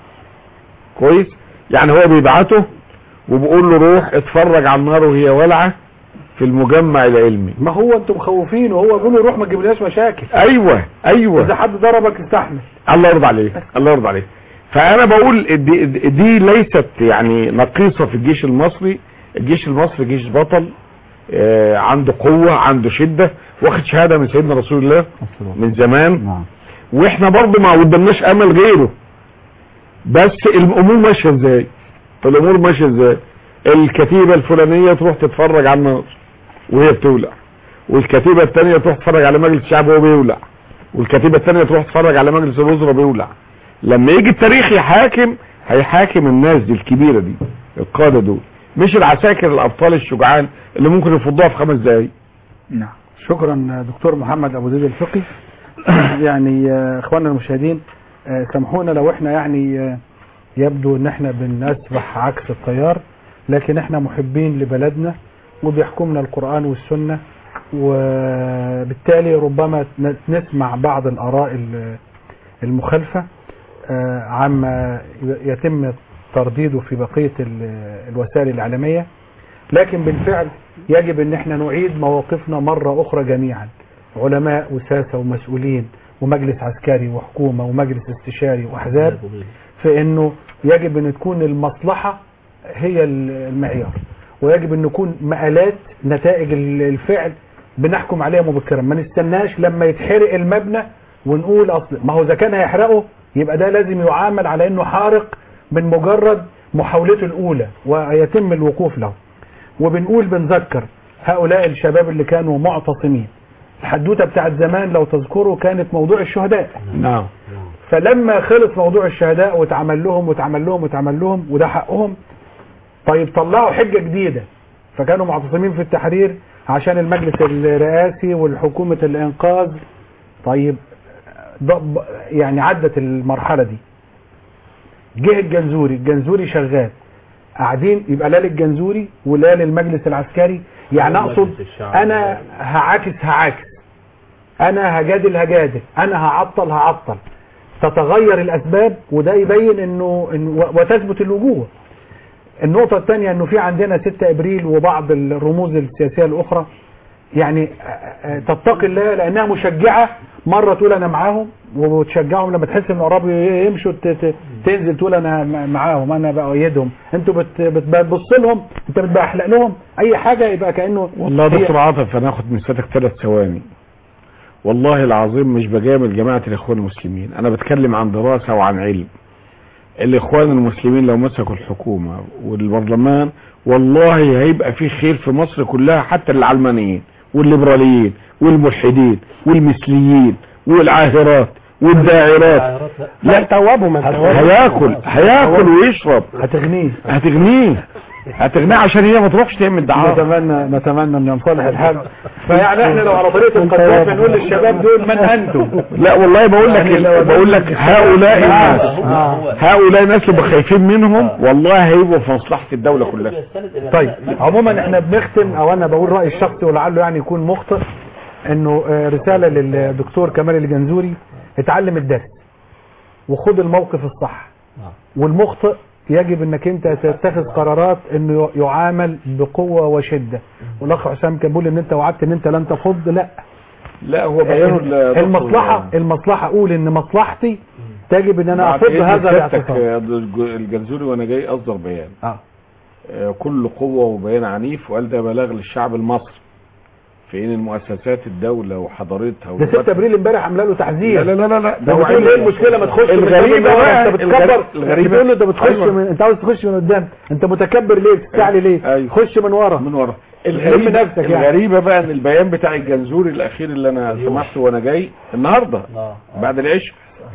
كويس يعني هو بيبعته وبيقول له روح اتفرج على النار وهي والعة في المجمع العلمي ما هو انتم مخوفين وهو بيقول له روح ما تجيبلناش مشاكل ايوه ايوه اذا حد ضربك استحمل الله يرضى عليك الله يرضى عليك فانا بقول دي, دي ليست يعني نقيصة في الجيش المصري الجيش المصري جيش بطل آه، عنده قوة عنده شدة واخد شهادة من سيدنا رسول الله من زمان واحنا برضو ما قدامناش امل غيره بس الامور ماشية ازاي الامور ماشية ازاي الكتيبة الفلانية تروح تتفرج على النار وهي بتولع والكتيبة التانية تروح تتفرج على مجلس الشعب وهو بيولع والكتيبة التانية تروح تتفرج على مجلس الوزراء بيولع لما يجي التاريخ يحاكم هيحاكم الناس دي الكبيرة دي القادة دول مش العساكر الابطال الشجعان اللي ممكن يفضوها في خمس دقايق نعم شكرا دكتور محمد ابو زيد الفقي يعني آه، اخواننا المشاهدين آه، سامحونا لو احنا يعني آه، يبدو ان احنا بنسبح عكس التيار لكن احنا محبين لبلدنا وبيحكمنا القرآن والسنة وبالتالي ربما ن- نسمع بعض الآراء ال- المخالفة آه، عما ي- يتم ترديده في بقية ال- الوسائل الإعلامية لكن بالفعل يجب ان احنا نعيد مواقفنا مرة اخرى جميعا علماء وساسة ومسؤولين ومجلس عسكري وحكومة ومجلس استشاري واحزاب في انه يجب ان تكون المصلحة هي المعيار ويجب ان يكون مآلات نتائج ال- الفعل بنحكم عليها مبكرا ما نستناش لما يتحرق المبنى ونقول اصل ما هو اذا كان هيحرقه يبقى ده لازم يعامل على انه حارق من مجرد محاولته الاولى ويتم الوقوف له وبنقول بنذكر هؤلاء الشباب اللي كانوا معتصمين الحدوته بتاعت زمان لو تذكروا كانت موضوع الشهداء نعم فلما خلص موضوع الشهداء واتعمل لهم واتعمل لهم واتعمل لهم وده حقهم طيب طلعوا حجة جديدة فكانوا معتصمين في التحرير عشان المجلس الرئاسي والحكومة الانقاذ طيب ضب يعني عدت المرحلة دي جه الجنزوري الجنزوري شغال قاعدين يبقى لا للجنزوري ولا للمجلس العسكري يعني اقصد انا هعاكس هعاكس انا هجادل هجادل انا هعطل هعطل تتغير الاسباب وده يبين انه إنه- و- وتثبت الوجوه النقطة الثانية انه في عندنا 6 ابريل وبعض الرموز السياسية الاخرى يعني آه، آه، تتقي الله لانها مشجعة مرة تقول انا معاهم وتشجعهم لما تحس ان قربوا يمشوا ت- ت- تنزل تقول انا م- معاهم انا بأيدهم انتوا بت- بت- بتبص لهم انت بتبحلق لهم اي حاجة يبقى كأنه والله يا هي- دكتور عاطف انا هاخد من سيادتك ثلاث ثواني والله العظيم مش بجامل جماعة الاخوان المسلمين انا بتكلم عن دراسة وعن علم الاخوان المسلمين لو مسكوا الحكومة والبرلمان والله هيبقى في خير في مصر كلها حتى العلمانيين والليبراليين والملحدين والمثليين والعاهرات والداعرات لا توابهم هياكل هياكل ويشرب هتغنيه هتغنيه هتغنيه عشان هي ما تروحش تعمل دعاره نتمنى نتمنى ان ينصلح الحال فيعني احنا لو على طريقه القذافي نقول للشباب دول من انتم لا والله بقول لك يعني لو- بقول لك هؤلاء الناس آه. هؤلاء الناس اللي خايفين منهم والله هيبقوا في مصلحة الدولة كلها طيب عموما احنا بنختم او انا بقول رايي الشخصي ولعله يعني يكون مخطئ انه آه، رساله للدكتور كمال الجنزوري اتعلم الدرس وخد الموقف الصح والمخطئ يجب انك انت تتخذ قرارات انه يعامل بقوه وشده والاخ حسام كان بيقول ان انت وعدت ان انت لن تفض لا لا هو بيانه ل- المصلحه المصلحه اقول ان مصلحتي تجب ان انا بعد افض إذن هذا سيادتك، الاعتصام آه، الجنزوري وانا جاي اصدر بيان اه آه، كل قوة وبيان عنيف وقال ده بلاغ للشعب المصري في ان المؤسسات الدولة وحضارتها ده 6 ابريل امبارح عامله له تحذير لا لا لا لا ده بتقول وعيب. ايه المشكله ما تخش من الغريبة قدام بقى انت بتكبر الغريبة- الغريبة بتقول له انت بتخش أيوة. من انت عاوز تخش من قدام انت متكبر ليه بتستعلي ليه خش من ورا من ورا لم الغريبة نفسك يعني الغريبة بقى ان البيان بتاع الجنزوري الاخير اللي انا سمعته وانا جاي النهاردة بعد العشاء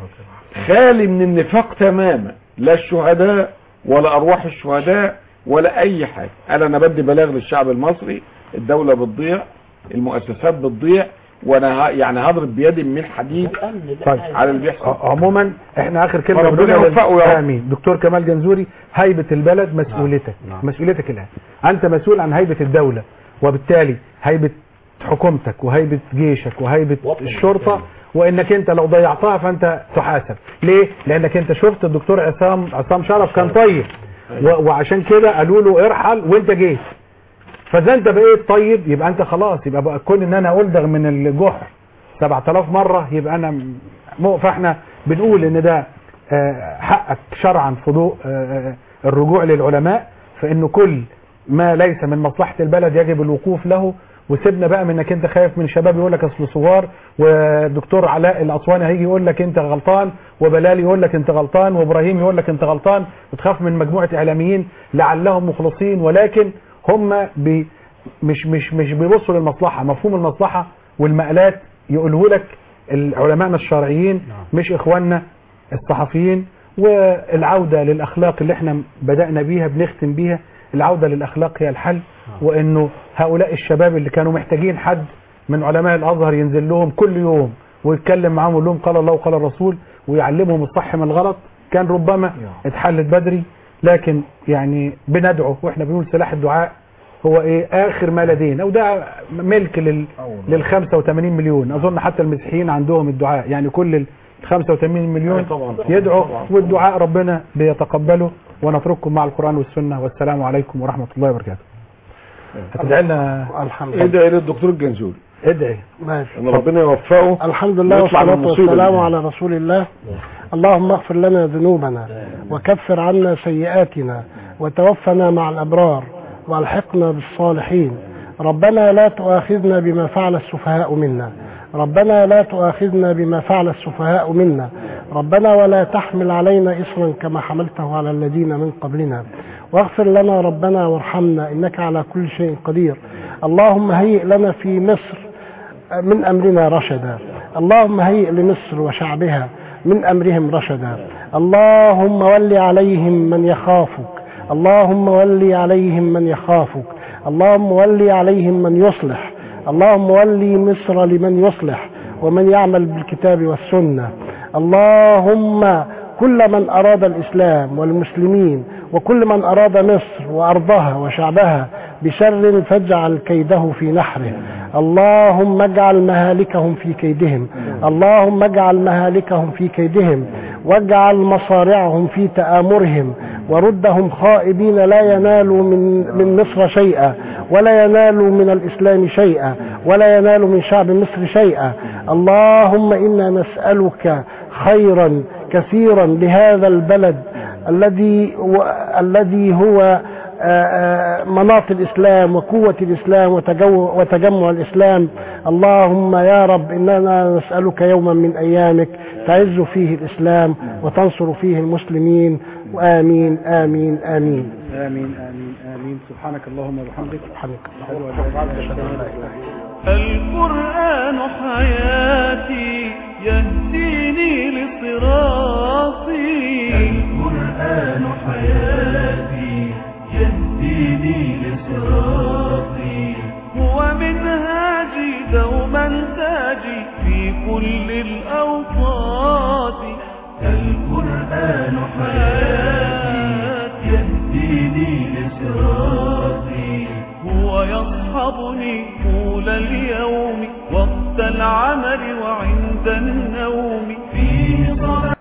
خالي من النفاق تماما لا الشهداء ولا ارواح الشهداء ولا اي حاجة قال انا بدي بلاغ للشعب المصري الدولة بتضيع المؤسسات بتضيع وانا ه- يعني هضرب بيدي من حديد طيب على اللي بيحصل ع- عموما احنا اخر كلمه ربنا بنقولها لل- يوفقه يا رب. امين دكتور كمال جنزوري هيبه البلد مسؤوليتك مسؤوليتك الان انت مسؤول عن هيبه الدوله وبالتالي هيبه حكومتك وهيبه جيشك وهيبه الشرطه وانك انت لو ضيعتها فانت تحاسب ليه لانك انت شفت الدكتور عصام عصام شرف كان طيب و- وعشان كده قالوا له ارحل وانت جيت فاذا انت بقيت طيب يبقى انت خلاص يبقى بقى كون ان انا الدغ من الجحر 7000 مره يبقى انا م- مو فاحنا بنقول ان ده آه، حقك شرعا في ضوء آه، آه، الرجوع للعلماء فانه كل ما ليس من مصلحه البلد يجب الوقوف له وسيبنا بقى من انك انت خايف من شباب يقول لك اصل صغار ودكتور علاء الاسواني هيجي يقول لك انت غلطان وبلال يقول لك انت غلطان وابراهيم يقول لك انت غلطان وتخاف من مجموعه اعلاميين لعلهم مخلصين ولكن هم بي مش مش مش بيبصوا للمصلحه مفهوم المصلحه والمقالات يقوله لك العلماء الشرعيين مش اخواننا الصحفيين والعوده للاخلاق اللي احنا بدانا بيها بنختم بيها العوده للاخلاق هي الحل وانه هؤلاء الشباب اللي كانوا محتاجين حد من علماء الازهر ينزل لهم كل يوم ويتكلم معاهم ويقول لهم قال الله وقال الرسول ويعلمهم الصح من الغلط كان ربما اتحلت بدري لكن يعني بندعو واحنا بنقول سلاح الدعاء هو ايه اخر ما لدينا وده ملك لل لل 85 مليون اظن حتى المسيحيين عندهم الدعاء يعني كل ال 85 مليون يدعو والدعاء ربنا بيتقبله ونترككم مع القران والسنه والسلام عليكم ورحمه الله وبركاته هتدعي لنا الحمد لله ادعي للدكتور الجنزوري ادعي ماشي ان ربنا يوفقه الحمد لله ويطلع من والصلاة المصيبة والسلام دي. على رسول الله اللهم اغفر لنا ذنوبنا وكفر عنا سيئاتنا وتوفنا مع الأبرار والحقنا بالصالحين ربنا لا تؤاخذنا بما فعل السفهاء منا ربنا لا تؤاخذنا بما فعل السفهاء منا ربنا ولا تحمل علينا إصرا كما حملته على الذين من قبلنا واغفر لنا ربنا وارحمنا إنك على كل شيء قدير اللهم هيئ لنا في مصر من أمرنا رشدا اللهم هيئ لمصر وشعبها من أمرهم رشدا اللهم ول عليهم من يخافك اللهم ول عليهم من يخافك اللهم ول عليهم من يصلح اللهم ولي مصر لمن يصلح ومن يعمل بالكتاب والسنة اللهم كل من أراد الإسلام والمسلمين وكل من أراد مصر وأرضها وشعبها بشر فاجعل كيده في نحره اللهم اجعل مهالكهم في كيدهم اللهم اجعل مهالكهم في كيدهم واجعل مصارعهم في تآمرهم وردهم خائبين لا ينالوا من من مصر شيئا ولا ينالوا من الإسلام شيئا ولا ينالوا من شعب مصر شيئا اللهم إنا نسألك خيرا كثيرا لهذا البلد الذي و... الذي هو آه، آه، مناط الإسلام وقوة الإسلام وتجو... وتجمع الإسلام اللهم يا رب إننا نسألك يوما من أيامك تعز فيه الإسلام وتنصر فيه المسلمين وآمين آمين آمين آمين آمين آمين سبحانك اللهم وبحمدك سبحانك أشهد أن لا إله إلا أنت القرآن حياتي يهديني لصراطي القرآن حياتي يهديني لصراطي هو منهاجي دوما تاجي في كل الأوقات القرآن حياتي يهديني لصراطي هو يصحبني طول اليوم وقت العمل وعند النوم فيه صلاة